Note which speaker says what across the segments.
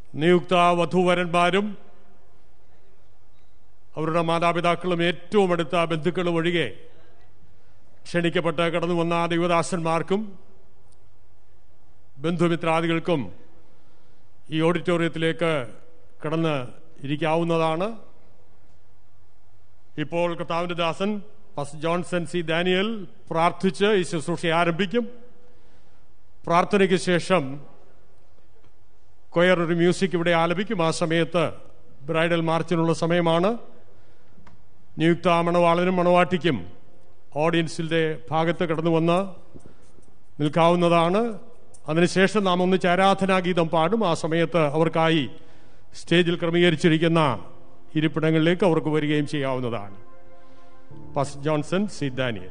Speaker 1: നിയുക്ത വധൂവരന്മാരും അവരുടെ മാതാപിതാക്കളും ഏറ്റവും അടുത്ത ബന്ധുക്കളും ഒഴികെ ക്ഷണിക്കപ്പെട്ട് കടന്നു വന്ന ദൈവദാസന്മാർക്കും ബന്ധുമിത്രാദികൾക്കും ഈ ഓഡിറ്റോറിയത്തിലേക്ക് കടന്ന് ഇരിക്കാവുന്നതാണ് ഇപ്പോൾ കർത്താവിന്റെ ദാസൻ പസ് ജോൺസൺ സി ഡാനിയൽ പ്രാർത്ഥിച്ച് ഈ ശുശ്രൂഷ ആരംഭിക്കും പ്രാർത്ഥനയ്ക്ക് ശേഷം കൊയർ ഒരു മ്യൂസിക് ഇവിടെ ആലപിക്കും ആ സമയത്ത് ബ്രൈഡൽ മാർച്ചിനുള്ള സമയമാണ് നിയുക്ത മണവാളനും മണവാട്ടിക്കും ഓഡിയൻസിന്റെ ഭാഗത്ത് കടന്നു വന്ന് നിൽക്കാവുന്നതാണ് അതിനുശേഷം നാം ഒന്നിച്ച് ആരാധനാഗീതം പാടും ആ സമയത്ത് അവർക്കായി സ്റ്റേജിൽ ക്രമീകരിച്ചിരിക്കുന്ന ഇരിപ്പിടങ്ങളിലേക്ക് അവർക്ക് വരികയും ചെയ്യാവുന്നതാണ് പസ് ജോൺസൺ സി ഡാനിയൽ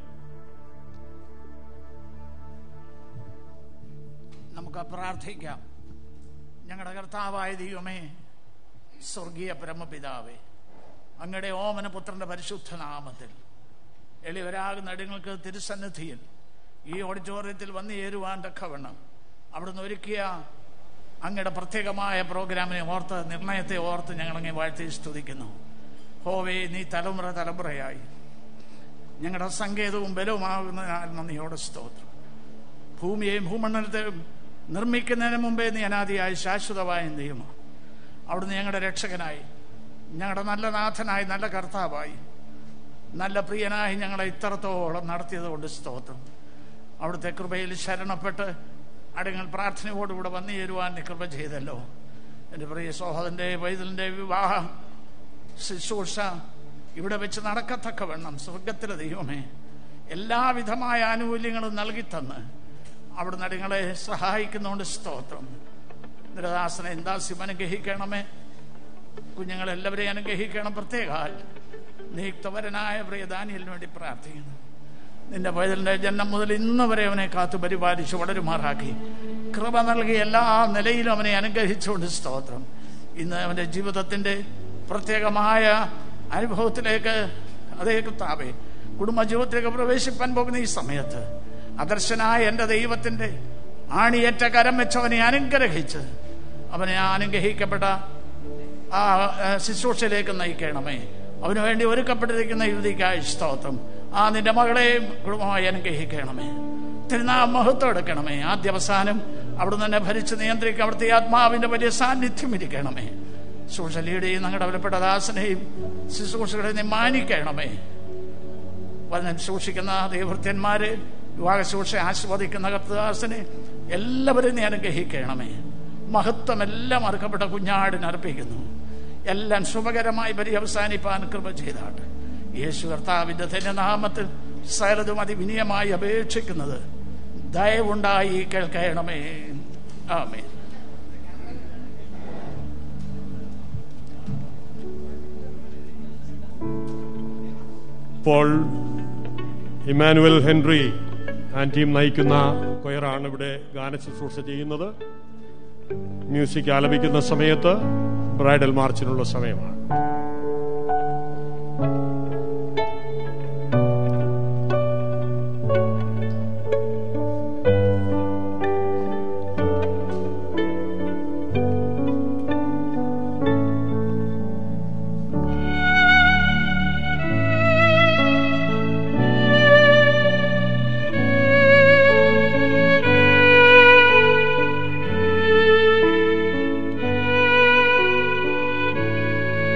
Speaker 2: നമുക്ക് പ്രാർത്ഥിക്കാം ഞങ്ങളുടെ കർത്താവായ ദൈവമേ സ്വർഗീയ പരമപിതാവേ അങ്ങയുടെ ഓമന പുത്രന്റെ പരിശുദ്ധ നാമത്തിൽ എളിവരാകുന്ന അടിങ്ങൾക്ക് തിരുസന്നിധിയിൽ ഈ ഓഡിറ്റോറിയത്തിൽ വന്നു ചേരുവാൻ തക്കവണ്ണം അവിടുന്ന് ഒരുക്കിയ അങ്ങയുടെ പ്രത്യേകമായ പ്രോഗ്രാമിനെ ഓർത്ത് നിർണയത്തെ ഓർത്ത് ഞങ്ങളങ്ങെ വാഴ്ത്തി സ്തുതിക്കുന്നു ഹോവേ നീ തലമുറ തലമുറയായി ഞങ്ങളുടെ സങ്കേതവും ബലവുമാകുന്നതിനാൽ നന്ദിയോടെ സ്തോത്രം ഭൂമിയെയും ഭൂമണ്ഡലത്തെയും നിർമ്മിക്കുന്നതിന് മുമ്പേ നീ അനാദിയായി ശാശ്വതമായ നിയമം അവിടുന്ന് ഞങ്ങളുടെ രക്ഷകനായി ഞങ്ങളുടെ നല്ല നാഥനായി നല്ല കർത്താവായി നല്ല പ്രിയനായി ഞങ്ങളെ ഇത്രത്തോളം നടത്തിയത് കൊണ്ട് സ്തോത്രം അവിടുത്തെ കൃപയിൽ ശരണപ്പെട്ട് അടങ്ങൾ പ്രാർത്ഥനയോടുകൂടെ വന്നു ചേരുവാൻ നീ കൃപ ചെയ്തല്ലോ എൻ്റെ പ്രിയ സഹോദരൻ്റെ പൈതലിൻ്റെ വിവാഹ ശുശ്രൂഷ ഇവിടെ വെച്ച് നടക്കത്തക്കവണ്ണം സ്വർഗത്തിലെ ദൈവമേ എല്ലാവിധമായ ആനുകൂല്യങ്ങളും നൽകിത്തന്ന് അവിടുന്ന് അടിങ്ങളെ സഹായിക്കുന്നതുകൊണ്ട് സ്തോത്രം നിരദാസനെ എന്താസ്യം അനുഗ്രഹിക്കണമേ കുഞ്ഞുങ്ങളെല്ലാവരെയും അനുഗ്രഹിക്കണം പ്രത്യേകാൽ നീക്തവരനായ പ്രിയ ദാനിയലിന് വേണ്ടി പ്രാർത്ഥിക്കുന്നു നിന്റെ പൈതലിന്റെ ജന്മം മുതൽ ഇന്ന് വരെ അവനെ കാത്തു പരിപാലിച്ച് വളരുമാറാക്കി കൃപ നൽകി എല്ലാ നിലയിലും അവനെ അനുഗ്രഹിച്ചുകൊണ്ട് സ്തോത്രം ഇന്ന് അവന്റെ ജീവിതത്തിന്റെ പ്രത്യേകമായ അനുഭവത്തിലേക്ക് അതേ കർത്താവേ കുടുംബജീവിതത്തിലേക്ക് പ്രവേശിപ്പാൻ പോകുന്ന ഈ സമയത്ത് അദർശനായ എൻ്റെ ദൈവത്തിന്റെ ആണിയേറ്റ കരം വെച്ചവനെ അനുഗ്രഹിച്ച് അവനെ ആ അനുഗ്രഹിക്കപ്പെട്ട ആ ആ, ശുശ്രൂഷയിലേക്ക് നയിക്കണമേ അവന് വേണ്ടി ഒരുക്കപ്പെട്ടിരിക്കുന്ന യുവതിക്കായി സ്തോത്രം ആ നിന്റെ മകളെയും കുടുംബമായി അനുഗ്രഹിക്കണമേ തിരുനാം മഹത്വം എടുക്കണമേ ആദ്യവസാനം അവിടുന്ന് തന്നെ ഭരിച്ച് നിയന്ത്രിക്കുക അവിടുത്തെ ആത്മാവിന്റെ വലിയ സാന്നിധ്യം ഇരിക്കണമേ ശുശ്രൂഷലിയുടെയും ഞങ്ങളുടെ വിലപ്പെട്ട ദാസനെയും ശുശ്രൂഷകളെ നീ മാനിക്കണമേ വചനം സൂക്ഷിക്കുന്ന ദൈവഭൃത്യന്മാര് വിവാഹ ശുശ്രൂഷ ആസ്വദിക്കുന്ന കർത്തദാസനെ എല്ലാവരും നീ അനുഗ്രഹിക്കണമേ മഹത്വം എല്ലാം അർഹപ്പെട്ട കുഞ്ഞാടിന് അർപ്പിക്കുന്നു എല്ലാം ശുഭകരമായി പര്യവസാനിപ്പാൻ കൃപ ചെയ്താട്ട് യേശു കർത്താവിന്റെ തന്നെ നാമത്തിൽ സകലതും അതിവിനയമായി അപേക്ഷിക്കുന്നത് ദയവുണ്ടായി കേൾക്കണമേ ആമേ
Speaker 1: ഇപ്പോൾ ഇമാനുവൽ ഹെൻറി ആൻഡ് ടീം നയിക്കുന്ന കൊയറാണ് ഇവിടെ ഗാന ശുശ്രൂഷ ചെയ്യുന്നത് മ്യൂസിക് ആലപിക്കുന്ന സമയത്ത് ബ്രൈഡൽ മാർച്ചിനുള്ള സമയമാണ്
Speaker 3: Thank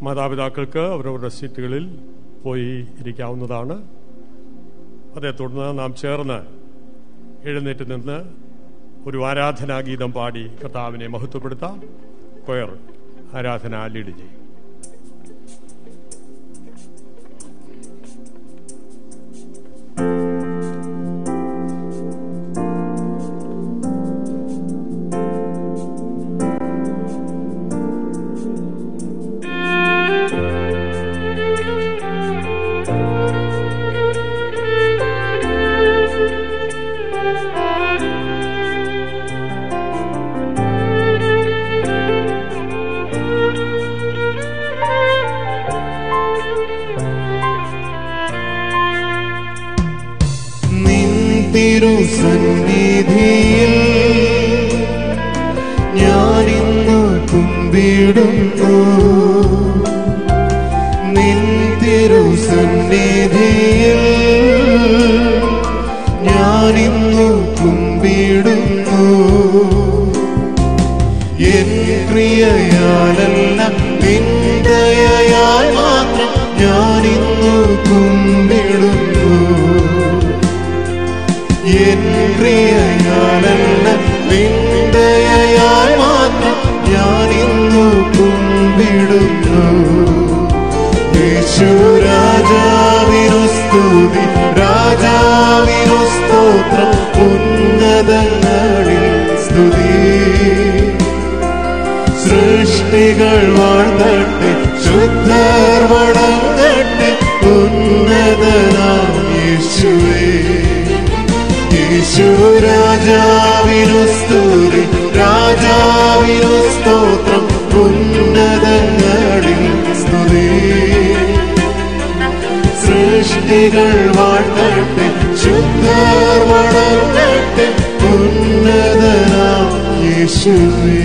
Speaker 1: മാതാപിതാക്കൾക്ക് അവരവരുടെ സീറ്റുകളിൽ പോയി ഇരിക്കാവുന്നതാണ് അതേ തുടർന്ന് നാം ചേർന്ന് എഴുന്നേറ്റ് നിന്ന് ഒരു ആരാധനാഗീതം പാടി കർത്താവിനെ മഹത്വപ്പെടുത്താം കൊയർ ആരാധന ലീഡ് ചെയ്യും
Speaker 3: നിൻ തിരുസന്നിധിയിൽ ഞാനിന്ന് കുമ്പിടുന്നു നിൻ തിരുസന്നിധിയിൽ ഞാനിന്നു കുമ്പിടുന്നു എൻ ക്രിയയാലല്ല നിന്ദയാൽ മാത്രം ഞാനിന്നു കുമ്പിടുന്നു എൻ ക്രിയയാലല്ല നിന്ദയാൽ മാത്രം ഞാനിന്നു കുമ്പിടുന്നു യേശു രാജാവിനു സ്തുതി രാജാവിനു സ്തോത്രം ഉന്നതങ്ങളിൽ സ്തുതി സൃഷ്ടികൾ വാഴ്ത്തട്ടെ ശുദ്ധർ വണങ്ങട്ടെ ഉന്നതനാം യേശുവേ യേശു രാജാവിനു സ്തുതി രാജാവിനു സ്തോത്രം ഉന്നതങ്ങളിൽ സ്തുതി സൃഷ്ടികൾ വാഴ്ത്തട്ടെ ശുദ്ധർ വണങ്ങട്ടെ ഉന്നതനാം യേശുവേ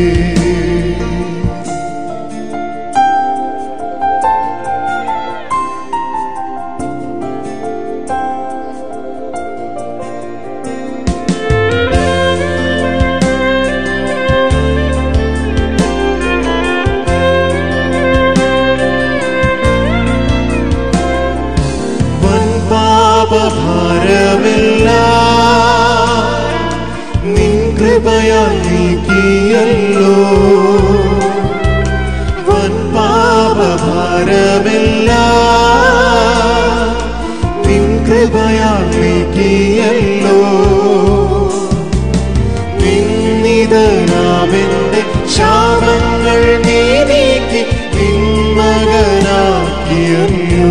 Speaker 3: വൻ പാപഭാരമില്ല നിൻ കൃപയാൽ നീക്കിയല്ലോ വൻ പാപഭാരമില്ല നിൻ കൃപയാൽ നീക്കിയല്ലോ നിന്നിതനാമെന്റെ ശാപങ്ങൾ നീ നീക്കി നിന്മകനാക്കിയല്ലോ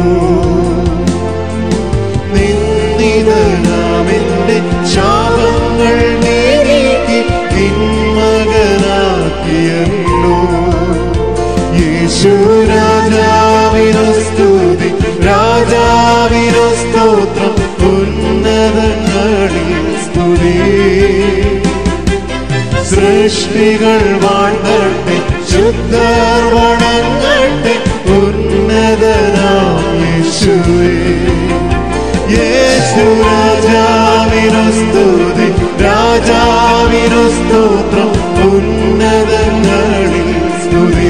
Speaker 3: നിന്നിതനാമെന്റെ ശാപങ്ങൾ നീ നീക്കി നിന്മകനാക്കിയല്ലോ യേശു രാജാവിനു സ്തുതി രാജാവിനു സ്തോത്രം ഉന്നതങ്ങളിൽ സ്തുതി സൃഷ്ടികൾ വാഴ്ത്തട്ടെ ശുദ്ധർ വണങ്ങട്ടെ ഉന്നതനാം യേശുവേ യേശു രാജാവിനു സ്തുതി രാജാവിനു സ്തോത്രം ഉന്നതങ്ങളിൽ സ്തുതി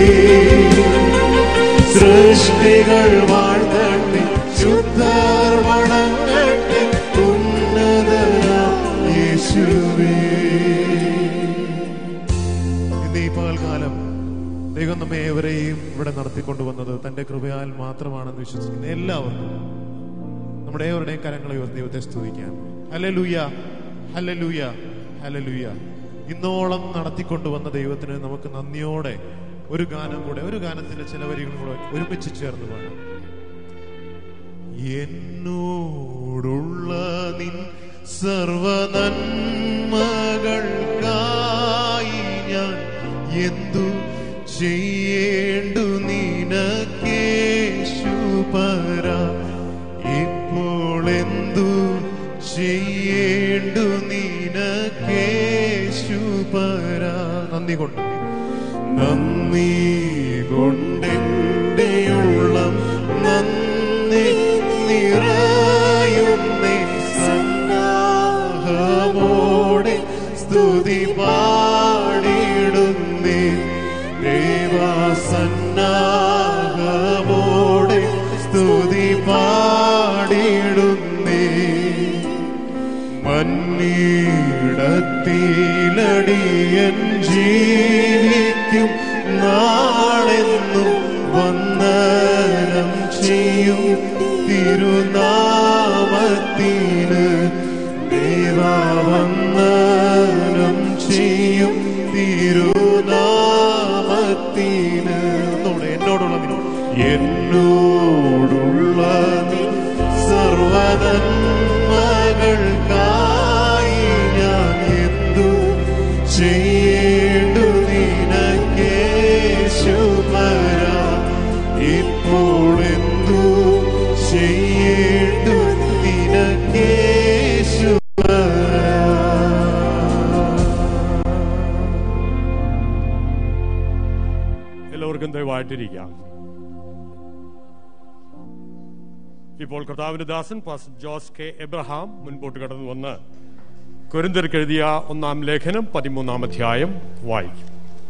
Speaker 3: സൃഷ്ടികൾ വാഴ്ത്തട്ടെ ശുദ്ധർ വണങ്ങട്ടെ ഉന്നതനാം യേശുവേ ഇന്ന് ഈ പകൽക്കാലം ദൈവം നമ്മെ ഏവരെയും ഇവിടെ നടത്തിക്കൊണ്ടുവന്നത് തന്റെ കൃപയാൽ മാത്രമാണെന്ന് വിശ്വസിക്കുന്ന എല്ലാവർക്കും നമ്മുടെ ഏവരുടെയും കരങ്ങളെ ഉയർത്തി ദൈവത്തെ സ്തുതിക്കാം ഹല്ലേലൂയ ഹല്ലേലൂയ ഹല്ലേലൂയ ഇന്നോളം നടത്തിക്കൊണ്ടുവന്ന ദൈവത്തിന് നമുക്ക് നന്ദിയോടെ ഒരു ഗാനം കൂടെ ഒരു ഗാനത്തിന്റെ ചില വരികളും കൂടെ ഒരുമിച്ച് ചേർന്ന് പാടാം എന്നോടുള്ള നിൻ സർവനന്മകൾക്കായി ഞാൻ എന്തു ചെയ്യേണ്ടു നിനക്കേശുപര ഇപ്പോൾ എന്തു ചെയ്യേണ്ടു നിനക്കേശുപര നന്ദി കൊണ്ട് നന്ദി കൊണ്ടെന്റെയുള്ളം നന്ദി നിറയുന്നേ സന്നാഹമോടെ സ്തുതി പാടിടുന്നേ ദേവാസന്നാ പാടിടുന്നേ മന്നീടത്തിലടിയൻ ജീവിക്കും നാളെന്നും വന്ദനം ചെയ്യും തിരുനാമത്തിന് ദേവവന്ദനം ചെയ്യും തിരുനാമത്തിന് എന്നോട് എന്നോടുള്ള നിൻ എന്നോടുള്ള നിൻ സർവനന്മകൾക്കായി ഞാൻ എന്തു ചെയ്യേണ്ടു നിനക്കേശുപര ഇപ്പോൾ എന്തു ചെയ്യേണ്ടു നിനക്കേശുപര
Speaker 1: എല്ലാവർക്കും ദയവായിട്ടിരിക്കാം ഇപ്പോൾ കർത്താവിന്റെ ദാസൻ പാസ്റ്റർ ജോസ് കെ എബ്രഹാം മുൻപോട്ട് കടന്നു വന്ന് കുരിന്തർക്ക് എഴുതിയ ഒന്നാം ലേഖനം പതിമൂന്നാം അധ്യായം വായിക്കും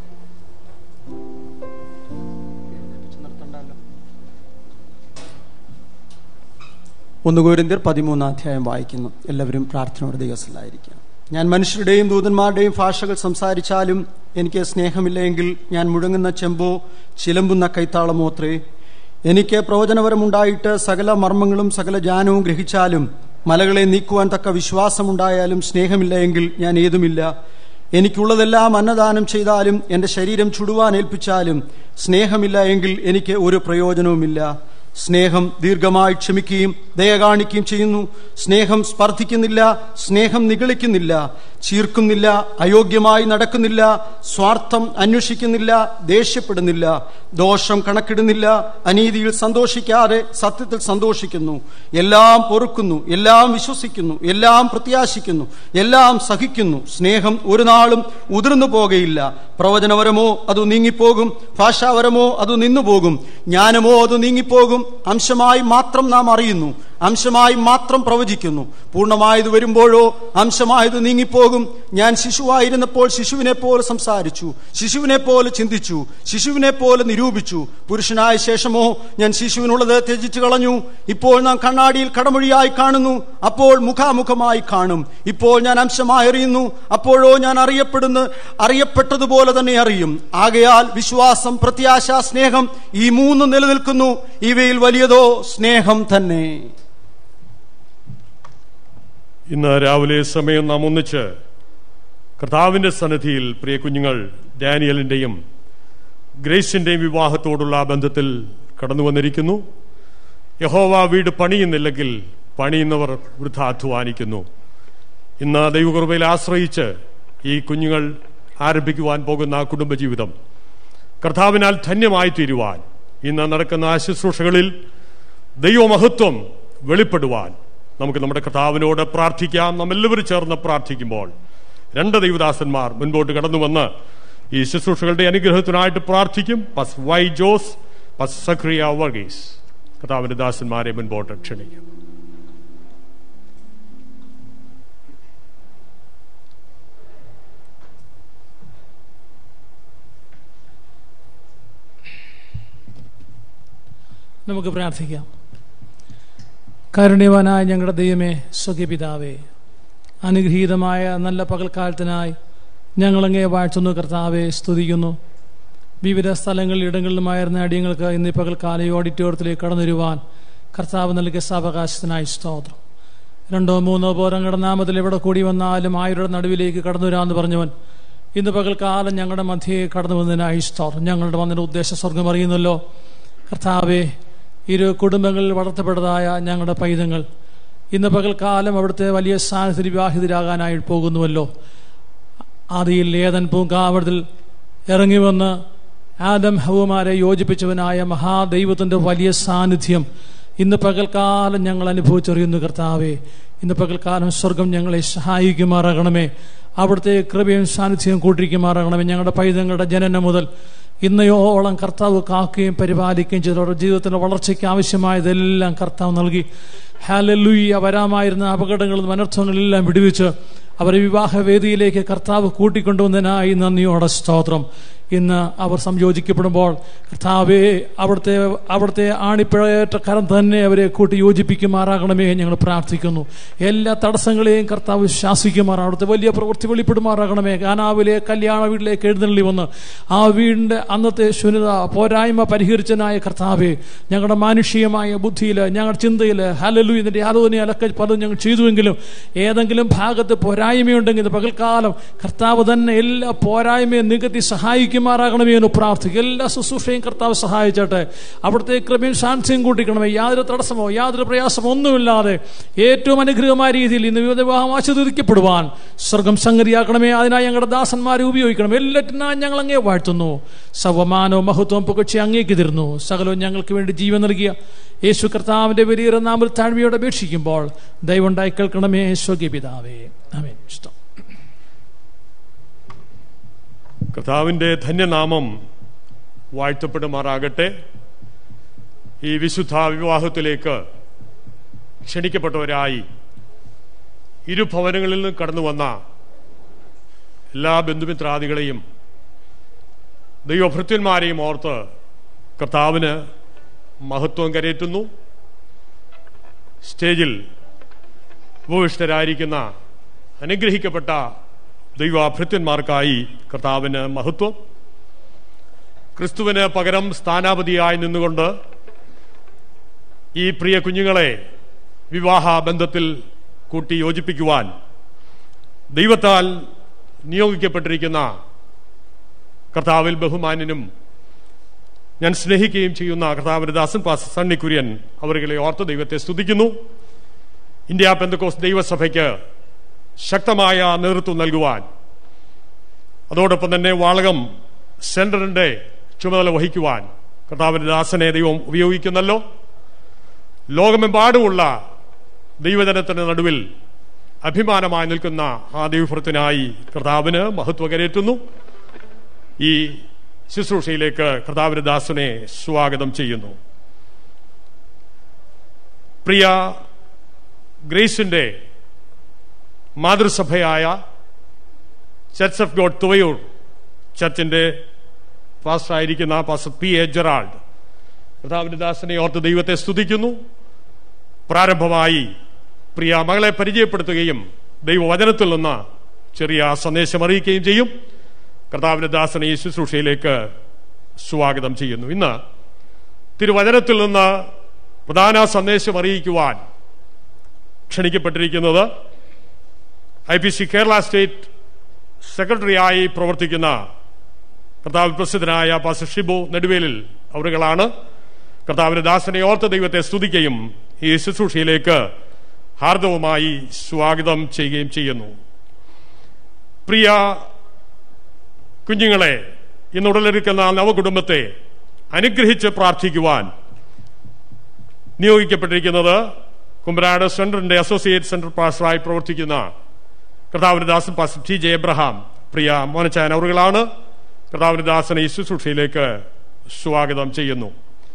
Speaker 4: ഒന്ന് കോരിന്ത്യർ പതിമൂന്നാം അധ്യായം വായിക്കുന്നു എല്ലാവരും പ്രാർത്ഥനയോടെ ദിവസത്തിലായിരിക്കാം ഞാൻ മനുഷ്യരുടെയും ദൂതന്മാരുടെയും ഭാഷകൾ സംസാരിച്ചാലും എനിക്ക് സ്നേഹമില്ലെങ്കിൽ ഞാൻ മുഴങ്ങുന്ന ചെമ്പോ ചിലമ്പുന്ന കൈത്താളമോ അത്രേ എനിക്ക് പ്രവചനപരമുണ്ടായിട്ട് സകല മർമ്മങ്ങളും സകല ജ്ഞാനവും ഗ്രഹിച്ചാലും മലകളെ നീക്കുവാൻ തക്ക വിശ്വാസമുണ്ടായാലും സ്നേഹമില്ല എങ്കിൽ ഞാൻ ഏതുമില്ല എനിക്കുള്ളതെല്ലാം അന്നദാനം ചെയ്താലും എന്റെ ശരീരം ചുടുവാൻ ഏൽപ്പിച്ചാലും സ്നേഹമില്ല എങ്കിൽ എനിക്ക് ഒരു പ്രയോജനവുമില്ല സ്നേഹം ദീർഘമായി ക്ഷമിക്കുകയും ദയ കാണിക്കുകയും ചെയ്യുന്നു സ്നേഹം സ്പർദ്ധിക്കുന്നില്ല സ്നേഹം നിഗളിക്കുന്നില്ല ചീർക്കുന്നില്ല അയോഗ്യമായി നടക്കുന്നില്ല സ്വാർത്ഥം അന്വേഷിക്കുന്നില്ല ദേഷ്യപ്പെടുന്നില്ല ദോഷം കണക്കിടുന്നില്ല അനീതിയിൽ സന്തോഷിക്കാതെ സത്യത്തിൽ സന്തോഷിക്കുന്നു എല്ലാം പൊറുക്കുന്നു എല്ലാം വിശ്വസിക്കുന്നു എല്ലാം പ്രത്യാശിക്കുന്നു എല്ലാം സഹിക്കുന്നു സ്നേഹം ഒരു നാളും ഉതിർന്നു പോകുകയില്ല പ്രവചനപരമോ അത് നീങ്ങിപ്പോകും ഭാഷാപരമോ അത് നിന്നുപോകും ജ്ഞാനമോ അത് നീങ്ങിപ്പോകും അംശമായി മാത്രം നാം അറിയുന്നു അംശമായി മാത്രം പ്രവചിക്കുന്നു പൂർണ്ണമായത് വരുമ്പോഴോ അംശമായത് നീങ്ങിപ്പോകും ഞാൻ ശിശുവായിരുന്നപ്പോൾ ശിശുവിനെ പോലെ സംസാരിച്ചു ശിശുവിനെ പോലെ ചിന്തിച്ചു ശിശുവിനെ പോലെ നിരൂപിച്ചു പുരുഷനായ ശേഷമോ ഞാൻ ശിശുവിനുള്ളത് ത്യജിച്ചു കളഞ്ഞു ഇപ്പോൾ നാം കണ്ണാടിയിൽ കടമൊഴിയായി കാണുന്നു അപ്പോൾ മുഖാമുഖമായി കാണും ഇപ്പോൾ ഞാൻ അംശമായി അറിയുന്നു അപ്പോഴോ ഞാൻ അറിയപ്പെടുന്നു അറിയപ്പെട്ടതുപോലെ തന്നെ അറിയും ആകയാൽ വിശ്വാസം പ്രത്യാശ സ്നേഹം ഈ മൂന്ന് നിലനിൽക്കുന്നു ഇവയിൽ വലിയതോ സ്നേഹം തന്നെ
Speaker 1: ഇന്ന് രാവിലെ സമയം നാം ഒന്നിച്ച് കർത്താവിന്റെ സന്നിധിയിൽ പ്രിയ കുഞ്ഞുങ്ങൾ ഡാനിയലിന്റെയും ഗ്രേസിന്റെയും വിവാഹത്തോടുള്ള ബന്ധത്തിൽ കടന്നു വന്നിരിക്കുന്നു യഹോവ വീട് പണിയുന്നില്ലെങ്കിൽ പണിയുന്നവർ വൃഥ അധ്വാനിക്കുന്നു ഇന്ന് ദൈവകൃപയിൽ ആശ്രയിച്ച് ഈ കുഞ്ഞുങ്ങൾ ആരംഭിക്കുവാൻ പോകുന്ന കുടുംബജീവിതം കർത്താവിനാൽ ധന്യമായി തീരുവാൻ ഇന്ന് നടക്കുന്ന ആ ശുശ്രൂഷകളിൽ ദൈവമഹത്വം വെളിപ്പെടുവാൻ നമുക്ക് നമ്മുടെ കർത്താവിനോട് പ്രാർത്ഥിക്കാം നമ്മെല്ലാവരും ചേർന്ന് പ്രാർത്ഥിക്കുമ്പോൾ രണ്ട് ദൈവദാസന്മാർ മുൻപോട്ട് കടന്നു വന്ന് ഈ ശുശ്രൂഷകളുടെ അനുഗ്രഹത്തിനായിട്ട് പ്രാർത്ഥിക്കും പസ് വൈ ജോസ് പസ് സക്രിയ വർഗീസ് കർത്താവിന്റെ ദാസന്മാരെ മുൻപോട്ട് ക്ഷണിക്കും
Speaker 5: നമുക്ക് പ്രാർത്ഥിക്കാം കാരുണ്യവാനായ ഞങ്ങളുടെ ദൈവമേ സ്വകപിതാവേ അനുഗ്രഹീതമായ നല്ല പകൽക്കാലത്തിനായി ഞങ്ങളങ്ങേ വാഴ്ത്തുന്നു കർത്താവെ സ്തുതിക്കുന്നു വിവിധ സ്ഥലങ്ങളിൽ ഇടങ്ങളിലുമായിരുന്ന അടിയങ്ങൾക്ക് ഇന്ന് ഈ പകൽക്കാല ഈ ഓഡിറ്റോറിയത്തിലേക്ക് കടന്നുവരുവാൻ കർത്താവ് നൽകിയ സാവകാശത്തിനായി സ്തോത്രം രണ്ടോ മൂന്നോ പോരങ്ങളുടെ നാമത്തിൽ എവിടെ കൂടി വന്നാലും ആയിരം നടുവിലേക്ക് കടന്നു വരാമെന്ന് പറഞ്ഞവൻ ഇന്ന് പകൽക്കാലം ഞങ്ങളുടെ മധ്യേ കടന്നു വന്നതിനായി സ്തോത്രം ഞങ്ങളുടെ വന്നതിന്റെ ഉദ്ദേശ സ്വർഗം അറിയുന്നല്ലോ കർത്താവെ ഇരു കുടുംബങ്ങളിൽ വളർത്തപ്പെട്ടതായ ഞങ്ങളുടെ പൈതങ്ങൾ ഇന്ന് പകൽക്കാലം അവിടുത്തെ വലിയ സ്ഥാനത്തിൽ വിവാഹിതരാകാനായി പോകുന്നുവല്ലോ ആദിയിൽ ഏതൻ പൂങ്കാവടത്തിൽ ഇറങ്ങി വന്ന് ആദം ഹവുമാരെ യോജിപ്പിച്ചവനായ മഹാദൈവത്തിന്റെ വലിയ സാന്നിധ്യം ഇന്ന് പകൽക്കാലം ഞങ്ങൾ അനുഭവിച്ചറിയുന്നു കർത്താവേ ഇന്ന് പകൽക്കാലം സ്വർഗം ഞങ്ങളെ സഹായിക്കുമാറാകണമേ അവിടുത്തെ കൃപയും സാന്നിധ്യവും കൂട്ടിരിക്കുമാറാകണമേ ഞങ്ങളുടെ പൈതങ്ങളുടെ ജനനം മുതൽ ഇന്നയോളം കർത്താവ് കാക്കുകയും പരിപാലിക്കുകയും ചെയ്തു അവരുടെ ജീവിതത്തിന്റെ വളർച്ചയ്ക്ക് ആവശ്യമായതെല്ലാം കർത്താവ് നൽകി ഹാലലുയ്യ വരാമായിരുന്ന അപകടങ്ങളും അനർത്ഥങ്ങളെല്ലാം വിടുവിച്ച് അവരെ വിവാഹവേദിയിലേക്ക് കർത്താവ് കൂട്ടിക്കൊണ്ടുവന്നതിനായി നന്ദിയോടെ സ്തോത്രം ഇന്ന് അവർ സംയോജിക്കപ്പെടുമ്പോൾ കർത്താവെ അവിടുത്തെ അവിടുത്തെ ആണിപ്പിഴയേറ്റ കരം തന്നെ അവരെ കൂട്ടി യോജിപ്പിക്കുമാറാകണമേ ഞങ്ങൾ പ്രാർത്ഥിക്കുന്നു എല്ലാ തടസ്സങ്ങളെയും കർത്താവ് ശാസിക്കുമാറാണ് അവിടുത്തെ വലിയ പ്രവൃത്തി വെളിപ്പെടുമാറാകണമേ ഗാനാവിലെ കല്യാണ വീട്ടിലേക്ക് എഴുന്നള്ളി വന്ന് ആ വീടിന്റെ അന്നത്തെ ശൂന്യത പോരായ്മ പരിഹരിച്ചനായ കർത്താവെ ഞങ്ങളുടെ മാനുഷികമായ ബുദ്ധിയിൽ ഞങ്ങളുടെ ചിന്തയിൽ ഹലലു ഇതിന്റെ ആലോചനയിലൊക്കെ പലതും ഞങ്ങൾ ചെയ്തുവെങ്കിലും ഏതെങ്കിലും ഭാഗത്ത് പോരായ്മയുണ്ടെങ്കിൽ ഇത് പകൽക്കാലം കർത്താവ് തന്നെ എല്ലാ പോരായ്മയും നികത്തി സഹായിക്കുമാറാകണമേ എന്ന് പ്രാർത്ഥിക്കും എല്ലാ ശുശ്രൂഷയും കർത്താവ് സഹായിച്ചട്ടെ അവിടുത്തെ കൃപയും ശാന്തിയും കൂട്ടിക്കണമേ യാതൊരു തടസ്സമോ യാതൊരു പ്രയാസമോ ഒന്നുമില്ലാതെ ഏറ്റവും അനുഗ്രഹമായ രീതിയിൽ ഇന്ന് വിവിധ വിവാഹം ആസ്വദിക്കപ്പെടുവാൻ സ്വർഗം സംഗതിയാക്കണമേ അതിനായി ഞങ്ങളുടെ ദാസന്മാരെ ഉപയോഗിക്കണം എല്ലാറ്റിനായി ഞങ്ങൾ അങ്ങേ വാഴ്ത്തുന്നു സർവമാനവും മഹത്വവും പുകഴ്ച അങ്ങേക്ക് തരുന്നു സകലവും ഞങ്ങൾക്ക് വേണ്ടി ജീവൻ നൽകിയ യേശു കർത്താവിന്റെ വലിയ നാമൽ താഴ്മയോടെ അപേക്ഷിക്കുമ്പോൾ ദൈവം ഉണ്ടായി കേൾക്കണമേ സ്വകി പിതാവേ ആമേൻ ഇഷ്ടം
Speaker 1: കർത്താവിൻ്റെ ധന്യനാമം വാഴ്ത്തപ്പെടുമാറാകട്ടെ ഈ വിശുദ്ധ വിവാഹത്തിലേക്ക് ക്ഷണിക്കപ്പെട്ടവരായി ഇരു ഭവനങ്ങളിൽ നിന്ന് കടന്നു വന്ന എല്ലാ ബന്ധുമിത്രാദികളെയും ദൈവഭൃത്യന്മാരെയും ഓർത്ത് കർത്താവിന് മഹത്വം കരയറ്റുന്നു സ്റ്റേജിൽ ഉപവിഷ്ടരായിരിക്കുന്ന അനുഗ്രഹിക്കപ്പെട്ട ദൈവഭൃത്യന്മാർക്കായി കർത്താവിന് മഹത്വം ക്രിസ്തുവിന് പകരം സ്ഥാനാപതിയായി നിന്നുകൊണ്ട് ഈ പ്രിയ കുഞ്ഞുങ്ങളെ വിവാഹ ബന്ധത്തിൽ കൂട്ടി യോജിപ്പിക്കുവാൻ ദൈവത്താൽ നിയോഗിക്കപ്പെട്ടിരിക്കുന്ന കർത്താവിൽ ബഹുമാന്യനും ഞാൻ സ്നേഹിക്കുകയും ചെയ്യുന്ന കർത്താവിന്റെ ദാസൻ പാസ് സണ്ണി കുര്യൻ അവരുകളെ ഓർത്ത് ദൈവത്തെ സ്തുതിക്കുന്നു ഇന്ത്യ പെന്തക്കോസ് ദൈവസഭയ്ക്ക് ശക്തമായ നേതൃത്വം നൽകുവാൻ അതോടൊപ്പം തന്നെ വാളകം സെന്ററിന്റെ ചുമതല വഹിക്കുവാൻ കർത്താവിന്റെ ദാസനെ ദൈവം ഉപയോഗിക്കുന്നല്ലോ ലോകമെമ്പാടുമുള്ള ദൈവജനത്തിന്റെ നടുവിൽ അഭിമാനമായി നിൽക്കുന്ന ആ ദൈവഭൃത്തിനായി കർത്താവിന് മഹത്വ കരേറ്റുന്നു ഈ ശുശ്രൂഷയിലേക്ക് കർത്താവിന്റെ ദാസനെ സ്വാഗതം ചെയ്യുന്നു പ്രിയ ഗ്രേസിന്റെ മാതൃസഭയായ ചർച്ച് ഓഫ് ഗോഡ് തുവയൂർ ചർച്ചിന്റെ പാസ്റ്ററായിരിക്കുന്ന പാസ്റ്റർ പി എ ജെറാൾഡ് കർത്താവിന്റെ ദാസനെ ഓർത്ത് ദൈവത്തെ സ്തുതിക്കുന്നു പ്രാരംഭമായി പ്രിയ മകളെ പരിചയപ്പെടുത്തുകയും ദൈവവചനത്തിൽ നിന്ന് ചെറിയ സന്ദേശം അറിയിക്കുകയും ചെയ്യും കർത്താവിന്റെ ദാസനെ ഈ ശുശ്രൂഷയിലേക്ക് സ്വാഗതം ചെയ്യുന്നു ഇന്ന് തിരുവചനത്തിൽ നിന്ന് പ്രധാന സന്ദേശം അറിയിക്കുവാൻ ക്ഷണിക്കപ്പെട്ടിരിക്കുന്നത് I P C Kerala state സെക്രട്ടറിയായി പ്രവർത്തിക്കുന്ന കർത്താവ് പ്രസിദ്ധനായ പാസ് ഷിബു നെടുവേലിൽ അവരുകളാണ് കർത്താവിന്റെ ദാസനെ ഓർത്ത ദൈവത്തെ സ്തുതിക്കുകയും ഈ ശുശ്രൂഷയിലേക്ക് ഹാർദവുമായി സ്വാഗതം ചെയ്യുകയും ചെയ്യുന്നു പ്രിയ കുഞ്ഞുങ്ങളെ ഇന്ന് ഉടലെടുക്കുന്ന നവകുടുംബത്തെ അനുഗ്രഹിച്ച് പ്രാർത്ഥിക്കുവാൻ നിയോഗിക്കപ്പെട്ടിരിക്കുന്നത് കുമ്പനാട് സെന്ററിന്റെ അസോസിയേറ്റ് സെന്റർ പാസ്റ്ററായി പ്രവർത്തിക്കുന്ന കർത്താവിന്റെ ദാസൻ പാസ്റ്റർ ടി ജെ എബ്രഹാം പ്രിയ മോനച്ചായൻ അവറുകളാണ് കർത്താവിന്റെ ദാസനെ ഈ ശുശ്രൂഷയിലേക്ക് സ്വാഗതം ചെയ്യുന്നു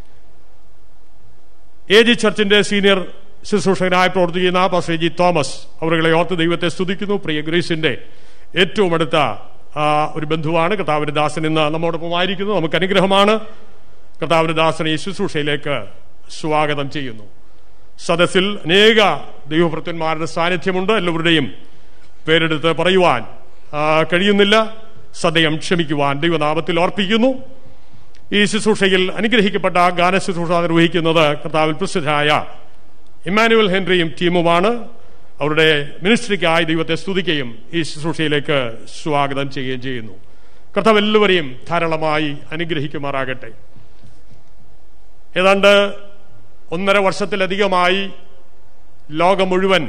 Speaker 1: എ ജി ചർച്ചിന്റെ സീനിയർ ശുശ്രൂഷകനായി പ്രവർത്തിക്കുന്ന പാസ്റ്റർ ജി തോമസ് അവരുകളെ ഓർത്ത് ദൈവത്തെ സ്തുതിക്കുന്നു പ്രിയ ഗ്രേസിന്റെ ഏറ്റവും അടുത്ത ആ, ഒരു ബന്ധുവാണ് കർത്താവിന്റെ ദാസൻ ഇന്ന് നമ്മോടൊപ്പം ആയിരിക്കുന്നു നമുക്ക് അനുഗ്രഹമാണ് കർത്താവിന്റെ ദാസനെ ഈ ശുശ്രൂഷയിലേക്ക് സ്വാഗതം ചെയ്യുന്നു സദസ്സിൽ അനേക ദൈവഭൃത്യന്മാരുടെ സാന്നിധ്യമുണ്ട് എല്ലാവരുടെയും പേരെടുത്ത് പറയുവാൻ ആ, കഴിയുന്നില്ല സദയം ക്ഷമിക്കുവാൻ ദൈവനാമത്തിൽ ഓർപ്പിക്കുന്നു ഈ ശുശ്രൂഷയിൽ അനുഗ്രഹിക്കപ്പെട്ട ഗാന ശുശ്രൂഷ നിർവഹിക്കുന്നത് കർത്താവിൽ പ്രസിദ്ധരായ ഇമ്മാനുവൽ ഹെൻറിയും ടീമുമാണ് അവരുടെ മിനിസ്ട്രിക്കായി ദൈവത്തെ സ്തുതിക്കുകയും ഈ ശുശ്രൂഷയിലേക്ക് സ്വാഗതം ചെയ്യുകയും ചെയ്യുന്നു കർത്താവ് എല്ലാവരെയും ധാരാളമായി അനുഗ്രഹിക്കുമാറാകട്ടെ ഏതാണ്ട് ഒന്നര വർഷത്തിലധികമായി ലോകം മുഴുവൻ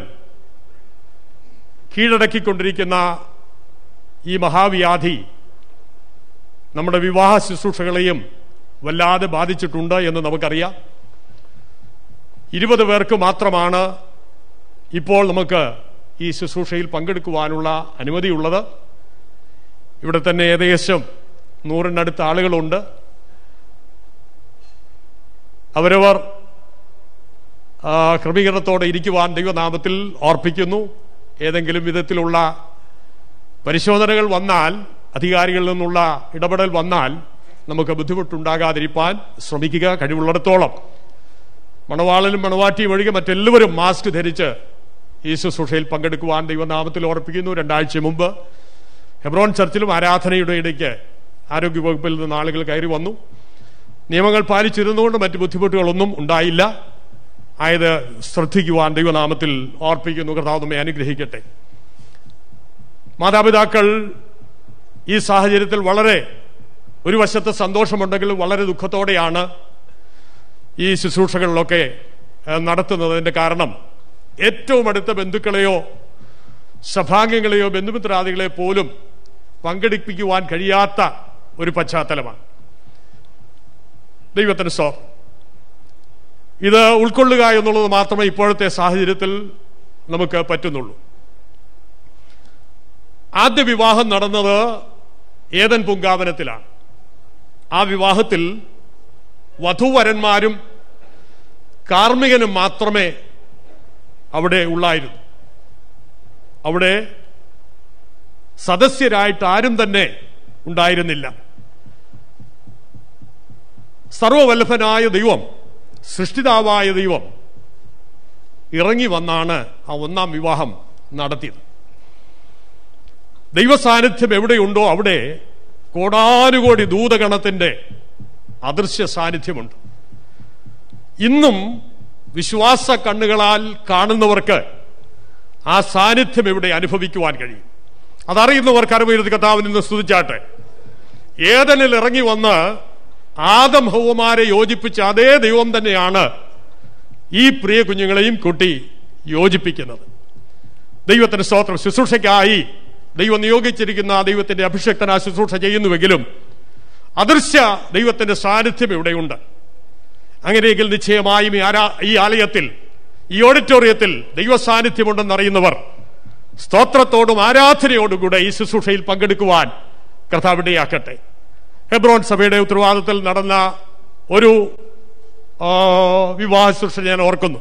Speaker 1: കീഴടക്കിക്കൊണ്ടിരിക്കുന്ന ഈ മഹാവ്യാധി നമ്മുടെ വിവാഹ ശുശ്രൂഷകളെയും വല്ലാതെ ബാധിച്ചിട്ടുണ്ട് എന്ന് നമുക്കറിയാം ഇരുപത് പേർക്ക് മാത്രമാണ് ഇപ്പോൾ നമുക്ക് ഈ ശുശ്രൂഷയിൽ പങ്കെടുക്കുവാനുള്ള അനുമതിയുള്ളത് ഇവിടെ തന്നെ ഏകദേശം നൂറിനടുത്ത ആളുകളുണ്ട് അവരവർ ആ, ക്രമീകരണത്തോടെ ഇരിക്കുവാൻ ദൈവനാമത്തിൽ ഓർപ്പിക്കുന്നു ഏതെങ്കിലും വിധത്തിലുള്ള പരിശോധനകൾ വന്നാൽ അധികാരികളിൽ നിന്നുള്ള ഇടപെടൽ വന്നാൽ നമുക്ക് ബുദ്ധിമുട്ടുണ്ടാകാതിരിക്കാൻ ശ്രമിക്കുക കഴിവുള്ളിടത്തോളം മണവാളനും മണവാട്ടിയും ഒഴികെ മറ്റെല്ലാവരും മാസ്ക് ധരിച്ച് ഈ ശുശ്രൂഷയിൽ പങ്കെടുക്കുവാൻ ദൈവനാമത്തിൽ ഓർപ്പിക്കുന്നു രണ്ടാഴ്ച മുമ്പ് ഹെബ്രോൺ ചർച്ചിലും ആരാധനയുടെ ഇടയ്ക്ക് ആരോഗ്യവകുപ്പിൽ നിന്ന് ആളുകൾ കയറി വന്നു നിയമങ്ങൾ പാലിച്ചിരുന്നുകൊണ്ട് മറ്റ് ബുദ്ധിമുട്ടുകളൊന്നും ഉണ്ടായില്ല ആയത് ശ്രദ്ധിക്കുവാൻ ദൈവനാമത്തിൽ ഓർപ്പിക്കുന്നു കർത്താവ് നമ്മെ അനുഗ്രഹിക്കട്ടെ മാതാപിതാക്കൾ ഈ സാഹചര്യത്തിൽ വളരെ ഒരു വശത്ത് സന്തോഷമുണ്ടെങ്കിലും വളരെ ദുഃഖത്തോടെയാണ് ഈ ശുശ്രൂഷകളിലൊക്കെ ഏഹ്, നടത്തുന്നതിന്റെ കാരണം ഏറ്റവും അടുത്ത ബന്ധുക്കളെയോ സഭാംഗങ്ങളെയോ ബന്ധുമിത്രാദികളെ പോലും പങ്കെടുപ്പിക്കുവാൻ കഴിയാത്ത ഒരു പശ്ചാത്തലമാണ് ദൈവത്തിന് സോ ഇത് ഉൾക്കൊള്ളുക എന്നുള്ളത് മാത്രമേ ഇപ്പോഴത്തെ സാഹചര്യത്തിൽ നമുക്ക് പറ്റുന്നുള്ളൂ ആദ്യ വിവാഹം നടന്നത് ഏതൻ പൂങ്കാവനത്തിലാണ് ആ വിവാഹത്തിൽ വധുവരന്മാരും കാർമ്മികനും മാത്രമേ അവിടെ ഉള്ളായിരുന്നു അവിടെ സദസ്യരായിട്ട് ആരും തന്നെ ഉണ്ടായിരുന്നില്ല സർവവല്ലഭനായ ദൈവം സൃഷ്ടിതാവായ ദൈവം ഇറങ്ങി വന്നാണ് ആ ഒന്നാം വിവാഹം നടത്തിയത് ദൈവസാന്നിധ്യം എവിടെയുണ്ടോ അവിടെ കോടാനുകോടി ദൂതഗണത്തിന്റെ അദൃശ്യ സാന്നിധ്യമുണ്ട് ഇന്നും വിശ്വാസ കണ്ണുകളാൽ കാണുന്നവർക്ക് ആ സാന്നിധ്യം ഇവിടെ അനുഭവിക്കുവാൻ കഴിയും അതറിയുന്നവർക്ക് അറിവരുത് കഥാവിൽ നിന്ന് സ്തുതിച്ചാട്ടെ ഏതനിൽ ഇറങ്ങി വന്ന് ആദം ഹൗവമാരെ യോജിപ്പിച്ച അതേ ദൈവം തന്നെയാണ് ഈ പ്രിയ കുഞ്ഞുങ്ങളെയും കൂട്ടി യോജിപ്പിക്കുന്നത് ദൈവത്തിന് സ്തോത്രം ശുശ്രൂഷയ്ക്കായി ദൈവം നിയോഗിച്ചിരിക്കുന്ന ആ ദൈവത്തിന്റെ അഭിഷക്തന ശുശ്രൂഷ ചെയ്യുന്നുവെങ്കിലും അദൃശ്യ ദൈവത്തിന്റെ സാന്നിധ്യം ഇവിടെയുണ്ട് അങ്ങനെയെങ്കിൽ നിശ്ചയമായും ഈ ആരാ ഈ ആലയത്തിൽ ഈ ഓഡിറ്റോറിയത്തിൽ ദൈവ സാന്നിധ്യമുണ്ടെന്ന് അറിയുന്നവർ സ്തോത്രത്തോടും ആരാധനയോടും കൂടെ ഈ ശുശ്രൂഷയിൽ പങ്കെടുക്കുവാൻ കർത്താവിടയാക്കട്ടെ ഹെബ്രോൺ സഭയുടെ ഉത്തരവാദിത്തത്തിൽ നടന്ന ഒരു ആ, വിവാഹ ശുശ്രൂഷ ഞാൻ ഓർക്കുന്നു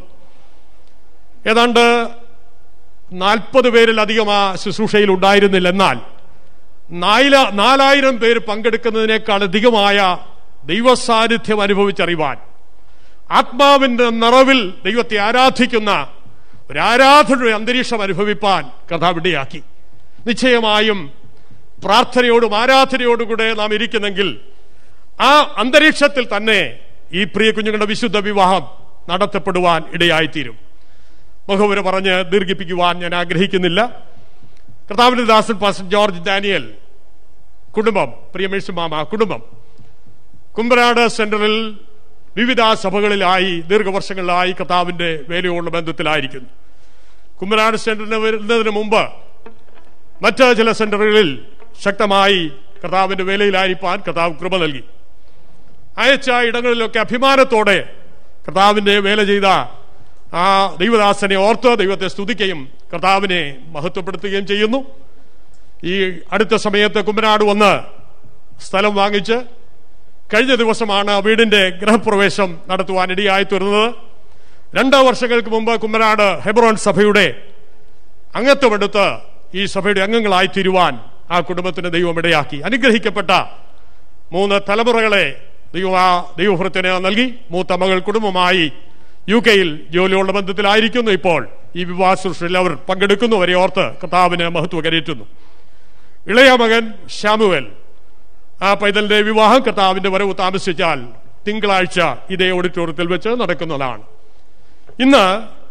Speaker 1: ഏതാണ്ട് നാൽപ്പത് പേരിലധികം ആ ശുശ്രൂഷയിൽ ഉണ്ടായിരുന്നില്ല എന്നാൽ നായില നാലായിരം പേര് പങ്കെടുക്കുന്നതിനേക്കാൾ അധികമായ ദൈവസാന്നിധ്യം അനുഭവിച്ചറിവാൻ ആത്മാവിന്റെ നിറവിൽ ദൈവത്തെ ആരാധിക്കുന്ന ഒരു ആരാധനയുടെ അന്തരീക്ഷം അനുഭവിപ്പാൻ കഥാവിടയാക്കി നിശ്ചയമായും പ്രാർത്ഥനയോടും ആരാധനയോടും കൂടെ നാം ഇരിക്കുന്നെങ്കിൽ ആ അന്തരീക്ഷത്തിൽ തന്നെ ഈ പ്രിയ കുഞ്ഞുങ്ങളുടെ വിശുദ്ധ വിവാഹം നടത്തപ്പെടുവാൻ ഇടയായിത്തീരും മുഖവുര പറഞ്ഞ് ദീർഘിപ്പിക്കുവാൻ ഞാൻ ആഗ്രഹിക്കുന്നില്ല കർത്താവിന്റെ ദാസൻ പാസ്റ്റർ ജോർജ് ഡാനിയൽ കുടുംബം പ്രിയമേഷ് മാമ കുടുംബം കുമ്പനാട് സെന്ററിൽ വിവിധ സഭകളിലായി ദീർഘവർഷങ്ങളിലായി കർത്താവിന്റെ വേലയോടുള്ള ബന്ധത്തിലായിരിക്കുന്നു കുമ്പനാട് സെന്ററിന് വരുന്നതിന് മുമ്പ് മറ്റ് ചില സെന്ററുകളിൽ ശക്തമായി കർത്താവിന്റെ വേലയിലായിരിക്കാൻ കർത്താവ് കൃപ നൽകി അയച്ച ഇടങ്ങളിലൊക്കെ അഭിമാനത്തോടെ കർത്താവിന്റെ വേല ചെയ്ത ആ ദൈവദാസനെ ഓർത്ത് ദൈവത്തെ സ്തുതിക്കുകയും കർത്താവിനെ മഹത്വപ്പെടുത്തുകയും ചെയ്യുന്നു ഈ അടുത്ത സമയത്ത് കുമ്പനാട് വന്ന് സ്ഥലം വാങ്ങിച്ച് കഴിഞ്ഞ ദിവസമാണ് വീടിന്റെ ഗൃഹപ്രവേശം നടത്തുവാൻ ഇടയായി തീർന്നത് രണ്ട് വർഷങ്ങൾക്ക് മുമ്പ് കുമ്പനാട് ഹെബ്രോൺ സഭയുടെ അംഗത്വമെടുത്ത് ഈ സഭയുടെ അംഗങ്ങളായി തീരുവാൻ ആ കുടുംബത്തിന് ദൈവം ഇടയാക്കി അനുഗ്രഹിക്കപ്പെട്ട മൂന്ന് തലമുറകളെ ദൈവം ആ ദൈവഭൃത്തിന് നൽകി മൂത്ത മകൾ കുടുംബമായി യു കെയിൽ ജോലിയുള്ള ബന്ധത്തിലായിരിക്കുന്നു ഇപ്പോൾ ഈ വിവാഹ ശുശ്രൂഷയിൽ അവർ പങ്കെടുക്കുന്നു അവരെ ഓർത്ത് കർത്താവിന് മഹത്വം കരയറ്റുന്നു ഇളയ മകൻ ഷാമുവൽ ആ പൈതലിന്റെ വിവാഹം കർത്താവിന്റെ വരവ് താമസിച്ചാൽ തിങ്കളാഴ്ച ഇതേ ഓഡിറ്റോറിയത്തിൽ വെച്ച് നടക്കുന്നതാണ് ഇന്ന്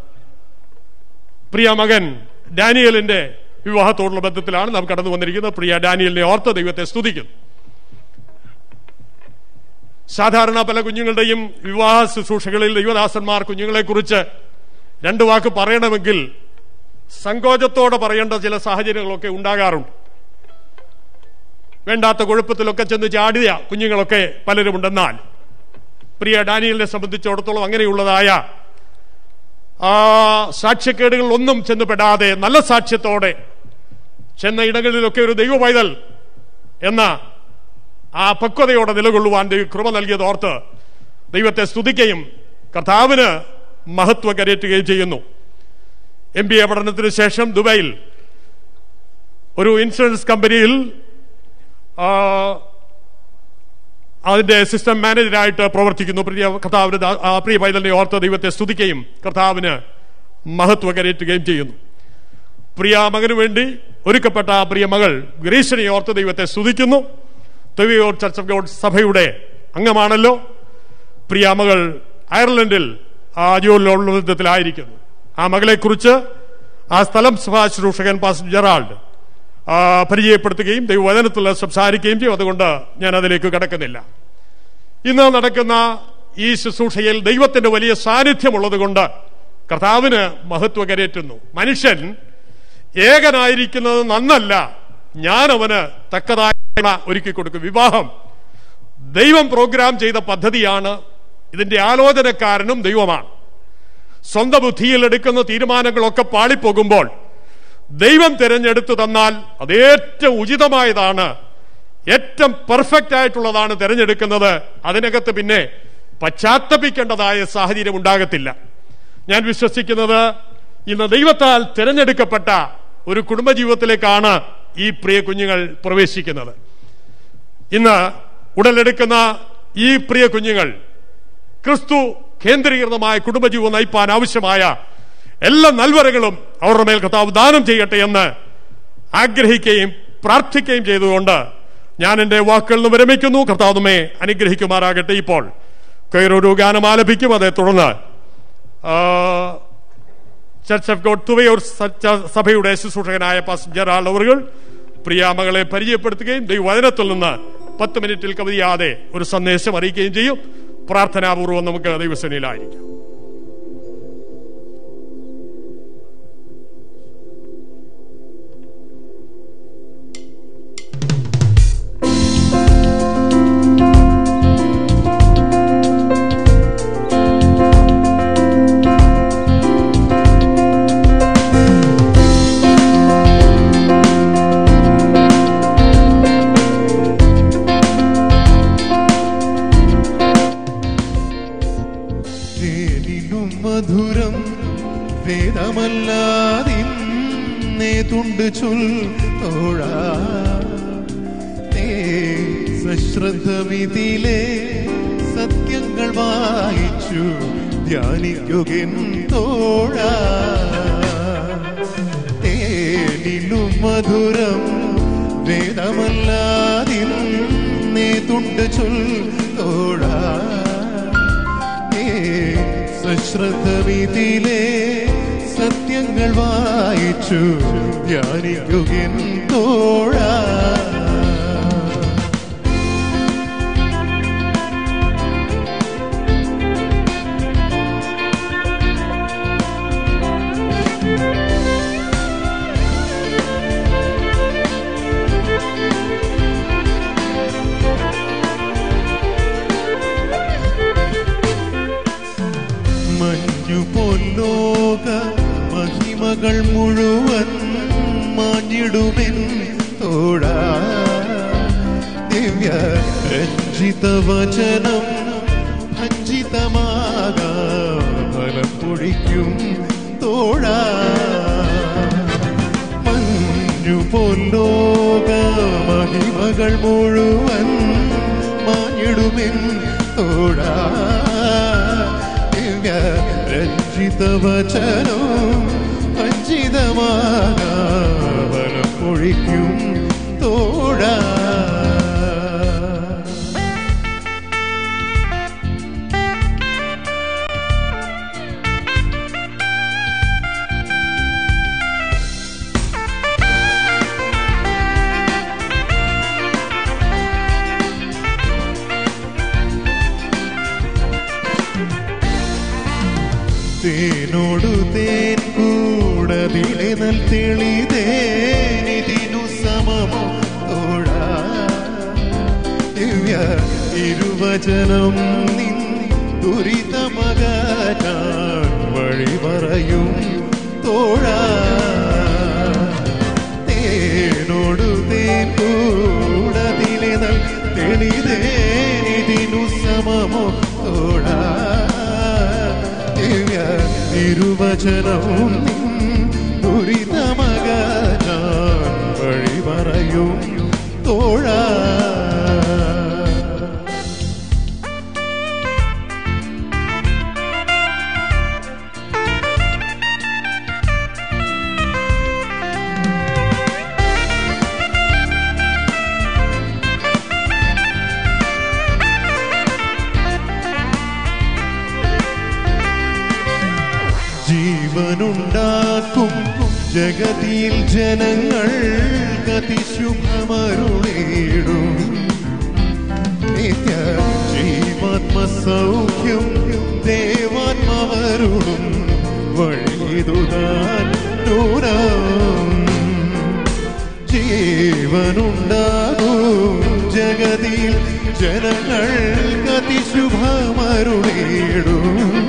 Speaker 1: പ്രിയ മകൻ ഡാനിയലിന്റെ വിവാഹത്തോടുള്ള ബന്ധത്തിലാണ് നാം കടന്നു വന്നിരിക്കുന്നത് പ്രിയ ഡാനിയലിനെ ഓർത്ത് ദൈവത്തെ സ്തുതിക്കുന്നു സാധാരണ പല കുഞ്ഞുങ്ങളുടെയും വിവാഹ ശുശ്രൂഷകളിൽ ദൈവദാസന്മാർ കുഞ്ഞുങ്ങളെ കുറിച്ച് രണ്ട് വാക്ക് പറയണമെങ്കിൽ സങ്കോചത്തോടെ പറയേണ്ട ചില സാഹചര്യങ്ങളൊക്കെ ഉണ്ടാകാറുണ്ട് വേണ്ടാത്ത കുഴപ്പത്തിലൊക്കെ ചെന്ന് ചാടിയ കുഞ്ഞുങ്ങളൊക്കെ പലരുമുണ്ടെന്നാൽ പ്രിയ ഡാനിയലിനെ സംബന്ധിച്ചിടത്തോളം അങ്ങനെയുള്ളതായ ആ സാക്ഷ്യക്കേടുകൾ ഒന്നും ചെന്നുപെടാതെ നല്ല സാക്ഷ്യത്തോടെ ചെന്ന ഇടങ്ങളിലൊക്കെ ഒരു ദൈവ പൈതൽ എന്ന ആ പക്വതയോടെ നിലകൊള്ളുവാൻ ദൈവം കൃപ നൽകിയത് ഓർത്ത് ദൈവത്തെ സ്തുതിക്കുകയും കർത്താവിന് മഹത്വ കരയറ്റുകയും ചെയ്യുന്നു എം ബി എ പഠനത്തിന് ശേഷം ദുബൈയിൽ ഒരു ഇൻഷുറൻസ് കമ്പനിയിൽ ആ, അതിന്റെ സിസ്റ്റം മാനേജരായിട്ട് പ്രവർത്തിക്കുന്നു പ്രിയ കർത്താവിന് ദാ- ആ പ്രിയ പൈതലിനെ ഓർത്ത ദൈവത്തെ സ്തുതിക്കുകയും കർത്താവിന് മഹത്വ കരയറ്റുകയും ചെയ്യുന്നു പ്രിയ മകന് വേണ്ടി ഒരുക്കപ്പെട്ട ആ പ്രിയ മകൾ ഗ്രീഷനെ ഓർത്ത് ദൈവത്തെ സ്തുതിക്കുന്നു തൊവിയോർ ചർച്ച് ഓഫ് ഗോഡ് സഭയുടെ അംഗമാണല്ലോ പ്രിയ മകൾ അയർലൻഡിൽ ആ ജോലിയുള്ള വിധത്തിലായിരിക്കുന്നു ആ മകളെക്കുറിച്ച് ആ സ്ഥലം സഭാ ശുശ്രൂഷകൻ പാസ് ജെറാൾഡ് ആ, പരിചയപ്പെടുത്തുകയും ദൈവവചനത്തിൽ സംസാരിക്കുകയും ചെയ്യും അതുകൊണ്ട് ഞാൻ അതിലേക്ക് കടക്കുന്നില്ല ഇന്ന് നടക്കുന്ന ഈ ശുശ്രൂഷയിൽ ദൈവത്തിന്റെ വലിയ സാന്നിധ്യമുള്ളത് കൊണ്ട് കർത്താവിന് മഹത്വ കരയറ്റുന്നു മനുഷ്യൻ ഏകനായിരിക്കുന്നത് നന്നല്ല ഞാൻ അവന് തക്കതായ ഒരുക്കി കൊടുക്കും വിവാഹം ദൈവം പ്രോഗ്രാം ചെയ്ത പദ്ധതിയാണ് ഇതിന്റെ ആലോചനക്കാരനും ദൈവമാണ് സ്വന്തം ബുദ്ധിയിൽ എടുക്കുന്ന തീരുമാനങ്ങളൊക്കെ പാളിപ്പോകുമ്പോൾ ദൈവം തിരഞ്ഞെടുത്തു തന്നാൽ അത് ഏറ്റവും ഉചിതമായതാണ് ഏറ്റവും പെർഫെക്റ്റ് ആയിട്ടുള്ളതാണ് തിരഞ്ഞെടുക്കുന്നത് അതിനകത്ത് പിന്നെ പശ്ചാത്തപിക്കേണ്ടതായ സാഹചര്യം ഉണ്ടാകത്തില്ല ഞാൻ വിശ്വസിക്കുന്നത് ഇന്ന് ദൈവത്താൽ തിരഞ്ഞെടുക്കപ്പെട്ട ഒരു കുടുംബജീവിതത്തിലേക്കാണ് ഈ പ്രിയ കുഞ്ഞുങ്ങൾ പ്രവേശിക്കുന്നത് ഇന്ന് ഉടലെടുക്കുന്ന ഈ പ്രിയ കുഞ്ഞുങ്ങൾ ക്രിസ്തു കേന്ദ്രീകൃതമായ കുടുംബജീവിതം നയിപ്പാൻ ആവശ്യമായ എല്ലാ നൽവരങ്ങളും അവരുടെ മേൽ കർത്താവ് ദാനം ചെയ്യട്ടെ എന്ന് ആഗ്രഹിക്കുകയും പ്രാർത്ഥിക്കുകയും ചെയ്തുകൊണ്ട് ഞാൻ എൻ്റെ വാക്കുകളിൽ നിന്ന് വിരമിക്കുന്നു കർത്താവ് നമ്മെ അനുഗ്രഹിക്കുമാറാകട്ടെ ഇപ്പോൾ കയറൊരു ഗാനം ആലപിക്കും അതേ തുടർന്ന് ആ, ചർച്ച് ഓഫ് ഗോഡ് തുവയൂർ സ- സഭയുടെ ശുശ്രൂഷകനായ പാസ് ജെറാൾ അവറുകൾ പ്രിയാമകളെ പരിചയപ്പെടുത്തുകയും ദൈവവചനത്തിൽ നിന്ന് പത്ത് മിനിറ്റിൽ കവിയാതെ ഒരു സന്ദേശം അറിയിക്കുകയും ചെയ്യും പ്രാർത്ഥനാപൂർവ്വം നമുക്ക് ദൈവസേനയിലായിരിക്കാം
Speaker 3: തേനിലും മധുരം വേദമല്ലാതിന്നേ തുണ്ട് ചൊൽ തോഴാ തേ സശ്രദ്ധമിതിലെ സത്യങ്ങൾ വായിച്ചു ധ്യാനിക്കുകൻ തോഴാ തേനിലും മധുരം വേദമല്ലാതിന്നേ തുണ്ട് ചൊൽ തോഴാ സശ്രദ്ധമിതിലെ സത്യങ്ങൾ വായിച്ചു ധ്യാനിക്കുകൻ തോഴ മഞ്ഞു പൊല്ലോക മഹിമകൾ മുഴുവൻ മാഞ്ഞിടുമെൻ തോഴ ദിവ്യ രഞ്ജിത വചനം ഭഞ്ജിതമാകാ ഫലം പൊഴിക്കും തോഴ മഞ്ഞു പൊല്ലോക മഹിമകൾ മുഴുവൻ മാഞ്ഞിടുമെൻ തോഴ ദിവ്യ രഞ്ജിത വചനം വഞ്ചിതമാകാവനം പൊഴിക്കും തോഴ തേനോടു തേൻ കൂടതിലെ നൽ തെളിതേനിതിനു സമമോ തോഴ ദിവ്യ ഇരുവചനം നിൻ ദുരിതമകാൻ വഴി പറയും തോഴ തേനോടു തേൻ കൂടതിലെ നൽ തെളിതേനിതിനു സമമോ തോഴ ദിവ്യ തിരുവചനവും നിൻ ദുരിതമകറ്റാൻ വഴി പറയും തോഴ ജീവനുണ്ടാക്കും ജഗതിയിൽ ജനങ്ങൾ അതിശുഭമരുളേടും നിത്യ ജീവാത്മസൗഖ്യം ദേവാത്മവരുളും വഴിതുതാൻ നൂനം ജീവനുണ്ടാകും ജഗതിയിൽ ജനങ്ങൾ അതിശുഭമരുളേടും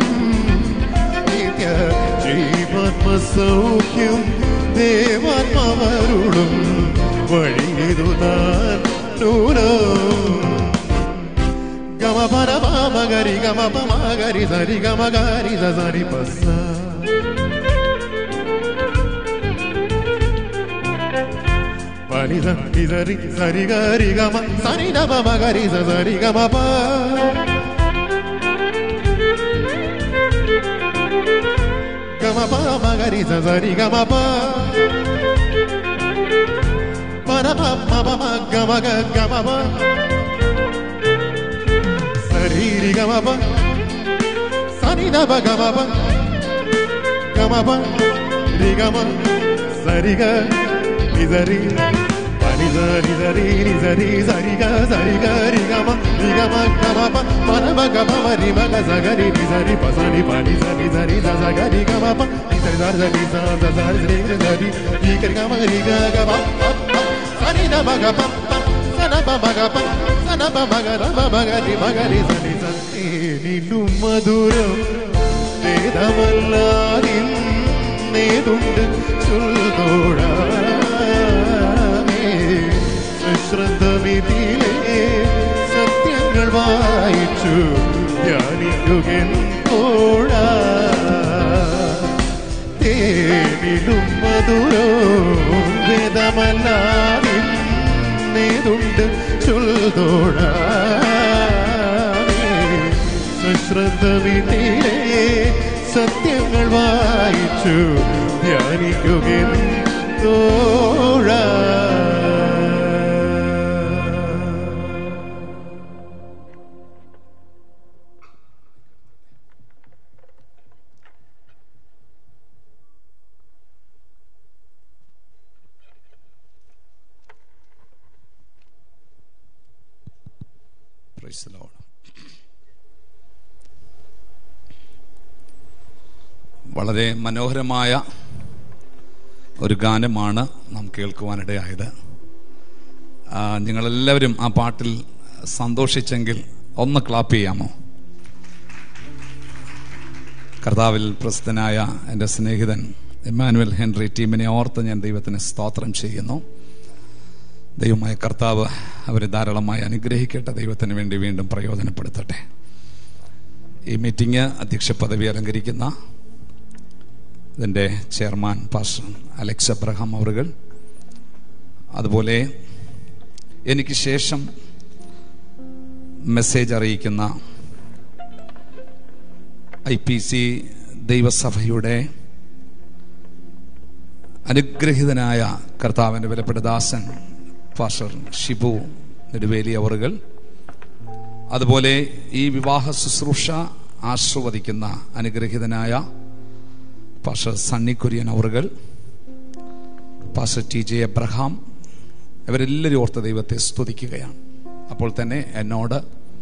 Speaker 3: നിത്യ ജീവാത്മസൗഖ്യം ദേവാത്മാവരുളും വഴിയിതുതാൻ നൂനം ഗമ പര മകരി ഗമ മകരി സരി ഗമ ഗരി സരി പസ പനി സരി സരി സരി ഗരി ഗമ സരി ഗമ മകരി സരി ഗമ പ గమ ప మగరి సరి గమ ప పర ప మ ప మ గమ గ గమ ప సరి రి గమ ప సని ద ప గమ ప గమ ప రి గమ సరి గ ని సరి పని సరి సరి ని సరి సరి గ సరి గ రి గమ రి గమ గమ ప పన మ గమ మ రి మ గ స గ రి ని సరి ప సని ప ని సరి సరి స స గ రి గమ ప ని సరి సరి సరి స స సరి రి రి సరి రి గ రి గమ రి గ గ ప ప ప సని ద మ గ ప ప స న ప మ గ ప స న ప మ గ ర మ మ గ రి మ గ రి స ని స ഏ നിന്നും മധുരം വേദമല്ലാതിന്നേതുണ്ട് ചൊല്ലോടാമേ ശ്രദ്ധവിധിയിലെ സത്യങ്ങൾ വായിച്ചു ധ്യാനിക്കുകൻ തോഴാ തേനിലും മധുരോ വേദമല്ലാതിന്നേതുണ്ട് ചൊല്ലോടാമേ ശ്രദ്ധവിധിയിലെ സത്യങ്ങൾ വായിച്ചു ധ്യാനിക്കുകൻ തോഴ
Speaker 6: Praise the Lord. വളരെ മനോഹരമായ ഒരു ഗാനമാണ് നാം കേൾക്കുവാനിടയായത് ആ, നിങ്ങളെല്ലാവരും ആ പാട്ടിൽ സന്തോഷിച്ചെങ്കിൽ ഒന്ന് ക്ലാപ്പ് ചെയ്യാമോ കർത്താവിൽ പ്രസിദ്ധനായ എൻ്റെ സ്നേഹിതൻ എമ്മാനുവൽ ഹെൻറി ടീമിനെ ഓർത്ത് ഞാൻ ദൈവത്തിന് സ്തോത്രം ചെയ്യുന്നു ദൈവമായ കർത്താവ് അവരെ ധാരാളമായി അനുഗ്രഹിക്കട്ടെ ദൈവത്തിന് വേണ്ടി വീണ്ടും പ്രയോജനപ്പെടുത്തട്ടെ ഈ മീറ്റിംഗ് അധ്യക്ഷ പദവി അലങ്കരിക്കുന്ന ഇതിൻ്റെ ചെയർമാൻ പാസ്റ്റർ അലക്സ് അബ്രഹാം അവറുകൾ അതുപോലെ എനിക്ക് ശേഷം മെസ്സേജ് അറിയിക്കുന്ന ഐ പി സി ദൈവസഭയുടെ അനുഗ്രഹീതനായ കർത്താവിൻ്റെ വിലപ്പെട്ട ദാസൻ പാസ്റ്റർ ഷിബു നെടുവേലി അവറുകൾ അതുപോലെ ഈ വിവാഹ ശുശ്രൂഷ ആശ്രവദിക്കുന്ന അനുഗ്രഹീതനായ പാസ്റ്റർ സണ്ണി കുര്യൻ അവറുകൾ പാസ്റ്റർ ടി ജെ എബ്രഹാം ഇവരെല്ലാവരും ഓർത്ത ദൈവത്തെ സ്തുതിക്കുകയാണ് അപ്പോൾ തന്നെ എന്നോട്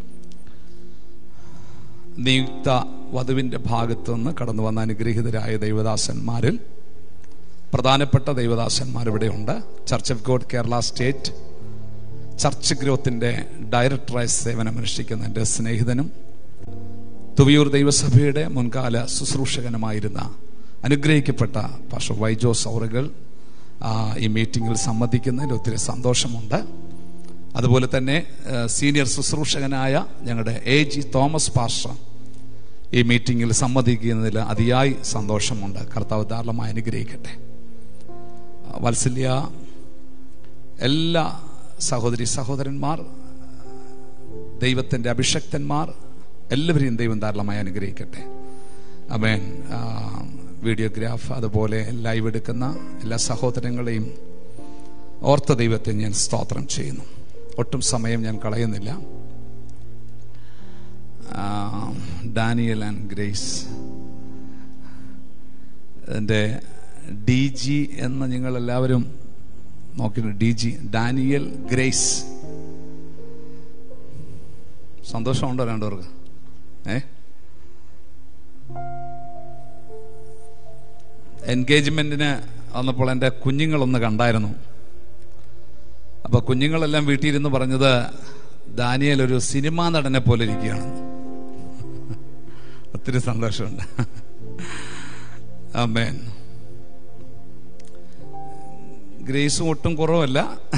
Speaker 6: നിയുക്ത വധുവിന്റെ ഭാഗത്തു നിന്ന് കടന്നു വന്ന അനുഗ്രഹീതരായ ദൈവദാസന്മാരിൽ പ്രധാനപ്പെട്ട ദൈവദാസന്മാർ ഇവിടെയുണ്ട് church of God Kerala state church ഗ്രോത്തിന്റെ ഡയറക്ടറായി സേവനമനുഷ്ഠിക്കുന്ന എൻ്റെ സ്നേഹിതനും തുവിയൂർ ദൈവസഭയുടെ മുൻകാല ശുശ്രൂഷകനുമായിരുന്ന അനുഗ്രഹിക്കപ്പെട്ട പാഷ വൈജോസ് അവറുകൾ ആ, ഈ മീറ്റിംഗിൽ സംബന്ധിക്കുന്നതിൽ ഒത്തിരി സന്തോഷമുണ്ട് അതുപോലെ തന്നെ ആ, സീനിയർ ശുശ്രൂഷകനായ ഞങ്ങളുടെ എ ജി തോമസ് പാഷ ഈ മീറ്റിംഗിൽ സമ്മതിക്കുന്നതിൽ അതിയായി സന്തോഷമുണ്ട് കർത്താവ് ധാരാളമായി അനുഗ്രഹിക്കട്ടെ വത്സല്യ എല്ലാ സഹോദരി സഹോദരന്മാർ ദൈവത്തിൻ്റെ അഭിഷക്തന്മാർ എല്ലാവരെയും ദൈവം ധാരാളമായി അനുഗ്രഹിക്കട്ടെ അമേൻ ആ, വീഡിയോഗ്രാഫ് അതുപോലെ ലൈവ് എടുക്കുന്ന എല്ലാ സഹോദരങ്ങളെയും ഓർത്ത ദൈവത്തെ ഞാൻ സ്തോത്രം ചെയ്യുന്നു ഒട്ടും സമയം ഞാൻ കളയുന്നില്ല ആ, ഡാനിയൽ ആൻഡ് ഗ്രേസ് എൻ്റെ ഡി ജി എന്ന് നിങ്ങൾ എല്ലാവരും നോക്കി ഡി ജി ഡാനിയൽ ഗ്രേസ് സന്തോഷമുണ്ടോ രണ്ടുപേർക്ക് ഏ എൻഗേജ്മെന്റിന് വന്നപ്പോൾ എൻ്റെ കുഞ്ഞുങ്ങളൊന്ന് കണ്ടായിരുന്നു അപ്പൊ കുഞ്ഞുങ്ങളെല്ലാം വീട്ടിലിരുന്ന് പറഞ്ഞത് ദാനിയൽ ഒരു സിനിമാ നടനെ പോലെ ഇരിക്കുകയാണ് ഒത്തിരി സന്തോഷമുണ്ട് അമ്മേൻ ഗ്രേസും ഒട്ടും കുറവല്ല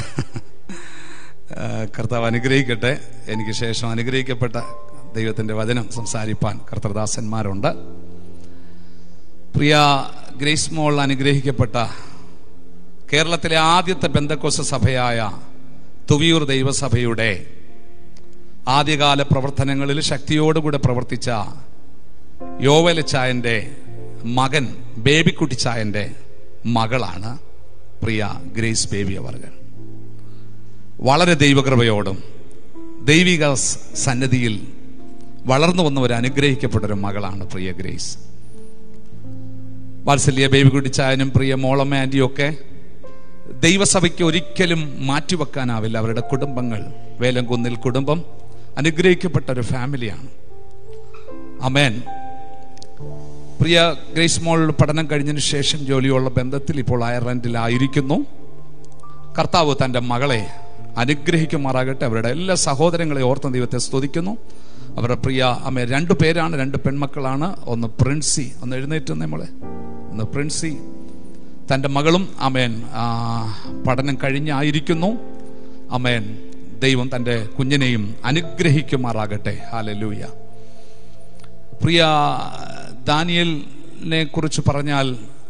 Speaker 6: ആ, കർത്താവ് അനുഗ്രഹിക്കട്ടെ എനിക്ക് ശേഷം അനുഗ്രഹിക്കപ്പെട്ട ദൈവത്തിന്റെ വചനം സംസാരിപ്പാൻ കർത്തദാസന്മാരുണ്ട് പ്രിയ ഗ്രേസ് മോൾ അനുഗ്രഹിക്കപ്പെട്ട കേരളത്തിലെ ആദ്യത്തെ ബന്ധക്കോസ സഭയായ തുവിയൂർ ദൈവസഭയുടെ ആദ്യകാല പ്രവർത്തനങ്ങളിൽ ശക്തിയോടുകൂടെ പ്രവർത്തിച്ച യോവലച്ചായന്റെ മകൻ ബേബിക്കുട്ടി ചായന്റെ മകളാണ് പ്രിയ ഗ്രേസ് ബേബി അവർകൾ വളരെ ദൈവകൃപയോടും ദൈവിക സ് സന്നിധിയിൽ വളർന്നു വന്ന ഒരു അനുഗ്രഹിക്കപ്പെട്ട ഒരു മകളാണ് പ്രിയ ഗ്രേസ് വാത്സല്യ ബേബിക്കുട്ടി ചായനും പ്രിയ മോളമ്മ ആന്റിയും ഒക്കെ ദൈവസഭയ്ക്ക് ഒരിക്കലും മാറ്റിവെക്കാനാവില്ല അവരുടെ കുടുംബങ്ങൾ വേലംകുന്നിൽ കുടുംബം അനുഗ്രഹിക്കപ്പെട്ട ഒരു ഫാമിലിയാണ് അമേൻ പ്രിയ ഗ്രേസ് മോൾ പഠനം കഴിഞ്ഞതിന് ശേഷം ജോലിയുള്ള ബന്ധത്തിൽ ഇപ്പോൾ അയർലൻഡിലായിരിക്കുന്നു കർത്താവ് തൻ്റെ മകളെ അനുഗ്രഹിക്കുമാറാകട്ടെ അവരുടെ എല്ലാ സഹോദരങ്ങളെ ഓർത്ത ദൈവത്തെ സ്തുതിക്കുന്നു അവരുടെ പ്രിയ അമ്മ രണ്ടു പേരാണ് രണ്ട് പെൺമക്കളാണ് ഒന്ന് പ്രിൻസി ഒന്ന് എഴുന്നേറ്റ് നമ്മളെ ഒന്ന് പ്രിൻസി തൻ്റെ മകളും അമേൻ ആ, പഠനം കഴിഞ്ഞായിരിക്കുന്നു അമേൻ ദൈവം തൻ്റെ കുഞ്ഞിനെയും അനുഗ്രഹിക്കുമാറാകട്ടെ ഹാലലൂയ പ്രിയ ദാനിയലിനെ കുറിച്ച് പറഞ്ഞാൽ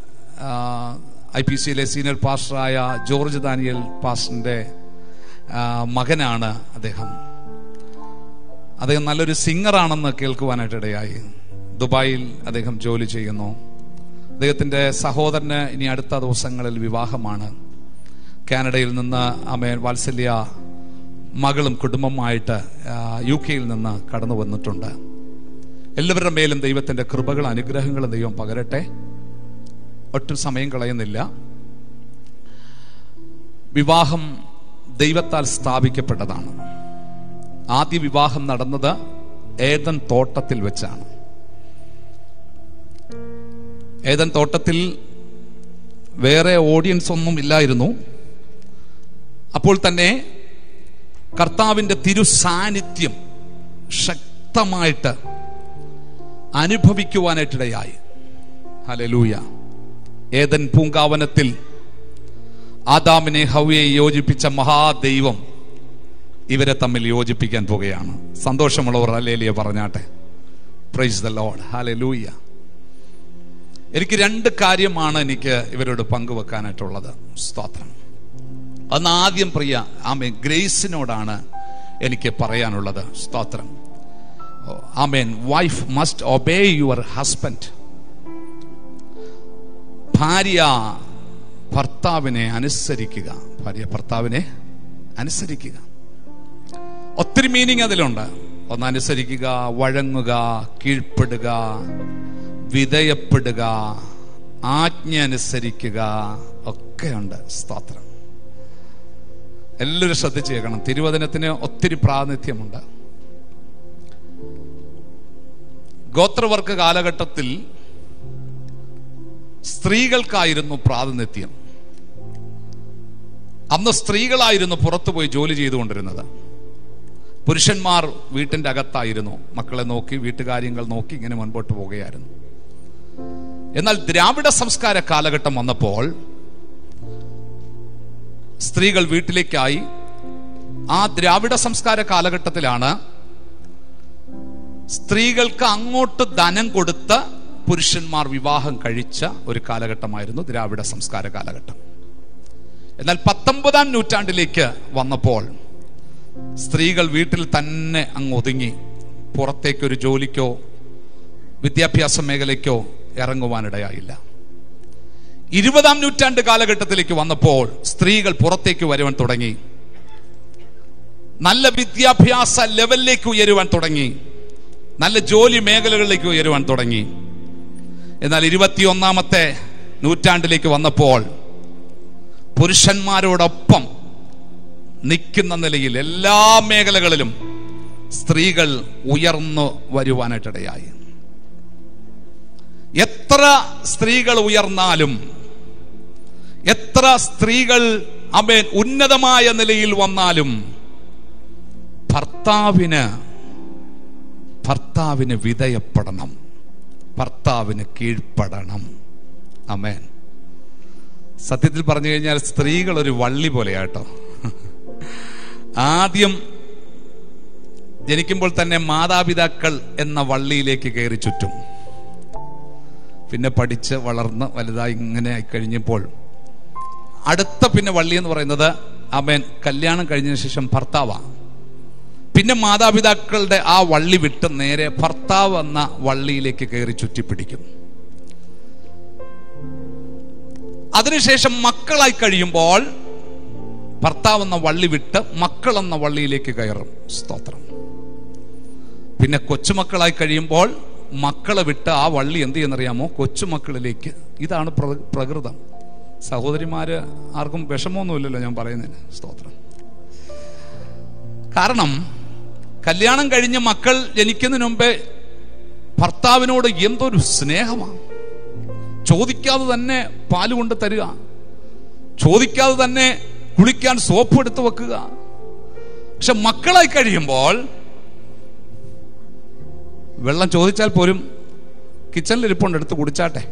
Speaker 6: ഐ പി സിയിലെ സീനിയർ പാസ്റ്ററായ ജോർജ് ദാനിയൽ പാസ്റ്ററിന്റെ ആ, മകനാണ് അദ്ദേഹം അദ്ദേഹം നല്ലൊരു സിംഗറാണെന്ന് കേൾക്കുവാനായിട്ട് ഇടയായി ദുബായിൽ അദ്ദേഹം ജോലി ചെയ്യുന്നു അദ്ദേഹത്തിന്റെ സഹോദരന് ഇനി അടുത്ത ദിവസങ്ങളിൽ വിവാഹമാണ് കാനഡയിൽ നിന്ന് അമേൻ വാത്സല്യ മകളും കുടുംബമായിട്ട് ആ, യു കെയിൽ നിന്ന് കടന്നു വന്നിട്ടുണ്ട് എല്ലാവരുടെ മേലും ദൈവത്തിന്റെ കൃപകളും അനുഗ്രഹങ്ങളും ദൈവം പകരട്ടെ ഒട്ടും സമയം കളയുന്നില്ല വിവാഹം ദൈവത്താൽ സ്ഥാപിക്കപ്പെട്ടതാണ് ആദ്യ വിവാഹം നടന്നത് ഏതൻ തോട്ടത്തിൽ വെച്ചാണ് ഏതൻ തോട്ടത്തിൽ വേറെ ഓഡിയൻസ് ഒന്നും ഇല്ലായിരുന്നു അപ്പോൾ തന്നെ കർത്താവിന്റെ തിരു സാന്നിധ്യം ശക്തമായിട്ട് അനുഭവിക്കുവാനായിട്ടിടയായി ഹലലൂയ ഏതൻ പൂങ്കാവനത്തിൽ ആദാമിനെ ഹവ്യയെ യോജിപ്പിച്ച മഹാദൈവം ഇവരെ തമ്മിൽ യോജിപ്പിക്കാൻ പോകുകയാണ് സന്തോഷമുള്ളവർ അല്ലേലിയ പറഞ്ഞാട്ടെ പ്രൈസ് ദ ലോഡ് ഹാലലൂയ എനിക്ക് രണ്ട് കാര്യമാണ് എനിക്ക് ഇവരോട് പങ്കുവെക്കാനായിട്ടുള്ളത് സ്തോത്രം അന്ന് ആദ്യം പ്രിയ ആമേൻ ഗ്രേസിനോടാണ് എനിക്ക് പറയാനുള്ളത് സ്തോത്രം ആമേൻ wife must obey your husband ഭാര്യ ഭർത്താവിനെ അനുസരിക്കുക ഭാര്യ ഭർത്താവിനെ അനുസരിക്കുക ഒത്തിരി മീനിങ് അതിലുണ്ട് ഒന്ന് അനുസരിക്കുക വഴങ്ങുക കീഴ്പ്പെടുക വിധേയപ്പെടുക ആജ്ഞ അനുസരിക്കുക ഒക്കെയുണ്ട് സ്തോത്രം എല്ലാവരും ശ്രദ്ധിച്ചു കേൾക്കണം തിരുവചനത്തിന് ഒത്തിരി പ്രാതിനിധ്യമുണ്ട് ഗോത്രവർഗ കാലഘട്ടത്തിൽ സ്ത്രീകൾക്കായിരുന്നു പ്രാതിനിധ്യം അന്ന് സ്ത്രീകളായിരുന്നു പുറത്തുപോയി ജോലി ചെയ്തുകൊണ്ടിരുന്നത് പുരുഷന്മാർ വീട്ടിന്റെ അകത്തായിരുന്നു മക്കളെ നോക്കി വീട്ടുകാര്യങ്ങൾ നോക്കി ഇങ്ങനെ മുൻപോട്ട് പോവുകയായിരുന്നു എന്നാൽ ദ്രാവിഡ സംസ്കാര കാലഘട്ടം വന്നപ്പോൾ സ്ത്രീകൾ വീട്ടിലേക്കായി ആ ദ്രാവിഡ സംസ്കാര കാലഘട്ടത്തിലാണ് സ്ത്രീകൾക്ക് അങ്ങോട്ട് ധനം കൊടുത്ത് പുരുഷന്മാർ വിവാഹം കഴിച്ച ഒരു കാലഘട്ടമായിരുന്നു ദ്രാവിഡ സംസ്കാര കാലഘട്ടം എന്നാൽ പത്തൊമ്പതാം നൂറ്റാണ്ടിലേക്ക് വന്നപ്പോൾ സ്ത്രീകൾ വീട്ടിൽ തന്നെ അങ്ങ് ഒതുങ്ങി പുറത്തേക്കൊരു ജോലിക്കോ വിദ്യാഭ്യാസ മേഖലയ്ക്കോ ഇറങ്ങുവാനിടയായില്ല ഇരുപതാം നൂറ്റാണ്ട് കാലഘട്ടത്തിലേക്ക് വന്നപ്പോൾ സ്ത്രീകൾ പുറത്തേക്ക് വരുവാൻ തുടങ്ങി നല്ല വിദ്യാഭ്യാസ ലെവലിലേക്ക് ഉയരുവാൻ തുടങ്ങി നല്ല ജോലി മേഖലകളിലേക്ക് ഉയരുവാൻ തുടങ്ങി എന്നാൽ ഇരുപത്തിയൊന്നാമത്തെ നൂറ്റാണ്ടിലേക്ക് വന്നപ്പോൾ പുരുഷന്മാരോടൊപ്പം നിൽക്കുന്ന നിലയിൽ എല്ലാ മേഖലകളിലും സ്ത്രീകൾ ഉയർന്നു വരുവാനായിട്ടിടയായി എത്ര സ്ത്രീകൾ ഉയർന്നാലും എത്ര സ്ത്രീകൾ അവൻ ഉന്നതമായ നിലയിൽ വന്നാലും ഭർത്താവിന് ഭർത്താവിന് വിധേയപ്പെടണം ഭർത്താവിന് കീഴ്പ്പെടണം അമേൻ സത്യത്തിൽ പറഞ്ഞു കഴിഞ്ഞാൽ സ്ത്രീകൾ ഒരു വള്ളി പോലെയാട്ടോ ആദ്യം ജനിക്കുമ്പോൾ തന്നെ മാതാപിതാക്കൾ എന്ന വള്ളിയിലേക്ക് കയറി ചുറ്റും പിന്നെ പഠിച്ച് വളർന്ന് വലുതായി ഇങ്ങനെ ആയി കഴിഞ്ഞപ്പോൾ അടുത്ത പിന്നെ വള്ളി എന്ന് പറയുന്നത് അവൻ കല്യാണം കഴിഞ്ഞതിന് ശേഷം ഭർത്താവാണ് പിന്നെ മാതാപിതാക്കളുടെ ആ വള്ളി വിട്ട് നേരെ ഭർത്താവ് എന്ന വള്ളിയിലേക്ക് കയറി ചുറ്റിപ്പിടിക്കും അതിനുശേഷം മക്കളായി കഴിയുമ്പോൾ ഭർത്താവ് എന്ന വള്ളി വിട്ട് മക്കൾ എന്ന വള്ളിയിലേക്ക് കയറും സ്തോത്രം പിന്നെ കൊച്ചുമക്കളായി കഴിയുമ്പോൾ മക്കളെ വിട്ട് ആ വള്ളി എന്ത് ചെയ്യുന്നറിയാമോ കൊച്ചുമക്കളിലേക്ക് ഇതാണ് പ്ര- പ്രകൃതം സഹോദരിമാര് ആർക്കും വിഷമമൊന്നുമില്ലല്ലോ ഞാൻ പറയുന്നതിന് സ്തോത്രം കാരണം കല്യാണം കഴിഞ്ഞ് മക്കൾ ജനിക്കുന്നതിന് മുമ്പേ ഭർത്താവിനോട് എന്തൊരു സ്നേഹമാണ് ചോദിക്കാതെ തന്നെ പാല് കൊണ്ട് തരിക ചോദിക്കാതെ തന്നെ കുളിക്കാൻ സോപ്പ് എടുത്ത് വെക്കുക പക്ഷെ മക്കളായി കഴിയുമ്പോൾ വെള്ളം ചോദിച്ചാൽ പോലും കിച്ചണിൽ ഇരിപ്പുണ്ട് എടുത്ത് കുടിച്ചാട്ടെ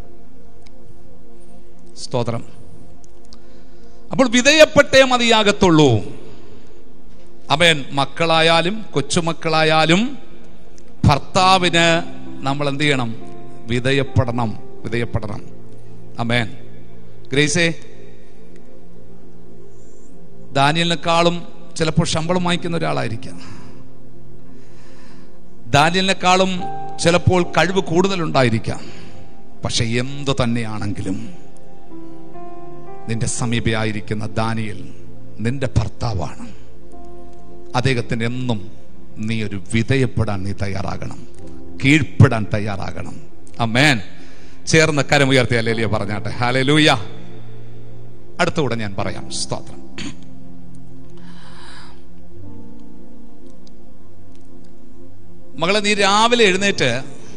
Speaker 6: സ്തോത്രം അപ്പോൾ വിധേയപ്പെട്ടേ മതിയാകത്തുള്ളൂ അവൻ മക്കളായാലും കൊച്ചുമക്കളായാലും ഭർത്താവിന് നമ്മൾ എന്ത് ചെയ്യണം വിധേയപ്പെടണം വിധേയപ്പെടണം അമേൻ ഗ്രേസേ ദാനിയലിനെക്കാളും ചിലപ്പോൾ ശമ്പളം വാങ്ങിക്കുന്ന ഒരാളായിരിക്കാം ദാനിയലിനെക്കാളും ചിലപ്പോൾ കഴിവ് കൂടുതലുണ്ടായിരിക്കാം പക്ഷെ എന്തു തന്നെയാണെങ്കിലും നിന്റെ സമീപയായിരിക്കുന്ന ദാനിയൽ നിന്റെ ഭർത്താവാണ് അദ്ദേഹത്തിന് എന്നും നീ ഒരു വിധേയപ്പെടാൻ നീ തയ്യാറാകണം കീഴ്പ്പെടാൻ തയ്യാറാകണം അമ്മേൻ ചേർന്ന് കരമുയർത്തി അല്ലേലിയ പറഞ്ഞാട്ടെ ഹാലലൂയ അടുത്തുകൂടെ ഞാൻ പറയാം സ്തോത്രം മകളെ നീ രാവിലെ എഴുന്നേറ്റ്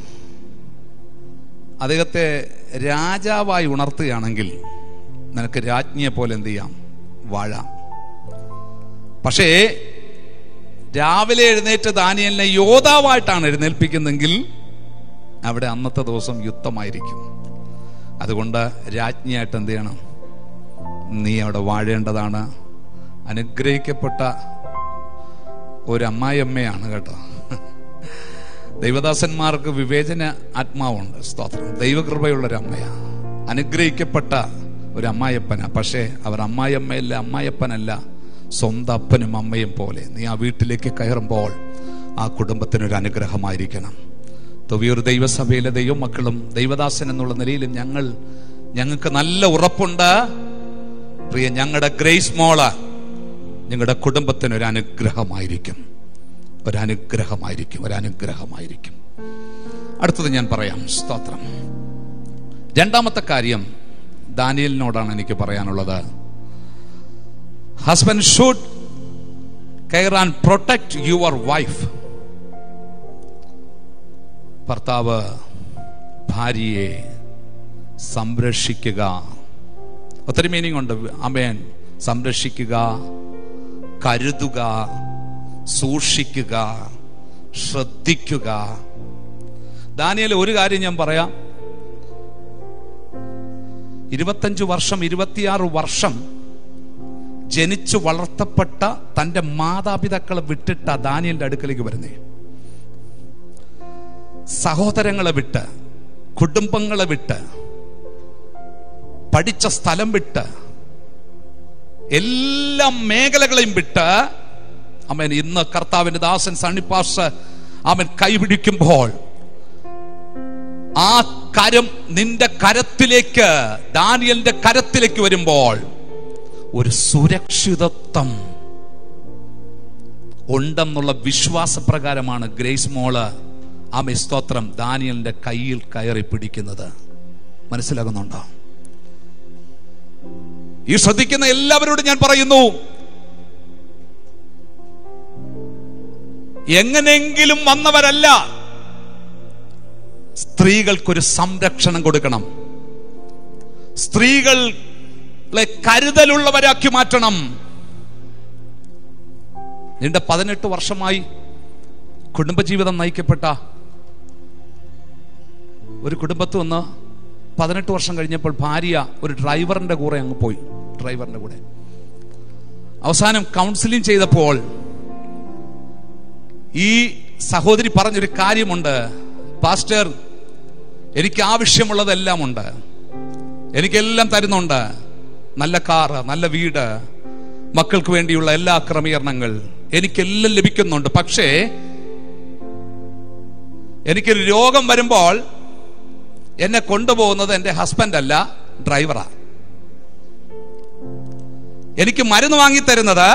Speaker 6: അദ്ദേഹത്തെ രാജാവായി ഉണർത്തുകയാണെങ്കിൽ നിനക്ക് രാജ്ഞിയെ പോലെ എന്ത് ചെയ്യാം വാഴാം പക്ഷേ രാവിലെ എഴുന്നേറ്റ് ദാനിയലിനെ യോദ്ധാവായിട്ടാണ് എഴുന്നേൽപ്പിക്കുന്നെങ്കിൽ അവിടെ അന്നത്തെ ദിവസം യുദ്ധമായിരിക്കും അതുകൊണ്ട് രാജ്ഞിയായിട്ട് എന്ത് ചെയ്യണം നീ അവിടെ വാഴേണ്ടതാണ് അനുഗ്രഹിക്കപ്പെട്ട ഒരു അമ്മായിയമ്മയാണ് കേട്ടോ ദൈവദാസന്മാർക്ക് വിവേചന ആത്മാവുണ്ട് സ്തോത്രം ദൈവകൃപയുള്ള ഒരു അമ്മയാ അനുഗ്രഹിക്കപ്പെട്ട ഒരു അമ്മായപ്പന പക്ഷേ അവർ അമ്മായിയമ്മയല്ല അമ്മായപ്പനല്ല സ്വന്തം അപ്പനും അമ്മയും പോലെ നീ ആ വീട്ടിലേക്ക് കയറുമ്പോൾ ആ കുടുംബത്തിനൊരു അനുഗ്രഹമായിരിക്കണം തൊവിയൊരു ദൈവസഭയിലെ ദൈവമക്കളും ദൈവദാസൻ എന്നുള്ള നിലയിലും ഞങ്ങൾ ഞങ്ങൾക്ക് നല്ല ഉറപ്പുണ്ട് പ്രിയ ഞങ്ങളുടെ ഗ്രേസ് മോള് ഞങ്ങളുടെ കുടുംബത്തിന് ഒരു അനുഗ്രഹമായിരിക്കും ഒരനുഗ്രഹമായിരിക്കും ഒരനുഗ്രഹമായിരിക്കും അടുത്തത് ഞാൻ പറയാം സ്തോത്രം രണ്ടാമത്തെ കാര്യം ദാനിയലിനോടാണ് എനിക്ക് പറയാനുള്ളത് husband should care and protect your wife ഭർത്താവ് ഭാര്യയെ സംരക്ഷിക്കുക ഒത്തിരി മീനിങ് ഉണ്ട് അമേൻ സംരക്ഷിക്കുക കരുതുക സൂക്ഷിക്കുക ശ്രദ്ധിക്കുക ദാനിയൽ ഒരു കാര്യം ഞാൻ പറയാം ഇരുപത്തഞ്ചു വർഷം ഇരുപത്തിയാറ് വർഷം ജനിച്ചു വളർത്തപ്പെട്ട തന്റെ മാതാപിതാക്കളെ വിട്ടിട്ട ദാനിയലിന്റെ അടുക്കലേക്ക് വരുന്നേ സഹോദരങ്ങളെ വിട്ട് കുടുംബങ്ങളെ വിട്ട് പഠിച്ച സ്ഥലം വിട്ട് എല്ലാ മേഖലകളെയും വിട്ട് അവൻ ഇന്ന് കർത്താവിന്റെ ദാസൻ സണ്ണിപ്പാഷ അവൻ കൈപിടിക്കുമ്പോൾ ആ കരം നിന്റെ കരത്തിലേക്ക് ദാനിയലിന്റെ കരത്തിലേക്ക് വരുമ്പോൾ ഒരു സുരക്ഷിതത്വം ഉണ്ടെന്നുള്ള വിശ്വാസപ്രകാരമാണ് ഗ്രേസ് മോള് ആമേ സ്തോത്രം ദാനിയലിന്റെ കയ്യിൽ കയറി പിടിക്കുന്നത് മനസ്സിലാകുന്നുണ്ടോ ഈ ശ്രദ്ധിക്കുന്ന എല്ലാവരോടും ഞാൻ പറയുന്നു എങ്ങനെങ്കിലും വന്നവരല്ല സ്ത്രീകൾക്കൊരു സംരക്ഷണം കൊടുക്കണം സ്ത്രീകളെ കരുതലുള്ളവരാക്കി മാറ്റണം നിന്റെ പതിനെട്ട് വർഷമായി കുടുംബജീവിതം നയിക്കപ്പെട്ട ഒരു കുടുംബത്ത് വന്ന് പതിനെട്ട് വർഷം കഴിഞ്ഞപ്പോൾ ഭാര്യ ഒരു ഡ്രൈവറിന്റെ കൂടെ അങ്ങ് പോയി ഡ്രൈവറിന്റെ കൂടെ അവസാനം കൗൺസിലിംഗ് ചെയ്തപ്പോൾ ഈ സഹോദരി പറഞ്ഞൊരു കാര്യമുണ്ട് പാസ്റ്റർ എനിക്ക് ആവശ്യമുള്ളതെല്ലാം ഉണ്ട് എനിക്കെല്ലാം തരുന്നുണ്ട് നല്ല കാറ് നല്ല വീട് മക്കൾക്ക് വേണ്ടിയുള്ള എല്ലാ ക്രമീകരണങ്ങൾ എനിക്കെല്ലാം ലഭിക്കുന്നുണ്ട് പക്ഷേ എനിക്കൊരു രോഗം വരുമ്പോൾ എന്നെ കൊണ്ടുപോകുന്നത് എൻ്റെ ഹസ്ബൻഡ് അല്ല ഡ്രൈവറാ എനിക്ക് മരുന്ന് വാങ്ങി തരുന്നത്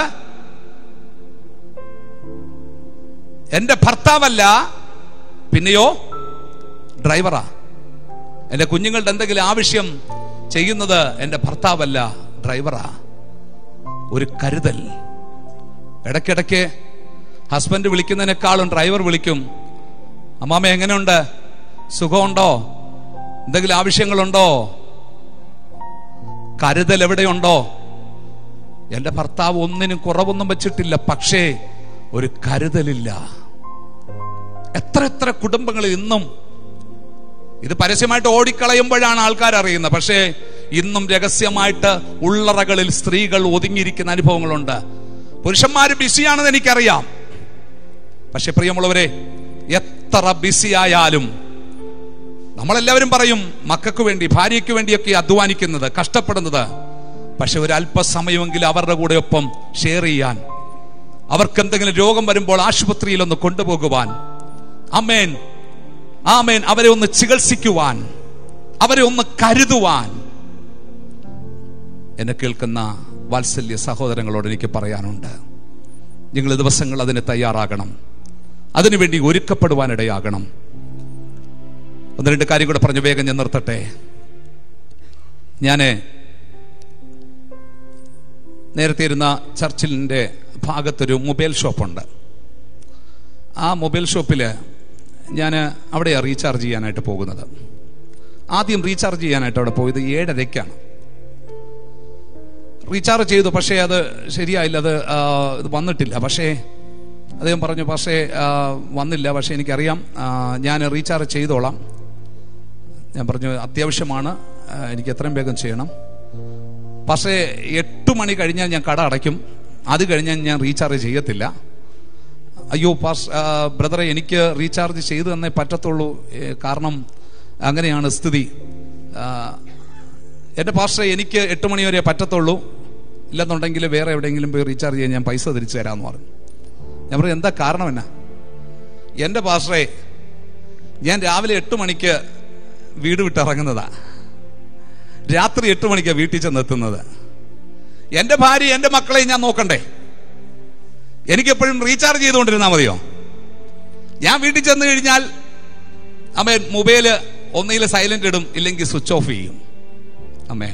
Speaker 6: എന്റെ ഭർത്താവല്ല പിന്നെയോ ഡ്രൈവറാ എന്റെ കുഞ്ഞുങ്ങളുടെ എന്തെങ്കിലും ആവശ്യം ചെയ്യുന്നത് എന്റെ ഭർത്താവല്ല ഡ്രൈവറാ ഒരു കരുതൽ ഇടയ്ക്കിടയ്ക്ക് ഹസ്ബൻഡ് വിളിക്കുന്നതിനേക്കാളും ഡ്രൈവർ വിളിക്കും അമ്മാമ എങ്ങനെയുണ്ട് സുഖമുണ്ടോ എന്തെങ്കിലും ആവശ്യങ്ങളുണ്ടോ കരുതൽ എവിടെയുണ്ടോ എന്റെ ഭർത്താവ് ഒന്നിനും കുറവൊന്നും വെച്ചിട്ടില്ല പക്ഷേ ഒരു കരുതലില്ല എത്ര എത്ര കുടുംബങ്ങൾ ഇന്നും ഇത് പരസ്യമായിട്ട് ഓടിക്കളയുമ്പോഴാണ് ആൾക്കാർ അറിയുന്നത് പക്ഷേ ഇന്നും രഹസ്യമായിട്ട് ഉള്ളറകളിൽ സ്ത്രീകൾ ഒതുങ്ങിയിരിക്കുന്ന അനുഭവങ്ങളുണ്ട് പുരുഷന്മാര് ബിസിയാണെന്ന് എനിക്കറിയാം പക്ഷെ പ്രിയമുള്ളവരെ എത്ര ബിസി ആയാലും നമ്മളെല്ലാവരും പറയും മക്കൾക്ക് വേണ്ടി ഭാര്യയ്ക്ക് വേണ്ടിയൊക്കെ അധ്വാനിക്കുന്നത് കഷ്ടപ്പെടുന്നത് പക്ഷെ ഒരു അല്പസമയമെങ്കിലും അവരുടെ കൂടെ ഒപ്പം ഷെയർ ചെയ്യാൻ അവർക്ക് എന്തെങ്കിലും രോഗം വരുമ്പോൾ ആശുപത്രിയിൽ ഒന്ന് കൊണ്ടുപോകുവാൻ അമ്മേൻ ആമേൻ അവരെ ഒന്ന് ചികിത്സിക്കുവാൻ അവരെ ഒന്ന് കരുതുവാൻ എന്നെ കേൾക്കുന്ന വാത്സല്യ സഹോദരങ്ങളോട് എനിക്ക് പറയാനുണ്ട് നിങ്ങൾ ദിവസങ്ങൾ അതിന് തയ്യാറാകണം അതിനുവേണ്ടി ഒരുക്കപ്പെടുവാനിടയാകണം ഒന്ന് രണ്ട് കാര്യം കൂടെ പറഞ്ഞു വേഗം ഞാൻ നിർത്തട്ടെ ഞാന് നേരത്തെ ഇരുന്ന ചർച്ചിലിൻ്റെ ഭാഗത്തൊരു മൊബൈൽ ഷോപ്പുണ്ട് ആ മൊബൈൽ ഷോപ്പിൽ ഞാൻ അവിടെയാണ് റീചാർജ് ചെയ്യാനായിട്ട് പോകുന്നത് ആദ്യം റീചാർജ് ചെയ്യാനായിട്ട് അവിടെ പോയത് ഏഴരയ്ക്കാണ് റീചാർജ് ചെയ്തു പക്ഷേ അത് ശരിയായില്ല അത് ആ, ഇത് വന്നിട്ടില്ല പക്ഷേ അദ്ദേഹം പറഞ്ഞു പക്ഷേ ആ, വന്നില്ല പക്ഷേ എനിക്കറിയാം ആ, ഞാൻ റീചാർജ് ചെയ്തോളാം ഞാൻ പറഞ്ഞു അത്യാവശ്യമാണ് ആ, എനിക്ക് എത്രയും വേഗം ചെയ്യണം പക്ഷേ എട്ട് മണി കഴിഞ്ഞാൽ ഞാൻ കട അടയ്ക്കും അത് കഴിഞ്ഞാൽ ഞാൻ റീചാർജ് ചെയ്യത്തില്ല അയ്യോ പാസ് ആ, ബ്രദറെ എനിക്ക് റീചാർജ് ചെയ്തു തന്നേ പറ്റത്തുള്ളൂ ഏ, കാരണം അങ്ങനെയാണ് സ്ഥിതി ആ, എൻ്റെ പാസ്റ്ററെ എനിക്ക് എട്ട് മണി വരെ പറ്റത്തുള്ളൂ ഇല്ലെന്നുണ്ടെങ്കിൽ വേറെ എവിടെയെങ്കിലും പോയി റീചാർജ് ചെയ്യാൻ ഞാൻ പൈസ തിരിച്ചു തരാമെന്ന് പറഞ്ഞു ഞാൻ പറഞ്ഞു എന്താ കാരണം എന്നാ എൻ്റെ പാസ്റ്ററെ ഞാൻ രാവിലെ എട്ട് മണിക്ക് വീട് വിട്ടിറങ്ങുന്നതാ രാത്രി എട്ട് മണിക്കാണ് വീട്ടിൽ ചെന്നെത്തുന്നത് എൻ്റെ ഭാര്യ എൻ്റെ മക്കളെയും ഞാൻ നോക്കണ്ടേ എനിക്കെപ്പോഴും റീചാർജ് ചെയ്തുകൊണ്ടിരുന്നാൽ മതിയോ ഞാൻ വീട്ടിൽ ചെന്ന് കഴിഞ്ഞാൽ അമ്മേ മൊബൈല് ഒന്നിൽ സൈലന്റ് ഇടും ഇല്ലെങ്കിൽ സ്വിച്ച് ഓഫ് ചെയ്യും അമ്മേ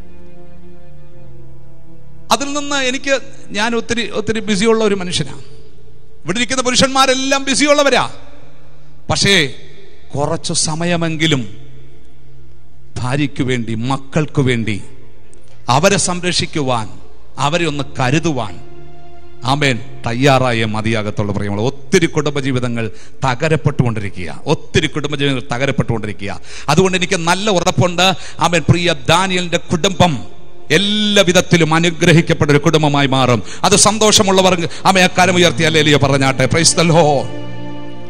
Speaker 6: അതിൽ നിന്ന് എനിക്ക് ഞാൻ ഒത്തിരി ഒത്തിരി ബിസിയുള്ള ഒരു മനുഷ്യനാണ് ഇവിടെ ഇരിക്കുന്ന പുരുഷന്മാരെല്ലാം ബിസിയുള്ളവരാ പക്ഷേ കുറച്ചു സമയമെങ്കിലും ഭാര്യയ്ക്ക് വേണ്ടി മക്കൾക്ക് വേണ്ടി അവരെ സംരക്ഷിക്കുവാൻ അവരെ ഒന്ന് കരുതുവാൻ ആമേൻ തയ്യാറായേ മതിയാകത്തുള്ള പ്രിയമുള്ള ഒത്തിരി കുടുംബജീവിതങ്ങൾ തകരപ്പെട്ടുകൊണ്ടിരിക്കുക ഒത്തിരി കുടുംബജീവിതങ്ങൾ തകരപ്പെട്ടുകൊണ്ടിരിക്കുക അതുകൊണ്ട് എനിക്ക് നല്ല ഉറപ്പുണ്ട് ആമേൻ പ്രിയ ദാനിയലിന്റെ കുടുംബം എല്ലാ വിധത്തിലും അനുഗ്രഹിക്കപ്പെട്ട ഒരു കുടുംബമായി മാറും അത് സന്തോഷമുള്ളവർ ആമേ അക്കാരം ഉയർത്തി അല്ലേലിയോ പറഞ്ഞാട്ടെ പ്രൈസ് ദ ലോർഡ്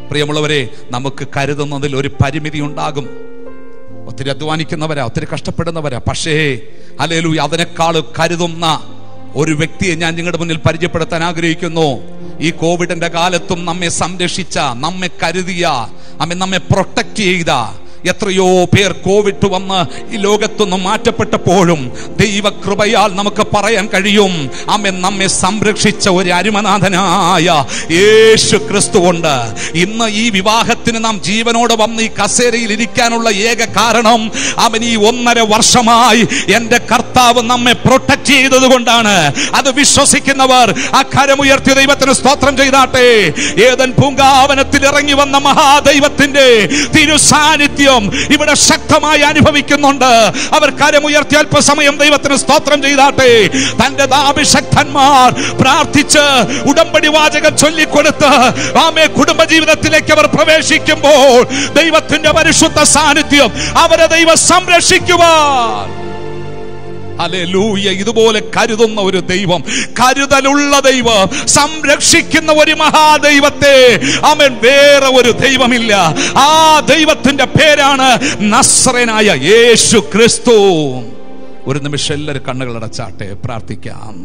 Speaker 6: പ്രിയമുള്ളവരെ നമുക്ക് കരുതുന്നതിൽ ഒരു പരിമിതി ഉണ്ടാകും ഒത്തിരി അധ്വാനിക്കുന്നവരാ ഒത്തിരി കഷ്ടപ്പെടുന്നവരാ പക്ഷേ അല്ലേലു അതിനേക്കാൾ കരുതുന്ന ഒരു വ്യക്തിയെ ഞാൻ നിങ്ങളുടെ മുന്നിൽ പരിചയപ്പെടുത്താൻ ആഗ്രഹിക്കുന്നു ഈ കോവിഡിന്റെ കാലത്തും നമ്മെ സംരക്ഷിച്ച നമ്മെ കരുതിയ അമ്മ നമ്മെ പ്രൊട്ടക്ട് ചെയ്ത എത്രയോ പേർ കോവിഡ് വന്ന് ഈ ലോകത്തുനിന്ന് മാറ്റപ്പെട്ടപ്പോഴും ദൈവകൃപയാൽ നമുക്ക് പറയാൻ കഴിയും അമ്മ നമ്മെ സംരക്ഷിച്ച ഒരു അരുമനാഥനായ യേശു ക്രിസ്തു ഉണ്ട് ഇന്ന് ഈ വിവാഹത്തിന് നാം ജീവനോടെ വന്ന് ഈ കസേരയിൽ ഇരിക്കാനുള്ള ഏക കാരണം അവൻ ഈ ഒന്നര വർഷമായി എന്റെ കർത്താവ് നമ്മെ പ്രൊട്ടക്ട് ചെയ്തത് കൊണ്ടാണ് അത് വിശ്വസിക്കുന്നവർ ആ കരമുയർത്തിയ ദൈവത്തിന് സ്തോത്രം ചെയ്താട്ടെ ഏതൻ പൂങ്കാവനത്തിൽ ഇറങ്ങി വന്ന മഹാദൈവത്തിന്റെ തിരു സാന്നിധ്യം ഇവിടെ ശക്തമായി അനുഭവിക്കുന്നുണ്ട് അവർ കരമുയർത്തി അല്പസമയം ദൈവത്തിന് സ്തോത്രം ചെയ്താട്ടെ തന്റെ ദാഭിശക്തന്മാർ പ്രാർത്ഥിച്ച് ഉടമ്പടി വാചകം ചൊല്ലിക്കൊടുത്ത് ആമേ കുടുംബജീവിതത്തിലേക്ക് അവർ പ്രവേശിക്കുമ്പോൾ ദൈവത്തിന്റെ പരിശുദ്ധ സാന്നിധ്യം അവരെ ദൈവം സംരക്ഷിക്കുവാൻ ഹല്ലേലൂയ ഇതുപോലെ കരുതുന്ന ഒരു ദൈവം കരുതലുള്ള ദൈവം സംരക്ഷിക്കുന്ന ഒരു മഹാദൈവത്തെ അവൻ വേറെ ഒരു ദൈവമില്ല ആ ദൈവത്തിന്റെ പേരാണ് നസ്രനായ യേശു ക്രിസ്തു ഒരു നിമിഷം എല്ലാവരും കണ്ണുകൾ അടച്ചാട്ടെ പ്രാർത്ഥിക്കാം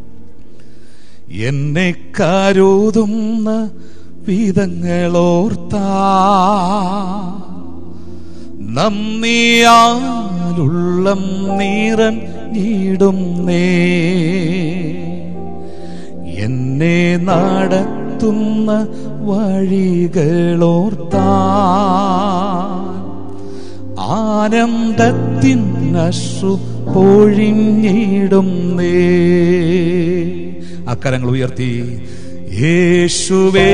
Speaker 6: എന്നെ കരുതുന്ന വിധങ്ങളോർത്താ നന്ദിയാലുള്ളം നീറൻ നീടുന്നേ എന്നെ നടത്തുന്ന വഴികളോർത്താ ആനന്ദത്തിൻ അശ്രു പൊഴിഞ്ഞിടുന്നേ അക്കരങ്ങൾ ഉയർത്തി യേശുവേ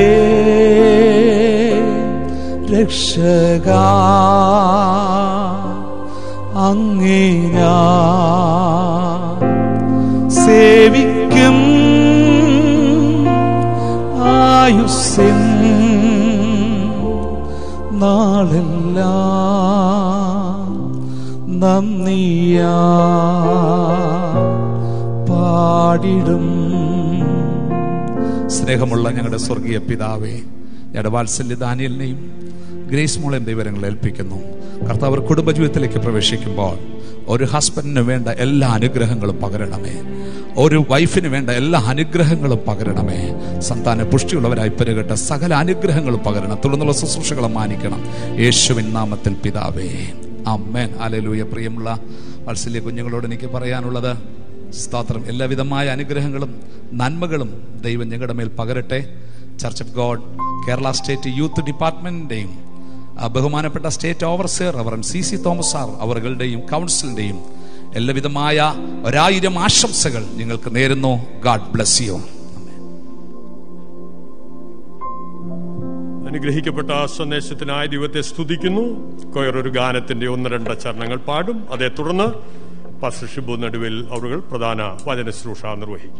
Speaker 6: രക്ഷക അങ്ങേ ഞാൻ സേവിക്കും ആയുസ്സിൻ നാളെല്ലാം നന്ദിയാ പാടിടും സ്നേഹമുള്ള ഞങ്ങളുടെ സ്വർഗീയ പിതാവേ ഞങ്ങളുടെ വാത്സല്യ ദാനിയലിനെയും ഗ്രേസ് മോളെയും ദൈവരങ്ങൾ ഏൽപ്പിക്കുന്നു കർത്താവ് കുടുംബജീവിതത്തിലേക്ക് പ്രവേശിക്കുമ്പോൾ ഒരു ഹസ്ബൻഡിന് വേണ്ട എല്ലാ അനുഗ്രഹങ്ങളും പകരണമേ ഒരു വൈഫിന് വേണ്ട എല്ലാ അനുഗ്രഹങ്ങളും പകരണമേ സന്താന പുഷ്ടിയുള്ളവരായി പെരുകട്ടെ സകല അനുഗ്രഹങ്ങളും പകരണം തുടർന്നുള്ള ശുശ്രൂഷകളെ മാനിക്കണം യേശുവിൻ നാമത്തിൽ പിതാവേ അമ്മേൻ അലലൂയ പ്രിയമുള്ള വത്സല്യ കുഞ്ഞുങ്ങളോട് എനിക്ക് പറയാനുള്ളത് സ്തോത്രം എല്ലാവിധമായ അനുഗ്രഹങ്ങളും നന്മകളും ദൈവം ഞങ്ങളുടെ മേൽ പകരട്ടെ church of God Kerala state youth ഡിപ്പാർട്ട്മെന്റിന്റെയും ബഹുമാനപ്പെട്ട സ്റ്റേറ്റ് ഓവർസിയർ അവർ സി സി തോമസ് സാർ അവരുടെയും കൗൺസിലിന്റെയും എല്ലാവിധമായ ഒരായിരം ആശംസകൾ നിങ്ങൾക്ക് നേരുന്നു ഗാഡ് ബ്ലസ് യു
Speaker 1: അനുഗ്രഹിക്കപ്പെട്ട ആ സന്ദേശത്തിനായി ദൈവത്തെ സ്തുതിക്കുന്നു കൊയറൊരു ഗാനത്തിന്റെ ഒന്ന് രണ്ട് ചരണങ്ങൾ പാടും അതേ തുടർന്ന് പാസ്റ്റർ ഷിബു നടുവിൽ അവർ പ്രധാന വചന ശുശ്രൂഷ നിർവഹിക്കും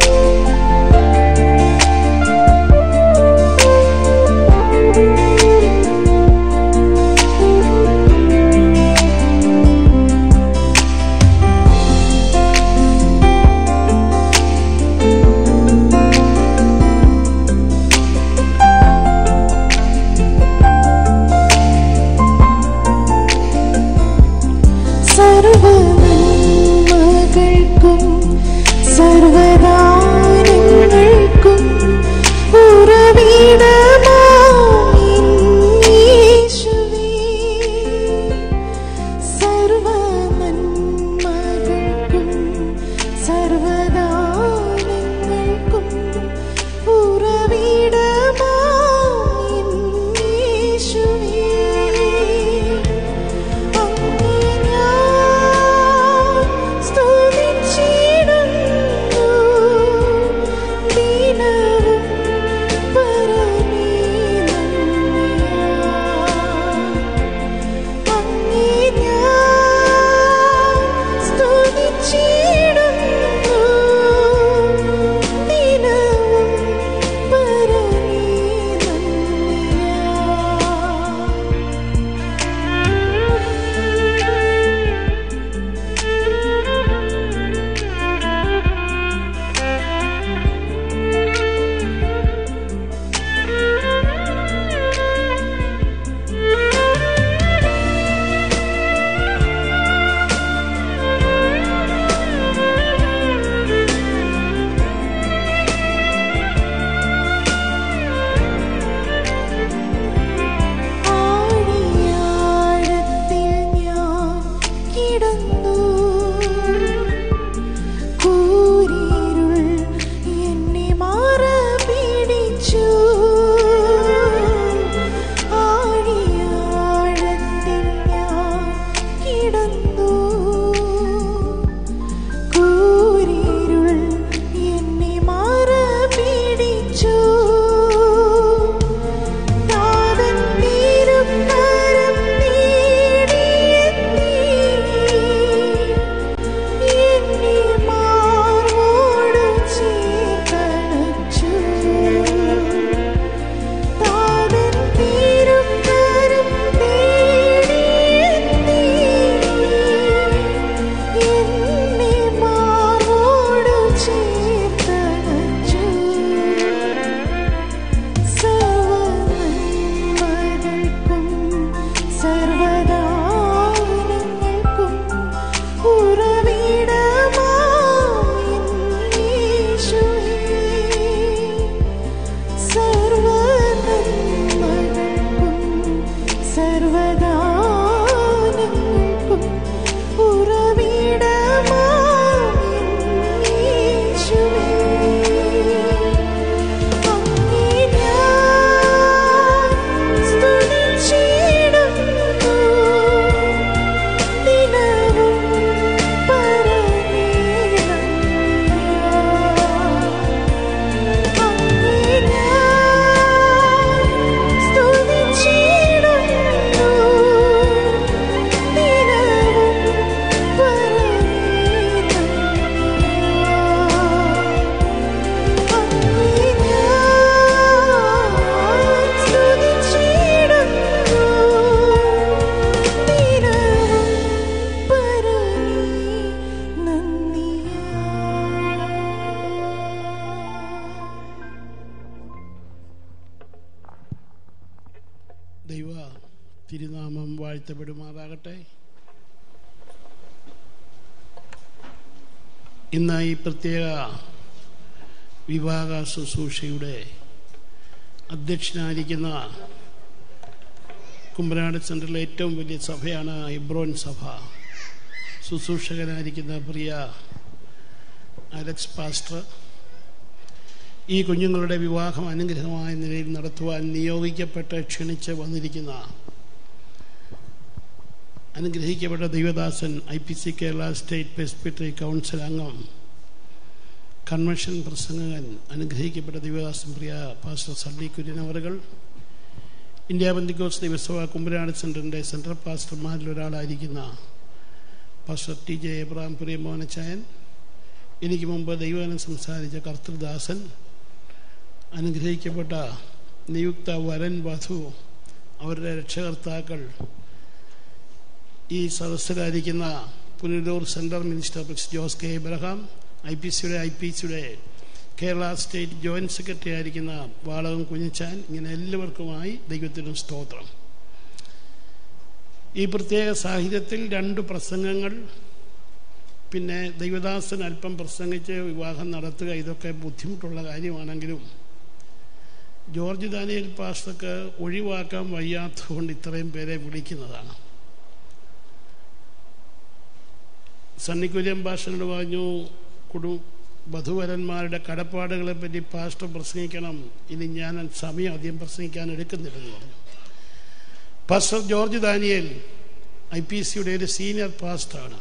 Speaker 7: യേശുവേ ദൈവ തിരുനാമം വാഴ്ത്തപ്പെടുമാറാകട്ടെ ഇന്ന് ഈ പ്രത്യേക വിവാഹ ശുശ്രൂഷയുടെ അധ്യക്ഷനായിരിക്കുന്ന കുമ്പനാട് സെൻറ്ററിലെ ഏറ്റവും വലിയ സഭയാണ് ഇബ്രോൻ സഭ ശുശ്രൂഷകനായിരിക്കുന്ന പ്രിയ അലക്സ് പാസ്റ്റർ ഈ കുഞ്ഞുങ്ങളുടെ വിവാഹം അനുഗ്രഹമായ നിലയിൽ നടത്തുവാൻ നിയോഗിക്കപ്പെട്ട് ക്ഷണിച്ച് വന്നിരിക്കുന്ന അനുഗ്രഹിക്കപ്പെട്ട ദൈവദാസൻ I P C Kerala state presbytery council അംഗം കൺവെൻഷൻ പ്രസംഗകൻ അനുഗ്രഹിക്കപ്പെട്ട ദൈവദാസൻ പ്രിയ പാസ്റ്റർ സള്ളി കുര്യൻ അവറുകൾ ഇന്ത്യ ബന്ധിക്കോസ് ദൈവസഭ കുമ്പനാട് സെൻറ്ററിൻ്റെ സെൻട്രൽ പാസ്റ്റർമാരിൽ ഒരാളായിരിക്കുന്ന പാസ്റ്റർ ടി ജെ എബ്രാം പ്രിയമോഹനച്ചായൻ എനിക്ക് മുമ്പ് ദൈവനം സംസാരിച്ച കർത്തൃദാസൻ അനുഗ്രഹിക്കപ്പെട്ട നിയുക്ത വരൻ വധു അവരുടെ രക്ഷകർത്താക്കൾ ഈ സദസ്സിലായിരിക്കുന്ന Punalur central minister Prince Jose K Abraham I P സിയുടെ ഐ പി സിയുടെ കേരള സ്റ്റേറ്റ് ജോയിന്റ് സെക്രട്ടറി ആയിരിക്കുന്ന വാളകം കുഞ്ഞിച്ചാൻ ഇങ്ങനെ എല്ലാവർക്കുമായി ദൈവത്തിനും സ്തോത്രം ഈ പ്രത്യേക സാഹചര്യത്തിൽ രണ്ട് പ്രസംഗങ്ങൾ പിന്നെ ദൈവദാസൻ അല്പം പ്രസംഗിച്ച് വിവാഹം നടത്തുക ഇതൊക്കെ ബുദ്ധിമുട്ടുള്ള കാര്യമാണെങ്കിലും ജോർജ് ദാനിയൽ പാസ്റ്റർക്ക് ഒഴിവാക്കാൻ വയ്യാത്തതുകൊണ്ട് ഇത്രയും പേരെ വിളിക്കുന്നതാണ് സണ്ണിക്കുര്യൻ പാസ്റ്ററിനോട് പറഞ്ഞു കുടു വധുവരന്മാരുടെ കടപ്പാടുകളെ പറ്റി പാസ്റ്റർ പ്രസംഗിക്കണം ഇനി ഞാൻ സമയം അധികം പ്രസംഗിക്കാൻ എടുക്കുന്നില്ലെന്ന് പറഞ്ഞു pastor George Daniel I P സിയുടെ ഒരു സീനിയർ പാസ്റ്ററാണ്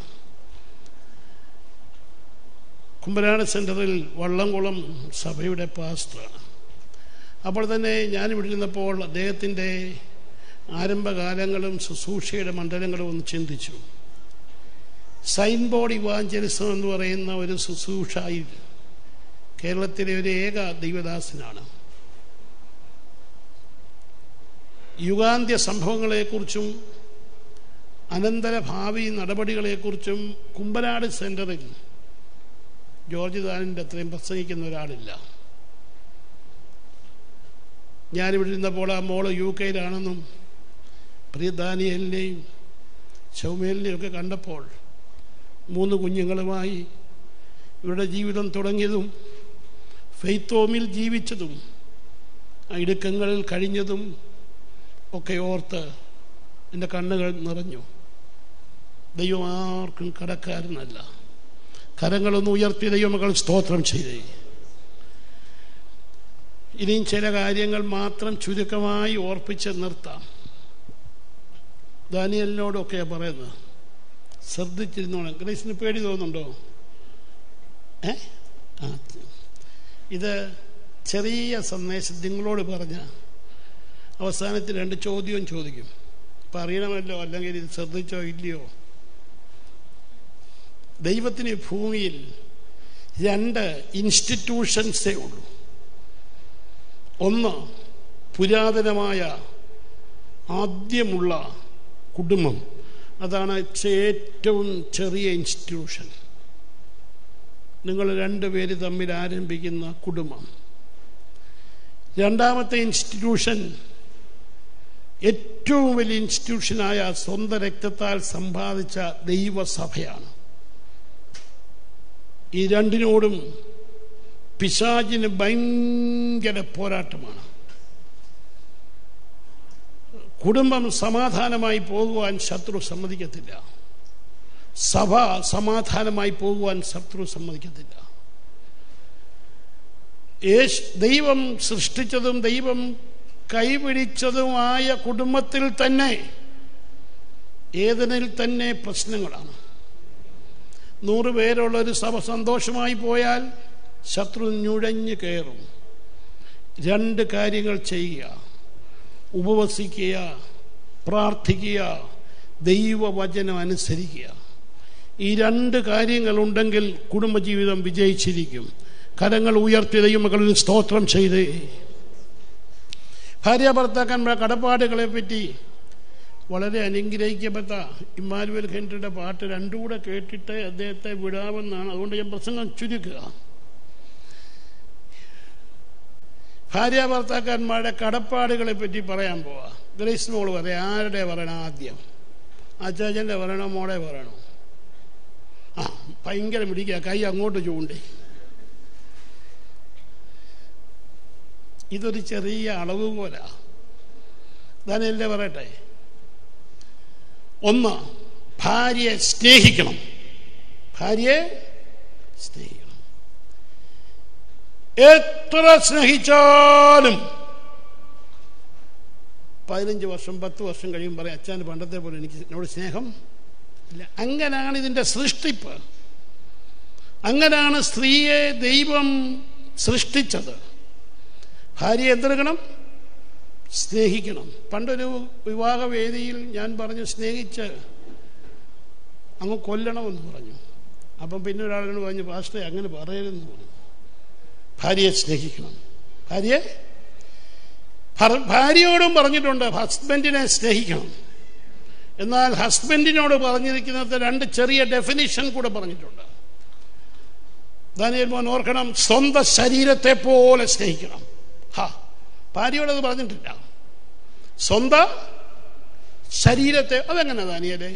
Speaker 7: കുമ്പനാട് സെൻറ്ററിൽ വള്ളംകുളം സഭയുടെ പാസ്റ്ററാണ് അപ്പോൾ തന്നെ ഞാൻ ഇവിടെ ഇരുന്നപ്പോൾ അദ്ദേഹത്തിൻ്റെ ആരംഭകാലങ്ങളും ശുശ്രൂഷയുടെ മണ്ഡലങ്ങളും ഒന്ന് ചിന്തിച്ചു സൈൻ ബോർഡ് ഇവാഞ്ചലിസം എന്ന് പറയുന്ന ഒരു ശുശ്രൂഷയിൽ കേരളത്തിലെ ഒരു ഏക ദൈവദാസനാണ് യുഗാന്ത്യ സംഭവങ്ങളെക്കുറിച്ചും അനന്തര ഭാവി നടപടികളെക്കുറിച്ചും കുമ്പനാട് സെൻറ്ററിൽ ജോർജ് ദാനിൻ്റെ അത്രയും പ്രസംഗിക്കുന്ന ഒരാളില്ല ഞാനിവിടെ ഇരുന്നപ്പോൾ ആ മോള് യു കെയിലാണെന്നും പ്രിയ ദാനിയലിനെയും ചൗമേലിനെയും ഒക്കെ കണ്ടപ്പോൾ മൂന്ന് കുഞ്ഞുങ്ങളുമായി ഇവരുടെ ജീവിതം തുടങ്ങിയതും ഫെയ്ത്തോമിൽ ജീവിച്ചതും ആ ഇടുക്കങ്ങളിൽ കഴിഞ്ഞതും ഒക്കെ ഓർത്ത് എൻ്റെ കണ്ണുകൾ നിറഞ്ഞു ദൈവം ആർക്കും കടക്കാരനല്ല കരങ്ങളൊന്ന് ഉയർത്തി ദൈവമകൾ സ്തോത്രം ചെയ്തേ ഇനിയും ചില കാര്യങ്ങൾ മാത്രം ചുരുക്കമായി ഓർപ്പിച്ച് നിർത്താം ദാനിയലിനോടൊക്കെയാണ് പറയുന്നത് ശ്രദ്ധിച്ചിരുന്നോണം ഗ്രേസിന് പേടി തോന്നുന്നുണ്ടോ ഏ ആ ഇത് ചെറിയ സന്ദേശം നിങ്ങളോട് പറഞ്ഞ അവസാനത്തിൽ രണ്ട് ചോദ്യവും ചോദിക്കും അപ്പം അറിയണമല്ലോ അല്ലെങ്കിൽ ഇത് ശ്രദ്ധിച്ചോ ഇല്ലയോ ദൈവത്തിന് ഈ ഭൂമിയിൽ രണ്ട് ഇൻസ്റ്റിറ്റ്യൂഷൻസേ ഉള്ളൂ ഒന്ന് പുരാതനമായ ആദ്യമുള്ള കുടുംബം അതാണ് ഏറ്റവും ചെറിയ ഇൻസ്റ്റിറ്റ്യൂഷൻ നിങ്ങൾ രണ്ടുപേര് തമ്മിൽ ആരംഭിക്കുന്ന കുടുംബം രണ്ടാമത്തെ ഇൻസ്റ്റിറ്റ്യൂഷൻ ഏറ്റവും വലിയ ഇൻസ്റ്റിറ്റ്യൂഷനായ സ്വന്തം രക്തത്താൽ സമ്പാദിച്ച ദൈവസഭയാണ് ഈ രണ്ടിനോടും പിശാചിന് ഭയങ്കര പോരാട്ടമാണ് കുടുംബം സമാധാനമായി പോകുവാൻ ശത്രു സമ്മതിക്കത്തില്ല സഭ സമാധാനമായി പോകുവാൻ ശത്രു സമ്മതിക്കത്തില്ല യേശ് ദൈവം സൃഷ്ടിച്ചതും ദൈവം കൈപിടിച്ചതുമായ കുടുംബത്തിൽ തന്നെ ഏതിനിൽ തന്നെ പ്രശ്നങ്ങളാണ് നൂറ് പേരുള്ള ഒരു സഭ സന്തോഷമായി പോയാൽ ശത്രു നുഴഞ്ഞു കയറും രണ്ട് കാര്യങ്ങൾ ചെയ്യുക ഉപവസിക്കുക പ്രാർത്ഥിക്കുക ദൈവവചനം അനുസരിക്കുക ഈ രണ്ട് കാര്യങ്ങളുണ്ടെങ്കിൽ കുടുംബജീവിതം വിജയിച്ചിരിക്കും കരങ്ങൾ ഉയർത്തി ദൈവമകളിൽ സ്തോത്രം ചെയ്ത് ഭാര്യ ഭർത്താക്കന്മാരുടെ കടപ്പാടുകളെ പറ്റി വളരെ അനുഗ്രഹിക്കപ്പെട്ട ഇമ്മാനുവൽ ഹെൻറിയുടെ പാട്ട് രണ്ടും കൂടെ കേട്ടിട്ട് അദ്ദേഹത്തെ വിടാമെന്നാണ് അതുകൊണ്ട് ഞാൻ പ്രസംഗം ചുരുക്കുക ഭാര്യ ഭർത്താക്കന്മാരുടെ കടപ്പാടുകളെ പറ്റി പറയാൻ പോവാ ഗ്രേസ് മോള് പറയാം ആരുടെ പറയണം ആദ്യം അച്ചാച്ചൻ്റെ പറയണോ മോളെ പറയണോ ആ ഭയങ്കര പിടിക്കുക കൈ അങ്ങോട്ട് ചൂണ്ടി ഇതൊരു ചെറിയ അളവ് പോലാ ദാനിയലിന്റെ പറയട്ടെ ഒന്ന് ഭാര്യയെ സ്നേഹിക്കണം ഭാര്യയെ സ്നേഹിക്കണം എത്ര സ്നേഹിച്ചാലും പതിനഞ്ച് വർഷം പത്ത് വർഷം കഴിയും പറയും അച്ഛന് പണ്ടത്തെ പോലെ എനിക്ക് എന്നോട് സ്നേഹം ഇല്ല അങ്ങനാണ് ഇതിൻ്റെ സൃഷ്ടിപ്പ് അങ്ങനാണ് സ്ത്രീയെ ദൈവം സൃഷ്ടിച്ചത് ഭാര്യ എന്തെടുക്കണം സ്നേഹിക്കണം പണ്ടൊരു വിവാഹവേദിയിൽ ഞാൻ പറഞ്ഞു സ്നേഹിച്ച് അങ്ങ് കൊല്ലണമെന്ന് പറഞ്ഞു അപ്പം പിന്നെ ഒരാളോട് പറഞ്ഞു പാസ്റ്റേ അങ്ങനെ പറയരുതെന്ന് പറഞ്ഞു ഭാര്യയെ സ്നേഹിക്കണം ഭാര്യയെ ഭർ- ഭാര്യയോടും പറഞ്ഞിട്ടുണ്ട് ഹസ്ബൻഡിനെ സ്നേഹിക്കണം എന്നാൽ ഹസ്ബൻഡിനോട് പറഞ്ഞിരിക്കുന്നത് രണ്ട് ചെറിയ ഡെഫിനിഷൻ കൂടെ പറഞ്ഞിട്ടുണ്ട് ദാനിയൽ മോൻ ഓർക്കണം സ്വന്തം ശരീരത്തെ പോലെ സ്നേഹിക്കണം ഹാ ഭാര്യയോടത് പറഞ്ഞിട്ടില്ല സ്വന്തം ശരീരത്തെ അതെങ്ങനെ ദാനിയലെ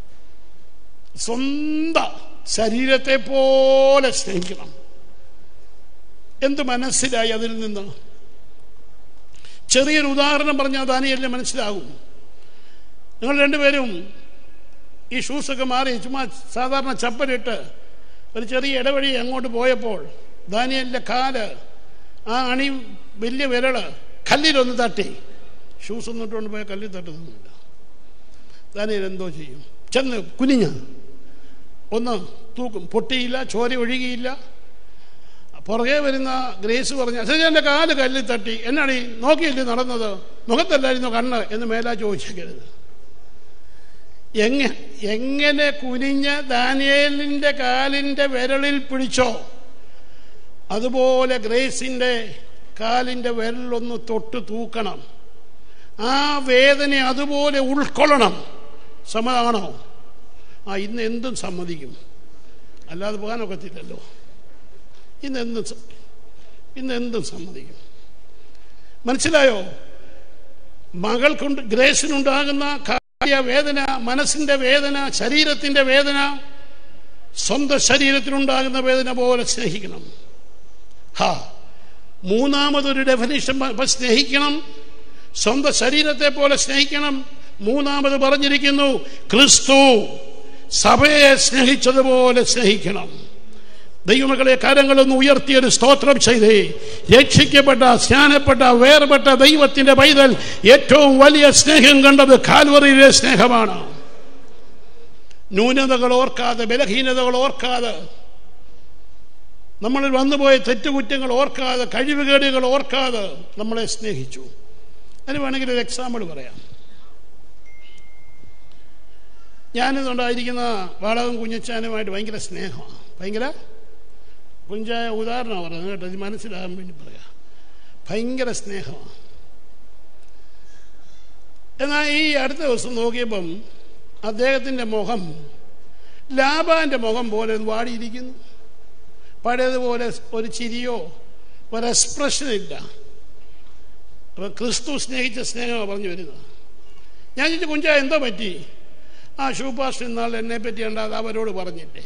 Speaker 7: സ്വന്തം ശരീരത്തെ പോലെ സ്നേഹിക്കണം എന്ത് മനസ്സിലായി അതിൽ നിന്ന് ചെറിയൊരു ഉദാഹരണം പറഞ്ഞാൽ ദാനിയലിനെ മനസ്സിലാകും നിങ്ങൾ രണ്ടുപേരും ഈ ഷൂസൊക്കെ മാറി ചുമ്മാ സാധാരണ ചപ്പലിട്ട് ഒരു ചെറിയ ഇടവഴി അങ്ങോട്ട് പോയപ്പോൾ ദാനിയലിന്റെ കാല് ആ അണി വലിയ വിരള് കല്ലിലൊന്ന് തട്ടി ഷൂസ് ഒന്നും ഇട്ടുകൊണ്ട് പോയ കല്ലിൽ തട്ടുന്നില്ല ദാനിയൽ എന്തോ ചെയ്യും ചെന്ന് കുനിഞ്ഞ ഒന്ന് തൂക്കും പൊട്ടിയില്ല ചോര ഒഴുകിയില്ല പുറകെ വരുന്ന ഗ്രേസ് പറഞ്ഞു അച്ഛൻ എൻ്റെ കാല് കല്ലിൽ തട്ടി എന്നാണ് ഈ നോക്കിയില്ലേ നടന്നത് മുഖത്തല്ലായിരുന്നു കണ്ണ് എന്ന് മേലാ ചോദിച്ചേക്കരുത് എങ്ങ എങ്ങനെ കുനിഞ്ഞ ദാനിയേലിന്റെ കാലിന്റെ വിരളിൽ പിടിച്ചോ അതുപോലെ ഗ്രേസിന്റെ കാലിന്റെ വിരലൊന്ന് തൊട്ട് തൂക്കണം ആ വേദന അതുപോലെ ഉൾക്കൊള്ളണം സമ്മതമാണോ ആ ഇന്ന് എന്തും സമ്മതിക്കും അല്ലാതെ പോകാനൊക്കത്തില്ലല്ലോ ഇന്ന് എന്തും സ- ഇന്ന് എന്തും സമ്മതിക്കും മനസ്സിലായോ മകൾക്കുണ്ട് ഗ്രേസിനുണ്ടാകുന്ന കാര്യ വേദന മനസ്സിന്റെ വേദന ശരീരത്തിന്റെ വേദന സ്വന്തം ശരീരത്തിനുണ്ടാകുന്ന വേദന പോലെ സ്നേഹിക്കണം ഹാ മൂന്നാമതൊരു ഡെഫിനിഷൻ സ്നേഹിക്കണം സ്വന്തം ശരീരത്തെ പോലെ സ്നേഹിക്കണം മൂന്നാമത് പറഞ്ഞിരിക്കുന്നു ക്രിസ്തു സഭയെ സ്നേഹിച്ചതുപോലെ സ്നേഹിക്കണം ദൈവമക്കളെ കരങ്ങളൊന്ന് ഉയർത്തിയൊരു സ്തോത്രം ചെയ്തേ രക്ഷിക്കപ്പെട്ട സ്നാനപ്പെട്ട വേർപെട്ട ദൈവത്തിന്റെ പൈതൽ ഏറ്റവും വലിയ സ്നേഹം കണ്ടത് കാൽവറിയിലെ സ്നേഹമാണ് ന്യൂനതകൾ ഓർക്കാതെ ബലഹീനതകൾ ഓർക്കാതെ നമ്മളിൽ വന്നുപോയ തെറ്റുകുറ്റങ്ങൾ ഓർക്കാതെ കഴിവുകേടുകൾ ഓർക്കാതെ നമ്മളെ സ്നേഹിച്ചു അതിന് വേണമെങ്കിൽ ഒരു എക്സാമ്പിൾ പറയാം ഞാനിതുണ്ടായിരിക്കുന്ന വാളകം കുഞ്ഞച്ചാനുമായിട്ട് ഭയങ്കര സ്നേഹമാണ് ഭയങ്കര കുഞ്ചായ ഉദാഹരണമാണ് പറയുന്നത് കേട്ടോ ഇത് മനസ്സിലാകാൻ വേണ്ടി പറയാം ഭയങ്കര സ്നേഹമാണ് എന്നാൽ ഈ അടുത്ത ദിവസം നോക്കിയപ്പം അദ്ദേഹത്തിൻ്റെ മുഖം ലാബാന്റെ മുഖം പോലെ ഒന്ന് വാടിയിരിക്കുന്നു പഴയതുപോലെ ഒരു ചിരിയോ ഒരു എക്സ്പ്രഷൻ ഇല്ല അപ്പൊ ക്രിസ്തു സ്നേഹിച്ച സ്നേഹമാണ് പറഞ്ഞു വരുന്നത് ഞാൻ ചോദിച്ചു കുഞ്ചാ എന്തോ പറ്റി ആ ഷൂപാസ്റ്റ് ഇന്നാൾ എന്നെ പറ്റി ഉണ്ടാകാതെ അവരോട് പറഞ്ഞില്ലേ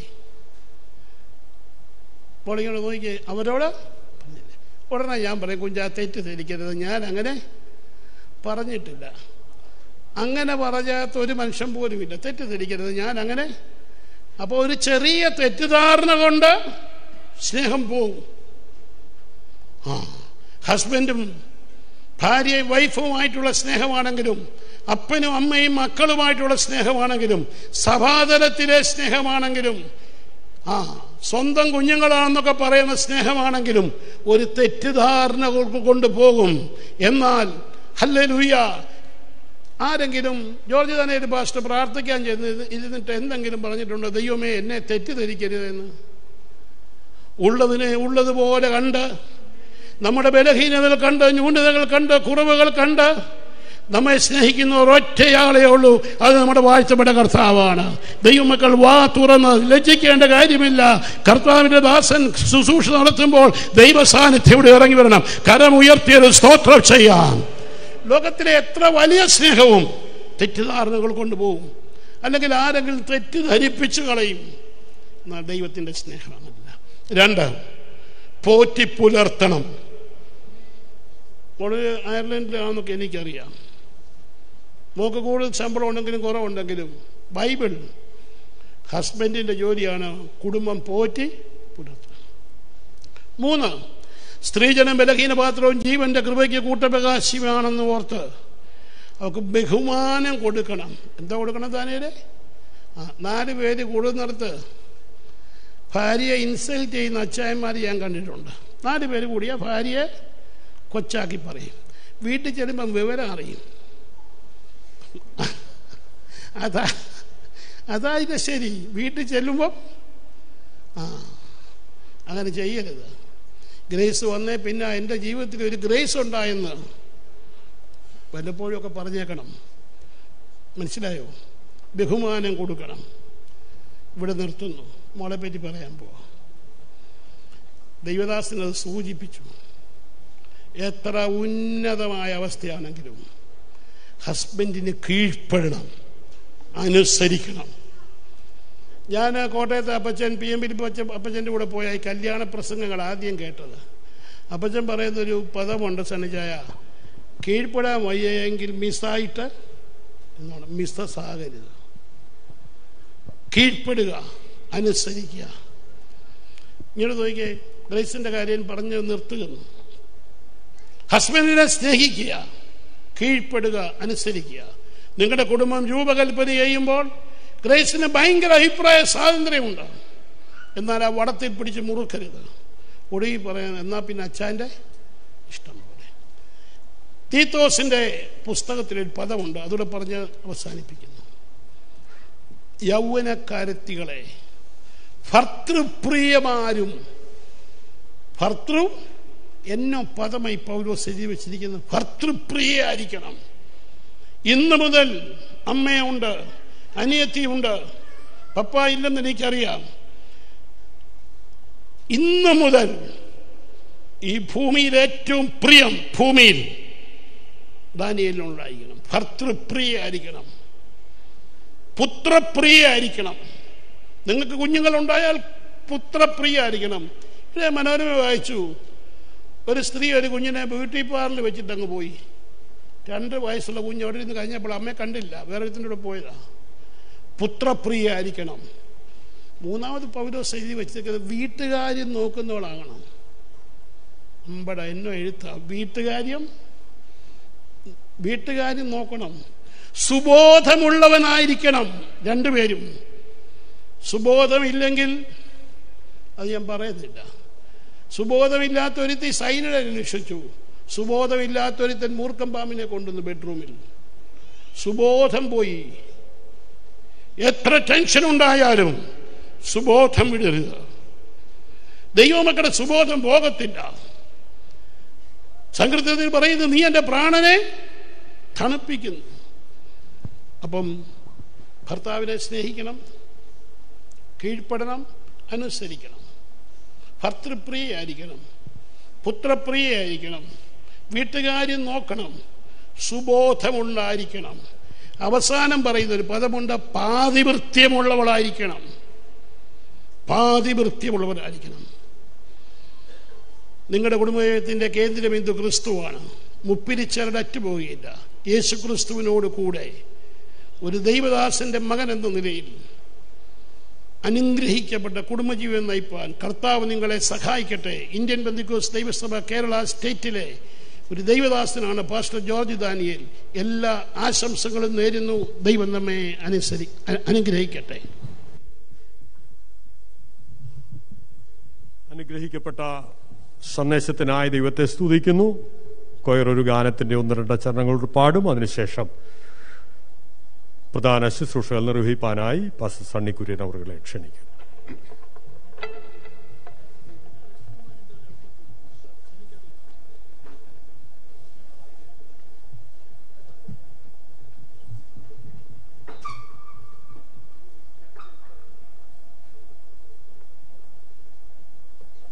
Speaker 7: അപ്പോൾ ഇങ്ങനെ നോക്കി അവരോട് പറഞ്ഞില്ലേ ഉടനെ ഞാൻ പറയും കുഞ്ചാ തെറ്റ് ധരിക്കരുത് ഞാൻ അങ്ങനെ പറഞ്ഞിട്ടില്ല അങ്ങനെ പറയാത്ത ഒരു മനുഷ്യൻ പോലും ഇല്ല തെറ്റ് ധരിക്കരുത് ഞാൻ അങ്ങനെ അപ്പോൾ ഒരു ചെറിയ തെറ്റിദ്ധാരണ കൊണ്ട് സ്നേഹം പോവും ആ ഹസ്ബൻഡും ഭാര്യയും വൈഫുമായിട്ടുള്ള സ്നേഹമാണെങ്കിലും അപ്പനും അമ്മയും മക്കളുമായിട്ടുള്ള സ്നേഹമാണെങ്കിലും സഭാതലത്തിലെ സ്നേഹമാണെങ്കിലും ആ സ്വന്തം കുഞ്ഞുങ്ങളാണെന്നൊക്കെ പറയുന്ന സ്നേഹമാണെങ്കിലും ഒരു തെറ്റിദ്ധാരണ കൊണ്ട് പോകും എന്നാൽ ഹല്ലേലൂയ ആരെങ്കിലും ജോർജ് തന്നെ ഒരു പാസ്റ്റർ പ്രാർത്ഥിക്കാൻ ചെന്ന് ഇരുന്നിട്ട് എന്തെങ്കിലും പറഞ്ഞിട്ടുണ്ടോ ദൈവമേ എന്നെ തെറ്റിദ്ധരിക്കരുതെന്ന് ഉള്ളതിനെ ഉള്ളതുപോലെ കണ്ട് നമ്മുടെ ബലഹീനതകൾ കണ്ട് ന്യൂനതകൾ കണ്ട് കുറവുകൾ കണ്ട് നമ്മെ സ്നേഹിക്കുന്ന ഒരൊറ്റയാളേ ഉള്ളൂ അത് നമ്മുടെ വാഴ്ചപ്പെട്ട കർത്താവാണ് ദൈവമക്കൾ വാ തുറന്ന് ലജ്ജിക്കേണ്ട കാര്യമില്ല കർത്താവിന്റെ ദാസൻ ശുശ്രൂഷ നടത്തുമ്പോൾ ദൈവ സാന്നിധ്യം ഇവിടെ ഇറങ്ങി വരണം കരം ഉയർത്തിയത് സ്തോത്രം ചെയ്യാം ലോകത്തിലെ എത്ര വലിയ സ്നേഹവും തെറ്റിദ്ധാരണകൾ കൊണ്ടുപോകും അല്ലെങ്കിൽ ആരെങ്കിലും തെറ്റിദ്ധരിപ്പിച്ചു കളയും എന്നാൽ ദൈവത്തിന്റെ സ്നേഹമല്ല രണ്ട് പോറ്റി പുലർത്തണം മോള് അയർലൻഡിലാണെന്നൊക്കെ എനിക്കറിയാം മോക്ക് കൂടുതൽ ശമ്പളം ഉണ്ടെങ്കിലും കുറവുണ്ടെങ്കിലും ബൈബിൾ ഹസ്ബൻഡിന്റെ ജോലിയാണ് കുടുംബം പോറ്റി പുലർത്തണം മൂന്ന് സ്ത്രീജനം ബലഹീന പാത്രവും ജീവന്റെ കൃപയ്ക്ക് കൂട്ടപ്രകാശിയാണെന്ന് ഓർത്ത് അവർക്ക് ബഹുമാനം കൊടുക്കണം എന്താ കൊടുക്കണം താനേരെ ആ നാല് പേര് കൂടുന്നിടത്ത് ഭാര്യയെ ഇൻസൾട്ട് ചെയ്യുന്ന അച്ചായന്മാർ ഞാൻ കണ്ടിട്ടുണ്ട് നാല് പേര് കൂടിയ ഭാര്യയെ കൊച്ചാക്കി പറയും വീട്ടിൽ ചെല്ലുമ്പം വിവരം അറിയും അതാ അതായത് ശരി വീട്ടിൽ ചെല്ലുമ്പം ആ അങ്ങനെ ചെയ്യരുത് ഗ്രേസ് വന്നേ പിന്നെ എൻ്റെ ജീവിതത്തിൽ ഒരു ഗ്രേസ് ഉണ്ടായെന്ന് വല്ലപ്പോഴും ഒക്കെ പറഞ്ഞേക്കണം മനസ്സിലായോ ബഹുമാനം കൊടുക്കണം ഇവിടെ നിർത്തുന്നു മോളെ പറ്റി പറയാൻ പോവാ ദൈവദാസൻ അത് സൂചിപ്പിച്ചു എത്ര ഉന്നതമായ അവസ്ഥയാണെങ്കിലും ഹസ്ബൻഡിന് കീഴ്പ്പെടണം അനുസരിക്കണം ഞാൻ കോട്ടയത്തെ അപ്പച്ചൻ പി എം ബി അപ്പച്ചൻ്റെ കൂടെ പോയ ഈ കല്യാണ പ്രസംഗങ്ങൾ ആദ്യം കേട്ടത് അപ്പച്ചൻ പറയുന്നൊരു പദമുണ്ട് സന്നിജായ കീഴ്പ്പെടാൻ വയ്യെങ്കിൽ മിസ്സായിട്ട് എന്നാണ് മിസ്സസ് ആകരുത് കീഴ്പ്പെടുക അനുസരിക്കുക ഇങ്ങനെ നോക്കിയേ ഗ്രേസിന്റെ കാര്യം പറഞ്ഞ് നിർത്തുകന്നു ഹസ്ബൻഡിനെ സ്നേഹിക്കുക കീഴ്പ്പെടുക അനുസരിക്കുക നിങ്ങളുടെ കുടുംബം രൂപകൽപ്പന ചെയ്യുമ്പോൾ ഗ്രേസിന് ഭയങ്കര അഭിപ്രായ സ്വാതന്ത്ര്യമുണ്ട് എന്നാൽ ആ വടത്തിൽ പിടിച്ച് മുറുക്കരുത് ഒടുങ്ങി പറയാൻ എന്നാ പിന്നെ അച്ഛൻ്റെ ഇഷ്ടം പോലെ തീത്തോസിന്റെ പുസ്തകത്തിലൊരു പദമുണ്ട് അതുകൂടെ പറഞ്ഞ് അവസാനിപ്പിക്കുന്നു യൗവനക്കാരത്തികളെ ഭർത്തൃപ്രിയമാരും ഭർത്തൃ എന്നോ പദമായി പൗലോസ് എഴുതി വെച്ചിരിക്കുന്നു ഭർത്തൃപ്രിയായിരിക്കണം ഇന്ന് മുതൽ അമ്മയുണ്ട് അനിയത്തിയുണ്ട് പപ്പ ഇല്ലെന്ന് എനിക്കറിയാം ഇന്ന് മുതൽ ഈ ഭൂമിയിൽ ഏറ്റവും പ്രിയം ഭൂമിയിൽ ദാനിയലിനുണ്ടായിരിക്കണം ഭർത്തൃപ്രിയായിരിക്കണം പുത്രപ്രിയായിരിക്കണം നിങ്ങൾക്ക് കുഞ്ഞുങ്ങളുണ്ടായാൽ പുത്രപ്രിയായിരിക്കണം ഇതേ മനോരമ വായിച്ചു ഒരു സ്ത്രീ ഒരു കുഞ്ഞിനെ ബ്യൂട്ടി പാർലറിൽ വെച്ചിട്ട് അങ്ങ് പോയി രണ്ട് വയസ്സുള്ള കുഞ്ഞ് അവിടെ ഇരുന്ന് കഴിഞ്ഞപ്പോൾ അമ്മയെ കണ്ടില്ല വേറെ ഒരുത്തിൻ്റെ കൂടെ പോയതാ പുത്രപ്രിയായിരിക്കണം മൂന്നാമത് പൗലോസ് എഴുതി വെച്ചിരിക്കുന്നത് വീട്ടുകാര്യം നോക്കുന്നവളാകണം അമ്പട എന്നോ എഴുത്ത വീട്ടുകാര്യം വീട്ടുകാര്യം നോക്കണം സുബോധമുള്ളവനായിരിക്കണം രണ്ടുപേരും സുബോധമില്ലെങ്കിൽ അത് ഞാൻ പറയുന്നില്ല സുബോധമില്ലാത്തൊരുത്തി സൈനികൻ അന്വേഷിച്ചു സുബോധമില്ലാത്തൊരുത്തൻ മൂർഖം പാമ്പിനെ കൊണ്ടുവന്നു ബെഡ്റൂമിൽ സുബോധം പോയി എത്ര ടെൻഷൻ ഉണ്ടായാലും സുബോധം വിടരുത് ദൈവമക്കളുടെ സുബോധം പോകത്തില്ല സങ്കീർത്തനത്തിൽ പറയുന്നത് നീ എൻ്റെ പ്രാണനെ തണുപ്പിക്കുന്നു അപ്പം ഭർത്താവിനെ സ്നേഹിക്കണം കീഴ്പ്പെടണം അനുസരിക്കണം ഭർത്തൃപ്രിയയായിരിക്കണം പുത്രപ്രിയയായിരിക്കണം വീട്ടുകാര്യം നോക്കണം സുബോധമുണ്ടായിരിക്കണം അവസാനം പറയുന്ന ഒരു പദമുണ്ട് പാതിവൃത്യമുള്ളവളായിരിക്കണം പാതിവൃത്യമുള്ളവരായിരിക്കണം നിങ്ങളുടെ കുടുംബത്തിന്റെ കേന്ദ്രബിന്ദു ക്രിസ്തുവാണ് മുപ്പിരിച്ചരുടെ അറ്റുപോവുകയില്ല യേശു ക്രിസ്തുവിനോട് കൂടെ ഒരു ദൈവദാസന്റെ മകൻ എന്ന നിലയിൽ അനുഗ്രഹിക്കപ്പെട്ട കുടുംബജീവിതം നയിപ്പാൻ കർത്താവ് നിങ്ങളെ സഹായിക്കട്ടെ ഇന്ത്യൻ ബന്ധുക്കോസ് ദൈവസഭ കേരള സ്റ്റേറ്റിലെ ഒരു ദൈവദാസനാണ് പാസ്റ്റർ ജോർജ് ദാനിയേൽ എല്ലാ ആശംസകളും നേരുന്നു ദൈവം നമ്മെ അനുസരി അനുഗ്രഹിക്കട്ടെ
Speaker 1: അനുഗ്രഹിക്കപ്പെട്ട സന്ദേശത്തിനായി ദൈവത്തെ സ്തുതിക്കുന്നു കൊയർ ഒരു ഗാനത്തിന്റെ ഒന്ന് രണ്ട് ചരണങ്ങൾ പാടും അതിനുശേഷം പ്രധാന ശുശ്രൂഷകൾ നിർവഹിപ്പാനായി പാസ്റ്റർ സണ്ണി കുര്യൻ അവர்களை ക്ഷണിക്കുന്നു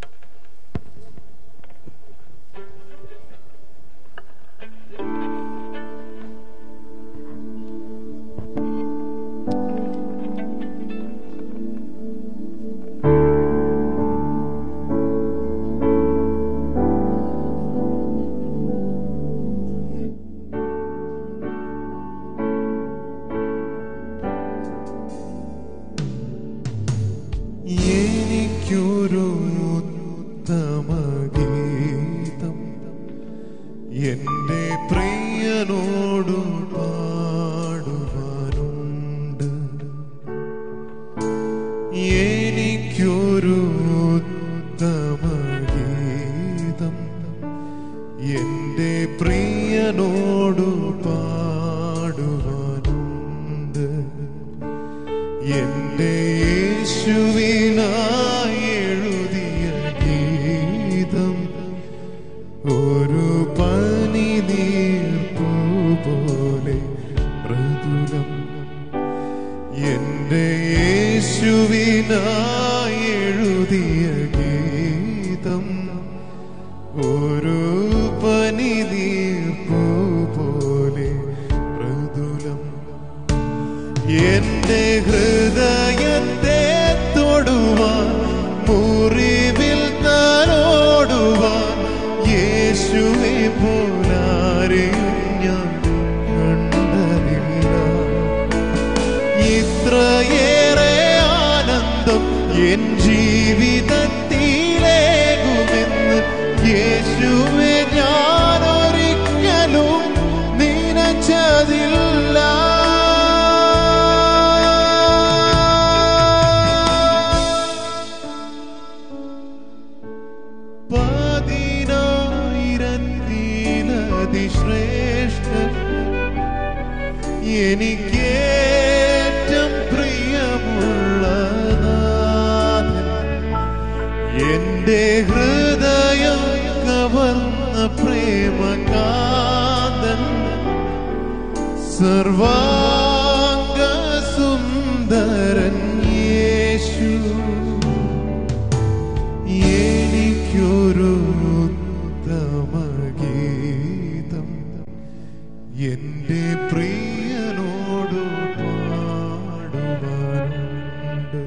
Speaker 8: Thank
Speaker 3: എന്റെ പ്രിയനോടു പാടുവാനുണ്ട് എനിക്കൊരു ഉത്തമ ഗീതം എന്റെ പ്രിയനോടു പാടുവാനുണ്ട് എന്റെ യേശുവിനായി എഴുതിയ ഗീതം ഒരു പനി നീർപ്പൂ പോലെ മൃദുലം എന്റെ യേശുവിനായി എഴുതിയ ഗീതം ഒരു പനി നീർപ്പൂ പോലെ മൃദുലം എന്റെ ഹൃദയത്തെ തൊടുവാൻ മുറിവിൽ തലോടുവാൻ യേശുവെ പോലാരെയും ഞാൻ കണ്ടതില്ല ഇത്രയേറെ ആനന്ദം എൻ ജീവിതത്തിലേകുമെന്ന് യേശുവെ ഞാൻ ഒരിക്കലും നനച്ചതില്ല പതിനായിരത്തിലതിശ്രേഷ്ഠൻ എനിക്കേറ്റം പ്രിയമുള്ള നാഥൻ എന്റെ ഹൃദയം കവർന്ന പ്രേമകാന്തൻ സർവാംഗ സുന്ദരൻ യേശു എനിക്കൊരു ഉത്തമ ഗീതം എന്റെ പ്രിയനോട് പാടുവാനുണ്ട്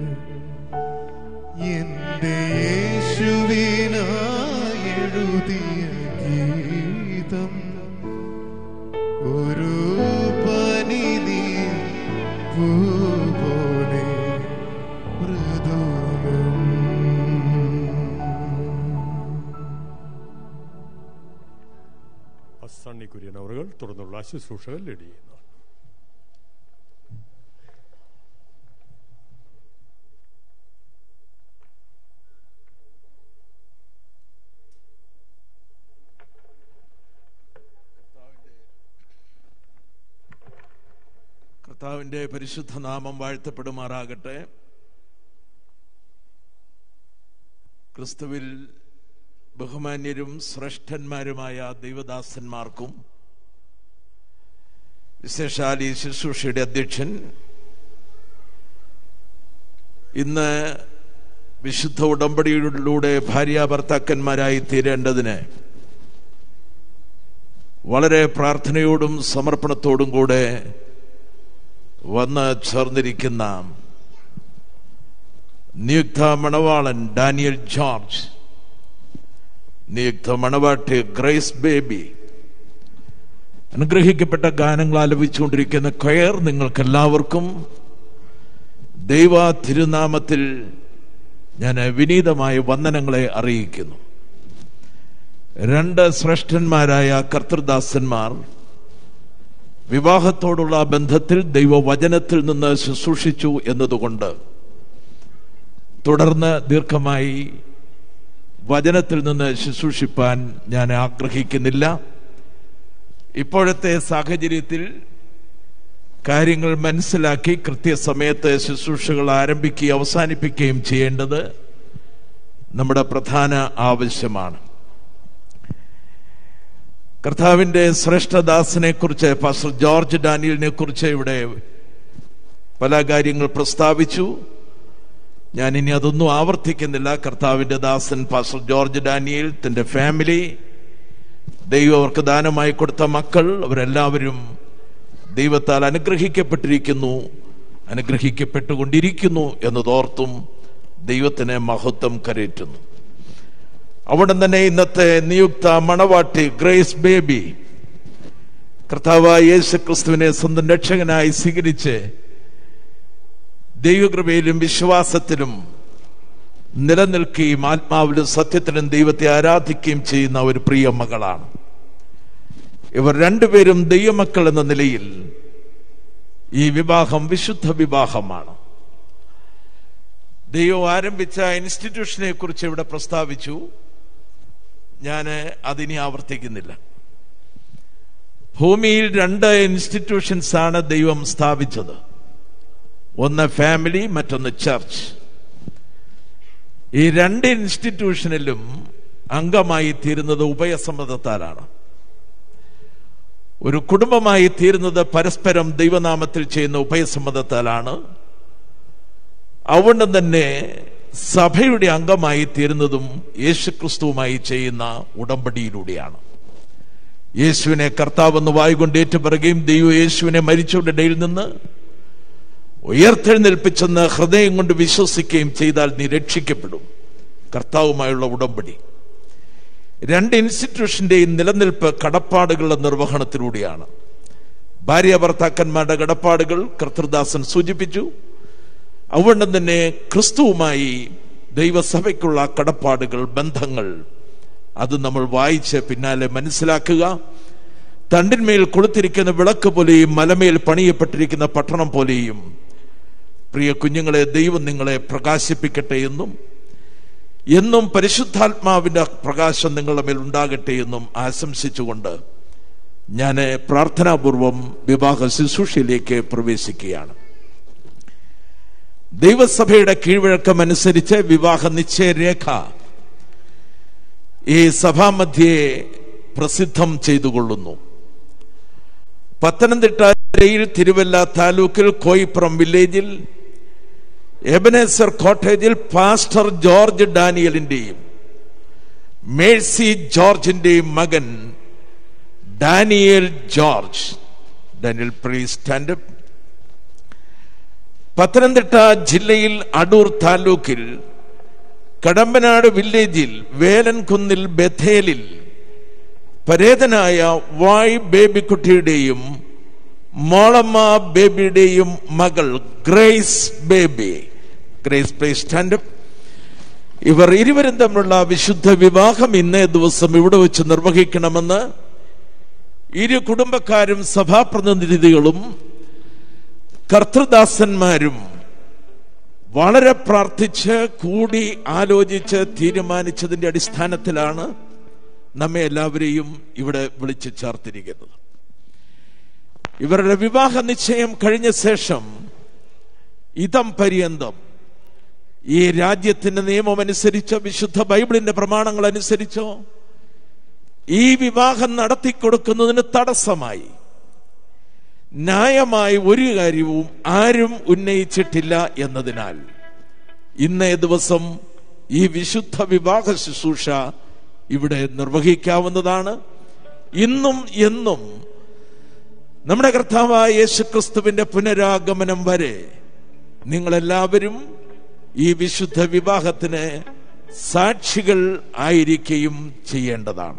Speaker 3: എന്റെ യേശുവിനായി എഴുതിയ ഗീതം ഒരു പനി പൂ പോലെ മൃദുലം
Speaker 1: സണ്ണി കുര്യൻ അവറുകൾ തുടർന്നുള്ള ശുശ്രൂഷകൾ ലീഡ് ചെയ്യുന്നു
Speaker 8: കർത്താവിൻ്റെ പരിശുദ്ധ നാമം വാഴ്ത്തപ്പെടുമാറാകട്ടെ ക്രിസ്തുവിൽ ബഹുമാന്യരും ശ്രേഷ്ഠന്മാരുമായ ദൈവദാസന്മാർക്കും വിശേഷാൽ ഈ ശുശ്രൂഷയുടെ അധ്യക്ഷൻ ഇന്ന് വിശുദ്ധ ഉടമ്പടിയിലൂടെ ഭാര്യ ഭർത്താക്കന്മാരായി തീരേണ്ടതിന് വളരെ പ്രാർത്ഥനയോടും സമർപ്പണത്തോടും കൂടെ വന്ന് ചേർന്നിരിക്കുന്ന നിയുക്ത മണവാളൻ ഡാനിയൽ ജോർജ് നിയുക്ത മണവാട്ടി ഗ്രേസ് ബേബി അനുഗ്രഹിക്കപ്പെട്ട ഗാനങ്ങൾ ആലപിച്ചുകൊണ്ടിരിക്കുന്ന കൊയർ നിങ്ങൾക്ക് എല്ലാവർക്കും ദൈവ തിരുനാമത്തിൽ ഞാൻ വിനീതമായ വന്ദനങ്ങളെ അറിയിക്കുന്നു രണ്ട് ശ്രേഷ്ഠന്മാരായ കർത്തൃദാസന്മാർ വിവാഹത്തോടുള്ള ബന്ധത്തിൽ ദൈവവചനത്തിൽ നിന്ന് ശുശ്രൂഷിച്ചു എന്നതുകൊണ്ട് തുടർന്ന് ദീർഘമായി വചനത്തിൽ നിന്ന് ശുശ്രൂഷിപ്പാൻ ഞാൻ ആഗ്രഹിക്കുന്നില്ല ഇപ്പോഴത്തെ സാഹചര്യത്തിൽ കാര്യങ്ങൾ മനസ്സിലാക്കി കൃത്യസമയത്ത് ശുശ്രൂഷകൾ ആരംഭിക്കുകയും അവസാനിപ്പിക്കുകയും ചെയ്യേണ്ടത് നമ്മുടെ പ്രധാന ആവശ്യമാണ് കർത്താവിന്റെ ശ്രേഷ്ഠദാസിനെ കുറിച്ച് പാസ്റ്റർ ജോർജ് ഡാനിയലിനെ കുറിച്ച് ഇവിടെ പല കാര്യങ്ങൾ പ്രസ്താവിച്ചു ഞാൻ ഇനി അതൊന്നും ആവർത്തിക്കുന്നില്ല കർത്താവിന്റെ ദാസൻ പാസ്റ്റർ ജോർജ് ഡാനിയൽ തന്റെ ഫാമിലി ദൈവം അവർക്ക് ദാനമായി കൊടുത്ത മക്കൾ അവരെല്ലാവരും ദൈവത്താൽ അനുഗ്രഹിക്കപ്പെട്ടിരിക്കുന്നു അനുഗ്രഹിക്കപ്പെട്ടുകൊണ്ടിരിക്കുന്നു എന്നതോർത്തും ദൈവത്തിന് മഹത്വം കരേറ്റുന്നു അവിടെ തന്നെ ഇന്നത്തെ നിയുക്ത മണവാട്ടി ഗ്രേസ് ബേബി കർത്താവായ യേശു ക്രിസ്തുവിനെ സ്വന്തം രക്ഷകനായി സ്വീകരിച്ച് ദൈവകൃപയിലും വിശ്വാസത്തിലും നിലനിൽക്കുകയും ആത്മാവിലും സത്യത്തിലും ദൈവത്തെ ആരാധിക്കുകയും ചെയ്യുന്ന ഒരു പ്രിയ മകളാണ് ഇവർ രണ്ടുപേരും ദൈവമക്കൾ എന്ന നിലയിൽ ഈ വിവാഹം വിശുദ്ധ വിവാഹമാണ് ദൈവം ആരംഭിച്ച ഇൻസ്റ്റിറ്റ്യൂഷനെ കുറിച്ച് ഇവിടെ പ്രസ്താവിച്ചു ഞാൻ അതിനി ആവർത്തിക്കുന്നില്ല ഭൂമിയിൽ രണ്ട് ഇൻസ്റ്റിറ്റ്യൂഷൻസ് ആണ് ദൈവം സ്ഥാപിച്ചത് ഒന്ന് ഫാമിലി മറ്റൊന്ന് ചർച്ച് ഈ രണ്ട് ഇൻസ്റ്റിറ്റ്യൂഷനിലും അംഗമായി തീരുന്നത് ഉഭയസമ്മതത്താലാണ് ഒരു കുടുംബമായി തീരുന്നത് പരസ്പരം ദൈവനാമത്തിൽ ചെയ്യുന്ന ഉഭയസമ്മതത്താലാണ് അതുകൊണ്ട് തന്നെ സഭയുടെ അംഗമായി തീരുന്നതും യേശുക്രിസ്തുവുമായി ചെയ്യുന്ന ഉടമ്പടിയിലൂടെയാണ് യേശുവിനെ കർത്താവെന്ന് വായുകൊണ്ട് ഏറ്റുപറയുകയും ദൈവം യേശുവിനെ മരിച്ചവരുടെ ഇടയിൽ നിന്ന് ഉയർത്തെഴുന്നേൽപ്പിച്ചെന്ന് ഹൃദയം കൊണ്ട് വിശ്വസിക്കുകയും ചെയ്താൽ നീ രക്ഷിക്കപ്പെടും കർത്താവുമായുള്ള ഉടമ്പടി രണ്ട് ഇൻസ്റ്റിറ്റ്യൂഷന്റെയും നിലനിൽപ്പ് കടപ്പാടുകളുടെ നിർവഹണത്തിലൂടെയാണ് ഭാര്യ ഭർത്താക്കന്മാരുടെ കടപ്പാടുകൾ കർത്തൃദാസൻ സൂചിപ്പിച്ചു അതുകൊണ്ട് തന്നെ ക്രിസ്തുവുമായി ദൈവസഭയ്ക്കുള്ള കടപ്പാടുകൾ ബന്ധങ്ങൾ അത് നമ്മൾ വായിച്ച് പിന്നാലെ മനസ്സിലാക്കുക തണ്ടിന്മേൽ കൊളുത്തിരിക്കുന്ന വിളക്ക് പോലെയും മലമേൽ പണിയപ്പെട്ടിരിക്കുന്ന പട്ടണം പോലെയും പ്രിയ കുഞ്ഞുങ്ങളെ ദൈവം നിങ്ങളെ പ്രകാശിപ്പിക്കട്ടെ എന്നും എന്നും പരിശുദ്ധാത്മാവിന്റെ പ്രകാശം നിങ്ങളുടെ മേൽ ഉണ്ടാകട്ടെ എന്നും ആശംസിച്ചുകൊണ്ട് ഞാൻ പ്രാർത്ഥനാപൂർവം വിവാഹ ശുശ്രൂഷയിലേക്ക് പ്രവേശിക്കുകയാണ് ദൈവസഭയുടെ കീഴ്വഴക്കം അനുസരിച്ച് വിവാഹ നിശ്ചയരേഖ ഈ സഭാമധ്യേ പ്രസിദ്ധം ചെയ്തുകൊള്ളുന്നു പത്തനംതിട്ട ജില്ലയിൽ തിരുവല്ല താലൂക്കിൽ കോയിപ്പുറം വില്ലേജിൽ എബനേസർ കോട്ടേജിൽ പാസ്റ്റർ ജോർജ് ഡാനിയലിന്റെയും മേഴ്സി ജോർജിന്റെയും മകൻ ഡാനിയൽ ജോർജ് ഡാനിയൽ പ്രീ സ്റ്റാൻഡപ്പ് പത്തനംതിട്ട ജില്ലയിൽ അടൂർ താലൂക്കിൽ കടമ്പനാട് വില്ലേജിൽ വേലൻകുന്നിൽ ബഥേലിൽ പരേതനായ വായ് ബേബിക്കുട്ടിയുടെയും മോളമ്മ ബേബിയുടെയും മകൾ ഗ്രേസ് ബേബി ഗ്രേസ് പ്ലേ സ്റ്റാൻഡപ്പ് ഇവർ ഇരുവരും തമ്മിലുള്ള വിശുദ്ധ വിവാഹം ഇന്നേ ദിവസം ഇവിടെ വെച്ച് നിർവഹിക്കണമെന്ന് ഇരു കുടുംബക്കാരും സഭാപ്രതിനിധികളും കർത്തൃദാസന്മാരും വളരെ പ്രാർത്ഥിച്ച് കൂടി ആലോചിച്ച് തീരുമാനിച്ചതിന്റെ അടിസ്ഥാനത്തിലാണ് നമ്മെ എല്ലാവരെയും ഇവിടെ വിളിച്ചു ചേർത്തിരിക്കുന്നത് ഇവരുടെ വിവാഹ നിശ്ചയം കഴിഞ്ഞ ശേഷം ഇതം പര്യന്തം ഈ രാജ്യത്തിന്റെ നിയമം അനുസരിച്ചോ വിശുദ്ധ ബൈബിളിന്റെ പ്രമാണങ്ങൾ അനുസരിച്ചോ ഈ വിവാഹം നടത്തിക്കൊടുക്കുന്നതിന് തടസ്സമായി ന്യായമായി ഒരു കാര്യവും ആരും ഉന്നയിച്ചിട്ടില്ല എന്നതിനാൽ ഇന്നേ ദിവസം ഈ വിശുദ്ധ വിവാഹ ശുശ്രൂഷ ഇവിടെ നിർവഹിക്കാവുന്നതാണ് ഇന്നും എന്നും നമ്മുടെ കർത്താവായ യേശുക്രിസ്തുവിന്റെ പുനരാഗമനം വരെ നിങ്ങളെല്ലാവരും ഈ വിശുദ്ധ വിവാഹത്തിന് സാക്ഷികൾ ആയിരിക്കുകയും ചെയ്യേണ്ടതാണ്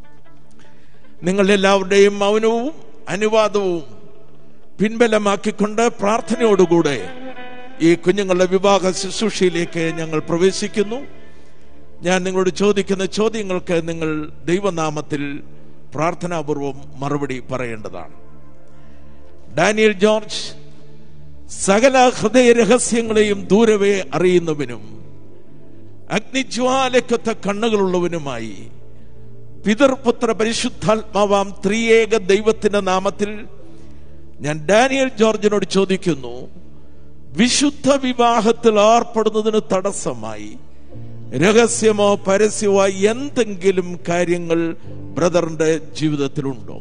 Speaker 8: നിങ്ങളെല്ലാവരുടെയും മൗനവും അനുവാദവും പിൻബലമാക്കിക്കൊണ്ട് പ്രാർത്ഥനയോടുകൂടെ ഈ കുഞ്ഞുങ്ങളുടെ വിവാഹ ശുശ്രൂഷയിലേക്ക് ഞങ്ങൾ പ്രവേശിക്കുന്നു ഞാൻ നിങ്ങളോട് ചോദിക്കുന്ന ചോദ്യങ്ങൾക്ക് നിങ്ങൾ ദൈവനാമത്തിൽ പ്രാർത്ഥനാപൂർവം മറുപടി പറയേണ്ടതാണ് ഡാനിയൽ ജോർജ് സകല ഹൃദയ രഹസ്യങ്ങളെയും ദൂരവേ അറിയുന്നവനും അഗ്നിജ്വാലക്കൊത്ത കണ്ണുകളുള്ളവനുമായി പിതൃപുത്ര പരിശുദ്ധാത്മാവാം ത്രിയേക ദൈവത്തിന്റെ നാമത്തിൽ ഞാൻ ഡാനിയൽ ജോർജിനോട് ചോദിക്കുന്നു വിശുദ്ധ വിവാഹത്തിൽ ഏർപ്പെടുന്നതിന് തടസ്സമായി രഹസ്യമോ പരസ്യമോ എന്തെങ്കിലും കാര്യങ്ങൾ ബ്രദറിന്റെ ജീവിതത്തിലുണ്ടോ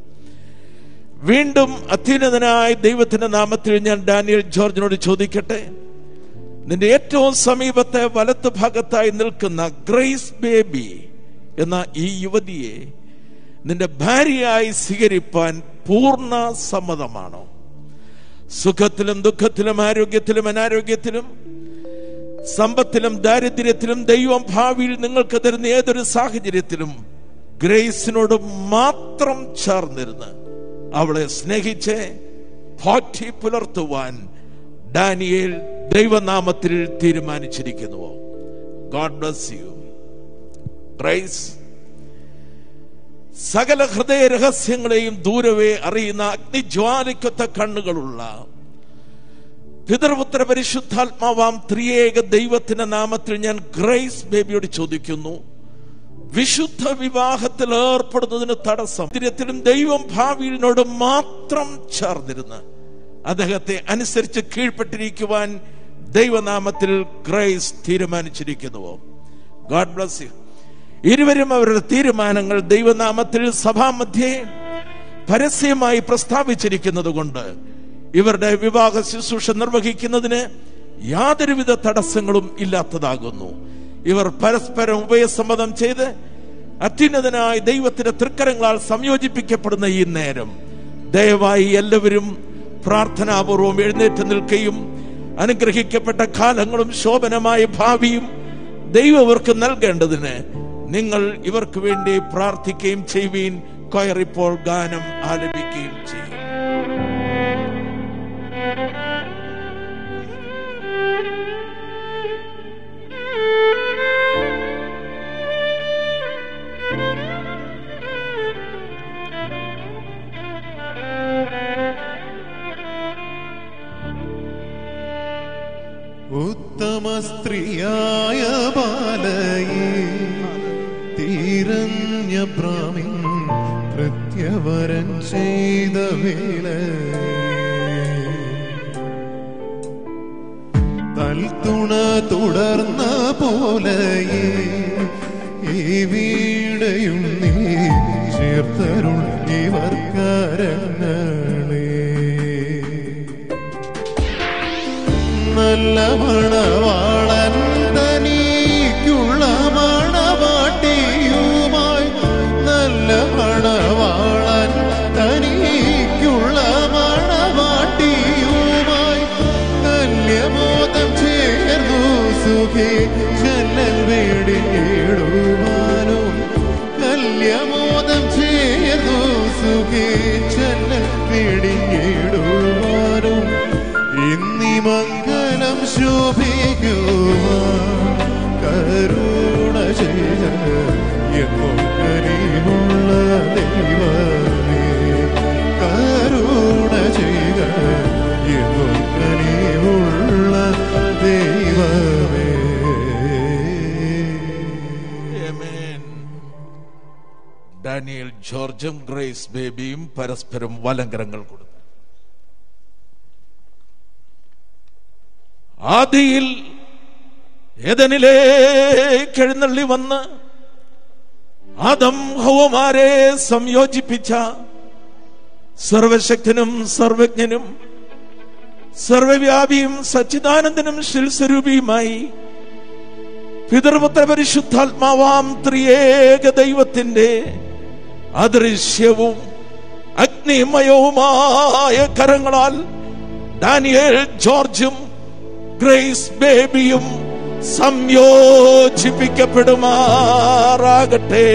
Speaker 8: വീണ്ടും അത്യുന്നതനായ ദൈവത്തിന്റെ നാമത്തിൽ ഞാൻ ഡാനിയൽ ജോർജിനോട് ചോദിക്കട്ടെ നിന്റെ ഏറ്റവും സമീപത്തെ വലത്ത് ഭാഗത്തായി നിൽക്കുന്ന ഗ്രേസ് ബേബി എന്ന ഈ യുവതിയെ നിന്റെ ഭാര്യയായി സ്വീകരിപ്പാൻ പൂർണ്ണ സമ്മതമാണോ സുഖത്തിലും ദുഃഖത്തിലും ആരോഗ്യത്തിലും അനാരോഗ്യത്തിലും സമ്പത്തിലും ദാരിദ്ര്യത്തിലും ദൈവം ഭാവിയിൽ നിങ്ങൾക്ക് തരുന്ന ഏതൊരു സാഹചര്യത്തിലും ഗ്രേസിനോട് മാത്രം ചേർന്നിരുന്ന് അവളെ സ്നേഹിച്ച് പോറ്റി പുലർത്തുവാൻ ഡാനിയേൽ ദൈവനാമത്തിൽ തീരുമാനിച്ചിരിക്കുന്നുവോ ഗോഡ് ബ്ലസ് യു ഗ്രേസ് സകല ഹൃദയ രഹസ്യങ്ങളെയും ദൂരവേ അറിയുന്ന അഗ്നിജ്വാലിക്കൊത്ത കണ്ണുകളുള്ള പിതൃപുത്ര പരിശുദ്ധാത്മാവാം ത്രിയേക ദൈവത്തിന്റെ നാമത്തിൽ ഞാൻ ഗ്രേസ് ബേബിയോട് ചോദിക്കുന്നു വിശുദ്ധ വിവാഹത്തിൽ ഏർപ്പെടുന്നതിന് തടസ്സം ഇതിരത്തിലും ദൈവം ഭാവിയിനോട് മാത്രം ചേർന്നിരുന്ന് അദ്ദേഹത്തെ അനുസരിച്ച് കീഴ്പ്പെട്ടിരിക്കുവാൻ ദൈവനാമത്തിൽ ഗ്രേസ് തീരുമാനിച്ചിരിക്കുന്നുവോ ഗോഡ് ബ്ലസ് യു ഇരുവരും അവരുടെ തീരുമാനങ്ങൾ ദൈവനാമത്തിൽ സഭാമധ്യേ പരസ്യമായി പ്രസ്താവിച്ചിരിക്കുന്നത് കൊണ്ട് ഇവരുടെ വിവാഹ ശുശ്രൂഷ നിർവഹിക്കുന്നതിന് യാതൊരുവിധ തടസ്സങ്ങളും ഇല്ലാത്തതാകുന്നു ഇവർ പരസ്പരം ഉഭയസമ്മതം ചെയ്ത് അത്യുന്നതനായ ദൈവത്തിന്റെ തൃക്കരങ്ങളാൽ സംയോജിപ്പിക്കപ്പെടുന്ന ഈ നേരം ദയവായി എല്ലാവരും പ്രാർത്ഥനാപൂർവം എഴുന്നേറ്റ് നിൽക്കുകയും അനുഗ്രഹിക്കപ്പെട്ട കാലങ്ങളും ശോഭനമായ ഭാവിയും ദൈവം ഇവർക്ക് നൽകേണ്ടതിന് നിങ്ങൾ ഇവർക്ക് വേണ്ടി പ്രാർത്ഥിക്കുകയും ചെയ്യുവീൻ കൊയർ ഇപ്പോൾ ഗാനം ആലപിക്കുകയും ചെയ്യും
Speaker 3: ഉത്തമ സ്ത്രീയായ ബാലയെ തീരഞ്ഞ പ്രാമിൻ പ്രത്യവരൻ ചെയ്ത വേല തൽത്തുണ തുടർന്ന പോലയെ ഈ വീടയും നീ ചേർത്തരുൾ ഇവർക്കാരങ്ങളെ നല്ല മണവാളൻ തനിക്കുള്ള മണവാട്ടിയുമായി നല്ല മണവാളൻ തനിക്കുള്ള മണവാട്ടിയുമായി കല്യമോദം ചേർന്നു സുഖേ ചല്ലൽ വേടിയിടുവാനും കല്യമോദം ചേർന്നു സുഖേ ചല്ലൽ വേടിയിടുവാനും ഇന്നി മംഗളം ശോഭിക്കുവാൻ കരുണ ചെയ്ത എന്നും കനിവുള്ള ദൈവമേ കരുണ ചെയ്ത എന്നും കനിവുള്ള ദൈവമേ
Speaker 8: Amen. ഡാനിയൽ ജോർജും ഗ്രേസ് ബേബിയും പരസ്പരം വലങ്കരങ്ങൾ കൊടുത്തു ആദിയിൽ ഏതനിലേക്ക് എഴുന്നള്ളി വന്ന് ആദം ഹൗവമാരെ സംയോജിപ്പിച്ച സർവശക്തനും സർവജ്ഞനും സർവവ്യാപിയും സച്ചിദാനന്ദനും ശിൽസ്വരൂപിയുമായി പിതൃപുത്ര പരിശുദ്ധാത്മാവാം ത്രിയേക ദൈവത്തിന്റെ അദൃശ്യവും അഗ്നിമയവുമായ കരങ്ങളാൽ ഡാനിയേൽ ജോർജും ഗ്രേസ് ബേബിയും സംയോജിപ്പിക്കപ്പെടുമാറാകട്ടെ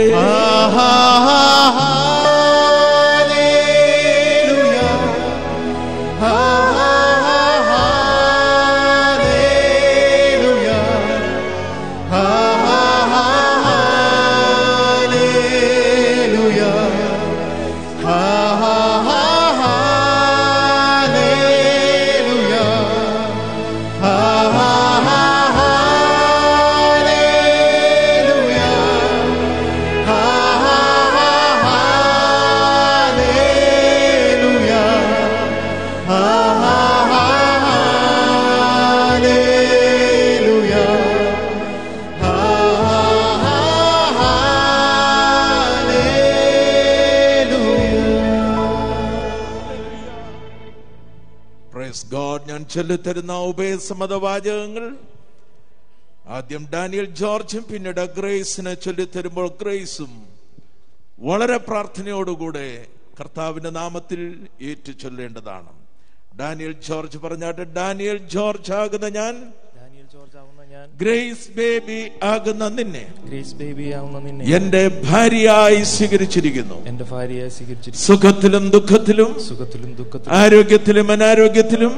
Speaker 8: പ്രൈസ് ഗോഡ് ഞാൻ ചൊല്ലിത്തരുന്ന ഉഭയസമ്മത വാചകങ്ങൾ ആദ്യം ഡാനിയൽ ജോർജും പിന്നീട് ഗ്രേസിനെ ചൊല്ലിത്തരുമ്പോൾ ഗ്രേസും വളരെ പ്രാർത്ഥനയോടുകൂടെ കർത്താവിന്റെ നാമത്തിൽ ഏറ്റു ചൊല്ലേണ്ടതാണ് ഡാനിയൽ ജോർജ് പറഞ്ഞാട്ട് ഡാനിയൽ ജോർജ് ആകുന്ന ഞാൻ
Speaker 9: ഡാനിയൽ ജോർജ് ആവുന്ന ഞാൻ
Speaker 8: ഗ്രേസ് ബേബി ആകുന്ന നിന്നെ
Speaker 9: ഗ്രേസ് ബേബി ആവുന്ന നിന്നെ
Speaker 8: എന്റെ ഭാര്യയായി സ്വീകരിച്ചിരിക്കുന്നു
Speaker 9: എന്റെ ഭാര്യയെ സ്വീകരിച്ചിരിക്കുന്നു
Speaker 8: സുഖത്തിലും ദുഃഖത്തിലും
Speaker 9: സുഖത്തിലും ദുഃഖത്തിലും
Speaker 8: ആരോഗ്യത്തിലും അനാരോഗ്യത്തിലും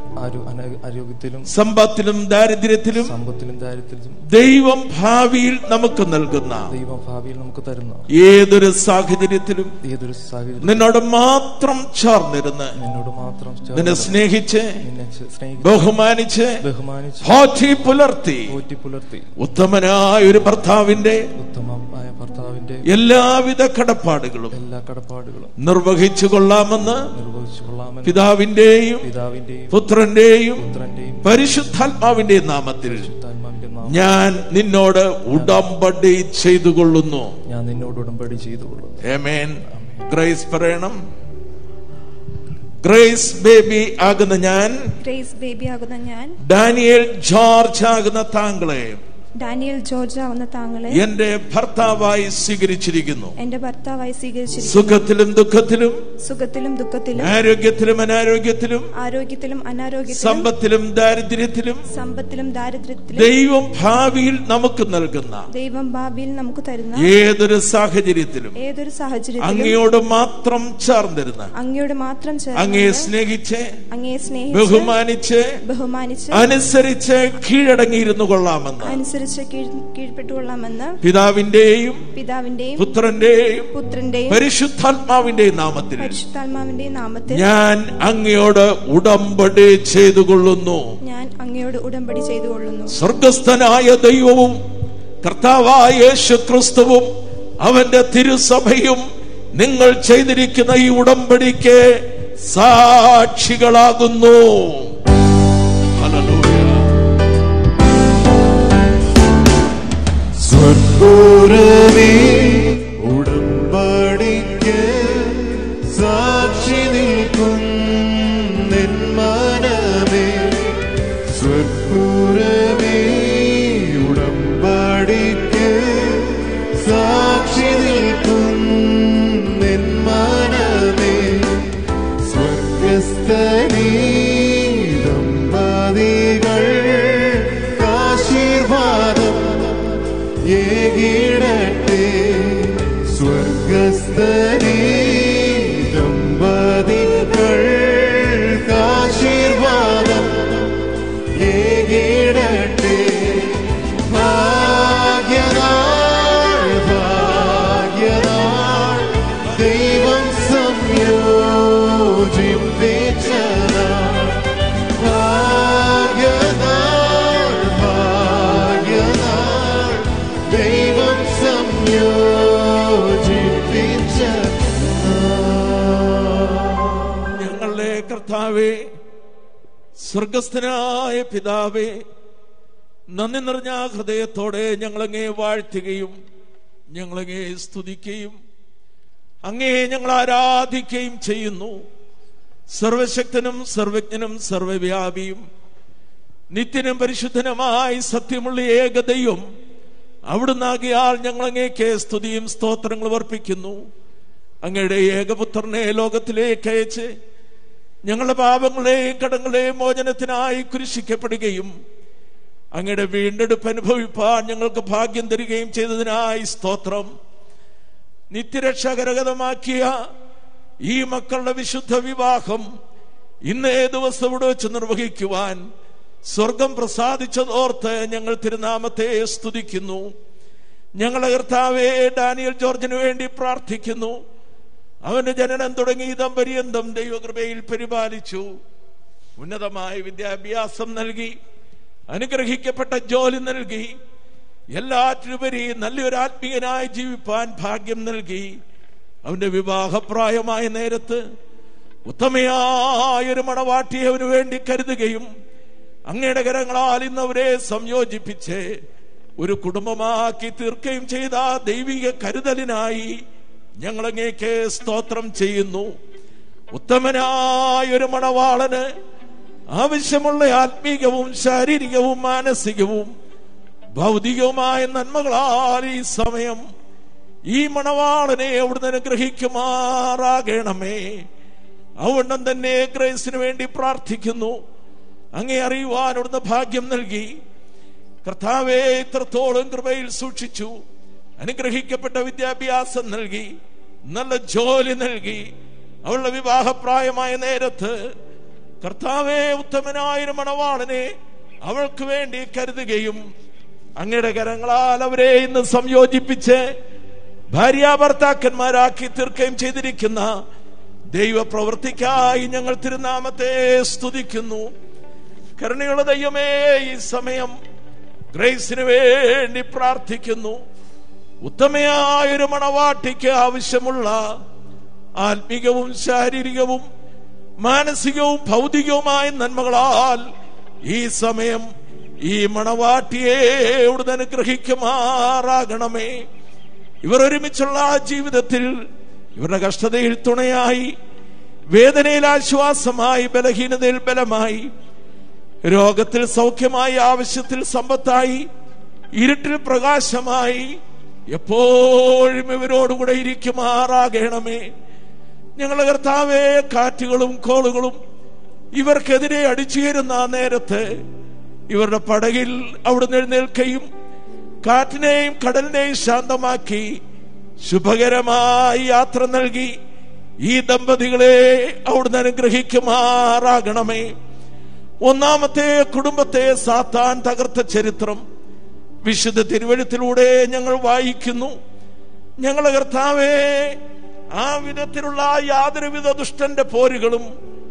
Speaker 9: ആരോ- അന- ആരോഗ്യത്തിലും
Speaker 8: സമ്പത്തിലും ദാരിദ്ര്യത്തിലും
Speaker 9: സമ്പത്തിലും ദാരിദ്ര്യത്തിലും
Speaker 8: ദൈവം ഭാവിയിൽ നമുക്ക് നൽകുന്ന
Speaker 9: ദൈവം ഭാവിയിൽ നമുക്ക് തരുന്ന
Speaker 8: ഏതൊരു സാഹചര്യത്തിലും
Speaker 9: ഏതൊരു സാഹചര്യം
Speaker 8: നിന്നോട് മാത്രം ചേർന്നിരുന്ന്
Speaker 9: നിന്നോട് മാത്രം ചേർന്ന്
Speaker 8: നിന്നെ സ്നേഹിച്ച്
Speaker 9: നിന്നെ ചെ- സ്നേഹിച്ച്
Speaker 8: ബഹുമാനിച്ച്
Speaker 9: ബഹുമാനിച്ച്
Speaker 8: പോറ്റി പുലർത്തി
Speaker 9: പോറ്റി പുലർത്തി
Speaker 8: ഉത്തമനായ ഒരു ഭർത്താവിന്റെ
Speaker 9: ഉത്തമമായ ഭർത്താവിന്റെ
Speaker 8: എല്ലാവിധ കടപ്പാടുകളും
Speaker 9: എല്ലാ കടപ്പാടുകളും
Speaker 8: നിർവഹിച്ചു കൊള്ളാമെന്ന്
Speaker 9: നിർവഹിച്ചു കൊള്ളാമെന്ന്
Speaker 8: പിതാവിന്റെയും
Speaker 9: പിതാവിന്റെയും
Speaker 8: പുത്രന്റെയും
Speaker 9: പുത്രന്റെയും
Speaker 8: പരിശുദ്ധാത്മാവിന്റെയും നാമത്തിൽ
Speaker 9: പരിശുദ്ധാത്മാവിന്റെ നാമം
Speaker 8: ഞാൻ നിന്നോട് ഉടമ്പടി ചെയ്തു കൊള്ളുന്നു
Speaker 9: ഞാൻ നിന്നോട് ഉടമ്പടി ചെയ്തുകൊള്ളുന്നു
Speaker 8: Amen. ഗ്രേസ് പറയണം ഗ്രേസ് ബേബി ആകുന്ന ഞാൻ
Speaker 10: ഗ്രേസ് ബേബി ആകുന്ന ഞാൻ
Speaker 8: ഡാനിയേൽ ജോർജ് ആകുന്ന താങ്കളെ
Speaker 10: ഡാനിയൽ ജോർജ് ആവുന്ന താങ്കളെ
Speaker 8: എന്റെ ഭർത്താവായി സ്വീകരിച്ചിരിക്കുന്നു
Speaker 10: എന്റെ ഭർത്താവായി സ്വീകരിച്ചിരിക്കുന്നു
Speaker 8: സുഖത്തിലും ദുഃഖത്തിലും
Speaker 10: സുഖത്തിലും ദുഃഖത്തിലും
Speaker 8: ആരോഗ്യത്തിലും അനാരോഗ്യത്തിലും
Speaker 10: ആരോഗ്യത്തിലും അനാരോഗ്യത്തിലും
Speaker 8: സമ്പത്തിലും ദാരിദ്ര്യത്തിലും
Speaker 10: സമ്പത്തിലും ദാരിദ്ര്യത്തിലും
Speaker 8: ദൈവം ഭാവിയിൽ നമുക്ക് നൽകുന്ന
Speaker 10: ദൈവം ഭാവിയിൽ നമുക്ക് തരുന്ന
Speaker 8: ഏതൊരു സാഹചര്യത്തിലും
Speaker 10: ഏതൊരു സാഹചര്യത്തിലും
Speaker 8: അങ്ങയോട് മാത്രം ചേർന്നിരുന്ന
Speaker 10: അങ്ങയോട് മാത്രം
Speaker 8: അങ്ങയെ
Speaker 10: ചേർന്ന്
Speaker 8: സ്നേഹിച്ച്
Speaker 10: അങ്ങയെ സ്നേഹിച്ച്
Speaker 8: ബഹുമാനിച്ച്
Speaker 10: ബഹുമാനിച്ച്
Speaker 8: അനുസരിച്ച് കീഴടങ്ങിയിരുന്നു കൊള്ളാമെന്ന്
Speaker 10: അനുസരിച്ച് കീഴ്- കീഴ്പ്പെട്ടുകൊള്ളാമെന്ന്
Speaker 8: പിതാവിന്റെയും
Speaker 10: പിതാവിന്റെയും
Speaker 8: പുത്രന്റെയും
Speaker 10: പുത്രന്റെയും
Speaker 8: പരിശുദ്ധാത്മാവിന്റെയും നാമത്തിൽ
Speaker 10: പരിശുദ്ധാത്മാവിന്റെയും നാമത്തിൽ
Speaker 8: ഞാൻ അങ്ങയോട് ഉടമ്പടി ചെയ്തു കൊള്ളുന്നു
Speaker 10: ഞാൻ അങ്ങയോട് ഉടമ്പടി ചെയ്തുകൊള്ളുന്നു
Speaker 8: സ്വർഗസ്ഥനായ ദൈവവും കർത്താവായ യേശു ക്രിസ്തുവും അവന്റെ തിരുസഭയും നിങ്ങൾ ചെയ്തിരിക്കുന്ന ഈ ഉടമ്പടിക്ക് സാക്ഷികളാകുന്നു ഹല്ലേലൂയ
Speaker 3: സ്വർപ്പൂരമേ ഉടമ്പടിക്ക് സാക്ഷി നിൽക്കും നിന്മനമേ സ്വർപ്പൂരമേ ഉടമ്പടിക്ക് സാക്ഷി നിൽക്കും നിന്മനമേ സ്വർഗസ്ഥനീ ദമ്പതികൾ ആശീർവാദം ഏകിടട്ടെ സ്വർഗസ്ഥനീ ദമ്പതികൾ ആശീർവാദം ഏകിടട്ടെ ഭാഗ്യനാൾ ഭാഗ്യനാൾ ദൈവം സംയോജിപ്പിച്ചനാൾ ഭാഗ്യനാൾ ഭാഗ്യനാൾ ദൈവം സംയോജിപ്പിച്ച
Speaker 8: ഞങ്ങളുടെ കർത്താവേ സ്വർഗസ്ഥനായ പിതാവേ നന്ദി നിറഞ്ഞ ഹൃദയത്തോടെ ഞങ്ങളങ്ങേ വാഴ്ത്തുകയും ഞങ്ങളങ്ങേ സ്തുതിക്കുകയും അങ്ങേ ഞങ്ങൾ ആരാധിക്കുകയും ചെയ്യുന്നു സർവശക്തനും സർവജ്ഞനും സർവവ്യാപിയും നിത്യനും പരിശുദ്ധനുമായി സത്യമുള്ള ഏകതയും അവിടുന്നാകിയാൽ ഞങ്ങളങ്ങേക്ക് സ്തുതിയും സ്തോത്രങ്ങളും അർപ്പിക്കുന്നു അങ്ങയുടെ ഏകപുത്രനെ ലോകത്തിലേക്ക് അയച്ച് ഞങ്ങളുടെ പാപങ്ങളെയും കടങ്ങളെയും മോചനത്തിനായി കുരിശിക്കപ്പെടുകയും അങ്ങയുടെ വീണ്ടെടുപ്പ് അനുഭവിപ്പാൻ ഞങ്ങൾക്ക് ഭാഗ്യം തരികയും ചെയ്തതിനായി സ്തോത്രം നിത്യരക്ഷാകരകതമാക്കിയ ഈ മക്കളുടെ വിശുദ്ധ വിവാഹം ഇന്നേ ദിവസം ഇവിടെ വെച്ച് നിർവഹിക്കുവാൻ സ്വർഗം പ്രസാദിച്ചതോർത്ത് ഞങ്ങൾ തിരുനാമത്തെ സ്തുതിക്കുന്നു ഞങ്ങളെ കർത്താവേ ഡാനിയൽ ജോർജിന് വേണ്ടി പ്രാർത്ഥിക്കുന്നു അവന്റെ ജനനം തുടങ്ങി ഇതം പര്യന്തം ദൈവകൃപയിൽ പരിപാലിച്ചു ഉന്നതമായ വിദ്യാഭ്യാസം നൽകി അനുഗ്രഹിക്കപ്പെട്ട ജോലി നൽകി എല്ലാറ്റിനുപരി നല്ലൊരു ആത്മീയനായി ജീവിപ്പാൻ ഭാഗ്യം നൽകി അവന്റെ വിവാഹപ്രായമായ നേരത്ത് ഉത്തമയായ ഒരു മണവാട്ടിയെ അവന് വേണ്ടി കരുതുകയും അങ്ങയുടെ കരങ്ങളാൽ ഇന്ന് അവരെ സംയോജിപ്പിച്ച് ഒരു കുടുംബമാക്കി തീർക്കുകയും ചെയ്ത ദൈവിക കരുതലിനായി ഞങ്ങളങ്ങേക്ക് സ്തോത്രം ചെയ്യുന്നു ഉത്തമനായ ഒരു മണവാളന് ആവശ്യമുള്ള ആത്മീകവും ശാരീരികവും മാനസികവും ഭൗതികവുമായ നന്മകളാൽ ഈ സമയം ഈ മണവാളനെ അവിടുന്ന് അനുഗ്രഹിക്കുമാറാകണമേ അവിടം തന്നെ ഗ്രേസിന് വേണ്ടി പ്രാർത്ഥിക്കുന്നു അങ്ങേ അറിയുവാൻ അവിടുന്ന് ഭാഗ്യം നൽകി കർത്താവെ ഇത്രത്തോളം കൃപയിൽ സൂക്ഷിച്ചു അനുഗ്രഹിക്കപ്പെട്ട വിദ്യാഭ്യാസം നൽകി നല്ല ജോലി നൽകി അവളുടെ വിവാഹപ്രായമായ നേരത്ത് കർത്താവെ ഉത്തമനായൊരു മണവാളനെ അവൾക്ക് വേണ്ടി കരുതുകയും അങ്ങയുടെ കരങ്ങളാൽ അവരെ ഇന്ന് സംയോജിപ്പിച്ച് ഭാര്യ ഭർത്താക്കന്മാരാക്കി തീർക്കുകയും ചെയ്തിരിക്കുന്ന ദൈവപ്രവൃത്തിക്കായി ഞങ്ങൾ തിരുനാമത്തെ സ്തുതിക്കുന്നു കരുണയുള്ള ദൈവമേ ഈ സമയം ഗ്രേസിന് വേണ്ടി പ്രാർത്ഥിക്കുന്നു ഉത്തമയായൊരു മണവാട്ടിക്ക് ആവശ്യമുള്ള ആത്മികവും ശാരീരികവും മാനസികവും ഭൗതികവുമായ നന്മകളാൽ ഈ സമയം ഈ മണവാട്ടിയെ ഇവിടുന്ന് അനുഗ്രഹിക്കുമാറാകണമേ ഇവർ ഒരുമിച്ചുള്ള ആ ജീവിതത്തിൽ ഇവരുടെ കഷ്ടതയിൽ തുണയായി വേദനയിൽ ആശ്വാസമായി ബലഹീനതയിൽ ബലമായി രോഗത്തിൽ സൗഖ്യമായി ആവശ്യത്തിൽ സമ്പത്തായി ഇരുട്ടിൽ പ്രകാശമായി എപ്പോഴും ഇവരോടുകൂടെ ഇരിക്കുമാറാകണമേ ഞങ്ങളുടെ കർത്താവേ കാറ്റുകളും കോളുകളും ഇവർക്കെതിരെ അടിച്ചുയരുന്ന ആ നേരത്ത് ഇവരുടെ പടകിൽ അവിടുന്ന് എഴുന്നേൽക്കുകയും കാറ്റിനെയും കടലിനെയും ശാന്തമാക്കി ശുഭകരമായി യാത്ര നൽകി ഈ ദമ്പതികളെ അവിടുന്ന് അനുഗ്രഹിക്കുമാറാകണമേ ഒന്നാമത്തെ കുടുംബത്തെ സാത്താൻ തകർത്ത ചരിത്രം വിശുദ്ധ തിരുവഴുത്തിലൂടെ ഞങ്ങൾ വായിക്കുന്നു ഞങ്ങളെ കർത്താവേ ആ വിധത്തിലുള്ള യാതൊരുവിധ ദുഷ്ടന്റെ പോരുകളും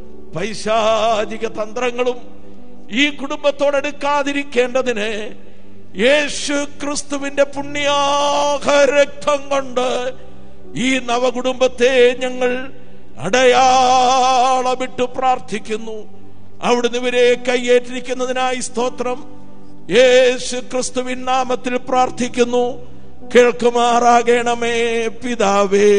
Speaker 8: പൈശാചിക തന്ത്രങ്ങളും ഈ കുടുംബത്തോടെടുക്കാതിരിക്കേണ്ടതിന് യേശു ക്രിസ്തുവിന്റെ പുണ്യാഹ രക്തം കൊണ്ട് ഈ നവകുടുംബത്തെ ഞങ്ങൾ അടയാളമിട്ട് പ്രാർത്ഥിക്കുന്നു അവിടുന്ന് ഇവരെ കൈയേറ്റിരിക്കുന്നതിനായി സ്തോത്രം യേശു ക്രിസ്തുവിൻ നാമത്തിൽ പ്രാർത്ഥിക്കുന്നു കേൾക്കുമാറാകണമേ പിതാവേ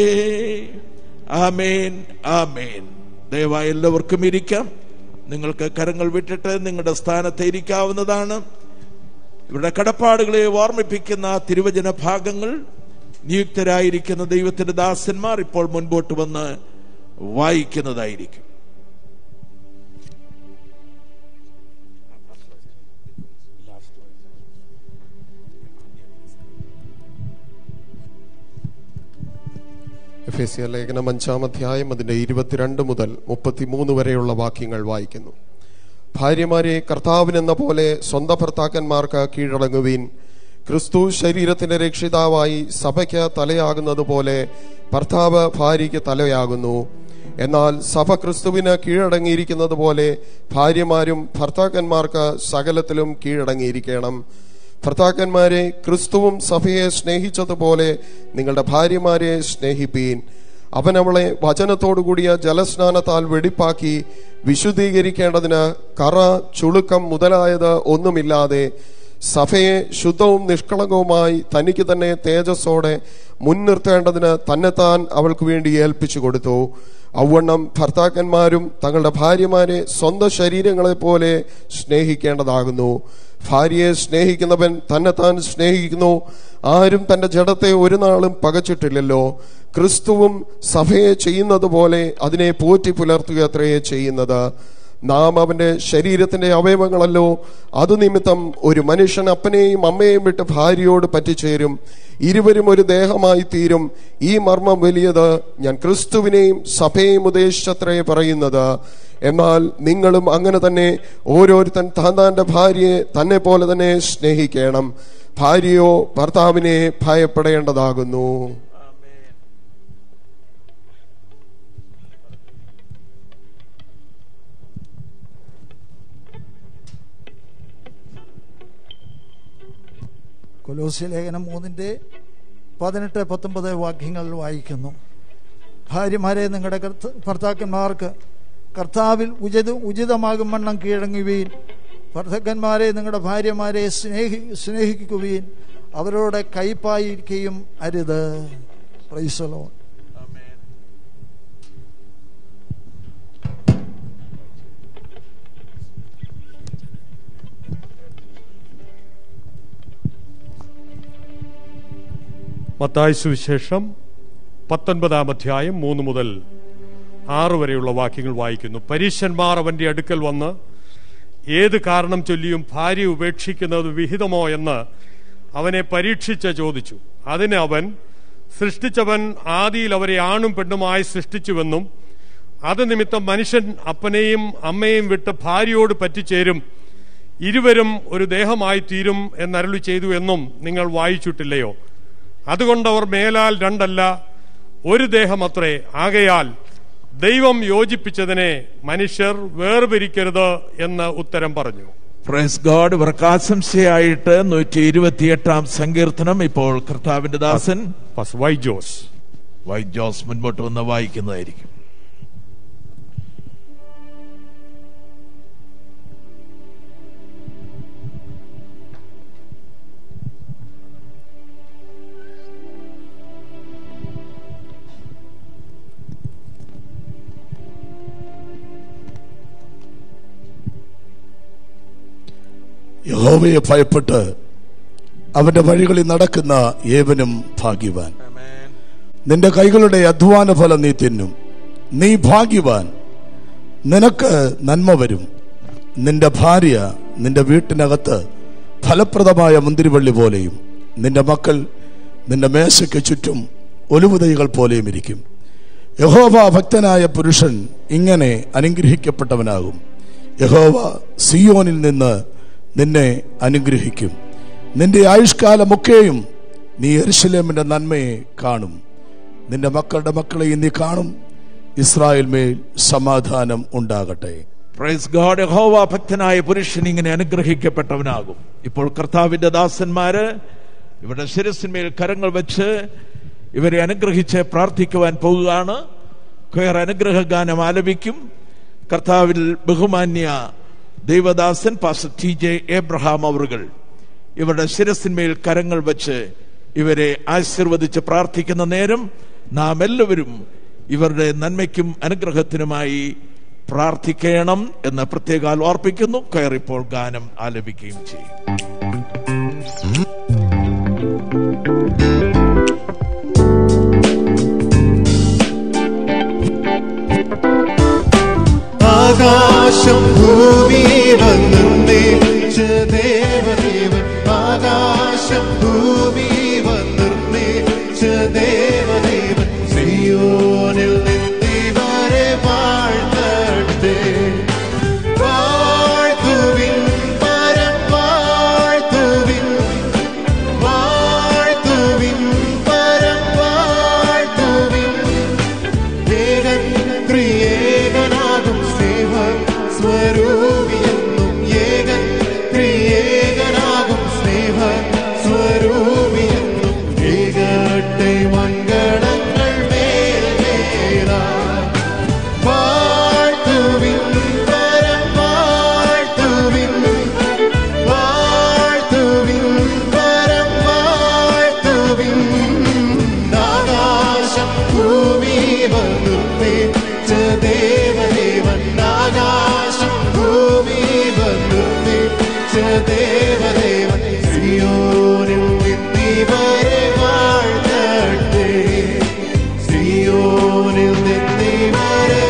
Speaker 8: ആമേൻ ആമേൻ ദയവായി എല്ലാവർക്കും ഇരിക്കാം നിങ്ങൾക്ക് കരങ്ങൾ വിട്ടിട്ട് നിങ്ങളുടെ സ്ഥാനത്ത് ഇരിക്കാവുന്നതാണ് ഇവരുടെ കടപ്പാടുകളെ ഓർമ്മിപ്പിക്കുന്ന തിരുവചന ഭാഗങ്ങൾ നിയുക്തരായിരിക്കുന്ന ദൈവത്തിന്റെ ദാസന്മാർ ഇപ്പോൾ മുൻപോട്ട് വന്ന് വായിക്കുന്നതായിരിക്കും
Speaker 11: എഫ് എസ് ലേഖനം അഞ്ചാം അധ്യായം അതിന്റെ ഇരുപത്തിരണ്ട് മുതൽ മുപ്പത്തിമൂന്ന് വരെയുള്ള വാക്യങ്ങൾ വായിക്കുന്നു ഭാര്യമാരെ കർത്താവിനെന്ന പോലെ സ്വന്തം ഭർത്താക്കന്മാർക്ക് കീഴടങ്ങുവീൻ ക്രിസ്തു ശരീരത്തിന്റെ രക്ഷിതാവായി സഭയ്ക്ക് തലയാകുന്നത് പോലെ ഭർത്താവ് ഭാര്യയ്ക്ക് തലയാകുന്നു എന്നാൽ സഭ ക്രിസ്തുവിന് കീഴടങ്ങിയിരിക്കുന്നത് പോലെ ഭാര്യമാരും ഭർത്താക്കന്മാർക്ക് സകലത്തിലും കീഴടങ്ങിയിരിക്കണം ഭർത്താക്കന്മാരെ ക്രിസ്തുവും സഭയെ സ്നേഹിച്ചതുപോലെ നിങ്ങളുടെ ഭാര്യമാരെ സ്നേഹിപ്പീൻ അവൻ അവളെ വചനത്തോടുകൂടിയ ജലസ്നാനത്താൽ വെടിപ്പാക്കി വിശുദ്ധീകരിക്കേണ്ടതിന് കറ ചുളുക്കം മുതലായത് ഒന്നുമില്ലാതെ സഭയെ ശുദ്ധവും നിഷ്കളങ്കവുമായി തനിക്ക് തന്നെ തേജസ്സോടെ മുൻനിർത്തേണ്ടതിന് തന്നെത്താൻ അവൾക്ക് വേണ്ടി ഏൽപ്പിച്ചു കൊടുത്തു ഔവണ്ണം ഭർത്താക്കന്മാരും തങ്ങളുടെ ഭാര്യമാരെ സ്വന്തം ശരീരങ്ങളെ പോലെ സ്നേഹിക്കേണ്ടതാകുന്നു ഭാര്യയെ സ്നേഹിക്കുന്നവൻ തന്നെത്താൻ സ്നേഹിക്കുന്നു ആരും തന്റെ ജഡത്തെ ഒരു നാളും പകച്ചിട്ടില്ലല്ലോ ക്രിസ്തുവും സഭയെ ചെയ്യുന്നത് പോലെ അതിനെ പോറ്റി പുലർത്തുക അത്രയേ ചെയ്യുന്നത് നാം അവന്റെ ശരീരത്തിന്റെ അവയവങ്ങളല്ലോ അത് നിമിത്തം ഒരു മനുഷ്യൻ അപ്പനെയും അമ്മയെയും വിട്ട് ഭാര്യയോട് പറ്റിച്ചേരും ഇരുവരും ഒരു ദേഹമായി തീരും ഈ മർമ്മം വലിയത് ഞാൻ ക്രിസ്തുവിനെയും സഭയെയും ഉദ്ദേശിച്ചത്രേ പറയുന്നത് എന്നാൽ നിങ്ങളും അങ്ങനെ തന്നെ ഓരോരുത്തൻ താൻ താന്റെ ഭാര്യയെ തന്നെ പോലെ തന്നെ സ്നേഹിക്കണം ഭാര്യയോ ഭർത്താവിനെ ഭയപ്പെടേണ്ടതാകുന്നു
Speaker 12: കൊലോസ്യ ലേഖനം മൂന്നിൻ്റെ പതിനെട്ട് പത്തൊമ്പത് വാക്യങ്ങൾ വായിക്കുന്നു ഭാര്യമാരെ നിങ്ങളുടെ കർത്ത- ഭർത്താക്കന്മാർക്ക് കർത്താവിൽ ഉചിത ഉചിതമാകും വണ്ണം കീഴടങ്ങുകയും ഭർത്താക്കന്മാരെ നിങ്ങളുടെ ഭാര്യമാരെ സ്നേഹി സ്നേഹിക്കുകയും അവരോട് കയ്പായിരിക്കുകയും അരുത് പ്രൈസലോ
Speaker 1: മത്തായ സുവിശേഷം പത്തൊൻപതാം അധ്യായം മൂന്ന് മുതൽ ആറ് വരെയുള്ള വാക്യങ്ങൾ വായിക്കുന്നു പരീശന്മാർ അവന്റെ അടുക്കൽ വന്ന് ഏത് കാരണം ചൊല്ലിയും ഭാര്യ ഉപേക്ഷിക്കുന്നത് വിഹിതമോ എന്ന് അവനെ പരീക്ഷിച്ച് ചോദിച്ചു അതിന് അവൻ സൃഷ്ടിച്ചവൻ ആദിയിൽ അവരെ ആണും പെണ്ണുമായി സൃഷ്ടിച്ചുവെന്നും അത് നിമിത്തം മനുഷ്യൻ അപ്പനെയും അമ്മയെയും വിട്ട് ഭാര്യയോട് പറ്റിച്ചേരും ഇരുവരും ഒരു ദേഹമായി തീരും എന്നരുളി ചെയ്തു എന്നും നിങ്ങൾ വായിച്ചിട്ടില്ലയോ അതുകൊണ്ട് അവർ മേലാൽ രണ്ടല്ല ഒരു ദേഹമത്രേ ആകയാൽ ദൈവം യോജിപ്പിച്ചതിനെ മനുഷ്യർ വേർപിരിക്കരുത് എന്ന് ഉത്തരം പറഞ്ഞു
Speaker 8: പ്രൈസ് ഗോഡ് ഇവർക്ക് ആശംസയായിട്ട് നൂറ്റി ഇരുപത്തിയെട്ടാം സങ്കീർത്തനം ഇപ്പോൾ കർത്താവിന്റെ ദാസൻ
Speaker 1: വൈ ജോസ്
Speaker 8: വൈ ജോസ് മുൻപോട്ട് വന്ന് വായിക്കുന്നതായിരിക്കും
Speaker 13: യഹോവയെ ഭയപ്പെട്ട് അവന്റെ വഴികളിൽ നടക്കുന്ന ഏവനും ഭാഗ്യവാൻ നിന്റെ കൈകളുടെ അധ്വാന ഫലം നീ തിന്നും നീ ഭാഗ്യവാൻ നിനക്ക് നന്മ വരും നിന്റെ ഭാര്യ നിന്റെ വീട്ടിനകത്ത് ഫലപ്രദമായ മുന്തിരിവള്ളി പോലെയും നിന്റെ മക്കൾ നിന്റെ മേശയ്ക്ക് ചുറ്റും ഒലുവുതൈകൾ പോലെയും ഇരിക്കും യഹോവ ഭക്തനായ പുരുഷൻ ഇങ്ങനെ അനുഗ്രഹിക്കപ്പെട്ടവനാകും യഹോവ സിയോനിൽ നിന്ന് നിന്നെ അനുഗ്രഹിക്കും നിന്റെ ആയുഷ്കാലമൊക്കെയും നീ എരുശലേമിന്റെ നന്മയെ കാണും നിന്റെ മക്കളുടെ മക്കളെയും നീ കാണും ഇസ്രായേൽ മേൽ സമാധാനം ഉണ്ടാകട്ടെ
Speaker 8: പ്രൈസ് ഗോഡ് യഹോവ ഭക്തനായ പുരുഷൻ ഇങ്ങനെ അനുഗ്രഹിക്കപ്പെട്ടവനാകും ഇപ്പോൾ കർത്താവിന്റെ ദാസന്മാര് ഇവിടെ ശിരസിന്മേൽ കരങ്ങൾ വെച്ച് ഇവരെ അനുഗ്രഹിച്ച് പ്രാർത്ഥിക്കുവാൻ പോവുകയാണ് കൊയർ അനുഗ്രഹ ഗാനം ആലപിക്കും കർത്താവിൽ ബഹുമാന്യ ദൈവദാസൻ പാസ്റ്റർ ടി ജെ എബ്രഹാം അവറുകൾ ഇവരുടെ ശിരസിന്മേൽ കരങ്ങൾ വെച്ച് ഇവരെ ആശീർവദിച്ച് പ്രാർത്ഥിക്കുന്ന നേരം നാം എല്ലാവരും ഇവരുടെ നന്മയ്ക്കും അനുഗ്രഹത്തിനുമായി പ്രാർത്ഥിക്കണം എന്ന് പ്രത്യേകാൽ ഓർപ്പിക്കുന്നു കയറിപ്പോൾ ഗാനം ആലപിക്കുകയും ചെയ്യും
Speaker 3: ആകാശം ഭൂമി വന്നിർന്നേച്ച ദേവദേവൻ ആകാശം ഭൂമി വന്നിർന്നേച്ച ദേവദേവൻ സിയോനിൽ നിന്നിവരെ വാഴ്ത്തട്ടെ വാഴ്ത്തുവിൻ പരം വാഴ്ത്തുവിൻ വാഴ്ത്തുവിൻ പരം വാഴ്ത്തുവിൻ ഏകൻ ത്രിയേകനാകും സ്നേഹ സ്വരൂപിയെന്നും ഏകൻ ത്രിയേകനാകും സ്നേഹ സ്വരൂപിയെന്നും ഏകട്ടെ മംഗളങ്ങൾ മേൽ മേലാ വാഴ്ത്തുവിൻ പരം വാഴ്ത്തുവിൻ വാഴ്ത്തുവിൻ പരം വാഴ്ത്തുവിൻ ആകാശം ഭൂമി വന്നുർത്തിച്ച ദേവദേവൻ ആകാശം ഭൂമി വന്നുർത്തിച്ച ദേവദേവൻ സിയോനിൽ നിന്നിവരെ വാഴ്ത്തട്ടെ സിയോനിൽ നിന്നിവരെ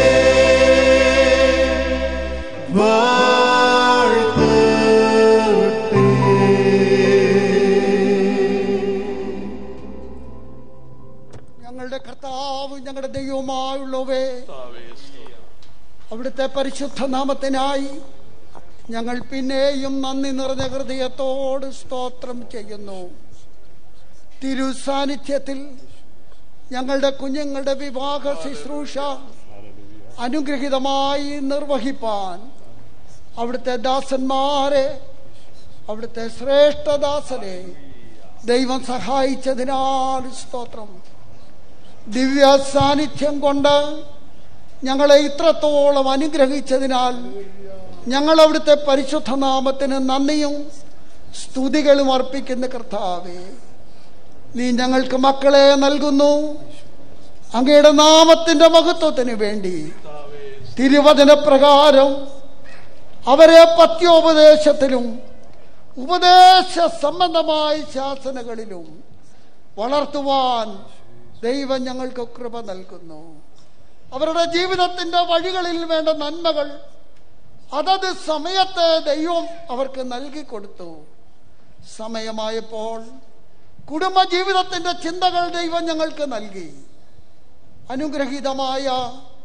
Speaker 14: ഞങ്ങളുടെ കർത്താവ് ഞങ്ങളുടെ ദൈവമായുള്ളവേ അവിടുത്തെ പരിശുദ്ധ നാമത്തിനായി ഞങ്ങൾ പിന്നെയും നന്ദി നിറഞ്ഞ ഹൃദയത്തോട് സ്തോത്രം ചെയ്യുന്നു തിരുസാന്നിധ്യത്തിൽ ഞങ്ങളുടെ കുഞ്ഞുങ്ങളുടെ വിവാഹ ശുശ്രൂഷ അനുഗ്രഹീതമായി നിർവഹിപ്പാൻ അവിടുത്തെ ദാസന്മാരെ അവിടുത്തെ ശ്രേഷ്ഠദാസനെ ദൈവം സഹായിച്ചതിനാൽ സ്തോത്രം ദിവ്യ സാന്നിധ്യം കൊണ്ട് ഞങ്ങളെ ഇത്രത്തോളം അനുഗ്രഹിച്ചതിനാൽ ഞങ്ങൾ അവിടുത്തെ പരിശുദ്ധ നാമത്തിന് നന്ദിയും സ്തുതികളും അർപ്പിക്കുന്ന കർത്താവേ നീ ഞങ്ങൾക്ക് മക്കളെ നൽകുന്നു അങ്ങയുടെ നാമത്തിന്റെ മഹത്വത്തിന് വേണ്ടി തിരുവചന പ്രകാരം അവരെ പത്യോപദേശത്തിലും ഉപദേശ സംബന്ധമായ ശാസനകളിലും വളർത്തുവാൻ ദൈവം ഞങ്ങൾക്ക് കൃപ നൽകുന്നു അവരുടെ ജീവിതത്തിന്റെ വഴികളിൽ വേണ്ട നന്മകൾ അതത് സമയത്ത് ദൈവം അവർക്ക് നൽകി കൊടുത്തു സമയമായപ്പോൾ കുടുംബ ജീവിതത്തിന്റെ ചിന്തകൾ ദൈവം ഞങ്ങൾക്ക് നൽകി അനുഗ്രഹീതമായ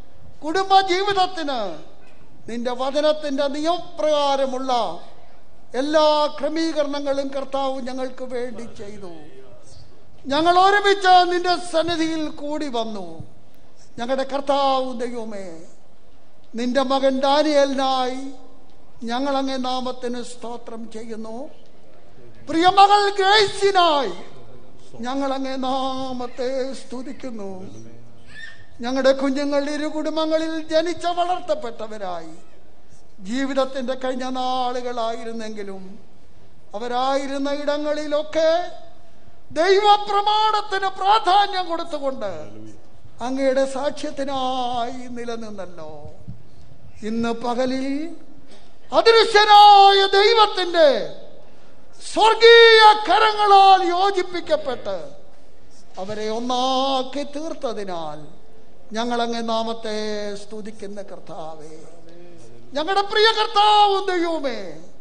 Speaker 14: കുടുംബ ജീവിതത്തിന് നിന്റെ വചനത്തിന്റെ നിയമപ്രകാരമുള്ള എല്ലാ ക്രമീകരണങ്ങളും കർത്താവ് ഞങ്ങൾക്ക് വേണ്ടി ചെയ്തു ഞങ്ങൾ ഒരുമിച്ച് നിന്റെ സന്നിധിയിൽ കൂടി വന്നു ഞങ്ങളുടെ കർത്താവ് ദൈവമേ നിന്റെ മകൻ ഡാനിയലിനായി ഞങ്ങൾ അങ്ങേ നാമത്തിന് സ്തോത്രം ചെയ്യുന്നു പ്രിയമകൾ ഗ്രേസിനായി ഞങ്ങൾ അങ്ങേ നാമത്തെ സ്തുതിക്കുന്നു ഞങ്ങളുടെ കുഞ്ഞുങ്ങൾ ഇരു കുടുംബങ്ങളിൽ ജനിച്ച വളർത്തപ്പെട്ടവരായി ജീവിതത്തിന്റെ കഴിഞ്ഞ നാളുകളായിരുന്നെങ്കിലും അവരായിരുന്ന ഇടങ്ങളിലൊക്കെ ദൈവപ്രമാണത്തിന് പ്രാധാന്യം കൊടുത്തുകൊണ്ട് അങ്ങയുടെ സാക്ഷ്യത്തിനായി നിലനിന്നല്ലോ ഇന്ന് പകലിൽ അദൃശ്യനായ ദൈവത്തിന്റെ സ്വർഗീയ കരങ്ങളാൽ യോജിപ്പിക്കപ്പെട്ട് അവരെ ഒന്നാക്കി തീർത്തതിനാൽ ഞങ്ങൾ അങ്ങ് നാമത്തെ സ്തുതിക്കുന്ന കർത്താവേ ഞങ്ങളുടെ പ്രിയ കർത്താവ് ദൈവമേ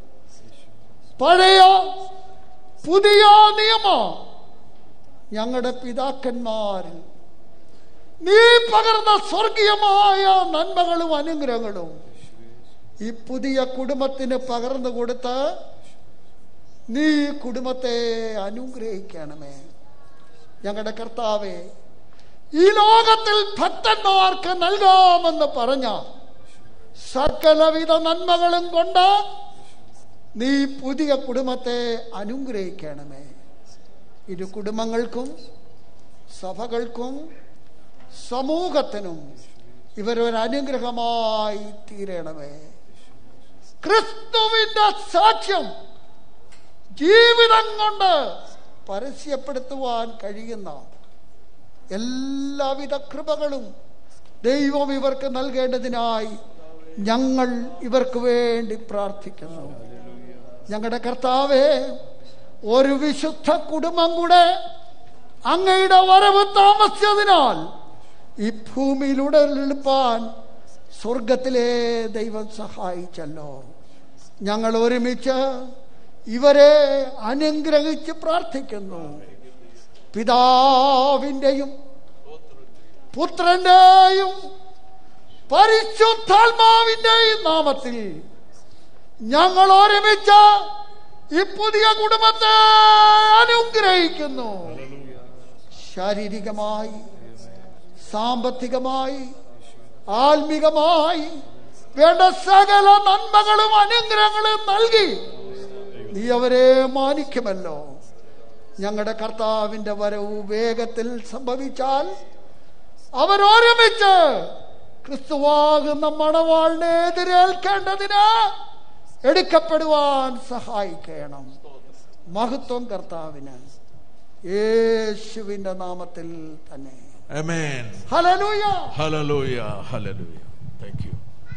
Speaker 14: പഴയ പുതിയ നിയമം ഞങ്ങളുടെ പിതാക്കന്മാരിൽ നീ പകർന്ന സ്വർഗീയമായ നന്മകളും അനുഗ്രഹങ്ങളും ഈ പുതിയ കുടുംബത്തിന് പകർന്നു കൊടുത്ത് നീ കുടുംബത്തെ അനുഗ്രഹിക്കണമേ ഞങ്ങളുടെ കർത്താവെ ഈ ലോകത്തിൽ ഭക്തന്മാർക്ക് നൽകാമെന്ന് പറഞ്ഞ സകലവിധ നന്മകളും കൊണ്ട് നീ പുതിയ കുടുംബത്തെ അനുഗ്രഹിക്കണമേ ഇരു കുടുംബങ്ങൾക്കും സഭകൾക്കും സമൂഹത്തിനും ഇവരൊരു അനുഗ്രഹമായി തീരണമേ ക്രിസ്തുവിന്റെ സാക്ഷ്യം ജീവിതം കൊണ്ട് പരസ്യപ്പെടുത്തുവാൻ കഴിയുന്ന എല്ലാവിധ കൃപകളും ദൈവം ഇവർക്ക് നൽകേണ്ടതിനായി ഞങ്ങൾ ഇവർക്ക് വേണ്ടി പ്രാർത്ഥിക്കുന്നു ഞങ്ങളുടെ കർത്താവേ ഒരു വിശുദ്ധ കുടുംബം കൂടെ അങ്ങയുടെ വരവ് താമസിച്ചതിനാൽ ഈ ഭൂമിയിൽ ഉടലെടുപ്പാൻ സ്വർഗത്തിലെ ദൈവം സഹായിച്ചല്ലോ ഞങ്ങൾ ഒരുമിച്ച് ഇവരെ അനുഗ്രഹിച്ച് പ്രാർത്ഥിക്കുന്നു പിതാവിൻ്റെയും പുത്രന്റെയും പരിശുദ്ധാത്മാവിന്റെയും നാമത്തിൽ ഞങ്ങൾ ഒരുമിച്ച് ഈ പുതിയ കുടുംബത്തെ അനുഗ്രഹിക്കുന്നു ശാരീരികമായി സാമ്പത്തികമായി ആത്മികമായി വേണ്ട സകല നന്മകളും അനുഗ്രഹങ്ങളും നൽകി നീ അവരെ മാനിക്കുമല്ലോ ഞങ്ങളുടെ കർത്താവിന്റെ വരവ് വേഗത്തിൽ സംഭവിച്ചാൽ അവരൊരുമിച്ച് ക്രിസ്തുവാകുന്ന മണവാളിനെ എതിരേൽക്കേണ്ടതിന് എടുക്കപ്പെടുവാൻ സഹായിക്കണം മഹത്വം കർത്താവിന് യേശുവിന്റെ നാമത്തിൽ തന്നെ
Speaker 8: Amen.
Speaker 14: Hallelujah
Speaker 8: Hallelujah. Hallelujah. Thank you.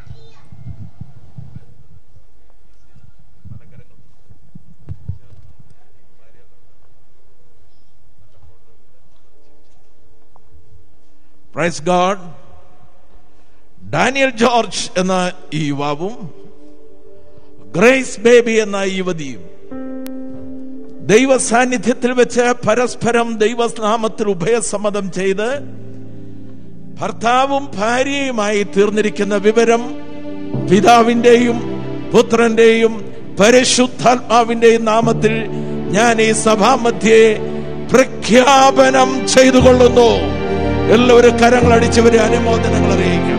Speaker 8: Praise God Daniel George എന്ന ഈ യുവാവും ഗ്രേസ് ബേബി എന്ന ഈ യുവതിയും ദൈവ സാന്നിധ്യത്തിൽ വെച്ച് പരസ്പരം ദൈവനാമത്തിൽ ഉഭയസമ്മതം ചെയ്ത് ഭർത്താവും ഭാര്യയുമായി തീർന്നിരിക്കുന്ന വിവരം പിതാവിന്റെയും പുത്രന്റെയും പരിശുദ്ധാത്മാവിന്റെയും നാമത്തിൽ ഞാൻ ഈ സഭാമധ്യേ പ്രഖ്യാപനം ചെയ്തുകൊള്ളുന്നു എല്ലാവരും കരങ്ങൾ അടിച്ചവരെ അനുമോദനങ്ങൾ അറിയിക്കാം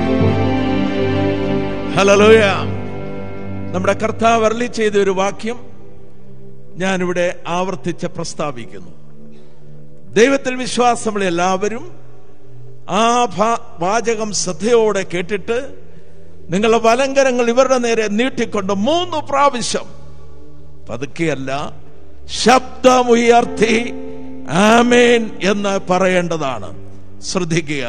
Speaker 8: ഹലലോയ നമ്മുടെ കർത്താവ് അരളി ചെയ്ത ഒരു വാക്യം ഞാനിവിടെ ആവർത്തിച്ച് പ്രസ്താവിക്കുന്നു ദൈവത്തിൽ വിശ്വാസമുള്ള എല്ലാവരും ആ ഭാ- വാചകം ശ്രദ്ധയോടെ കേട്ടിട്ട് നിങ്ങളുടെ വലങ്കരങ്ങൾ ഇവരുടെ നേരെ നീട്ടിക്കൊണ്ട് മൂന്ന് പ്രാവശ്യം പതുക്കെയല്ല ശബ്ദമുയർത്തി ആമേൻ എന്ന് പറയേണ്ടതാണ് ശ്രദ്ധിക്കുക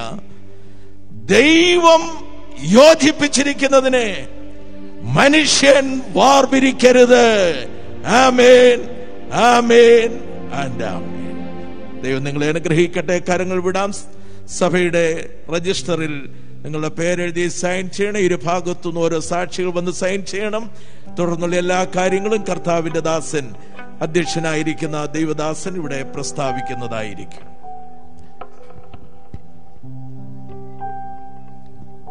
Speaker 8: ദൈവം യോജിപ്പിച്ചിരിക്കുന്നതിനെ മനുഷ്യൻ വാർപിരിക്കരുത് ആമേൻ ആമേൻ ആൻഡ് ആമേൻ ദൈവം നിങ്ങളെ അനുഗ്രഹിക്കട്ടെ കരങ്ങൾ വിടാം സഭയുടെ രജിസ്റ്ററിൽ നിങ്ങളുടെ പേരെഴുതി സൈൻ ചെയ്യണം ഇരു ഭാഗത്തുനിന്ന് ഓരോ സാക്ഷികൾ വന്ന് സൈൻ ചെയ്യണം തുടർന്നുള്ള എല്ലാ കാര്യങ്ങളും കർത്താവിന്റെ ദാസൻ അധ്യക്ഷനായിരിക്കുന്ന ദൈവദാസൻ ഇവിടെ പ്രസ്താവിക്കുന്നതായിരിക്കും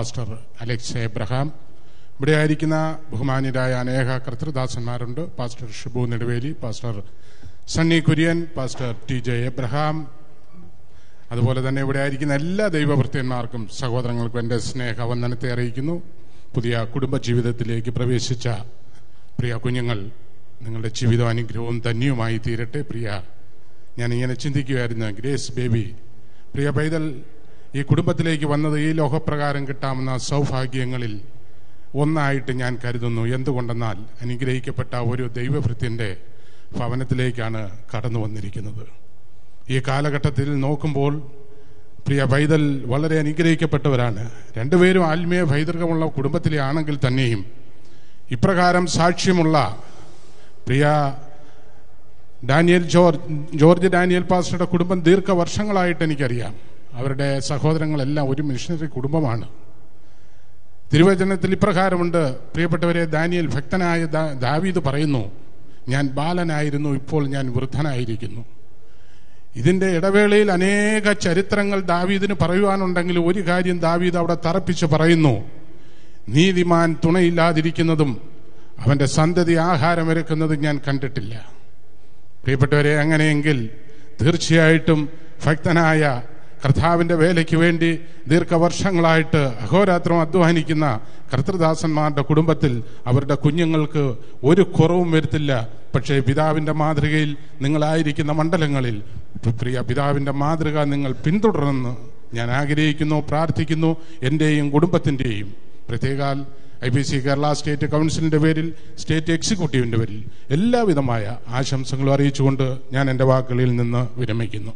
Speaker 15: പാസ്റ്റർ അലക്സ് എബ്രഹാം ഇവിടെ ആയിരിക്കുന്ന ബഹുമാന്യരായ അനേക കർത്തൃദാസന്മാരുണ്ട് pastor Shibu Neduveli pastor Sunny Kurian pastor T J Abraham അതുപോലെ തന്നെ ഇവിടെ ആയിരിക്കുന്ന എല്ലാ ദൈവഭൃത്യന്മാർക്കും സഹോദരങ്ങൾക്കും എൻ്റെ സ്നേഹവന്ദനത്തെ അറിയിക്കുന്നു പുതിയ കുടുംബജീവിതത്തിലേക്ക് പ്രവേശിച്ച പ്രിയ കുഞ്ഞുങ്ങൾ നിങ്ങളുടെ ജീവിതം അനുഗ്രഹവും ധന്യവുമായി തീരട്ടെ പ്രിയ ഞാൻ ഇങ്ങനെ ചിന്തിക്കുകയായിരുന്നു ഗ്രേസ് ബേബി പ്രിയ പൈതൽ ഈ കുടുംബത്തിലേക്ക് വന്നത് ഈ ലോകപ്രകാരം കിട്ടാവുന്ന സൗഭാഗ്യങ്ങളിൽ ഒന്നായിട്ട് ഞാൻ കരുതുന്നു എന്തുകൊണ്ടെന്നാൽ അനുഗ്രഹിക്കപ്പെട്ട ഒരു ദൈവഭൃത്യൻ്റെ ഭവനത്തിലേക്കാണ് കടന്നു വന്നിരിക്കുന്നത് ഈ കാലഘട്ടത്തിൽ നോക്കുമ്പോൾ പ്രിയ പൈതൽ വളരെ അനുഗ്രഹിക്കപ്പെട്ടവരാണ് രണ്ടുപേരും ആത്മീയ പൈതൃകമുള്ള കുടുംബത്തിലെ ആണെങ്കിൽ തന്നെയും ഇപ്രകാരം സാക്ഷ്യമുള്ള പ്രിയ ഡാനിയൽ ജോർജ് ജോർജ് ഡാനിയൽ പാസ്റ്ററുടെ കുടുംബം ദീർഘവർഷങ്ങളായിട്ട് എനിക്കറിയാം അവരുടെ സഹോദരങ്ങളെല്ലാം ഒരു മിഷണറി കുടുംബമാണ് തിരുവചനത്തിൽ ഇപ്രകാരമുണ്ട് പ്രിയപ്പെട്ടവരെ ദാനിയൽ ഭക്തനായ ദാ- ദാവീദ് പറയുന്നു ഞാൻ ബാലനായിരുന്നു ഇപ്പോൾ ഞാൻ വൃദ്ധനായിരിക്കുന്നു ഇതിന്റെ ഇടവേളയിൽ അനേക ചരിത്രങ്ങൾ ദാവീദിന് പറയുവാനുണ്ടെങ്കിൽ ഒരു കാര്യം ദാവീദ് അവിടെ തറപ്പിച്ച് പറയുന്നു നീതിമാൻ തുണയില്ലാതിരിക്കുന്നതും അവന്റെ സന്തതി ആഹാരമൊരുക്കുന്നതും ഞാൻ കണ്ടിട്ടില്ല പ്രിയപ്പെട്ടവരെ അങ്ങനെയെങ്കിൽ തീർച്ചയായിട്ടും ഭക്തനായ കർത്താവിന്റെ വേലയ്ക്ക് വേണ്ടി ദീർഘവർഷങ്ങളായിട്ട് അഹോരാത്രം അധ്വാനിക്കുന്ന കർത്തൃദാസന്മാരുടെ കുടുംബത്തിൽ അവരുടെ കുഞ്ഞുങ്ങൾക്ക് ഒരു കുറവും വരുത്തില്ല പക്ഷേ പിതാവിന്റെ മാതൃകയിൽ നിങ്ങളായിരിക്കുന്ന മണ്ഡലങ്ങളിൽ പ്രിയ പിതാവിന്റെ മാതൃക നിങ്ങൾ പിന്തുടർന്ന് ഞാൻ ആഗ്രഹിക്കുന്നു പ്രാർത്ഥിക്കുന്നു എന്റെയും കുടുംബത്തിന്റെയും പ്രത്യേകാൽ I P C Kerala state കൗൺസിലിന്റെ പേരിൽ സ്റ്റേറ്റ് എക്സിക്യൂട്ടീവിന്റെ പേരിൽ എല്ലാവിധമായ ആശംസകളും അറിയിച്ചുകൊണ്ട് ഞാൻ എൻ്റെ വാക്കുകളിൽ നിന്ന് വിരമിക്കുന്നു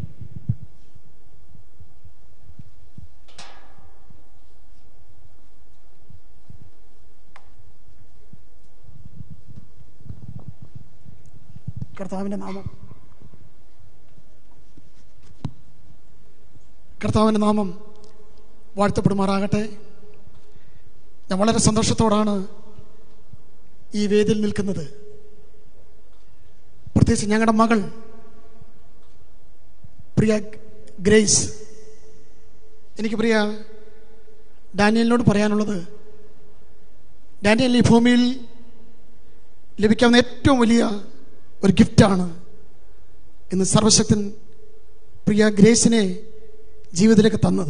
Speaker 16: കർത്താവിൻ്റെ നാമം കർത്താവിൻ്റെ നാമം വാഴ്ത്തപ്പെടുമാറാകട്ടെ ഞാൻ വളരെ സന്തോഷത്തോടാണ് ഈ വേദിയിൽ നിൽക്കുന്നത് പ്രത്യേകിച്ച് ഞങ്ങളുടെ മകൾ പ്രിയ ഗ്രേസ് എനിക്ക് പ്രിയ ഡാനിയലിനോട് പറയാനുള്ളത് ഡാനിയൽ ഈ ഭൂമിയിൽ ലഭിക്കാവുന്ന ഏറ്റവും വലിയ ഒരു ഗിഫ്റ്റാണ് ഇന്ന് സർവശക്തൻ പ്രിയ ഗ്രേസിനെ ജീവിതത്തിലേക്ക് തന്നത്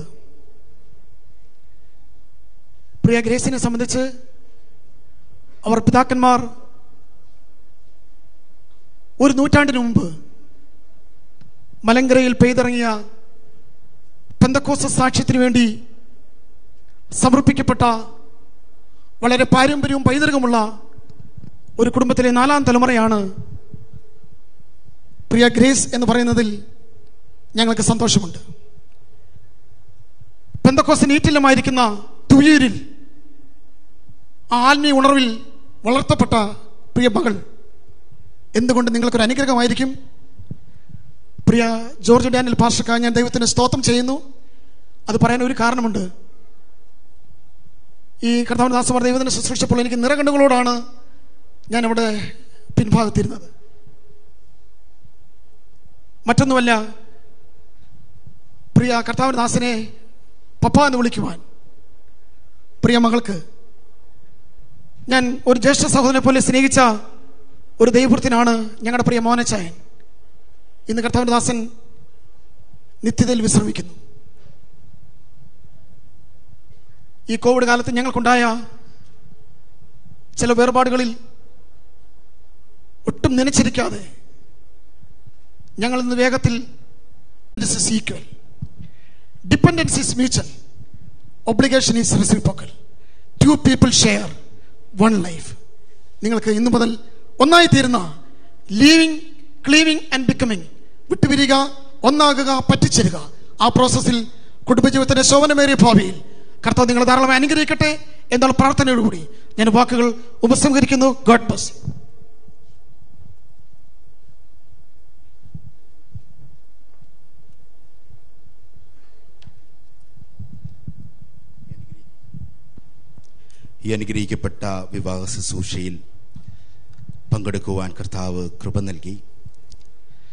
Speaker 16: പ്രിയ ഗ്രേസിനെ സംബന്ധിച്ച് അവർ പിതാക്കന്മാർ ഒരു നൂറ്റാണ്ടിന് മുമ്പ് മലങ്കരയിൽ പെയ്തിറങ്ങിയ പെന്തക്കോസ സാക്ഷ്യത്തിന് വേണ്ടി സമർപ്പിക്കപ്പെട്ട വളരെ പാരമ്പര്യവും പൈതൃകമുള്ള ഒരു കുടുംബത്തിലെ നാലാം തലമുറയാണ് പ്രിയ ഗ്രേസ് എന്ന് പറയുന്നതിൽ ഞങ്ങൾക്ക് സന്തോഷമുണ്ട് പെന്തക്കോസ് നീറ്റിലമായിരിക്കുന്ന തുയൂരിൽ ആ ആത്മീയ ഉണർവിൽ വളർത്തപ്പെട്ട പ്രിയ മകൾ എന്തുകൊണ്ട് നിങ്ങൾക്കൊരു അനുഗ്രഹമായിരിക്കും പ്രിയ ജോർജ് ഡാനിയൽ പാർഷക്ക ഞാൻ ദൈവത്തിന് സ്തോത്രം ചെയ്യുന്നു അത് പറയാൻ ഒരു കാരണമുണ്ട് ഈ കർത്താവിന് ദാസമാർ ദൈവത്തിന് ശുശ്രൂഷിച്ചപ്പോൾ എനിക്ക് നിറകണ്ണുകളോടാണ് ഞാൻ അവിടെ പിൻഭാഗത്തിരുന്നത് മറ്റൊന്നുമല്ല പ്രിയ കർത്താവിന് ദാസനെ പപ്പ എന്ന് വിളിക്കുവാൻ പ്രിയ മകൾക്ക് ഞാൻ ഒരു ജ്യേഷ്ഠ സഹോദരനെ പോലെ സ്നേഹിച്ച ഒരു ദൈവവൃത്തിനാണ് ഞങ്ങളുടെ പ്രിയ മോനച്ചായൻ ഇന്ന് കർത്താവിന്റെ ദാസൻ നിത്യതയിൽ വിശ്രമിക്കുന്നു ഈ കോവിഡ് കാലത്ത് ഞങ്ങൾക്കുണ്ടായ ചില വേർപാടുകളിൽ ഒട്ടും നനച്ചിരിക്കാതെ ഞങ്ങൾ ഇന്ന് വേഗത്തിൽ equal dependence is mutual obligation is reciprocal two people share one life നിങ്ങൾക്ക് ഇന്നു മുതൽ ഒന്നായി തീരുന്ന ലീവിങ് ക്ലീവിങ് ആൻഡ് ബിക്കമിങ് വിട്ടുപിരിക ഒന്നാകുക പറ്റിച്ചേരുക ആ പ്രോസസ്സിൽ കുടുംബജീവിതത്തിന്റെ ശോഭനമേറിയ ഭാവിയിൽ കർത്താവ് നിങ്ങൾ ധാരാളമായി അനുഗ്രഹിക്കട്ടെ എന്നുള്ള പ്രാർത്ഥനയോടുകൂടി ഞാൻ വാക്കുകൾ ഉപസംഹരിക്കുന്നു ഗോഡ് ബസ്
Speaker 17: ഈ അനുഗ്രഹിക്കപ്പെട്ട വിവാഹ ശുശ്രൂഷയിൽ പങ്കെടുക്കുവാൻ കർത്താവ് കൃപ നൽകി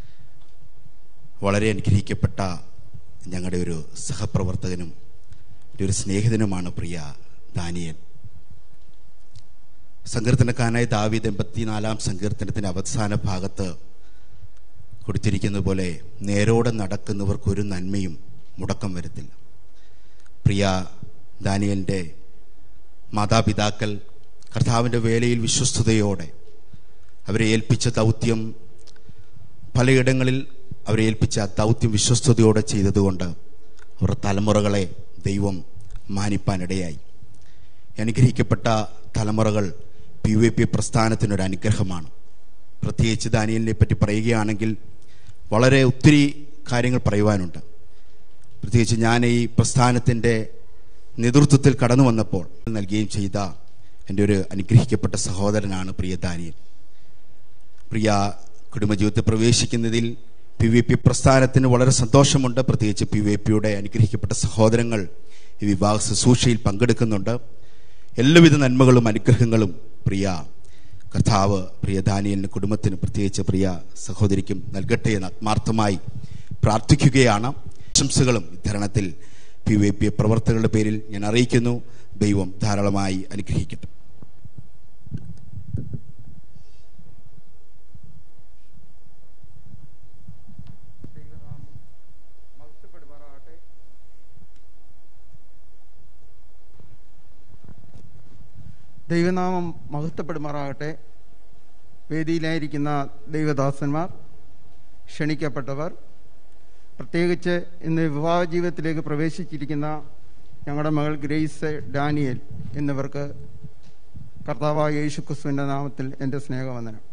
Speaker 17: വളരെ അനുഗ്രഹിക്കപ്പെട്ട ഞങ്ങളുടെ ഒരു സഹപ്രവർത്തകനും എൻ്റെ ഒരു സ്നേഹിതനുമാണ് പ്രിയ ദാനിയൽ സങ്കീർത്തനക്കാരനായ ദാവീദ് എൺപത്തിനാലാം സങ്കീർത്തനത്തിന്റെ അവസാന ഭാഗത്ത് കൊടുത്തിരിക്കുന്നത് പോലെ നേരോടെ നടക്കുന്നവർക്ക് ഒരു നന്മയും മുടക്കം വരത്തില്ല പ്രിയ ദാനിയലിൻ്റെ മാതാപിതാക്കൾ കർത്താവിൻ്റെ വേലയിൽ വിശ്വസ്തയോടെ അവരെ ഏൽപ്പിച്ച ദൗത്യം പലയിടങ്ങളിൽ അവരെ ഏൽപ്പിച്ച ദൗത്യം വിശ്വസ്തയോടെ ചെയ്തതുകൊണ്ട് അവരുടെ തലമുറകളെ ദൈവം മാനിപ്പാനിടയായി അനുഗ്രഹിക്കപ്പെട്ട തലമുറകൾ പി വി പി പ്രസ്ഥാനത്തിനൊരു അനുഗ്രഹമാണ് പ്രത്യേകിച്ച് ദാനിയലിനെ പറ്റി പറയുകയാണെങ്കിൽ വളരെ ഒത്തിരി കാര്യങ്ങൾ പറയുവാനുണ്ട് പ്രത്യേകിച്ച് ഞാൻ ഈ പ്രസ്ഥാനത്തിൻ്റെ നേതൃത്വത്തിൽ കടന്നു വന്നപ്പോൾ നൽകുകയും ചെയ്ത എൻ്റെ ഒരു അനുഗ്രഹിക്കപ്പെട്ട സഹോദരനാണ് പ്രിയ ദാനിയൽ പ്രിയ കുടുംബജീവിതത്തിൽ പ്രവേശിക്കുന്നതിൽ പി വി പി പ്രസ്ഥാനത്തിന് വളരെ സന്തോഷമുണ്ട് പ്രത്യേകിച്ച് പി വി പിയുടെ അനുഗ്രഹിക്കപ്പെട്ട സഹോദരങ്ങൾ ഈ വിവാഹ ശുശ്രൂഷയിൽ പങ്കെടുക്കുന്നുണ്ട് എല്ലാവിധ നന്മകളും അനുഗ്രഹങ്ങളും പ്രിയ കർത്താവ് പ്രിയ ദാനിയലിന് കുടുംബത്തിന് പ്രത്യേകിച്ച് പ്രിയ സഹോദരിക്കും നൽകട്ടെ എന്ന് ആത്മാർത്ഥമായി പ്രാർത്ഥിക്കുകയാണ് ആശംസകളും ഇത്തരണത്തിൽ പി വി പി പ്രവർത്തകരുടെ പേരിൽ ഞാൻ അറിയിക്കുന്നു ദൈവം ധാരാളമായി അനുഗ്രഹിക്കട്ടെ
Speaker 18: ദൈവനാമം മഹത്വപ്പെടുമാറാകട്ടെ വേദിയിലായിരിക്കുന്ന ദൈവദാസന്മാർ ക്ഷണിക്കപ്പെട്ടവർ പ്രത്യേകിച്ച് ഇന്ന് വിവാഹ ജീവിതത്തിലേക്ക് പ്രവേശിച്ചിരിക്കുന്ന ഞങ്ങളുടെ മകൾ ഗ്രേസ് ഡാനിയൽ എന്നിവർക്ക് കർത്താവായ യേശു ക്രിസ്തുവിൻ്റെ നാമത്തിൽ എൻ്റെ സ്നേഹവന്ദനം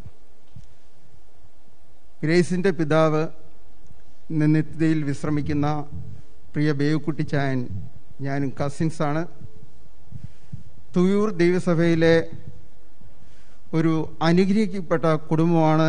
Speaker 18: ഗ്രേസിൻ്റെ പിതാവ് ഇന്ന് നിത്യതയിൽ വിശ്രമിക്കുന്ന പ്രിയ ബേവുക്കുട്ടിച്ചായൻ ഞാനും കസിൻസാണ് തുയൂർ ദൈവസഭയിലെ ഒരു അനുഗ്രഹിക്കപ്പെട്ട കുടുംബമാണ്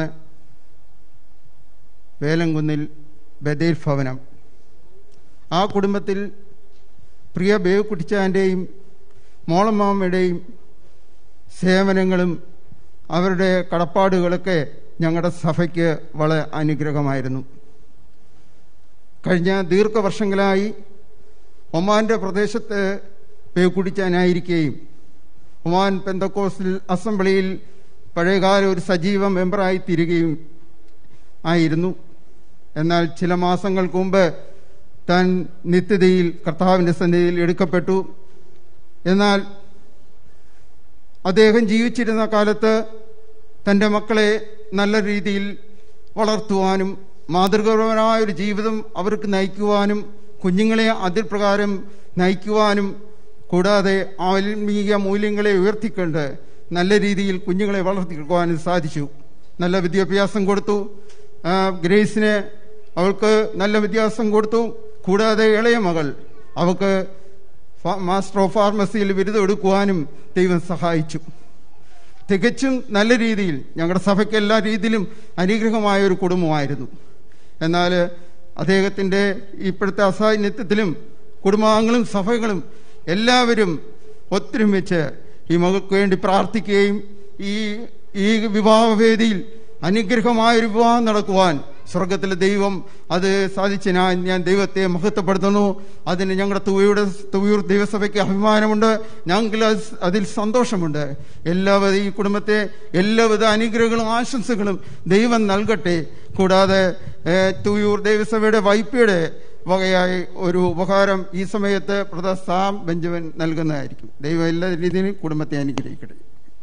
Speaker 18: വേലംകുന്നിൽ ബദേൽ ഭവനം ആ കുടുംബത്തിൽ പ്രിയ ബേവുക്കുട്ടിച്ചാൻ്റെയും മോളമ്മാമ്മയുടെയും സേവനങ്ങളും അവരുടെ കടപ്പാടുകളൊക്കെ ഞങ്ങളുടെ സഭയ്ക്ക് വളരെ അനുഗ്രഹമായിരുന്നു കഴിഞ്ഞ ദീർഘവർഷങ്ങളായി ഒമാൻ്റെ പ്രദേശത്ത് പേക്കുടിച്ചാനായിരിക്കുകയും ഒമാൻ പെന്തക്കോസിൽ അസംബ്ലിയിൽ പഴയകാല ഒരു സജീവ മെമ്പറായി തീരുകയും ആയിരുന്നു എന്നാൽ ചില മാസങ്ങൾക്ക് മുമ്പ് താൻ നിത്യതയിൽ കർത്താവിൻ്റെ സന്നിധിയിൽ എടുക്കപ്പെട്ടു എന്നാൽ അദ്ദേഹം ജീവിച്ചിരുന്ന കാലത്ത് തൻ്റെ മക്കളെ നല്ല രീതിയിൽ വളർത്തുവാനും മാതൃകാപരമായ ഒരു ജീവിതം അവർക്ക് നയിക്കുവാനും കുഞ്ഞുങ്ങളെ അതിൽ പ്രകാരം നയിക്കുവാനും കൂടാതെ ആത്മീയ മൂല്യങ്ങളെ ഉയർത്തിക്കൊണ്ട് നല്ല രീതിയിൽ കുഞ്ഞുങ്ങളെ വളർത്തിയെടുക്കുവാനും സാധിച്ചു നല്ല വിദ്യാഭ്യാസം കൊടുത്തു ആ, ഗ്രേസിന് അവൾക്ക് നല്ല വിദ്യാഭ്യാസം കൊടുത്തു കൂടാതെ ഇളയ മകൾ അവൾക്ക് ഫാ- മാസ്റ്റർ ഓഫ് ഫാർമസിയിൽ ബിരുദം എടുക്കുവാനും ദൈവം സഹായിച്ചു തികച്ചും നല്ല രീതിയിൽ ഞങ്ങളുടെ സഭയ്ക്ക് എല്ലാ രീതിയിലും അനുഗ്രഹമായ ഒരു കുടുംബമായിരുന്നു എന്നാൽ അദ്ദേഹത്തിൻ്റെ ഇപ്പോഴത്തെ അസാന്നിധ്യത്തിലും കുടുംബാംഗങ്ങളും സഭകളും എല്ലാവരും ഒത്തൊരുമിച്ച് ഈ മകൾക്ക് വേണ്ടി പ്രാർത്ഥിക്കുകയും ഈ ഈ വിവാഹവേദിയിൽ അനുഗ്രഹമായൊരു വിവാഹം നടക്കുവാൻ സ്വർഗത്തിലെ ദൈവം അത് സാധിച്ചതിനാൽ ഞാൻ ദൈവത്തെ മഹത്വപ്പെടുത്തുന്നു അതിന് ഞങ്ങളുടെ തുവയുടെ തുവയൂർ ദൈവസഭയ്ക്ക് അഭിമാനമുണ്ട് ഞങ്ങൾക്ക് അത് അതിൽ സന്തോഷമുണ്ട് എല്ലാവിധ ഈ കുടുംബത്തെ എല്ലാവിധ അനുഗ്രഹങ്ങളും ആശംസകളും ദൈവം നൽകട്ടെ കൂടാതെ ഏഹ്, തുവയൂർ ദൈവസഭയുടെ വൈപ്പിയുടെ വകയായി ഒരു ഉപഹാരം ഈ സമയത്ത് പ്രധാന സാം ബെഞ്ചമിൻ നൽകുന്നതായിരിക്കും ദൈവം എല്ലാ രീതിയിലും കുടുംബത്തെ അനുഗ്രഹിക്കട്ടെ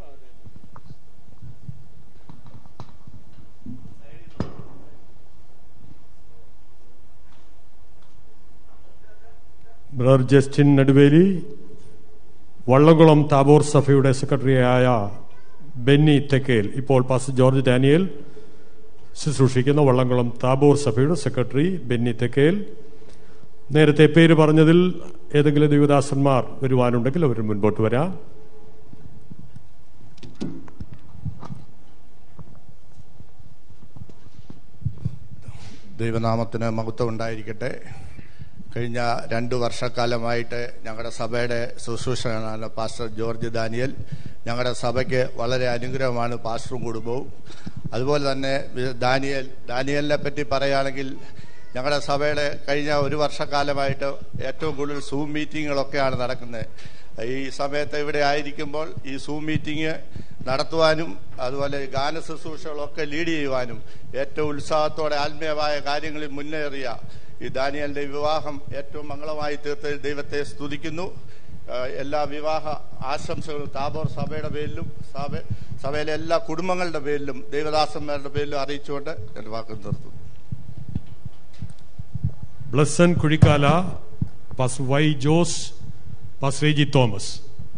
Speaker 1: brother Justin Neduveli Vallamkulam Tabor സഭയുടെ സെക്രട്ടറിയായ ബെന്നി തെക്കേൽ ഇപ്പോൾ പാസ്റ്റർ ജോർജ് ഡാനിയൽ ശുശ്രൂഷിക്കുന്ന വള്ളംകുളം താബോർ സഭയുടെ സെക്രട്ടറി ബെന്നി തെക്കേൽ നേരത്തെ പേര് പറഞ്ഞതിൽ ഏതെങ്കിലും ദേവദാസന്മാർ വരുവാനുണ്ടെങ്കിൽ അവർ മുൻപോട്ട് വരാം
Speaker 13: ദൈവനാമത്തിന് മഹത്വം ഉണ്ടായിരിക്കട്ടെ കഴിഞ്ഞ രണ്ട് വർഷക്കാലമായിട്ട് ഞങ്ങളുടെ സഭയുടെ ശുശ്രൂഷകനാണ് പാസ്റ്റർ ജോർജ് ദാനിയൽ ഞങ്ങളുടെ സഭയ്ക്ക് വളരെ അനുഗ്രഹമാണ് പാസ്റ്ററും കുടുംബവും അതുപോലെ തന്നെ വി- ദാനിയൽ ദാനിയലിനെ പറ്റി പറയുകയാണെങ്കിൽ ഞങ്ങളുടെ സഭയുടെ കഴിഞ്ഞ ഒരു വർഷക്കാലമായിട്ട് ഏറ്റവും കൂടുതൽ സൂം മീറ്റിങ്ങുകളൊക്കെയാണ് നടക്കുന്നത് ഈ സമയത്ത് ഇവിടെ ആയിരിക്കുമ്പോൾ ഈ സൂം മീറ്റിംഗ് നടത്തുവാനും അതുപോലെ ഗാന ശുശ്രൂഷകളൊക്കെ ലീഡ് ചെയ്യുവാനും ഏറ്റവും ഉത്സാഹത്തോടെ ആത്മീയമായ കാര്യങ്ങളിൽ മുന്നേറിയ ഈ ദാനിയലിന്റെ വിവാഹം ഏറ്റവും മംഗളമായി തീർത്ത ദൈവത്തെ സ്തുതിക്കുന്നു ആഹ് എല്ലാ വിവാഹ ആശംസകളും താബോർ സഭയുടെ പേരിലും സഭ സഭയിലെ എല്ലാ കുടുംബങ്ങളുടെ പേരിലും ദൈവദാസന്മാരുടെ പേരിലും അറിയിച്ചുകൊണ്ട് എൻ്റെ വാക്ക് നിർത്തുന്നു
Speaker 1: ബ്ലസ്സൻ കുഴിക്കാല പാസ് വൈ ജോസ് പാസ് റേജി തോമസ്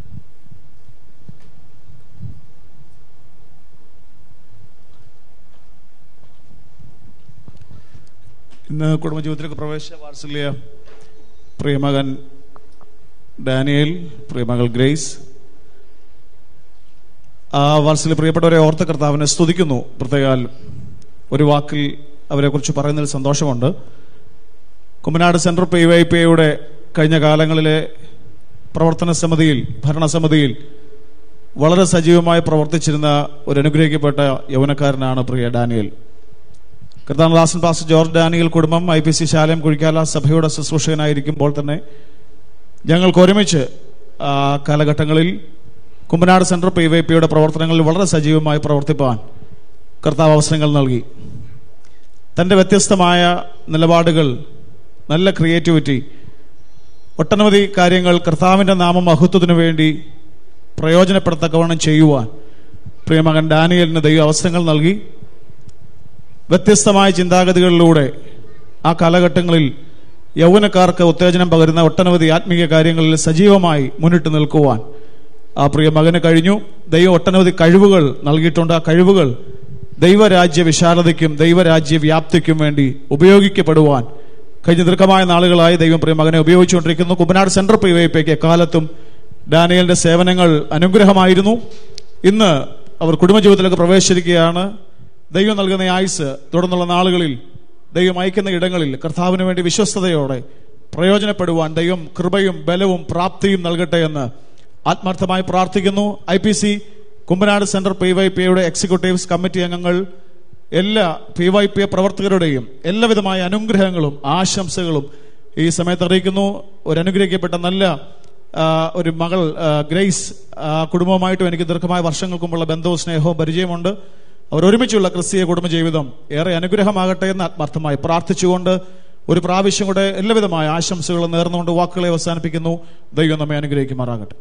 Speaker 19: ഇന്ന് കുടുംബജീവിതത്തിലേക്ക് പ്രവേശിച്ച വാത്സല്യ പ്രിയമകൻ ഡാനിയേൽ പ്രിയമകൾ ഗ്രേസ് ആ വാത്സല്യ പ്രിയപ്പെട്ടവരെ ഓർത്ത കർത്താവിനെ സ്തുതിക്കുന്നു പ്രത്യേകാൽ ഒരു വാക്കിൽ അവരെക്കുറിച്ച് പറയുന്നതിൽ സന്തോഷമുണ്ട് Kumbanad central P Y P ഐയുടെ കഴിഞ്ഞ കാലങ്ങളിലെ പ്രവർത്തന സമിതിയിൽ ഭരണസമിതിയിൽ വളരെ സജീവമായി പ്രവർത്തിച്ചിരുന്ന ഒരു അനുഗ്രഹിക്കപ്പെട്ട യൗവനക്കാരനാണ് പ്രിയ ഡാനിയൽ കർത്താനദാസൻ പാസ് ജോർജ് ഡാനിയൽ കുടുംബം ഐ പി സി ശാലം കുഴിക്കാല സഭയുടെ ശുശ്രൂഷകനായിരിക്കുമ്പോൾ തന്നെ ഞങ്ങൾക്ക് ഒരുമിച്ച് ആ കാലഘട്ടങ്ങളിൽ കുമ്പനാട് സെൻട്രൽ പി വൈ പിയുടെ പ്രവർത്തനങ്ങളിൽ വളരെ സജീവമായി പ്രവർത്തിപ്പാൻ കർത്താവ് അവസരങ്ങൾ നൽകി തൻ്റെ വ്യത്യസ്തമായ നിലപാടുകൾ നല്ല ക്രിയേറ്റിവിറ്റി ഒട്ടനവധി കാര്യങ്ങൾ കർത്താവിൻ്റെ നാമമഹത്വത്തിനു വേണ്ടി പ്രയോജനപ്പെടുത്തക്കവണ്ണം ചെയ്യുവാൻ പ്രിയമകൻ ഡാനിയലിന് ദൈവം അവസരങ്ങൾ നൽകി വ്യത്യസ്തമായ ചിന്താഗതികളിലൂടെ ആ കാലഘട്ടങ്ങളിൽ യൗവനക്കാർക്ക് ഉത്തേജനം പകരുന്ന ഒട്ടനവധി ആത്മീയ കാര്യങ്ങളിൽ സജീവമായി മുന്നിട്ട് നിൽക്കുവാൻ ആ പ്രിയ മകന് കഴിഞ്ഞു ദൈവം ഒട്ടനവധി കഴിവുകൾ നൽകിയിട്ടുണ്ട് ആ കഴിവുകൾ ദൈവരാജ്യ വിശാലതയ്ക്കും ദൈവരാജ്യ വ്യാപ്തിക്കും വേണ്ടി ഉപയോഗിക്കപ്പെടുവാൻ കഴിഞ്ഞ ദീർഘമായ നാളുകളായി ദൈവം പ്രിയ മകനെ ഉപയോഗിച്ചുകൊണ്ടിരിക്കുന്നു കുമ്പനാട് സെൻട്രൽ പി വൈ പിക്ക് എക്കാലത്തും ഡാനിയലിന്റെ സേവനങ്ങൾ അനുഗ്രഹമായിരുന്നു ഇന്ന് അവർ കുടുംബജീവിതത്തിലേക്ക് പ്രവേശിച്ചിരിക്കുകയാണ് ദൈവം നൽകുന്ന ആയുസ് തുടർന്നുള്ള നാളുകളിൽ ദൈവം അയക്കുന്ന ഇടങ്ങളിൽ കർത്താവിന് വേണ്ടി വിശ്വസ്തയോടെ പ്രയോജനപ്പെടുവാൻ ദൈവം കൃപയും ബലവും പ്രാപ്തിയും നൽകട്ടെ എന്ന് ആത്മാർത്ഥമായി പ്രാർത്ഥിക്കുന്നു I P C Kumbanad centre P Y പിയുടെ എക്സിക്യൂട്ടീവ്സ് കമ്മിറ്റി അംഗങ്ങൾ എല്ലാ പി വൈ പി പ്രവർത്തകരുടെയും എല്ലാവിധമായ അനുഗ്രഹങ്ങളും ആശംസകളും ഈ സമയത്ത് അറിയിക്കുന്നു ഒരു അനുഗ്രഹിക്കപ്പെട്ട നല്ല ആ, ഒരു മകൾ ആ, ഗ്രേസ് ആ, കുടുംബവുമായിട്ടും എനിക്ക് ദീർഘമായ വർഷങ്ങൾക്ക് മുമ്പുള്ള ബന്ധവും സ്നേഹവും പരിചയമുണ്ട് അവർ ഒരുമിച്ചുള്ള ക്രിസ്തീയ കുടുംബജീവിതം ഏറെ അനുഗ്രഹമാകട്ടെ എന്ന് ആത്മാർത്ഥമായി പ്രാർത്ഥിച്ചുകൊണ്ട് ഒരു പ്രാവശ്യം കൂടെ എല്ലാവിധമായ ആശംസകൾ നേർന്നുകൊണ്ട് വാക്കുകളെ അവസാനിപ്പിക്കുന്നു ദൈവം നമ്മെ അനുഗ്രഹിക്കുമാറാകട്ടെ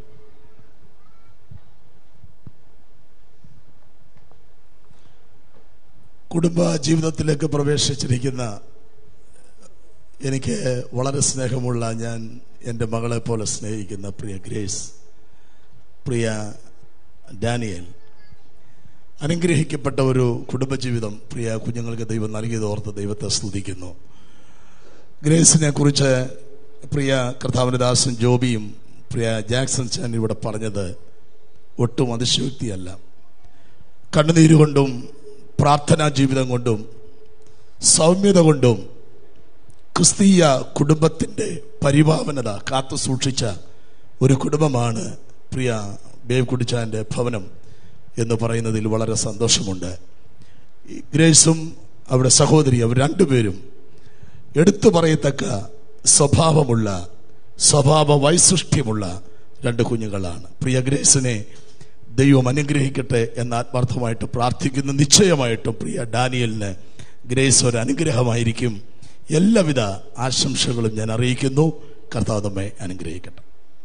Speaker 20: കുടുംബ ജീവിതത്തിലേക്ക് പ്രവേശിച്ചിരിക്കുന്ന എനിക്ക് വളരെ സ്നേഹമുള്ള ഞാൻ എൻ്റെ മകളെ പോലെ സ്നേഹിക്കുന്ന പ്രിയ ഗ്രേസ് പ്രിയ ഡാനിയൽ അനുഗ്രഹിക്കപ്പെട്ട ഒരു കുടുംബജീവിതം പ്രിയ കുഞ്ഞുങ്ങൾക്ക് ദൈവം നൽകിയത് ഓർത്ത് ദൈവത്തെ സ്തുതിക്കുന്നു ഗ്രേസിനെ കുറിച്ച് പ്രിയ കർത്താവിന്റെ ദാസൻ ജോബിയും പ്രിയ ജാക്സൺ ചാൻ ഇവിടെ പറഞ്ഞത് ഒട്ടും അതിശയോക്തിയല്ല കണ്ണുനീരുകൊണ്ടും പ്രാർത്ഥനാ ജീവിതം കൊണ്ടും സൗമ്യത കൊണ്ടും ക്രിസ്തീയ കുടുംബത്തിന്റെ പരിഭാവനത കാത്തു സൂക്ഷിച്ച ഒരു കുടുംബമാണ് പ്രിയ ബേബ് കുടിച്ചാന്റെ ഭവനം എന്ന് പറയുന്നതിൽ വളരെ സന്തോഷമുണ്ട് ഈ ഗ്രേസും അവിടെ സഹോദരി അവർ രണ്ടുപേരും എടുത്തു പറയത്തക്ക സ്വഭാവമുള്ള സ്വഭാവ വൈശിഷ്ട്യമുള്ള രണ്ട് കുഞ്ഞുങ്ങളാണ് പ്രിയ ഗ്രേസിനെ ദൈവം അനുഗ്രഹിക്കട്ടെ എന്ന് ആത്മാർത്ഥമായിട്ട് പ്രാർത്ഥിക്കുന്നു നിശ്ചയമായിട്ടും പ്രിയ ഡാനിയലിന് ഗ്രേസ് ഒരു അനുഗ്രഹമായിരിക്കും എല്ലാവിധ ആശംസകളും ഞാൻ അറിയിക്കുന്നു കർത്താവ് നമ്മെ അനുഗ്രഹിക്കട്ടെ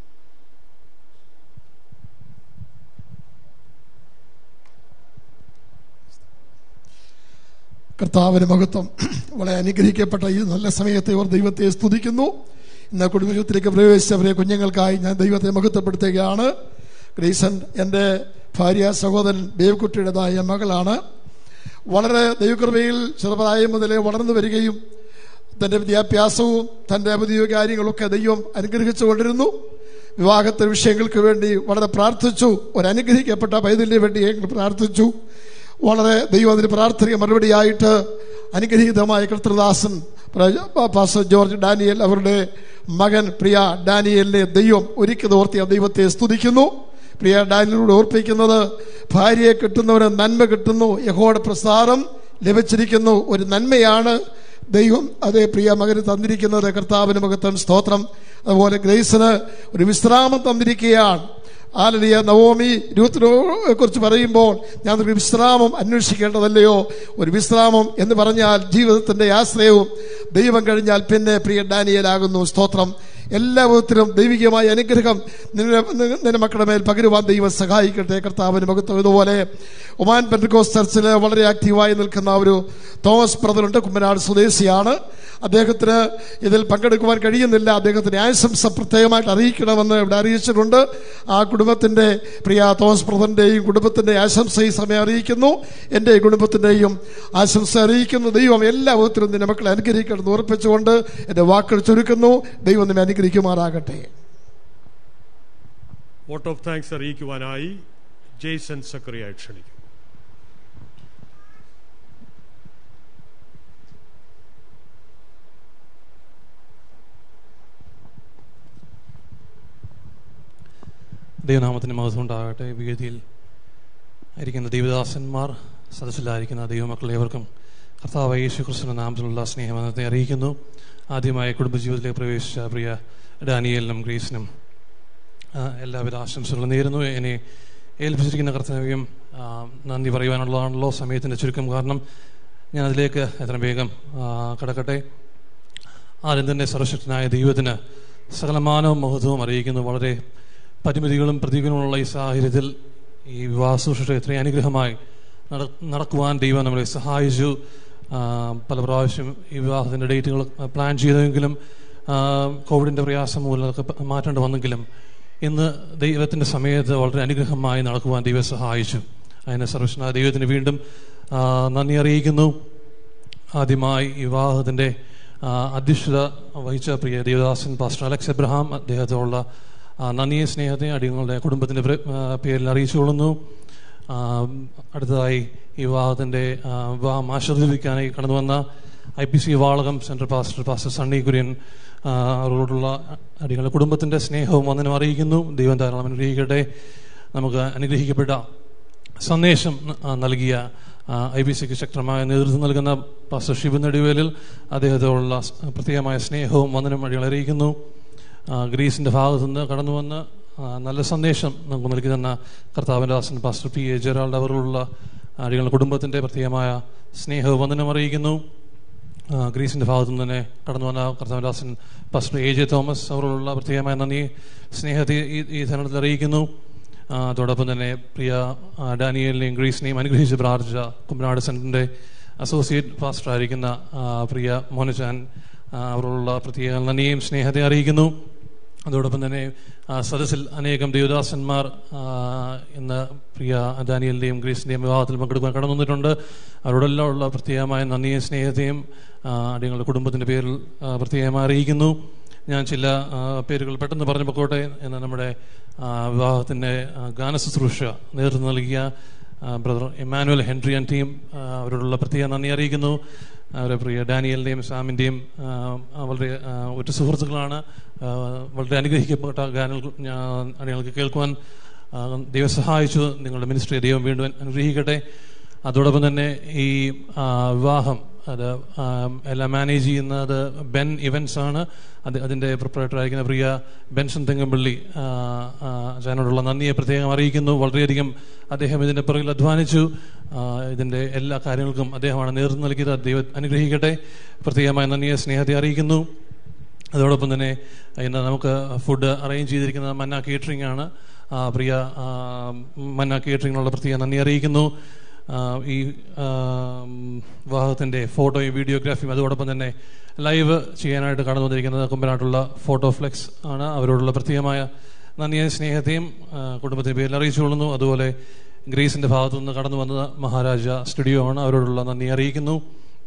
Speaker 21: കർത്താവിന് മഹത്വം വളരെ അനുഗ്രഹിക്കപ്പെട്ട ഈ നല്ല സമയത്തെ ഇവർ ദൈവത്തെ സ്തുതിക്കുന്നു ഇന്ന് കുടുംബജീവിതത്തിലേക്ക് പ്രവേശിച്ചവരെ കുഞ്ഞുങ്ങൾക്കായി ഞാൻ ദൈവത്തെ മഹത്വപ്പെടുത്തുകയാണ് ഗ്രീസൺ എൻ്റെ ഭാര്യ സഹോദരൻ ദേവ്കുട്ടിയുടേതായ മകളാണ് വളരെ ദൈവകൃപയിൽ ചെറുപ്രായം മുതലേ വളർന്നു വരികയും തൻ്റെ വിദ്യാഭ്യാസവും തൻ്റെ ഔദ്യോഗിക കാര്യങ്ങളൊക്കെ ദൈവം അനുഗ്രഹിച്ചുകൊണ്ടിരുന്നു വിവാഹത്തെ വിഷയങ്ങൾക്ക് വേണ്ടി വളരെ പ്രാർത്ഥിച്ചു ഒരു അനുഗ്രഹിക്കപ്പെട്ട പൈതലിന് വേണ്ടി ഞങ്ങൾ പ്രാർത്ഥിച്ചു വളരെ ദൈവം അതിന് പ്രാർത്ഥന മറുപടിയായിട്ട് അനുഗ്രഹീതമായ കർത്തൃദാസൻ പാസ്റ്റർ ജോർജ് ഡാനിയൽ അവരുടെ മകൻ പ്രിയ ഡാനിയലിനെ ദൈവം ഒരിക്കൽ ഓർത്തി ആ ദൈവത്തെ സ്തുതിക്കുന്നു പ്രിയ ഡാനിയലോട് ഓർപ്പിക്കുന്നത് ഭാര്യയെ കിട്ടുന്നവന് നന്മ കിട്ടുന്നു യഹോയുടെ പ്രസാദം ലഭിച്ചിരിക്കുന്നു ഒരു നന്മയാണ് ദൈവം അതേ പ്രിയ മകന് തന്നിരിക്കുന്നത് കർത്താവിന് മകത്വം സ്തോത്രം അതുപോലെ ഗ്രേസിന് ഒരു വിശ്രാമം തന്നിരിക്കുകയാണ് ആലലിയ നവോമി രൂത്തിനെ കുറിച്ച് പറയുമ്പോൾ ഞാൻ ഒരു വിശ്രാമം അന്വേഷിക്കേണ്ടതല്ലയോ ഒരു വിശ്രാമം എന്ന് പറഞ്ഞാൽ ജീവിതത്തിന്റെ ആശ്രയവും ദൈവം കഴിഞ്ഞാൽ പിന്നെ പ്രിയ ഡാനിയലാകുന്നു സ്തോത്രം എല്ലാ വിധത്തിലും ദൈവികമായ അനുഗ്രഹം നിന്റെ നിന്റെ മക്കളുടെ മേൽ പകരുവാൻ ദൈവം സഹായിക്കട്ടെ കർത്താവിന് മകത്വം ഇതുപോലെ ഒമാൻ പെൻഡക്കോസ് ചർച്ചിൽ വളരെ ആക്റ്റീവായി നിൽക്കുന്ന ഒരു തോമസ് ബ്രദറുണ്ട് കുമ്മനാട് സ്വദേശിയാണ് അദ്ദേഹത്തിന് ഇതിൽ പങ്കെടുക്കുവാൻ കഴിയുന്നില്ല അദ്ദേഹത്തിന് ആശംസ പ്രത്യേകമായിട്ട് അറിയിക്കണമെന്ന് ഇവിടെ അറിയിച്ചിട്ടുണ്ട് ആ കുടുംബത്തിന്റെ പ്രിയ തോമസ് ബ്രദറിന്റെയും കുടുംബത്തിന്റെ ആശംസ ഈ സമയം അറിയിക്കുന്നു എൻ്റെ കുടുംബത്തിന്റെയും ആശംസ അറിയിക്കുന്നു ദൈവം എല്ലാ വിധത്തിലും നിന്റെ മക്കളെ അനുഗ്രഹിക്കണമെന്ന് ഉറപ്പിച്ചുകൊണ്ട് എൻ്റെ വാക്കുകൾ ചുരുക്കുന്നു ദൈവം നിന്നെ അനുഗ്രഹിക്കുമാറാകട്ടെ
Speaker 1: വോട്ട് ഓഫ് താങ്ക്സ് അറിയിക്കുവാനായി ജെയ്സൺ സക്രിയ ക്ഷണിക്കും
Speaker 2: ദൈവനാമത്തിന് മഹത്വം ഉണ്ടാകട്ടെ വേദിയിൽ ഇരിക്കുന്ന ദൈവദാസന്മാർ സദസ്സിലായിരിക്കുന്ന ദൈവമക്കൾ ഏവർക്കും കർത്താവ് യേശു ക്രിസ്തുവിന്റെ നാമത്തിലുള്ള സ്നേഹബന്ധത്തെ അറിയിക്കുന്നു ആദ്യമായി കുടുംബജീവിതത്തിലേക്ക് പ്രവേശിച്ച പ്രിയ ഡാനിയലിനും ഗ്രീസിനും ആ, എല്ലാവിധ ആശംസകളും നേരുന്നു എന്നെ ഏൽപ്പിച്ചിരിക്കുന്ന കർത്തവ്യം ആ, നന്ദി പറയുവാനുള്ളതാണല്ലോ സമയത്തിൻ്റെ ചുരുക്കം കാരണം ഞാൻ അതിലേക്ക് എത്ര വേഗം ആ, കടക്കട്ടെ ആദ്യം തന്നെ സർവശക്തനായ ദൈവത്തിന് സകലമാനവും മഹത്വവും അറിയിക്കുന്നു വളരെ പരിമിതികളും പ്രതീകങ്ങളുമുള്ള ഈ സാഹചര്യത്തിൽ ഈ വിവാഹ ശുശ്രൂഷ എത്രയും അനുഗ്രഹമായി നട- നടക്കുവാൻ ദൈവം നമ്മളെ സഹായിച്ചു ആ, പല പ്രാവശ്യം ഈ വിവാഹത്തിൻ്റെ ഡേറ്റുകൾ പ്ലാൻ ചെയ്തെങ്കിലും ആ, കോവിഡിൻ്റെ പ്രയാസം മൂലം അതൊക്കെ പ- മാറ്റേണ്ടി വന്നെങ്കിലും ഇന്ന് ദൈവത്തിൻ്റെ സമയത്ത് വളരെ അനുഗ്രഹമായി നടക്കുവാൻ ദൈവം സഹായിച്ചു അതിന് സർവശനായ ദൈവത്തിന് വീണ്ടും ആ, നന്ദി അറിയിക്കുന്നു ആദ്യമായി ഈ വിവാഹത്തിൻ്റെ ആ, അധ്യക്ഷത വഹിച്ച പ്രിയ ദേവദാസൻ പാസ്റ്റർ അലക്സ് എബ്രഹാം അദ്ദേഹത്തോടുള്ള ആ, നന്ദിയെ സ്നേഹത്തെ അടിയങ്ങളുടെ കുടുംബത്തിൻ്റെ പ്ര- ആ, പേരിൽ അറിയിച്ചുകൊള്ളുന്നു ആ, അടുത്തതായി ഈ വിവാഹത്തിൻ്റെ ആ, വിവാഹം ആശീർവദിക്കാനായി കടന്നു വന്ന I P C Valakam central pastor pastor Sunny Kurian ആ, അവരോടുള്ള അടികളുടെ കുടുംബത്തിൻ്റെ സ്നേഹവും വന്ദനം അറിയിക്കുന്നു ദൈവം ധാരാളം അനുഗ്രഹിക്കട്ടെ നമുക്ക് അനുഗ്രഹിക്കപ്പെട്ട സന്ദേശം ആ, നൽകിയ ഐ ബി സിക്ക് ശക്തമായ നേതൃത്വം നൽകുന്ന പാസ്റ്റർ ഷിബു നെടുവേലിൽ അദ്ദേഹത്തോടുള്ള സ് പ്രത്യേകമായ സ്നേഹവും വന്ദനം അടികൾ അറിയിക്കുന്നു ആ, ഗ്രീസിന്റെ ഭാഗത്തു നിന്ന് കടന്നു വന്ന് ആ, നല്ല സന്ദേശം നമുക്ക് നൽകി തന്ന കർത്താവിൻ്റെ ദാസൻ പാസ്റ്റർ പി എ ജെറാൾഡ് അവരുടെ അടികളുടെ കുടുംബത്തിന്റെ പ്രത്യേകമായ സ്നേഹവും വന്ദനം അറിയിക്കുന്നു ആ, ഗ്രീസിന്റെ ഭാഗത്തു നിന്ന് തന്നെ കടന്നു വന്ന കർത്താവദാസൻ പാസ്റ്റർ എ ജെ തോമസ് അവരോടുള്ള പ്രത്യേകമായ നന്ദി സ്നേഹത്തെ ഈ ഈ തരണത്തിൽ അറിയിക്കുന്നു ആ, അതോടൊപ്പം തന്നെ പ്രിയ ആ, ഡാനിയലിനെയും ഗ്രീസിനെയും അനുഗ്രഹിച്ച് പ്രാർത്ഥിച്ച കുമ്പനാട് സെന്ററിന്റെ അസോസിയേറ്റ് പാസ്റ്റർ ആയിരിക്കുന്ന ആ, പ്രിയ മോനചാൻ ആ, അവരോടുള്ള പ്രത്യേക നന്ദിയും സ്നേഹത്തെ അറിയിക്കുന്നു അതോടൊപ്പം തന്നെ ആ, സദസ്സിൽ അനേകം ദേവദാസന്മാർ ആ, ഇന്ന് പ്രിയ ദാനിയലിന്റെയും ഗ്രീസിന്റെയും വിവാഹത്തിൽ പങ്കെടുക്കാൻ കടന്നു വന്നിട്ടുണ്ട് അവരോടെല്ലാം ഉള്ള പ്രത്യേകമായ നന്ദിയും സ്നേഹത്തെയും ആ, അടിയങ്ങളുടെ കുടുംബത്തിന്റെ പേരിൽ ആ, പ്രത്യേകമായി അറിയിക്കുന്നു ഞാൻ ചില ആ, പേരുകൾ പെട്ടെന്ന് പറഞ്ഞു പൊക്കോട്ടെ എന്ന് നമ്മുടെ ആ, വിവാഹത്തിന്റെ ആ, ഗാനശുശ്രൂഷ നേതൃത്വം നൽകിയ ആ, brother Emmanuel Henry and team ആ, അവരോടുള്ള പ്രത്യേക നന്ദി അറിയിക്കുന്നു അവരെ പ്രിയ ഡാനിയലിന്റെയും സാമിന്റെയും ആ, ആ, വളരെ ആ, ഒറ്റ സുഹൃത്തുക്കളാണ് ആ, വളരെ അനുഗ്രഹിക്കപ്പെട്ട ഗാനങ്ങൾ ഞാൻ അടികൾക്ക് കേൾക്കുവാൻ ആ, ദൈവം സഹായിച്ചു നിങ്ങളുടെ മിനിസ്ട്രി ദൈവം വീണ്ടും അനുഗ്രഹിക്കട്ടെ അതോടൊപ്പം തന്നെ ഈ ആ, വിവാഹം അത് ആ, എല്ലാം മാനേജ് ചെയ്യുന്നത് ബെൻ ഇവൻസ് ആണ് അത് അതിൻ്റെ പ്രൊപ്പറേറ്റർ ആയിരിക്കുന്ന പ്രിയ ബെൻസൺ തെങ്ങമ്പള്ളി ആ, ആ, അച്ഛനോടുള്ള നന്ദിയെ പ്രത്യേകം അറിയിക്കുന്നു വളരെയധികം അദ്ദേഹം ഇതിൻ്റെ പുറകിൽ അധ്വാനിച്ചു ആ, ഇതിൻ്റെ എല്ലാ കാര്യങ്ങൾക്കും അദ്ദേഹമാണ് നേതൃത്വം നൽകിയത് ദൈവം അനുഗ്രഹിക്കട്ടെ പ്രത്യേകമായ നന്ദിയെ സ്നേഹത്തെ അറിയിക്കുന്നു അതോടൊപ്പം തന്നെ ഇന്ന് നമുക്ക് ഫുഡ് അറേഞ്ച് ചെയ്തിരിക്കുന്നത് മന്ന കേറ്ററിംഗ് ആണ് ആ, പ്രിയ ആ, മന്ന കേറ്ററിങ്ങിനുള്ള പ്രത്യേക നന്ദി അറിയിക്കുന്നു ആ, ഈ ആ, വിവാഹത്തിൻ്റെ ഫോട്ടോയും വീഡിയോഗ്രാഫിയും അതോടൊപ്പം തന്നെ ലൈവ് ചെയ്യാനായിട്ട് കടന്നു വന്നിരിക്കുന്നത് കുമ്പനാട്ടുള്ള ഫോട്ടോ ഫ്ലെക്സ് ആണ് അവരോടുള്ള പ്രത്യേകമായ നന്ദിയും സ്നേഹത്തെയും ആ, കുടുംബത്തിന്റെ പേരിൽ അറിയിച്ചുകൊള്ളുന്നു അതുപോലെ ഗ്രീസിന്റെ ഭാഗത്തു നിന്ന് കടന്നു വന്നത് മഹാരാജ സ്റ്റുഡിയോ ആണ് അവരോടുള്ള നന്ദി അറിയിക്കുന്നു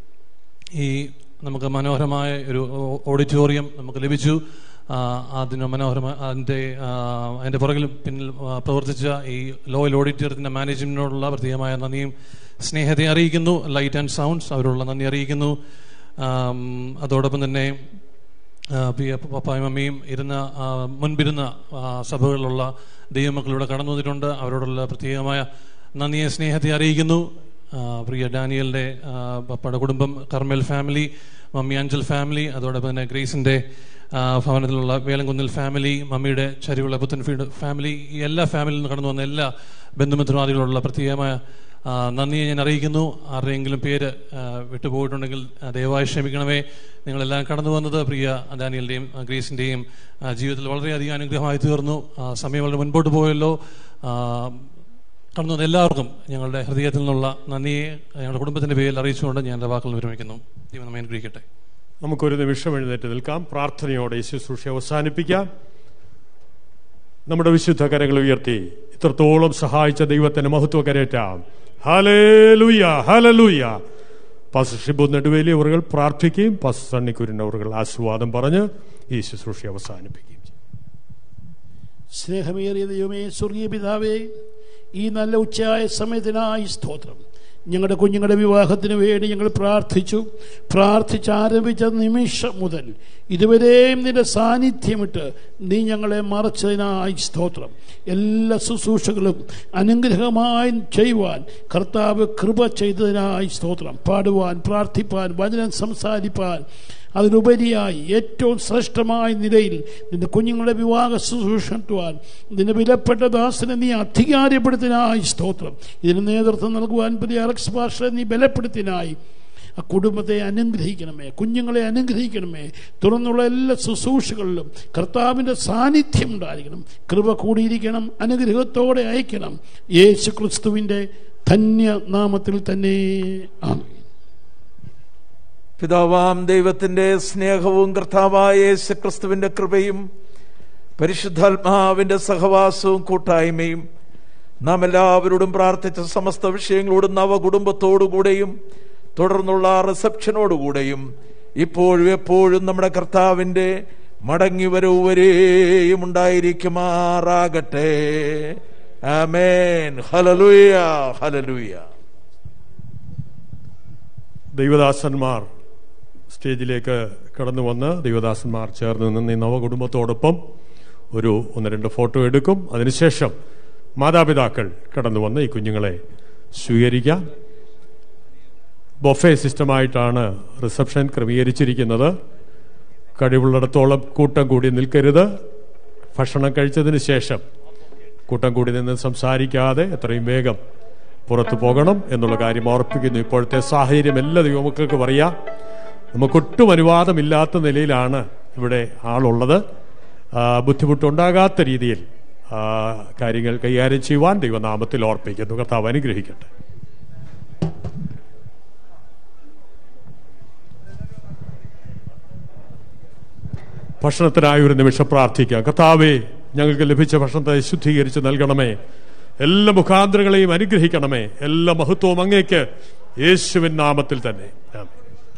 Speaker 2: ഈ നമുക്ക് മനോഹരമായ ഒരു ഓഡിറ്റോറിയം നമുക്ക് ലഭിച്ചു ആ, അതിന് മനോഹരമായ അതിൻ്റെ ആ, അതിൻ്റെ പുറകിൽ പിന്നിൽ ആ, പ്രവർത്തിച്ച ഈ ലോയൽ ഓഡിറ്റോറിയത്തിൻ്റെ മാനേജ്മെൻറ്റിനോടുള്ള പ്രത്യേകമായ നന്ദിയും സ്നേഹത്തെ അറിയിക്കുന്നു ലൈറ്റ് ആൻഡ് സൗണ്ട്സ് അവരോടുള്ള നന്ദി അറിയിക്കുന്നു ആം, അതോടൊപ്പം തന്നെ ആ, പ്രിയ പപ്പായും മമ്മിയും ഇരുന്ന ആ, മുൻപിരുന്ന ആ, സഭകളിലുള്ള ദൈവമക്കളിവിടെ കടന്നു വന്നിട്ടുണ്ട് അവരോടുള്ള പ്രത്യേകമായ നന്ദിയെ സ്നേഹത്തെ അറിയിക്കുന്നു ആ, പ്രിയ ഡാനിയലിന്റെ ആ, പപ്പയുടെ കുടുംബം Carmel family mummy Anchal family അതോടൊപ്പം തന്നെ ഗ്രേസിൻ്റെ ആ, ഭവനത്തിലുള്ള വേലംകുന്നിൽ ഫാമിലി മമ്മിയുടെ ചരിവുള്ള പുത്തൻഫീൽഡ് ഫാമിലി ഈ എല്ലാ ഫാമിലിയിൽ നിന്ന് കടന്നു വന്ന എല്ലാ ബന്ധുമിത്രാദികളുള്ള പ്രത്യേകമായ ആ, നന്ദിയെ ഞാൻ അറിയിക്കുന്നു ആരുടെയെങ്കിലും പേര് ആ, വിട്ടുപോയിട്ടുണ്ടെങ്കിൽ ആ, ദയവായി ക്ഷമിക്കണമേ നിങ്ങളെല്ലാം കടന്നു വന്നത് പ്രിയ ഡാനിയലിൻ്റെയും ആ, ഗ്രേസിൻ്റെയും ആ, ജീവിതത്തിൽ വളരെയധികം അനുഗ്രഹമായി തീർന്നു ആ, സമയം വളരെ മുൻപോട്ട് പോയല്ലോ ആ, കടന്നു വന്ന എല്ലാവർക്കും ഞങ്ങളുടെ ഹൃദയത്തിൽ നിന്നുള്ള നന്ദിയെ ഞങ്ങളുടെ കുടുംബത്തിൻ്റെ പേരിൽ അറിയിച്ചുകൊണ്ട് ഞാൻ എൻ്റെ വാക്കുകൾ വിരമിക്കുന്നു ദൈവം നമ്മെ അനുഗ്രഹിക്കട്ടെ
Speaker 1: നമുക്കൊരു നിമിഷം എഴുന്നേറ്റ് നിൽക്കാം പ്രാർത്ഥനയോടെ ഈ ശുശ്രൂഷ അവസാനിപ്പിക്കാം നമ്മുടെ വിശുദ്ധ കരങ്ങൾ ഉയർത്തി ഇത്രത്തോളം സഹായിച്ച ദൈവത്തിന് മഹത്വ കരയറ്റാം hallelujah hallelujah pastor Shibu Neduveli അവറുകൾ പ്രാർത്ഥിക്കുകയും പാസ്റ്റർ സണ്ണിക്കുരിൻ അവറുകൾ ആസ്വാദം പറഞ്ഞ് ഈ ശുശ്രൂഷ അവസാനിപ്പിക്കുകയും ചെയ്യും.
Speaker 7: സ്നേഹമേറിയ ദൈവമേ സ്വർഗീയ പിതാവേ ഈ നല്ല ഉച്ചയായ സമയത്തിനായി സ്തോത്രം ഞങ്ങളുടെ കുഞ്ഞുങ്ങളുടെ വിവാഹത്തിന് വേണ്ടി ഞങ്ങൾ പ്രാർത്ഥിച്ചു പ്രാർത്ഥിച്ച് ആരംഭിച്ച നിമിഷം മുതൽ ഇതുവരെയും നിന്റെ സാന്നിധ്യമിട്ട് നീ ഞങ്ങളെ മറച്ചതിനായി സ്തോത്രം എല്ലാ ശുശ്രൂഷകളും അനുഗ്രഹമായി ചെയ്യുവാൻ കർത്താവ് കൃപ ചെയ്തതിനായി സ്തോത്രം പാടുവാൻ പ്രാർത്ഥിപ്പാൻ വചനം സംസാരിപ്പാൻ അതിനുപരിയായി ഏറ്റവും ശ്രേഷ്ഠമായ നിലയിൽ നിന്റെ കുഞ്ഞുങ്ങളുടെ വിവാഹ ശുശ്രൂഷത്തുവാൻ നിന്റെ വിലപ്പെട്ട ദാസനെ നീ അധികാരപ്പെടുത്തിനായി സ്തോത്രം ഇതിന് നേതൃത്വം നൽകുവാൻ പുതിയ അലക്സ് ഭാഷ നീ ബലപ്പെടുത്തിനായി ആ കുടുംബത്തെ അനുഗ്രഹിക്കണമേ കുഞ്ഞുങ്ങളെ അനുഗ്രഹിക്കണമേ തുറന്നുള്ള എല്ലാ ശുശ്രൂഷകളിലും കർത്താവിൻ്റെ സാന്നിധ്യം ഉണ്ടായിരിക്കണം കൃപ കൂടിയിരിക്കണം അനുഗ്രഹത്തോടെ അയക്കണം യേശു ക്രിസ്തുവിൻ്റെ ധന്യ നാമത്തിൽ തന്നെ ആണ്
Speaker 8: പിതാവാം ദൈവത്തിന്റെ സ്നേഹവും കർത്താവായ യേശുക്രിസ്തുവിന്റെ കൃപയും പരിശുദ്ധാത്മാവിന്റെ സഹവാസവും കൂട്ടായ്മയും നാം എല്ലാവരോടും പ്രാർത്ഥിച്ച സമസ്ത വിഷയങ്ങളോടും നവ കുടുംബത്തോടുകൂടെയും തുടർന്നുള്ള റിസപ്ഷനോടുകൂടെയും ഇപ്പോഴും എപ്പോഴും നമ്മുടെ കർത്താവിന്റെ മടങ്ങി വരവുവരെയും ഉണ്ടായിരിക്കുമാറാകട്ടെ ആമേൻ ഹലലുയ ഹലലുയ
Speaker 1: ദൈവദാസന്മാർ സ്റ്റേജിലേക്ക് കടന്നു വന്ന് ദൈവദാസന്മാർ ചേർന്ന് നിന്ന് ഈ നവകുടുംബത്തോടൊപ്പം ഒരു ഒന്ന് രണ്ട് ഫോട്ടോ എടുക്കും അതിനുശേഷം മാതാപിതാക്കൾ കടന്നു വന്ന് ഈ കുഞ്ഞുങ്ങളെ സ്വീകരിക്കാം ബൊഫേ സിസ്റ്റമായിട്ടാണ് റിസപ്ഷൻ ക്രമീകരിച്ചിരിക്കുന്നത് കഴിവുള്ളിടത്തോളം കൂട്ടം കൂടി നിൽക്കരുത് ഭക്ഷണം കഴിച്ചതിന് ശേഷം കൂട്ടം കൂടി നിന്ന് സംസാരിക്കാതെ എത്രയും വേഗം പുറത്തു പോകണം എന്നുള്ള കാര്യം ഓർപ്പിക്കുന്നു ഇപ്പോഴത്തെ സാഹചര്യം എല്ലാ ദൈവമക്കൾക്കും അറിയാം നമുക്കൊട്ടും അനുവാദമില്ലാത്ത നിലയിലാണ് ഇവിടെ ആളുള്ളത് ആ, ബുദ്ധിമുട്ടുണ്ടാകാത്ത രീതിയിൽ ആ, കാര്യങ്ങൾ കൈകാര്യം ചെയ്യുവാൻ ദൈവനാമത്തിൽ ഓർപ്പിക്കുന്നു കർത്താവ് അനുഗ്രഹിക്കട്ടെ ഭക്ഷണത്തിനായി ഒരു നിമിഷം പ്രാർത്ഥിക്കാം കർത്താവേ ഞങ്ങൾക്ക് ലഭിച്ച ഭക്ഷണത്തെ ശുദ്ധീകരിച്ച് നൽകണമേ എല്ലാ മുഖാന്തരങ്ങളെയും അനുഗ്രഹിക്കണമേ എല്ലാ മഹത്വവും അങ്ങേക്ക് യേശുവിൻ നാമത്തിൽ തന്നെ ആമേൻ.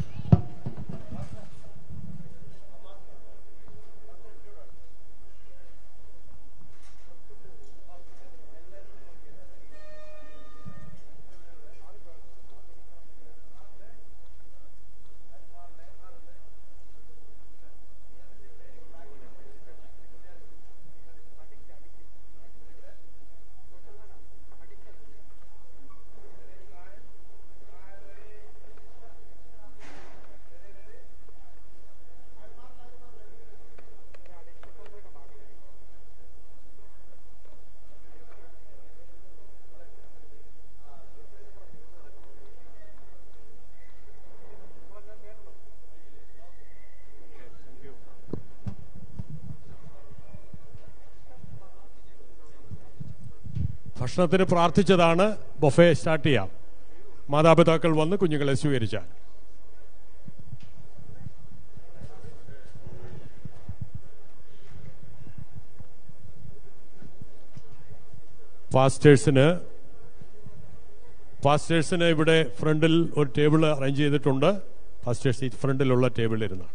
Speaker 1: ഭക്ഷണത്തിന് പ്രാർത്ഥിച്ചതാണ് ബൊഫെ സ്റ്റാർട്ട് ചെയ്യാം മാതാപിതാക്കൾ വന്ന് കുഞ്ഞുങ്ങളെ സ്വീകരിച്ചാൽ പാസ്റ്റേഴ്സിന് പാസ്റ്റേഴ്സിന് ഇവിടെ ഫ്രണ്ടിൽ ഒരു ടേബിൾ അറേഞ്ച് ചെയ്തിട്ടുണ്ട് പാസ്റ്റേഴ്സ് ഈ ഫ്രണ്ടിലുള്ള ടേബിളിൽ ഇരുന്നാണ്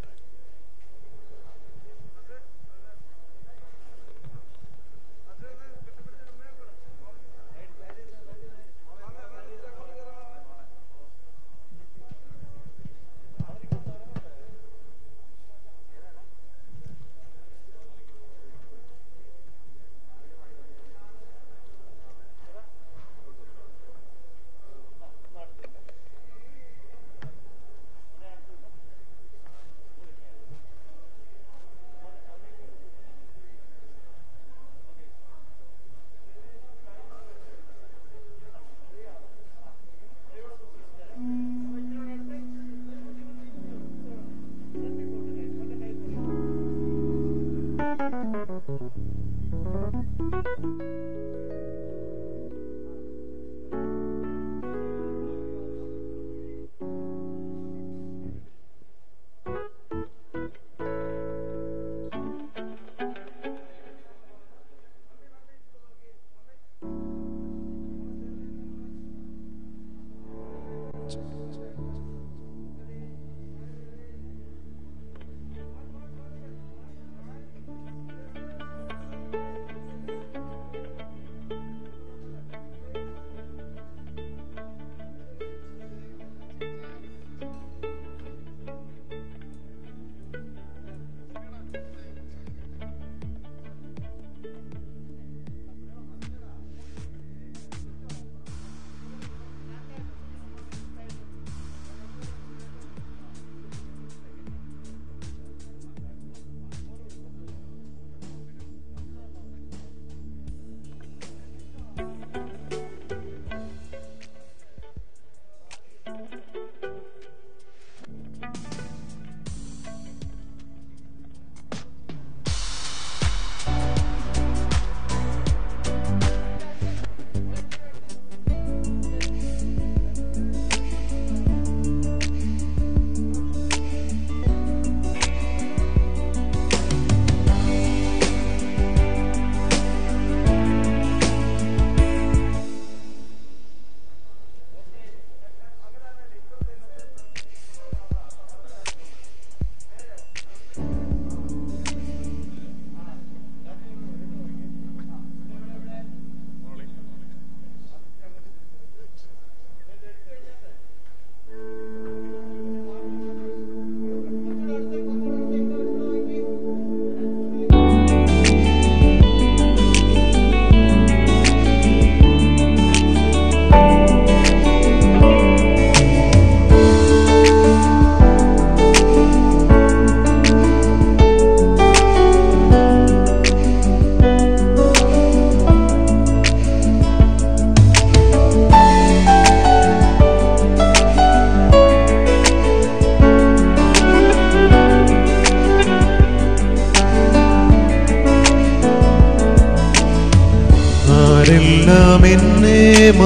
Speaker 3: ആരെല്ലാം എന്നെ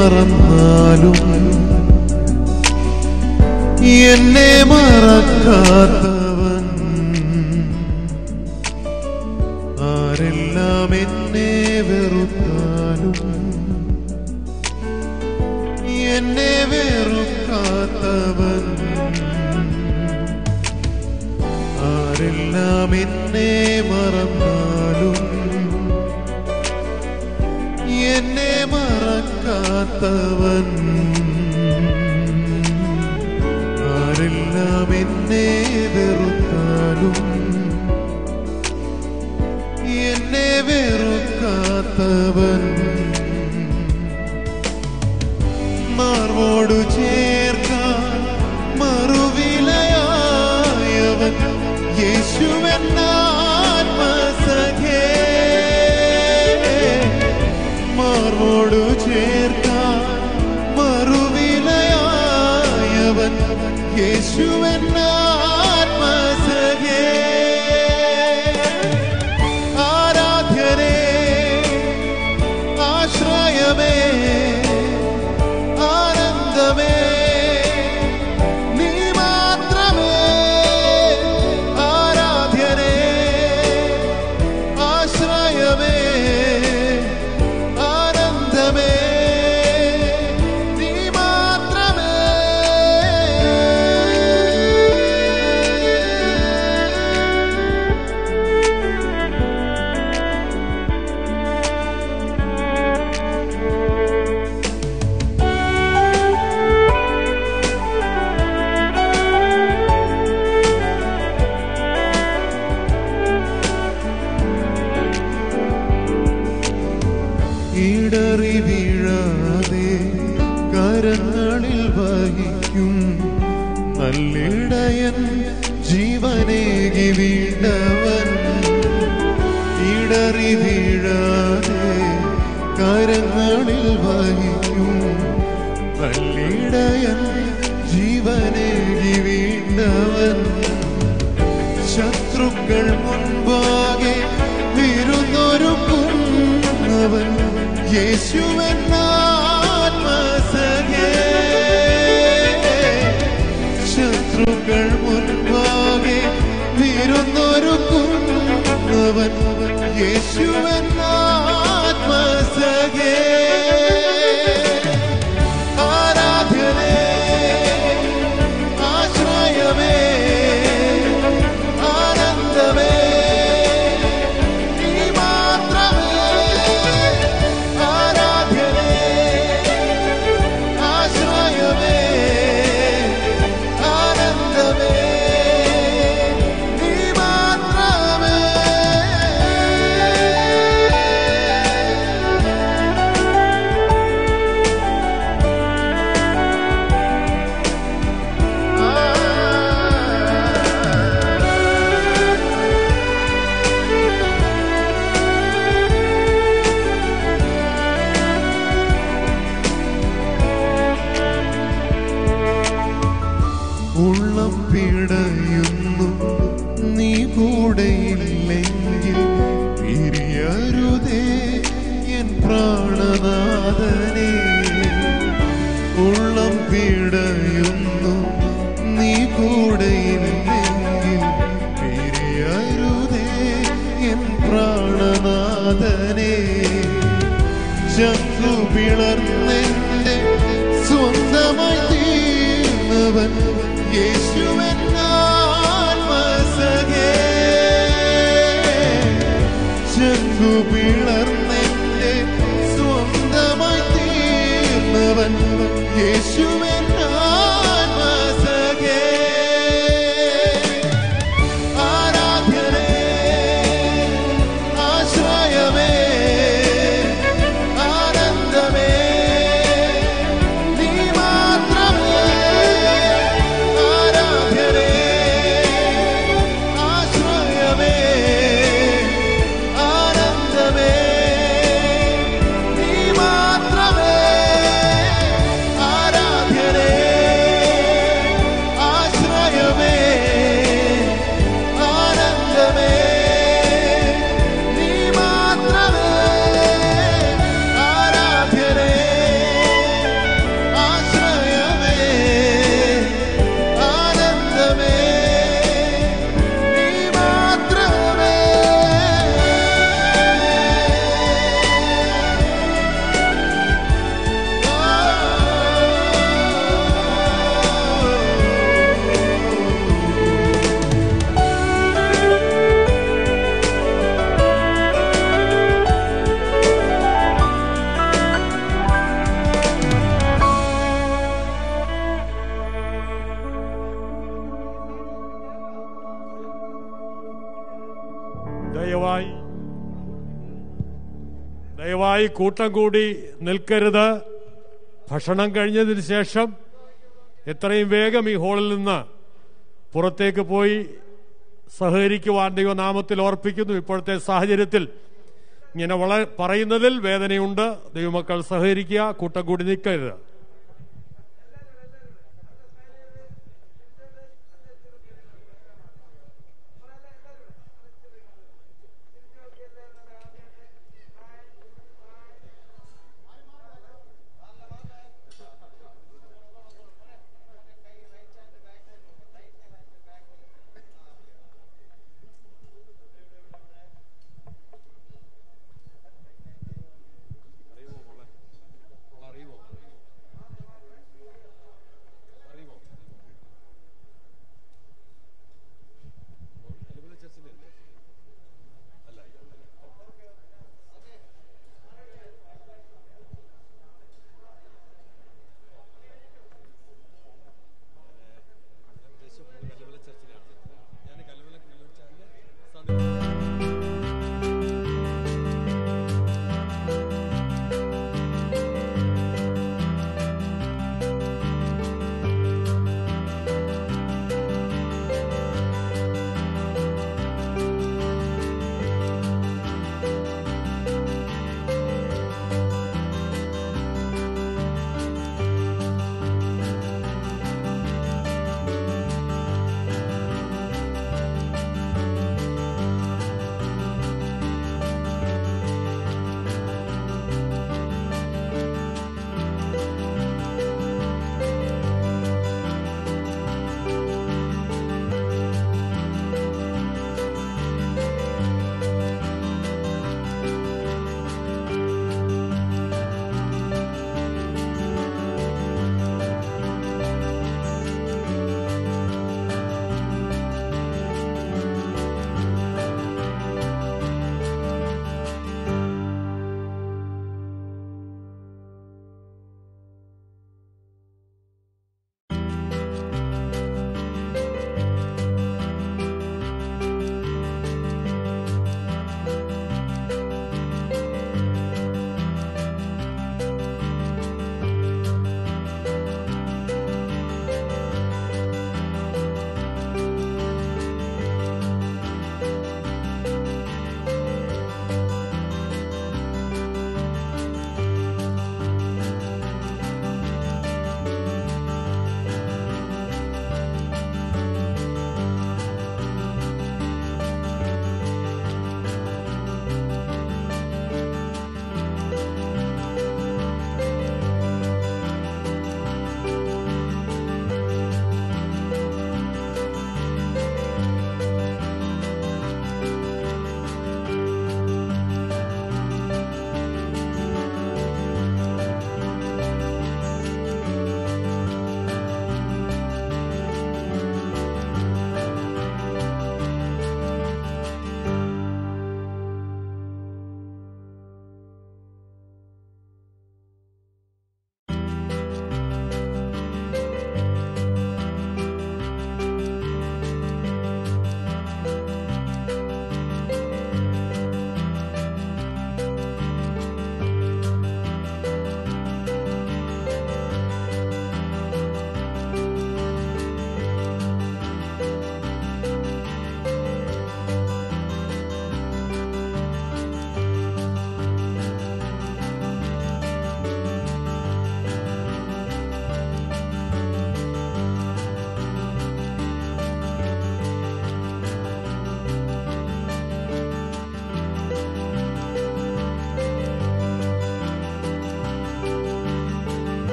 Speaker 3: മറന്നാലും എന്നെ മറക്കാത്തവൻ ആരെല്ലാം എന്നെ വെറുത്താലും എന്നെ വെറുക്കാത്തവൻ ആരെല്ലാം എന്നെ മറന്നാലും എന്നെ മറക്കാത്തവൻ ആരെല്ലാം എന്നെ വെറുത്താലും എന്നെ വെറുക്കാത്തവൻ മാർവോടു ചേർക്കാൻ മറുവിലയായവൻ യേശുവെന്നാത്മസഖേ മാർവോടു ചേർക്കാൻ മറുവിലയായവൻ യേശുവെന്നാത്മസഖേ ആരാധ്യനേ ആശ്രയമേ ആനന്ദമേ നീ മാത്രമേ ആരാധ്യനേ ആശ്രയമേ ആനന്ദമേ നീ മാത്രമേ ഇടറി വീഴാതെ കരങ്ങളിൽ വഹിക്കും നല്ലിടയൻ ജീവനേകി വീണ്ടവൻ ഇടറി വീഴാതെ കരങ്ങളിൽ വഹിക്കും നല്ലിടയൻ ജീവനേകി വീണ്ടവൻ ശത്രുക്കൾ മുൻപാകെ
Speaker 4: യേശുവെന്നാത്മസഖേ ശത്രുക്കൾ മുൻപാകെ വിരുന്നൊരുക്കുന്നവൻ യേശുവെന്നാത്മസഖേ ആരാധ്യനേ ആശ്രയമേ ആനന്ദമേ നീ മാത്രമേ ആരാധ്യനേ ആശ്രയമേ ആനന്ദമേ നീ മാത്രമേ ഉള്ളം പിടയുന്നു നീ കൂടെയില്ലെങ്കിൽ പിരിയരുതേ എൻ പ്രാണനാഥനെ ഉള്ളം പിടയുന്നു നീ കൂടെയില്ലെങ്കിൽ പിരിയരുതേ എൻ പ്രാണനാഥനെ ചങ്കു പിളർന്നെന്റെ സ്വന്തമായി തീർന്നവൻ യേശുവെന്നാത്മസഖേ ചങ്കു പിളർന്നെന്റെ സ്വന്തമായി തീർന്നവൻ യേശുവെന്നാത്മസഖേ ആരാധ്യനേ ആശ്രയമേ ആനന്ദമേ നീ മാത്രമേ ആരാധ്യനേ ആശ്രയമേ ആനന്ദമേ നീ മാത്രമേ ആരാധ്യനേ ആശ്രയമേ ആനന്ദമേ നീ മാത്രമേ ആരാധ്യനേ ആശ്രയമേ ആനന്ദമേ നീ മാത്രമേ
Speaker 1: ദയവായി ദയവായി കൂട്ടം കൂടി നിൽക്കരുത് ഭക്ഷണം കഴിഞ്ഞതിന് ശേഷം എത്രയും വേഗം ഈ ഹാളിൽ നിന്ന് പുറത്തേക്ക് പോയി സഹകരിക്കുവാൻ ദൈവനാമത്തിൽ ഓർപ്പിക്കുന്നു ഇപ്പോഴത്തെ സാഹചര്യത്തിൽ ഇങ്ങനെ വളരെ പറയുന്നതിൽ വേദനയുണ്ട് ദൈവമക്കൾ സഹകരിക്കുക കൂട്ടം കൂടി നിൽക്കരുത്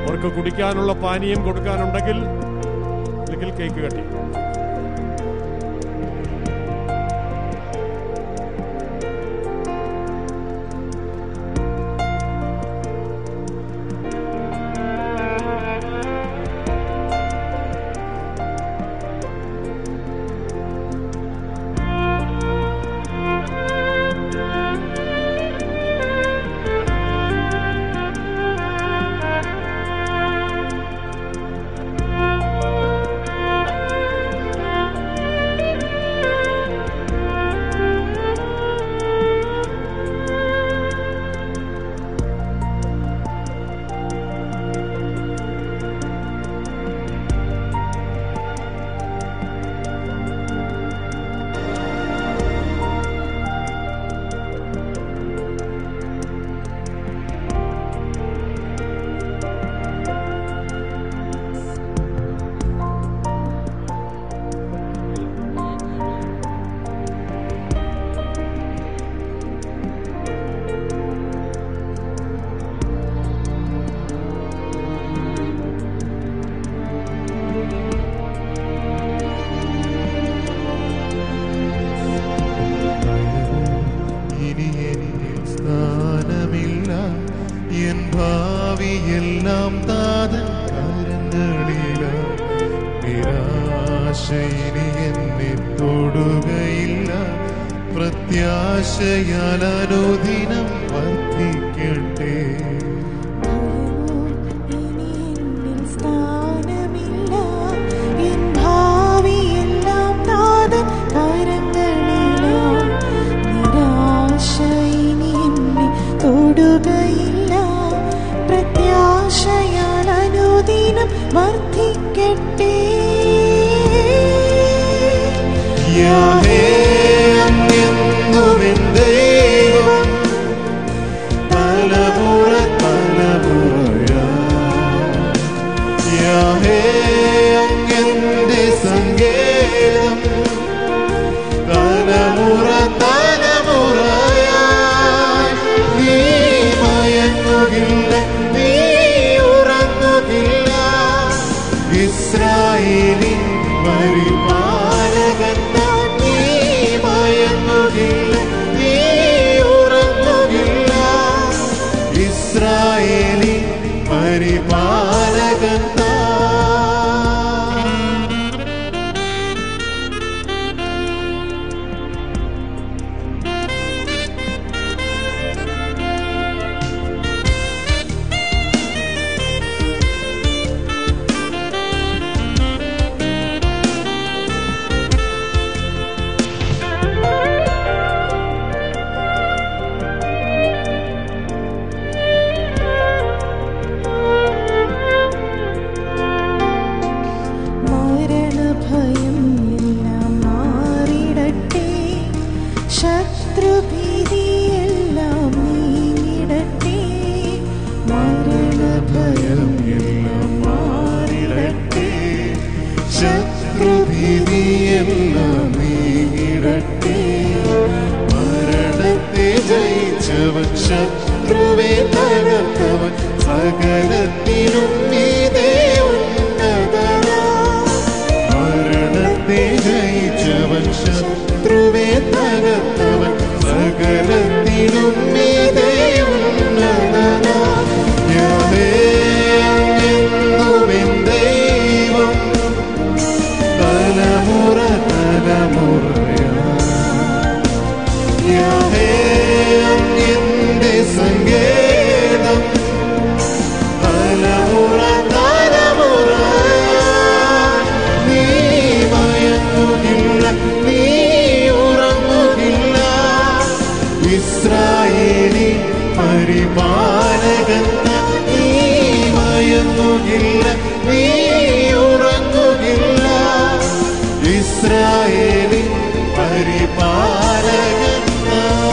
Speaker 1: അവർക്ക് കുടിക്കാനുള്ള പാനീയം കൊടുക്കാനുണ്ടെങ്കിൽ അല്ലെങ്കിൽ കേക്ക് കട്ടി
Speaker 3: ഇനി എന്നിൽ സ്ഥാനമില്ല എൻ ഭാവിയെല്ലാം താതൻ കരങ്ങളില നിരാശ ഇനി എന്നെ തൊടുകയില്ല പ്രത്യാശയാൽ അനുദിനം വർദ്ധിക്കട്ടെ
Speaker 5: സ്ഥാനമില്ല എൻ ഭാവിയെല്ലാം താതൻ കരങ്ങളിലാം നിരാശ ഇനി എന്നെ തൊടുകയില്ല പ്രത്യാശയാൽ അനുദിനം വർദ്ധിക്കട്ടെ
Speaker 3: യാഹേ അങ്ങെന്നുമെൻ ദൈവം തലമുറ തലമുറയാ യാഹേ അങ്ങെന്റെ സങ്കേതം തലമുറ തലമുറയായി നീ മയങ്ങുകില്ല നീ ഉറങ്ങുകില്ല ഇസ്രായേലിൻ പരിപാലകൻ താൻ. നീ മയങ്ങുകില്ല നീ ഉറങ്ങുകില്ല ഇസ്രായേലിൻ പരിപാലകൻ താൻ.
Speaker 5: മരണഭയം എല്ലാം മാറിടട്ടെ ശത്രുഭീതിയെല്ലാം നീങ്ങിടട്ടെ മരണഭയം എല്ലാം മാറിടട്ടെ
Speaker 3: ശത്രുഭീതിയെല്ലാം നീങ്ങിടട്ടെ മരണത്തെ ജയിച്ചവൻ ശത്രുവെ തകർത്തവൻ സകലത്തിനും മീതെ ഉന്നതനാ മരണത്തെ ജയിച്ചവൻ ശത്രുവെ തകർത്തവൻ സകലത്തിനും മീതെ ഉന്നതനാ യഹോവേ, അങ്ങെന്നുമെൻ ദൈവം തലമുറ തലമുറയാ യഹോവേ, അങ്ങെന്റെ സങ്കേതം തലമുറ തലമുറയാ നീ മയങ്ങുകില്ല നീ ഉറങ്ങുകില്ല ഇസ്രായേലി പരിപാലകൻ താൻ. നീ മയങ്ങുകില്ല നീ ഉറങ്ങുകില്ല ഇസ്രായേലി പരിപാലകൻ താൻ.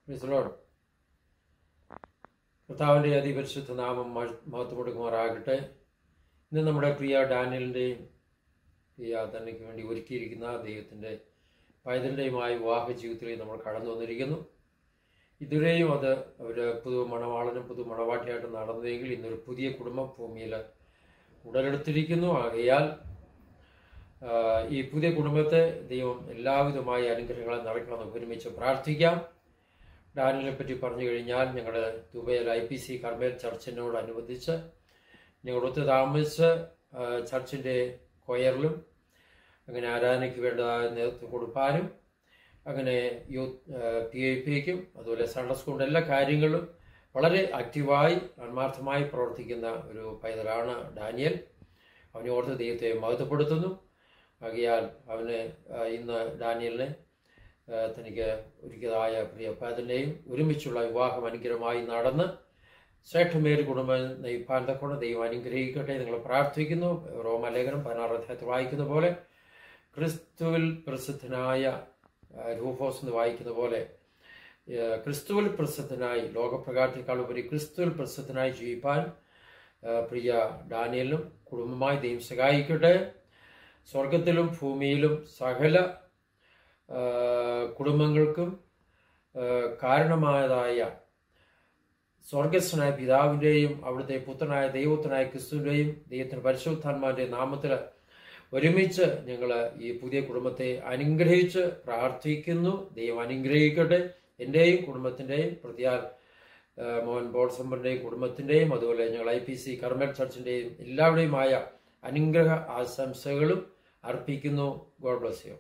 Speaker 6: Praise the Lord. കർത്താവിൻ്റെ അതിപരിശുദ്ധ നാമം മഹ- മഹത്വപ്പെടുക്കുമാറാകട്ടെ ഇന്ന് നമ്മുടെ പ്രിയ ഡാനിയലിൻ്റെയും പ്രിയ തന്നയ്ക്ക് വേണ്ടി ഒരുക്കിയിരിക്കുന്ന ദൈവത്തിൻ്റെ പൈതലിൻ്റെയുമായ വിവാഹ ജീവിതത്തിലേക്ക് നമ്മൾ കടന്നു വന്നിരിക്കുന്നു ഇതുവരെയും അത് അവർ പുതു മണവാളനും പുതു മണവാട്ടിയായിട്ട് നടന്നുവെങ്കിൽ ഇന്നൊരു പുതിയ കുടുംബം ഭൂമിയിൽ ഉടലെടുത്തിരിക്കുന്നു ആകയാൽ ആ, ഈ പുതിയ കുടുംബത്തെ ദൈവം എല്ലാവിധമായ അനുഗ്രഹങ്ങളെ നടക്കണമെന്ന് ഒരുമിച്ച് പ്രാർത്ഥിക്കാം ഡാനിയലിനെ പറ്റി പറഞ്ഞു കഴിഞ്ഞാൽ ഞങ്ങൾ ദുബൈയിൽ ഐ പി സി കർമ്മേൽ ചർച്ചിനോടനുബന്ധിച്ച് ഞങ്ങൾ ഒത്തു താമസിച്ച് ആ, ചർച്ചിൻ്റെ കൊയറിലും അങ്ങനെ ആരാധനയ്ക്ക് വേണ്ടതായ നേതൃത്വം കൊടുക്കാനും അങ്ങനെ യൂത്ത് പി ഐ പിക്കും അതുപോലെ സൺഡേ സ്കൂളിൻ്റെ എല്ലാ കാര്യങ്ങളും വളരെ ആക്റ്റീവായി ആത്മാർത്ഥമായി പ്രവർത്തിക്കുന്ന ഒരു പൈതലാണ് ഡാനിയൽ അവനെ ഓർത്ത് ദൈവത്തെ മഹത്വപ്പെടുത്തുന്നു ആകിയാൽ അവന് ആ, ഇന്ന് ഡാനിയലിനെ ആ, തനിക്ക് ഒരുക്കിയതായ പ്രിയ പൈതലിനെയും ഒരുമിച്ചുള്ള വിവാഹം അനുഗ്രഹമായി നടന്ന് ശ്രേഷ്ഠമേൽ കുടുംബം നയിപ്പാൻ തക്കൊണ്ട് ദൈവം അനുഗ്രഹിക്കട്ടെ നിങ്ങൾ പ്രാർത്ഥിക്കുന്നു റോമലേഖനം പതിനാറ് അധ്യായത്തിൽ വായിക്കുന്ന പോലെ ക്രിസ്തുവിൽ പ്രസിദ്ധനായ ആ, രൂഫോസ് എന്ന് വായിക്കുന്ന പോലെ ആ, ക്രിസ്തുവിൽ പ്രസിദ്ധനായി ലോകപ്രകാരത്തെക്കാൾ ഉപരി ക്രിസ്തുവിൽ പ്രസിദ്ധനായി ജീവിപ്പാൻ ആ, പ്രിയ ഡാനിയലിനും കുടുംബമായി ദൈവം സഹായിക്കട്ടെ സ്വർഗത്തിലും ഭൂമിയിലും സകല ആ, കുടുംബങ്ങൾക്കും ആ, കാരണമായതായ സ്വർഗസ്വനായ പിതാവിൻ്റെയും അവിടുത്തെ പുത്രനായ ദൈവത്തിനായ ക്രിസ്തുവിൻ്റെയും ദൈവത്തിന് പരിശുദ്ധാത്മാവിൻ്റെ നാമത്തിൽ ഒരുമിച്ച് ഞങ്ങൾ ഈ പുതിയ കുടുംബത്തെ അനുഗ്രഹിച്ച് പ്രാർത്ഥിക്കുന്നു ദൈവം അനുഗ്രഹിക്കട്ടെ എൻ്റെയും കുടുംബത്തിൻ്റെയും പ്രതിയാൽ ആ, മോഹൻ ബോൾസമ്പറിൻ്റെയും കുടുംബത്തിൻ്റെയും അതുപോലെ ഞങ്ങൾ ഐ പി സി കർമ്മൽ ചർച്ചിൻ്റെയും എല്ലാവരുടെയുമായ അനുഗ്രഹ ആശംസകളും അർപ്പിക്കുന്നു God bless you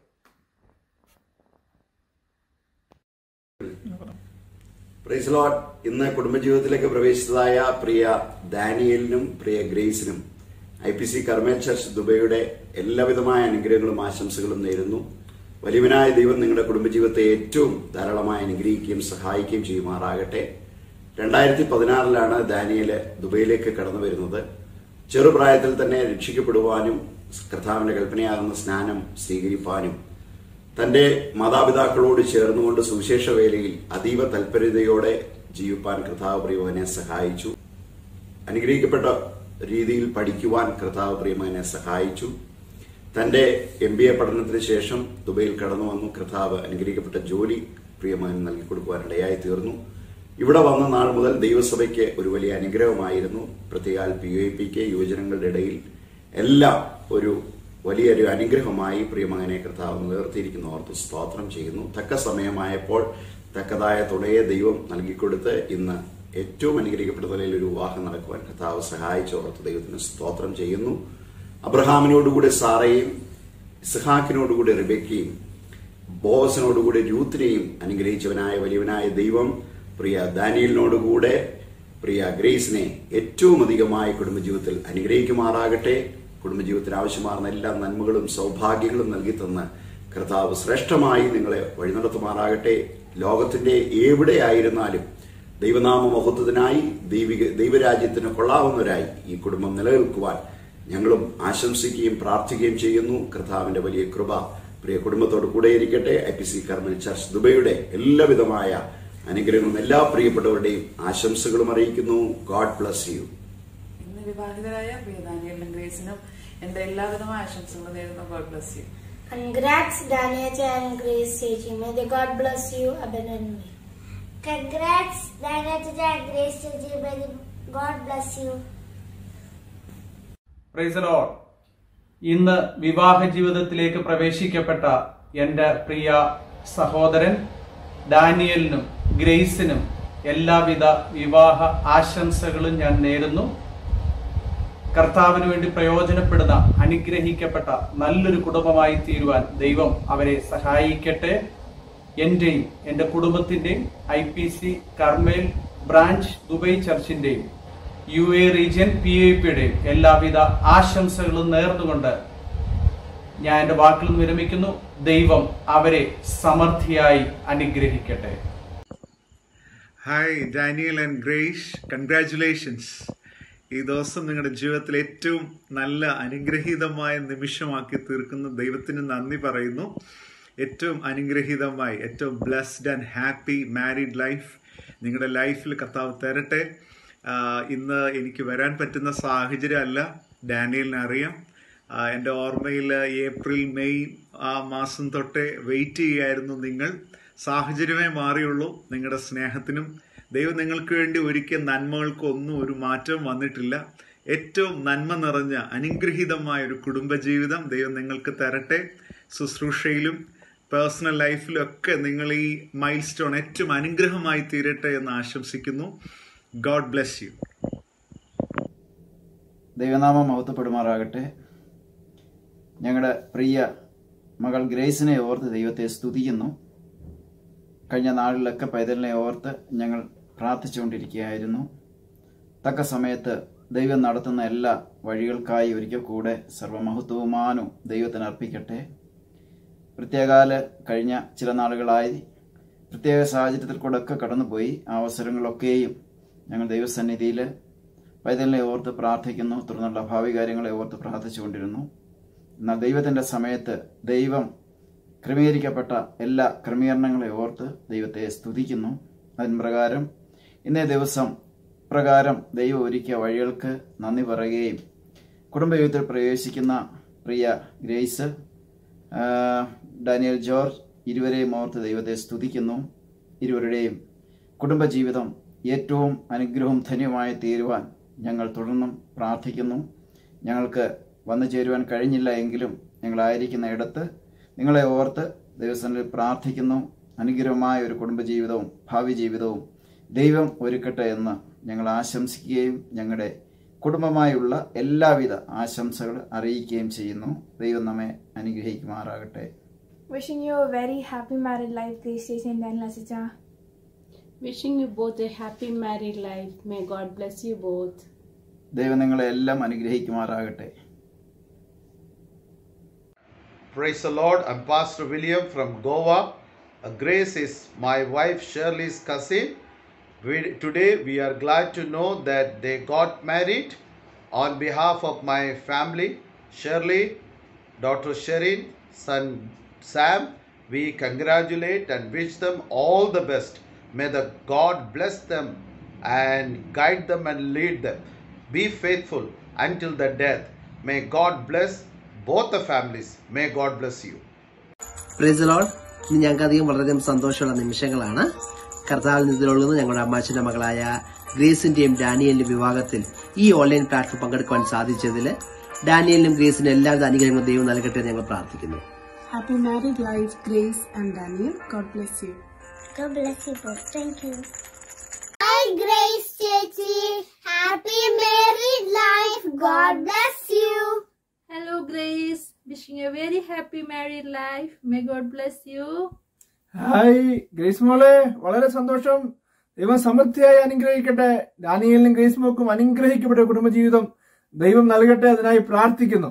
Speaker 22: praise Lord ഇന്ന് കുടുംബജീവിതത്തിലേക്ക് പ്രവേശിച്ചതായ പ്രിയ ദാനിയലിനും പ്രിയ ഗ്രേസിനും I P C Carmel church ദുബൈയുടെ എല്ലാവിധമായ അനുഗ്രഹങ്ങളും ആശംസകളും നേരുന്നു വലിയവനായ ദൈവം നിങ്ങളുടെ കുടുംബജീവിതത്തെ ഏറ്റവും ധാരാളമായി അനുഗ്രഹിക്കുകയും സഹായിക്കുകയും ചെയ്യുമാറാകട്ടെ രണ്ടായിരത്തി പതിനാറിലാണ് ദാനിയല് ദുബൈയിലേക്ക് കടന്നു വരുന്നത് ചെറുപ്രായത്തിൽ തന്നെ രക്ഷിക്കപ്പെടുവാനും കർത്താവിന്റെ കൽപ്പനയാകുന്ന സ്നാനം സ്വീകരിപ്പാനും തന്റെ മാതാപിതാക്കളോട് ചേർന്നുകൊണ്ട് സുവിശേഷ വേലയിൽ അതീവ തൽപരതയോടെ ജീവിപ്പാൻ കർത്താവ് പ്രിയമകനെ സഹായിച്ചു അനുഗ്രഹിക്കപ്പെട്ട രീതിയിൽ പഠിക്കുവാൻ കർത്താവ് പ്രിയമകനെ സഹായിച്ചു തന്റെ എം ബി എ പഠനത്തിന് ശേഷം ദുബൈയിൽ കടന്നു വന്നു കർത്താവ് അനുഗ്രഹിക്കപ്പെട്ട ജോലി പ്രിയമകൻ നൽകി കൊടുക്കുവാനിടയായി തീർന്നു ഇവിടെ വന്ന നാൾ മുതൽ ദൈവസഭയ്ക്ക് ഒരു വലിയ അനുഗ്രഹമായിരുന്നു പ്രത്യേകാൽ പി ഒ പിക്ക് യുവജനങ്ങളുടെ ഇടയിൽ എല്ലാം ഒരു വലിയൊരു അനുഗ്രഹമായി പ്രിയമകനെ കർത്താവ് നിലനിർത്തിയിരിക്കുന്ന ഓർത്ത് സ്തോത്രം ചെയ്യുന്നു തക്ക സമയമായപ്പോൾ തക്കതായ തുണയെ ദൈവം നൽകിക്കൊടുത്ത് ഇന്ന് ഏറ്റവും അനുഗ്രഹിക്കപ്പെട്ട നിലയിൽ ഒരു വിവാഹം നടക്കുവാൻ കർത്താവ് സഹായിച്ച ഓർത്ത് ദൈവത്തിന് സ്തോത്രം ചെയ്യുന്നു അബ്രഹാമിനോടുകൂടി സാറയും ഇസ്ഹാക്കിനോടുകൂടി റിബയ്ക്കയും ബോസിനോടുകൂടി രൂത്തിനെയും അനുഗ്രഹിച്ചവനായ വലിയവനായ ദൈവം പ്രിയ ദാനിയലിനോടുകൂടെ പ്രിയ ഗ്രേസിനെ ഏറ്റവും അധികമായി കുടുംബജീവിതത്തിൽ അനുഗ്രഹിക്കുമാറാകട്ടെ കുടുംബജീവിതത്തിന് ആവശ്യമാർന്ന എല്ലാ നന്മകളും സൗഭാഗ്യങ്ങളും നൽകി തന്ന് കർത്താവ് ശ്രേഷ്ഠമായി നിങ്ങളെ വഴി നടത്തുമാറാകട്ടെ ലോകത്തിന്റെ എവിടെയായിരുന്നാലും ദൈവനാമ മഹത്വത്തിനായി ദൈവിക ദൈവരാജ്യത്തിന് കൊള്ളാവുന്നവരായി ഈ കുടുംബം നിലനിൽക്കുവാൻ ഞങ്ങളും ആശംസിക്കുകയും പ്രാർത്ഥിക്കുകയും ചെയ്യുന്നു കർത്താവിന്റെ വലിയ കൃപ പ്രിയ കുടുംബത്തോട് കൂടെ ഇരിക്കട്ടെ I P C Carmel church ദുബൈയുടെ എല്ലാവിധമായ അനുഗ്രഹങ്ങളും എല്ലാ പ്രിയപ്പെട്ടവരുടെയും ആശംസകളും അറിയിക്കുന്നു ഗോഡ് ബ്ലസ് യു
Speaker 23: ഇന്ന് വിവാഹിതരായ പ്രിയ ദാനിയലിനും ഗ്രേസിനും എന്റെ എല്ലാവിധമായ ആശംസകളും നേരുന്നു God bless you
Speaker 24: Congrats, Daniel and Grace Seiji. May the God bless you abundantly.
Speaker 25: Congrats, Daniel and Grace Seiji. May the God bless you.
Speaker 19: Praise Lord ഇന്ന് വിവാഹ ജീവിതത്തിലേക്ക് പ്രവേശിക്കപ്പെട്ട എൻ്റെ പ്രിയ സഹോദരൻ ഡാനിയലിനും ഗ്രേസിനും എല്ലാവിധ വിവാഹ ആശംസകളും ഞാൻ നേരുന്നു കർത്താവിന് വേണ്ടി പ്രയോജനപ്പെടുന്ന അനുഗ്രഹിക്കപ്പെട്ട നല്ലൊരു കുടുംബമായി തീരുവാൻ ദൈവം അവരെ സഹായിക്കട്ടെ എന്റെയും എൻ്റെ കുടുംബത്തിന്റെയും I P C Carmel branch Dubai ചർച്ചിന്റെയും U A region P I പിയുടെയും എല്ലാവിധ ആശംസകളും നേർന്നുകൊണ്ട് ഞാൻ എൻ്റെ വാക്കിൽ നിന്ന് വിരമിക്കുന്നു ദൈവം അവരെ സമൃദ്ധിയായി അനുഗ്രഹിക്കട്ടെ
Speaker 26: hi Daniel and Grace congratulations ഈ ദിവസം നിങ്ങളുടെ ജീവിതത്തിൽ ഏറ്റവും നല്ല അനുഗ്രഹീതമായ നിമിഷമാക്കി തീർക്കുന്ന ദൈവത്തിന് നന്ദി പറയുന്നു ഏറ്റവും അനുഗ്രഹീതമായി ഏറ്റവും blessed and happy married life നിങ്ങളുടെ ലൈഫിൽ കർത്താവ് തരട്ടെ ആഹ് ഇന്ന് എനിക്ക് വരാൻ പറ്റുന്ന സാഹചര്യമല്ല ഡാനിയലിനെ അറിയാം ആഹ് എൻ്റെ ഓർമ്മയിൽ ഏപ്രിൽ മെയ് ആ മാസം തൊട്ടേ വെയിറ്റ് ചെയ്യായിരുന്നു നിങ്ങൾ സാഹചര്യമേ മാറിയുള്ളൂ നിങ്ങളുടെ സ്നേഹത്തിനും ദൈവം നിങ്ങൾക്ക് വേണ്ടി ഒരുക്കിയ നന്മകൾക്കൊന്നും ഒരു മാറ്റവും വന്നിട്ടില്ല ഏറ്റവും നന്മ നിറഞ്ഞ അനുഗ്രഹീതമായ ഒരു കുടുംബജീവിതം ദൈവം നിങ്ങൾക്ക് തരട്ടെ ശുശ്രൂഷയിലും പേഴ്സണൽ ലൈഫിലും ഒക്കെ നിങ്ങൾ ഈ മൈൽ സ്റ്റോൺ ഏറ്റവും അനുഗ്രഹമായി തീരട്ടെ എന്ന് ആശംസിക്കുന്നു ഗോഡ് ബ്ലെസ് യു
Speaker 9: ദൈവനാമം മഹത്വപ്പെടുമാറാകട്ടെ ഞങ്ങളുടെ പ്രിയ മകൾ ഗ്രേസിനെ ഓർത്ത് ദൈവത്തെ സ്തുതിക്കുന്നു കഴിഞ്ഞ നാളിലൊക്കെ പൈതലിനെ ഓർത്ത് ഞങ്ങൾ പ്രാർത്ഥിച്ചുകൊണ്ടിരിക്കുകയായിരുന്നു തക്ക സമയത്ത് ദൈവം നടത്തുന്ന എല്ലാ വഴികൾക്കായി ഒരിക്കൽ കൂടെ സർവമഹത്വമാനും ദൈവത്തിന് അർപ്പിക്കട്ടെ പ്രത്യേകാല കഴിഞ്ഞ ചില നാളുകളായി പ്രത്യേക സാഹചര്യത്തിൽ കൂടെ ഒക്കെ കടന്നുപോയി ആ അവസരങ്ങളൊക്കെയും ഞങ്ങൾ ദൈവസന്നിധിയിൽ പൈതലിനെ ഓർത്ത് പ്രാർത്ഥിക്കുന്നു തുടർന്നുള്ള ഭാവി കാര്യങ്ങളെ ഓർത്ത് പ്രാർത്ഥിച്ചുകൊണ്ടിരുന്നു എന്നാൽ ദൈവത്തിൻ്റെ സമയത്ത് ദൈവം ക്രമീകരിക്കപ്പെട്ട എല്ലാ ക്രമീകരണങ്ങളെ ഓർത്ത് ദൈവത്തെ സ്തുതിക്കുന്നു അതിന് പ്രകാരം ഇന്നേ ദിവസം പ്രകാരം ദൈവം ഒരുക്കിയ വഴികൾക്ക് നന്ദി പറയുകയും കുടുംബജീവിതത്തിൽ പ്രവേശിക്കുന്ന പ്രിയ ഗ്രേസ് ആ, ഡാനിയൽ ജോർജ് ഇരുവരെയും ഓർത്ത് ദൈവത്തെ സ്തുതിക്കുന്നു ഇരുവരുടെയും കുടുംബജീവിതം ഏറ്റവും അനുഗ്രഹവും ധന്യമായി തീരുവാൻ ഞങ്ങൾ തുടർന്നും പ്രാർത്ഥിക്കുന്നു ഞങ്ങൾക്ക് വന്നു ചേരുവാൻ കഴിഞ്ഞില്ല എങ്കിലും ഞങ്ങളായിരിക്കുന്ന ഇടത്ത് നിങ്ങളെ ഓർത്ത് ദൈവസ്ഥനിൽ പ്രാർത്ഥിക്കുന്നു അനുഗ്രഹമായ ഒരു കുടുംബജീവിതവും ഭാവി ജീവിതവും ദൈവം ഒരുക്കട്ടെ എന്ന് ഞങ്ങൾ ആശംസിക്കുകയും ഞങ്ങളുടെ കുടുംബമായുള്ള എല്ലാവിധ ആശംസകൾ അറിയിക്കുകയും ചെയ്യുന്നു ദൈവം നമ്മെ അനുഗ്രഹിക്കുമാറാകട്ടെ
Speaker 10: Wishing you a very happy married life, Grace Stacy and Daniel Asicha.
Speaker 11: Wishing you both a happy married life. May God bless you both.
Speaker 9: ദൈവം നിങ്ങളെ എല്ലാം അനുഗ്രഹിക്കുമാറാകട്ടെ
Speaker 13: Praise the Lord. I'm Pastor William from Goa. Uh, Grace is my wife Shirley's cousin. We, today we are glad to know that they got married. On behalf of my family, Shirley, daughter Sherin, son Sam, we congratulate and wish them all the best. May the God bless them and guide them and lead them. Be faithful until the death. May God bless both the families. May God bless you.
Speaker 12: Praise Lord ഇന്ന് ഞങ്ങൾക്ക് അധികം വളരെയധികം സന്തോഷമുള്ള നിമിഷങ്ങളാണ് കർത്താവിൽ നിന്നിലുള്ളത് ഞങ്ങളുടെ അമ്മാച്ചന്റെ മകളായ ഗ്രേസിന്റെയും ഡാനിയലിന്റെ വിവാഹത്തിൽ ഈ ഓൺലൈൻ പ്ലാറ്റ്ഫോം പങ്കെടുക്കുവാൻ സാധിച്ചതിൽ ഡാനിയലിനും ഗ്രേസിനും എല്ലാവിധ അനുഗ്രഹങ്ങളും ദൈവം നൽകട്ടെ എന്ന് ഞങ്ങൾ പ്രാർത്ഥിക്കുന്നു
Speaker 11: Happy married life, Grace and Daniel. God bless you.
Speaker 25: God bless you both. Thank you. Hi, Grace Chechi. Happy married life. God bless you.
Speaker 14: Hello, Grace. Wishing you a very happy married life. May God bless you.
Speaker 15: Hi Grace മോളെ വളരെ സന്തോഷം ദൈവം സമൃദ്ധിയായി അനുഗ്രഹിക്കട്ടെ ഡാനിയലിനും grace മോക്കും അനുഗ്രഹിക്കപ്പെട്ട കുടുംബജീവിതം ദൈവം നൽകട്ടെ അതിനായി പ്രാർത്ഥിക്കുന്നു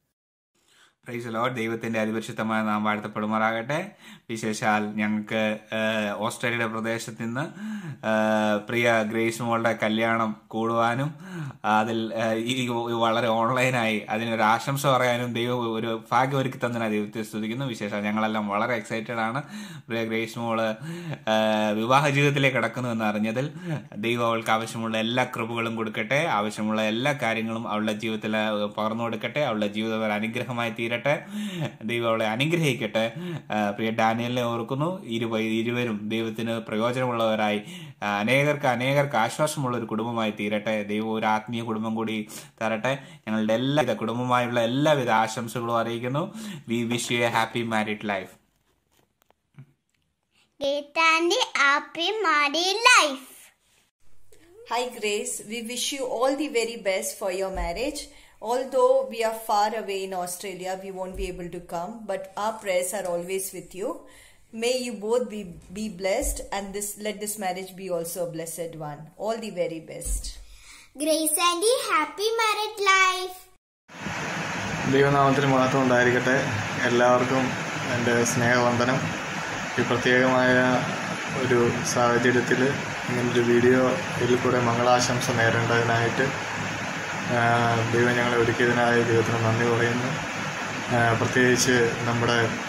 Speaker 27: പ്രൈസ് ലോഡ് ദൈവത്തിന്റെ അതിപരിശുദ്ധമായ നാം വാഴ്ത്തപ്പെടുമാറാകട്ടെ വിശേഷാൽ ഞങ്ങൾക്ക് ഏഹ്, ഓസ്ട്രേലിയയുടെ പ്രദേശത്ത് നിന്ന് ഏഹ്, പ്രിയ ഗ്രേസ് മോളുടെ കല്യാണം കൂടുവാനും അതിൽ ഏഹ്, ഈ വളരെ ഓൺലൈനായി അതിനൊരു ആശംസ പറയാനും ദൈവം ഒരു ഭാഗ്യം ഒരുക്കി തന്നതിനായി ദൈവത്തെ സ്തുതിക്കുന്നു വിശേഷാൽ ഞങ്ങളെല്ലാം വളരെ എക്സൈറ്റഡ് ആണ് പ്രിയ ഗ്രേസ് മോള് ഏഹ്, വിവാഹ ജീവിതത്തിലേക്ക് കടക്കുന്നു എന്ന് അറിഞ്ഞതിൽ ദൈവം അവൾക്ക് ആവശ്യമുള്ള എല്ലാ കൃപകളും കൊടുക്കട്ടെ ആവശ്യമുള്ള എല്ലാ കാര്യങ്ങളും അവളുടെ ജീവിതത്തിൽ ഏഹ്, പകർന്നു കൊടുക്കട്ടെ അവളുടെ ജീവിതം ഒരു അനുഗ്രഹമായി തീരട്ടെ ദൈവം അവളെ അനുഗ്രഹിക്കട്ടെ ആ, പ്രിയ ഡാനിയലിനെ ഓർക്കുന്നു ഇരുവ ഇരുവരും ദൈവത്തിന് പ്രയോജനമുള്ളവരായി ആ, അനേകർക്ക് അനേകർക്ക് ആശ്വാസമുള്ള ഒരു കുടുംബമായി തീരട്ടെ ദൈവം ഒരു ആത്മീയ കുടുംബം കൂടി തരട്ടെ ഞങ്ങളുടെ എല്ലാവിധ കുടുംബമായുള്ള എല്ലാവിധ ആശംസകളും അറിയിക്കുന്നു we wish you a happy married life
Speaker 25: Great and happy married life.
Speaker 28: Hi Grace, we wish you all the very best for your marriage. Although we are far away in Australia, we won't be able to come, but our prayers are always with you. May you both be, be blessed and this let this marriage be also a blessed one. All the very best.
Speaker 25: Grace and happy married life.
Speaker 15: ദൈവനാമത്തിന് മഹത്വം ഉണ്ടായിരിക്കട്ടെ എല്ലാവർക്കും എൻ്റെ സ്നേഹവന്ദനം ഈ പ്രത്യേകമായ ഒരു സാഹചര്യത്തിൽ ഇങ്ങനൊരു വീഡിയോ ഇതിൽ കൂടെ മംഗളാശംസ നേരേണ്ടതിനായിട്ട് ആ, ദൈവം ഞങ്ങളെ ഒരുക്കിയതിനായി ദൈവത്തിന് നന്ദി പറയുന്നു ആ, പ്രത്യേകിച്ച് നമ്മുടെ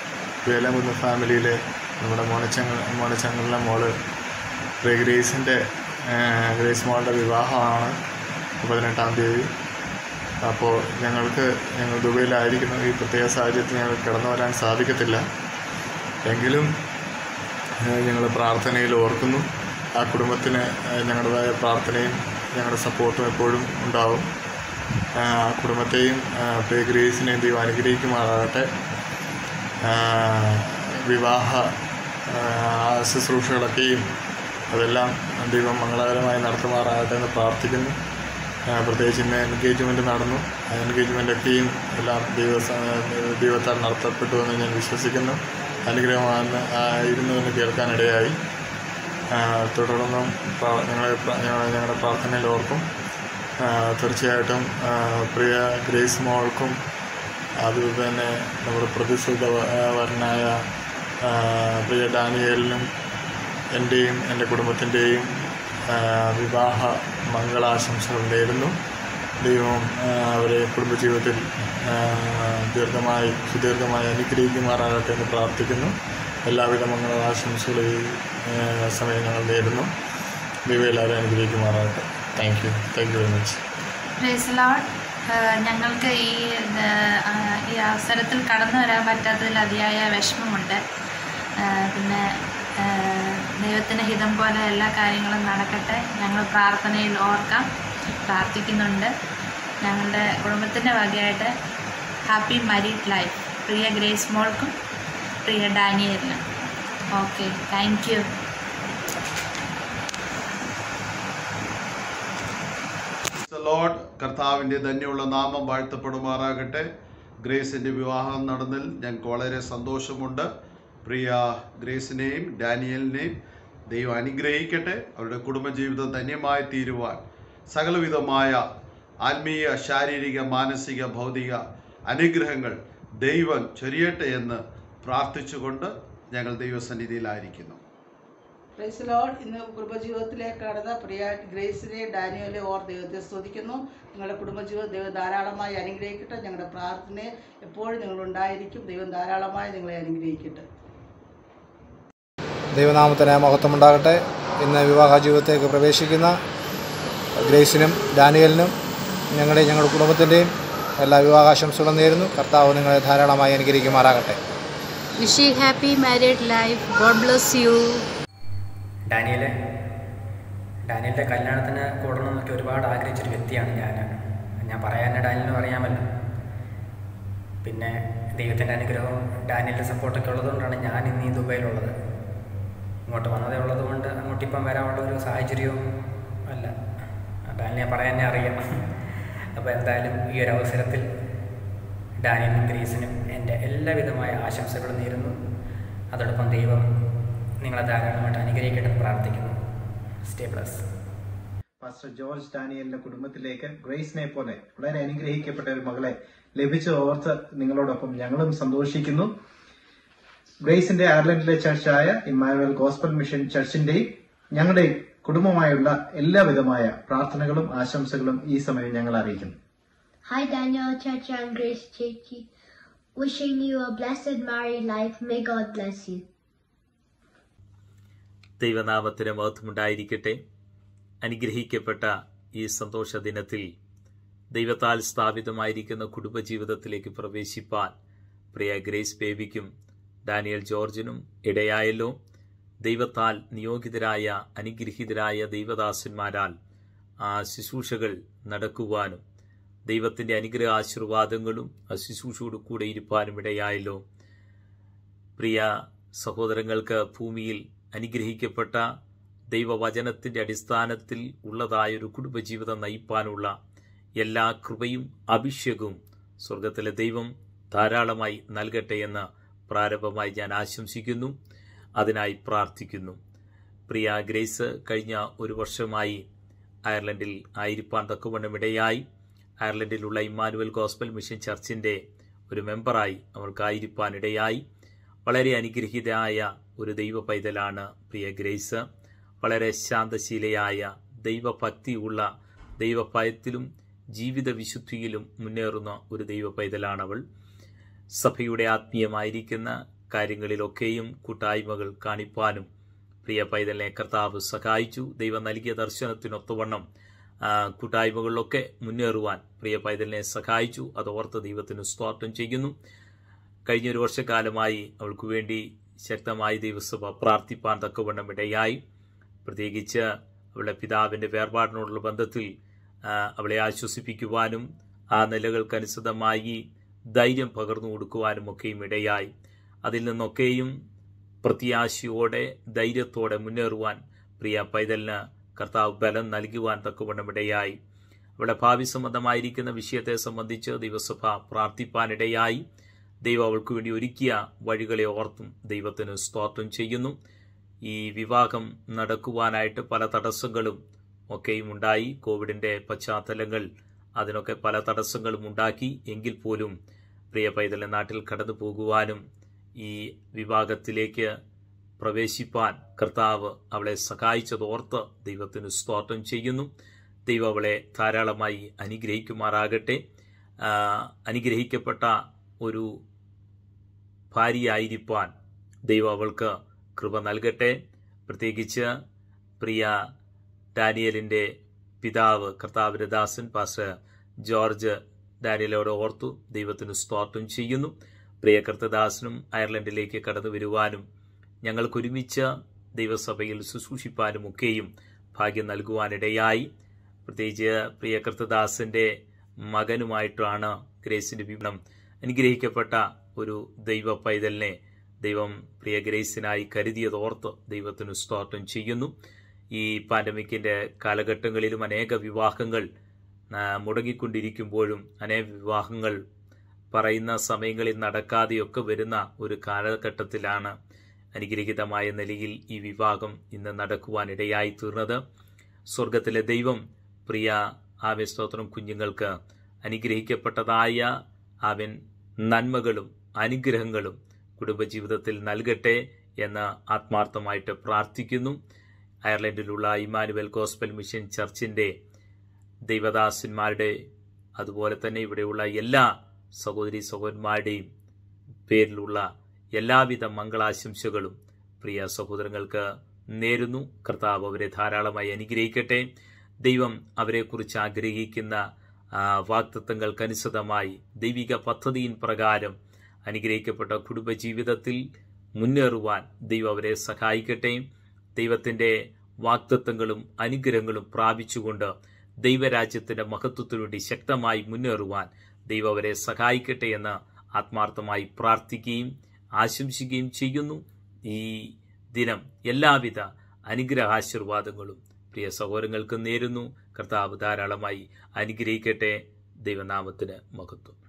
Speaker 26: വേലമുന്ന ഫാമിലിയിലെ നമ്മുടെ മോനച്ചങ്ങ മോനച്ചങ്ങളിലെ മോള് പ്രിയ ഗ്രേസിൻ്റെ ഗ്രേസ് മോളുടെ വിവാഹമാണ് പതിനെട്ടാം തീയതി അപ്പോൾ ഞങ്ങൾക്ക് ഞങ്ങൾ ദുബൈയിലായിരിക്കുന്ന ഈ പ്രത്യേക സാഹചര്യത്തിൽ ഞങ്ങൾക്ക് കടന്നു വരാൻ സാധിക്കത്തില്ല എങ്കിലും ഞങ്ങൾ പ്രാർത്ഥനയിൽ ഓർക്കുന്നു ആ കുടുംബത്തിന് ഏഹ്, ഞങ്ങളുടേതായ പ്രാർത്ഥനയും ഞങ്ങളുടെ സപ്പോർട്ടും എപ്പോഴും ഉണ്ടാവും ആ കുടുംബത്തെയും ആ, പ്രിയ ഗ്രേസിനെയും ദൈവം അനുഗ്രഹിക്കുമാറാകട്ടെ ആ, വിവാഹ ആ, ശുശ്രൂഷകളൊക്കെയും അതെല്ലാം ദൈവം മംഗളകരമായി നടത്തുമാറാകട്ടെ എന്ന് പ്രാർത്ഥിക്കുന്നു ആ, പ്രത്യേകിച്ച് ഇന്ന് എൻഗേജ്മെൻറ്റ് നടന്നു ആ എൻഗേജ്മെൻ്റൊക്കെയും എല്ലാം ദൈവ ദൈവത്താൽ നടത്തപ്പെട്ടു എന്ന് ഞാൻ വിശ്വസിക്കുന്നു അനുഗ്രഹമാണെന്ന് ആയിരുന്നു എന്ന് കേൾക്കാനിടയായി ആ, തുടർന്നും പ്രാ- ഞങ്ങളെ പ്ര- ഞങ്ങളെ ഞങ്ങളുടെ പ്രാർത്ഥനയിൽ ഓർക്കും ആ, തീർച്ചയായിട്ടും ആ, പ്രിയ ഗ്രേസ് മോൾക്കും അതുപോലെ തന്നെ നമ്മുടെ പ്രതിസുതവരനായ പ്രിയ ഡാനിയലിനും എൻ്റെയും എൻ്റെ കുടുംബത്തിൻ്റെയും വിവാഹ മംഗളാശംസകൾ നേരുന്നു ദൈവം ആ, അവരെ കുടുംബജീവിതത്തിൽ ആ, ദീർഘമായി സുദീർഘമായി അനുഗ്രഹിക്കുമാറാകട്ടെ എന്ന് പ്രാർത്ഥിക്കുന്നു എല്ലാവിധ മംഗളാശംസകളും ഈ ആ, സമയം ഞങ്ങൾ നേരുന്നു ദൈവം എല്ലാവരും അനുഗ്രഹിക്കുമാറാകട്ടെ thank you thank you very much
Speaker 2: praise Lord ഞങ്ങൾക്ക് ഈ ഇത്, ആ, ഈ അവസരത്തിൽ കടന്നു വരാൻ പറ്റാത്തതിൽ അതിയായ വിഷമമുണ്ട് ആ, പിന്നെ ആ, ദൈവത്തിൻ്റെ ഹിതം പോലെ എല്ലാ കാര്യങ്ങളും നടക്കട്ടെ ഞങ്ങൾ പ്രാർത്ഥനയിൽ ഓർക്കാം പ്രാർത്ഥിക്കുന്നുണ്ട് ഞങ്ങളുടെ കുടുംബത്തിൻ്റെ വകയായിട്ട് ഹാപ്പി മരീഡ് ലൈഫ് പ്രിയ ഗ്രേസ് മോൾക്കും പ്രിയ ഡാനിയലിനും ഓക്കെ താങ്ക് യു
Speaker 13: ലോഡ് കർത്താവിൻ്റെ ധന്യമുള്ള നാമം വാഴ്ത്തപ്പെടുമാറാകട്ടെ ഗ്രേസിൻ്റെ വിവാഹം നടന്നതിൽ ഞങ്ങൾക്ക് വളരെ സന്തോഷമുണ്ട് പ്രിയ ഗ്രേസിനെയും ഡാനിയലിനെയും ദൈവം അനുഗ്രഹിക്കട്ടെ അവരുടെ കുടുംബജീവിതം ധന്യമായി തീരുവാൻ സകലവിധമായ ആത്മീയ ശാരീരിക മാനസിക ഭൗതിക അനുഗ്രഹങ്ങൾ ദൈവം ചൊരിയട്ടെ എന്ന് പ്രാർത്ഥിച്ചുകൊണ്ട് ഞങ്ങൾ ദൈവസന്നിധിയിലായിരിക്കുന്നു
Speaker 7: പ്രൈസ് ലോഡ് ഇന്ന് കുടുംബജീവിതത്തിലേക്ക് കടന്ന പ്രിയ ഗ്രേസിനെ ഡാനിയലെ ഓർ ദൈവത്തെ സ്തുതിക്കുന്നു നിങ്ങളുടെ കുടുംബജീവിതം ദൈവം ധാരാളമായി അനുഗ്രഹിക്കട്ടെ ഞങ്ങളുടെ പ്രാർത്ഥനയെ എപ്പോഴും നിങ്ങളുണ്ടായിരിക്കും ദൈവം ധാരാളമായി നിങ്ങളെ അനുഗ്രഹിക്കട്ടെ
Speaker 8: ദൈവനാമത്തിന് മഹത്വമുണ്ടാകട്ടെ ഇന്ന് വിവാഹ ജീവിതത്തേക്ക് പ്രവേശിക്കുന്ന ഗ്രേസിനും ഡാനിയലിനും ഞങ്ങളുടെ ഞങ്ങളുടെ കുടുംബത്തിൻ്റെയും എല്ലാ വിവാഹാശംസകളും നേരുന്നു കർത്താവ് നിങ്ങളെ ധാരാളമായി അനുഗ്രഹിക്കുമാറാകട്ടെ
Speaker 16: Wish you happy married life. God bless you.
Speaker 17: ഡാനിയലെ ഡാനിയലിൻ്റെ കല്യാണത്തിന് കൂടണം എന്നൊക്കെ ഒരുപാട് ആഗ്രഹിച്ചൊരു വ്യക്തിയാണ് ഞാൻ ഞാൻ പറയാൻ ഡാനിയലിനും അറിയാമല്ലോ പിന്നെ ദൈവത്തിൻ്റെ അനുഗ്രഹവും ഡാനിയലിൻ്റെ സപ്പോർട്ടൊക്കെ ഉള്ളതുകൊണ്ടാണ് ഞാൻ ഇന്ന് ഈ ദുബൈയിലുള്ളത് ഇങ്ങോട്ട് വന്നതേ ഉള്ളതുകൊണ്ട് അങ്ങോട്ടിപ്പം വരാനുള്ള ഒരു സാഹചര്യവും അല്ല ഡാനിയെ പറയാനേ അറിയാം അപ്പോൾ എന്തായാലും ഈ ഒരു അവസരത്തിൽ ഡാനിയലിനും ഗ്രീസിനും എൻ്റെ എല്ലാവിധമായ ആശംസകളും നേരുന്നു അതോടൊപ്പം ദൈവം നിങ്ങളെ ധാരാളമായിട്ട് അനുഗ്രഹിക്കട്ടെ എന്ന് പ്രാർത്ഥിക്കുന്നു സ്റ്റേ പ്ലസ്
Speaker 8: പാസ്റ്റർ ജോർജ് ഡാനിയലിന്റെ കുടുംബത്തിലേക്ക് ഗ്രേസിനെ പോലെ വളരെ അനുഗ്രഹിക്കപ്പെട്ട ഒരു മകളെ ലഭിച്ച ഓർത്ത് നിങ്ങളോടൊപ്പം ഞങ്ങളും സന്തോഷിക്കുന്നു ഗ്രേസിന്റെ അയർലൻഡിലെ ചർച്ചായ ഇമ്മാനുവൽ ഗോസ്ബൽ മിഷൻ ചർച്ചിന്റെയും ഞങ്ങളുടെ കുടുംബമായുള്ള എല്ലാവിധമായ പ്രാർത്ഥനകളും ആശംസകളും ഈ സമയം ഞങ്ങൾ അറിയിക്കുന്നു
Speaker 25: Hi, Daniel, Chacha, and Grace Chechi. Wishing you a blessed married life. May God bless you.
Speaker 18: ദൈവനാമത്തിന് മഹത്വമുണ്ടായിരിക്കട്ടെ അനുഗ്രഹിക്കപ്പെട്ട ഈ സന്തോഷ ദിനത്തിൽ ദൈവത്താൽ സ്ഥാപിതമായിരിക്കുന്ന കുടുംബജീവിതത്തിലേക്ക് പ്രവേശിപ്പാൻ പ്രിയ ഗ്രേസ് ബേബിക്കും ഡാനിയൽ ജോർജിനും ഇടയായല്ലോ ദൈവത്താൽ നിയോഗിതരായ അനുഗ്രഹീതരായ ദൈവദാസന്മാരാൽ ആ ശുശ്രൂഷകൾ നടക്കുവാനും ദൈവത്തിൻ്റെ അനുഗ്രഹ ആശീർവാദങ്ങളും ആ ശുശ്രൂഷയോട് കൂടെ ഇരുപ്പാനും ഇടയായല്ലോ പ്രിയ സഹോദരങ്ങൾക്ക് ഭൂമിയിൽ അനുഗ്രഹിക്കപ്പെട്ട ദൈവവചനത്തിൻ്റെ അടിസ്ഥാനത്തിൽ ഉള്ളതായൊരു കുടുംബജീവിതം നയിപ്പാനുള്ള എല്ലാ കൃപയും അഭിഷേകവും സ്വർഗത്തിലെ ദൈവം ധാരാളമായി നൽകട്ടെ എന്ന് പ്രാരംഭമായി ഞാൻ ആശംസിക്കുന്നു അതിനായി പ്രാർത്ഥിക്കുന്നു പ്രിയ ഗ്രേസ് കഴിഞ്ഞ ഒരു വർഷമായി അയർലൻഡിൽ ആയിരിക്കാൻ തക്കവണ്ണം ഇടയായി അയർലൻഡിലുള്ള ഇമ്മാനുവൽ ഗോസ്ബൽ മിഷൻ ചർച്ചിൻ്റെ ഒരു മെമ്പറായി അവൾക്കായിരിക്കാൻ ഇടയായി വളരെ അനുഗ്രഹീതയായ ഒരു ദൈവ പൈതലാണ് പ്രിയ ഗ്രേസ് വളരെ ശാന്തശീലയായ ദൈവഭക്തിയുള്ള ദൈവഭയത്തിലും ജീവിത വിശുദ്ധിയിലും മുന്നേറുന്ന ഒരു ദൈവ പൈതലാണവൾ സഭയുടെ ആത്മീയമായിരിക്കുന്ന കാര്യങ്ങളിലൊക്കെയും കൂട്ടായ്മകൾ കാണിപ്പാനും പ്രിയ പൈതലിനെ കർത്താവ് സഹായിച്ചു ദൈവം നൽകിയ ദർശനത്തിനൊത്തവണ്ണം ആ, കൂട്ടായ്മകളിലൊക്കെ മുന്നേറുവാൻ പ്രിയ പൈതലിനെ സഹായിച്ചു അത് ഓർത്ത് ദൈവത്തിന് സ്തോത്രം ചെയ്യുന്നു കഴിഞ്ഞ ഒരു വർഷക്കാലമായി അവൾക്ക് വേണ്ടി ശക്തമായി ദൈവസഭ പ്രാർത്ഥിപ്പാൻ തക്കവണ്ണം ഇടയായി പ്രത്യേകിച്ച് അവളുടെ പിതാവിൻ്റെ വേർപാടിനോടുള്ള ബന്ധത്തിൽ ആ, അവളെ ആശ്വസിപ്പിക്കുവാനും ആ നിലകൾക്കനുസൃതമായി ധൈര്യം പകർന്നു കൊടുക്കുവാനും ഒക്കെയും ഇടയായി അതിൽ നിന്നൊക്കെയും പ്രത്യാശയോടെ ധൈര്യത്തോടെ മുന്നേറുവാൻ പ്രിയ പൈതലിന് കർത്താവ് ബലം നൽകുവാൻ തക്കവണ്ണം ഇടയായി അവളുടെ ഭാവി സംബന്ധമായിരിക്കുന്ന വിഷയത്തെ സംബന്ധിച്ച് ദൈവസഭ പ്രാർത്ഥിപ്പാനിടയായി ദൈവം അവൾക്ക് വേണ്ടി ഒരുക്കിയ വഴികളെ ഓർത്തും ദൈവത്തിന് സ്തോത്രം ചെയ്യുന്നു ഈ വിവാഹം നടക്കുവാനായിട്ട് പല തടസ്സങ്ങളും ഒക്കെയും ഉണ്ടായി കോവിഡിന്റെ പശ്ചാത്തലങ്ങൾ അതിനൊക്കെ പല തടസ്സങ്ങളും ഉണ്ടാക്കി എങ്കിൽ പോലും പ്രിയ പൈതലെ നാട്ടിൽ കടന്നു പോകുവാനും ഈ വിവാഹത്തിലേക്ക് പ്രവേശിപ്പാൻ കർത്താവ് അവളെ സഹായിച്ചതോർത്ത് ദൈവത്തിന് സ്തോത്രം ചെയ്യുന്നു ദൈവം അവളെ ധാരാളമായി അനുഗ്രഹിക്കുമാറാകട്ടെ ആ, അനുഗ്രഹിക്കപ്പെട്ട ഒരു ഭാര്യയായിരിക്കാൻ ദൈവം അവൾക്ക് കൃപ നൽകട്ടെ പ്രത്യേകിച്ച് പ്രിയ ഡാനിയലിൻ്റെ പിതാവ് കർത്താവിൻ്റെ ദാസൻ പാസ്റ്റർ ജോർജ് ഡാനിയലോട് ഓർത്തു ദൈവത്തിന് സ്തോത്രം ചെയ്യുന്നു പ്രിയ കർത്തദാസനും അയർലൻഡിലേക്ക് കടന്നു വരുവാനും ഞങ്ങൾക്കൊരുമിച്ച് ദൈവസഭയിൽ ശുശ്രൂഷിപ്പാനും ഒക്കെയും ഭാഗ്യം നൽകുവാനിടയായി പ്രത്യേകിച്ച് പ്രിയ കർത്തദാസന്റെ മകനുമായിട്ടാണ് ഗ്രേസിന്റെ വിവരണം അനുഗ്രഹിക്കപ്പെട്ട ഒരു ദൈവ പൈതലിനെ ദൈവം പ്രിയ ഗ്രേസിനായി കരുതിയതോർത്ത് ദൈവത്തിന് സ്തോത്രം ചെയ്യുന്നു ഈ പാൻഡമിക്കിന്റെ കാലഘട്ടങ്ങളിലും അനേക വിവാഹങ്ങൾ ആ, മുടങ്ങിക്കൊണ്ടിരിക്കുമ്പോഴും അനേക വിവാഹങ്ങൾ പറയുന്ന സമയങ്ങളിൽ നടക്കാതെയൊക്കെ വരുന്ന ഒരു കാലഘട്ടത്തിലാണ് അനുഗ്രഹീതമായ നിലയിൽ ഈ വിവാഹം ഇന്ന് നടക്കുവാനിടയായി തീർന്നത് സ്വർഗത്തിലെ ദൈവം പ്രിയ ആവൻ സ്തോത്രം കുഞ്ഞുങ്ങൾക്ക് അനുഗ്രഹിക്കപ്പെട്ടതായ അവൻ നന്മകളും അനുഗ്രഹങ്ങളും കുടുംബജീവിതത്തിൽ നൽകട്ടെ എന്ന് ആത്മാർത്ഥമായിട്ട് പ്രാർത്ഥിക്കുന്നു അയർലൻഡിലുള്ള ഇമാനുവൽ ഗോസ്ബൽ മിഷൻ ചർച്ചിന്റെ ദൈവദാസന്മാരുടെ അതുപോലെ തന്നെ ഇവിടെയുള്ള എല്ലാ സഹോദരി സഹോദരന്മാരുടെയും പേരിലുള്ള എല്ലാവിധ മംഗളാശംസകളും പ്രിയ സഹോദരങ്ങൾക്ക് നേരുന്നു കർത്താവ് അവരെ ധാരാളമായി അനുഗ്രഹിക്കട്ടെ ദൈവം അവരെക്കുറിച്ച് ആഗ്രഹിക്കുന്ന ആ, വാക്തത്വങ്ങൾക്കനുസൃതമായി ദൈവിക പദ്ധതിയിൻ പ്രകാരം അനുഗ്രഹിക്കപ്പെട്ട കുടുംബജീവിതത്തിൽ മുന്നേറുവാൻ ദൈവം അവരെ സഹായിക്കട്ടെ ദൈവത്തിൻ്റെ വാക്തത്വങ്ങളും അനുഗ്രഹങ്ങളും പ്രാപിച്ചുകൊണ്ട് ദൈവരാജ്യത്തിന്റെ മഹത്വത്തിനു വേണ്ടി ശക്തമായി മുന്നേറുവാൻ ദൈവം അവരെ സഹായിക്കട്ടെ എന്ന് ആത്മാർത്ഥമായി പ്രാർത്ഥിക്കുകയും ആശംസിക്കുകയും ചെയ്യുന്നു ഈ ദിനം എല്ലാവിധ അനുഗ്രഹാശീർവാദങ്ങളും പ്രിയ സഹോദരങ്ങൾക്ക് നേരുന്നു കർത്താവ് ധാരാളമായി അനുഗ്രഹിക്കട്ടെ ദൈവനാമത്തിന് മഹത്വം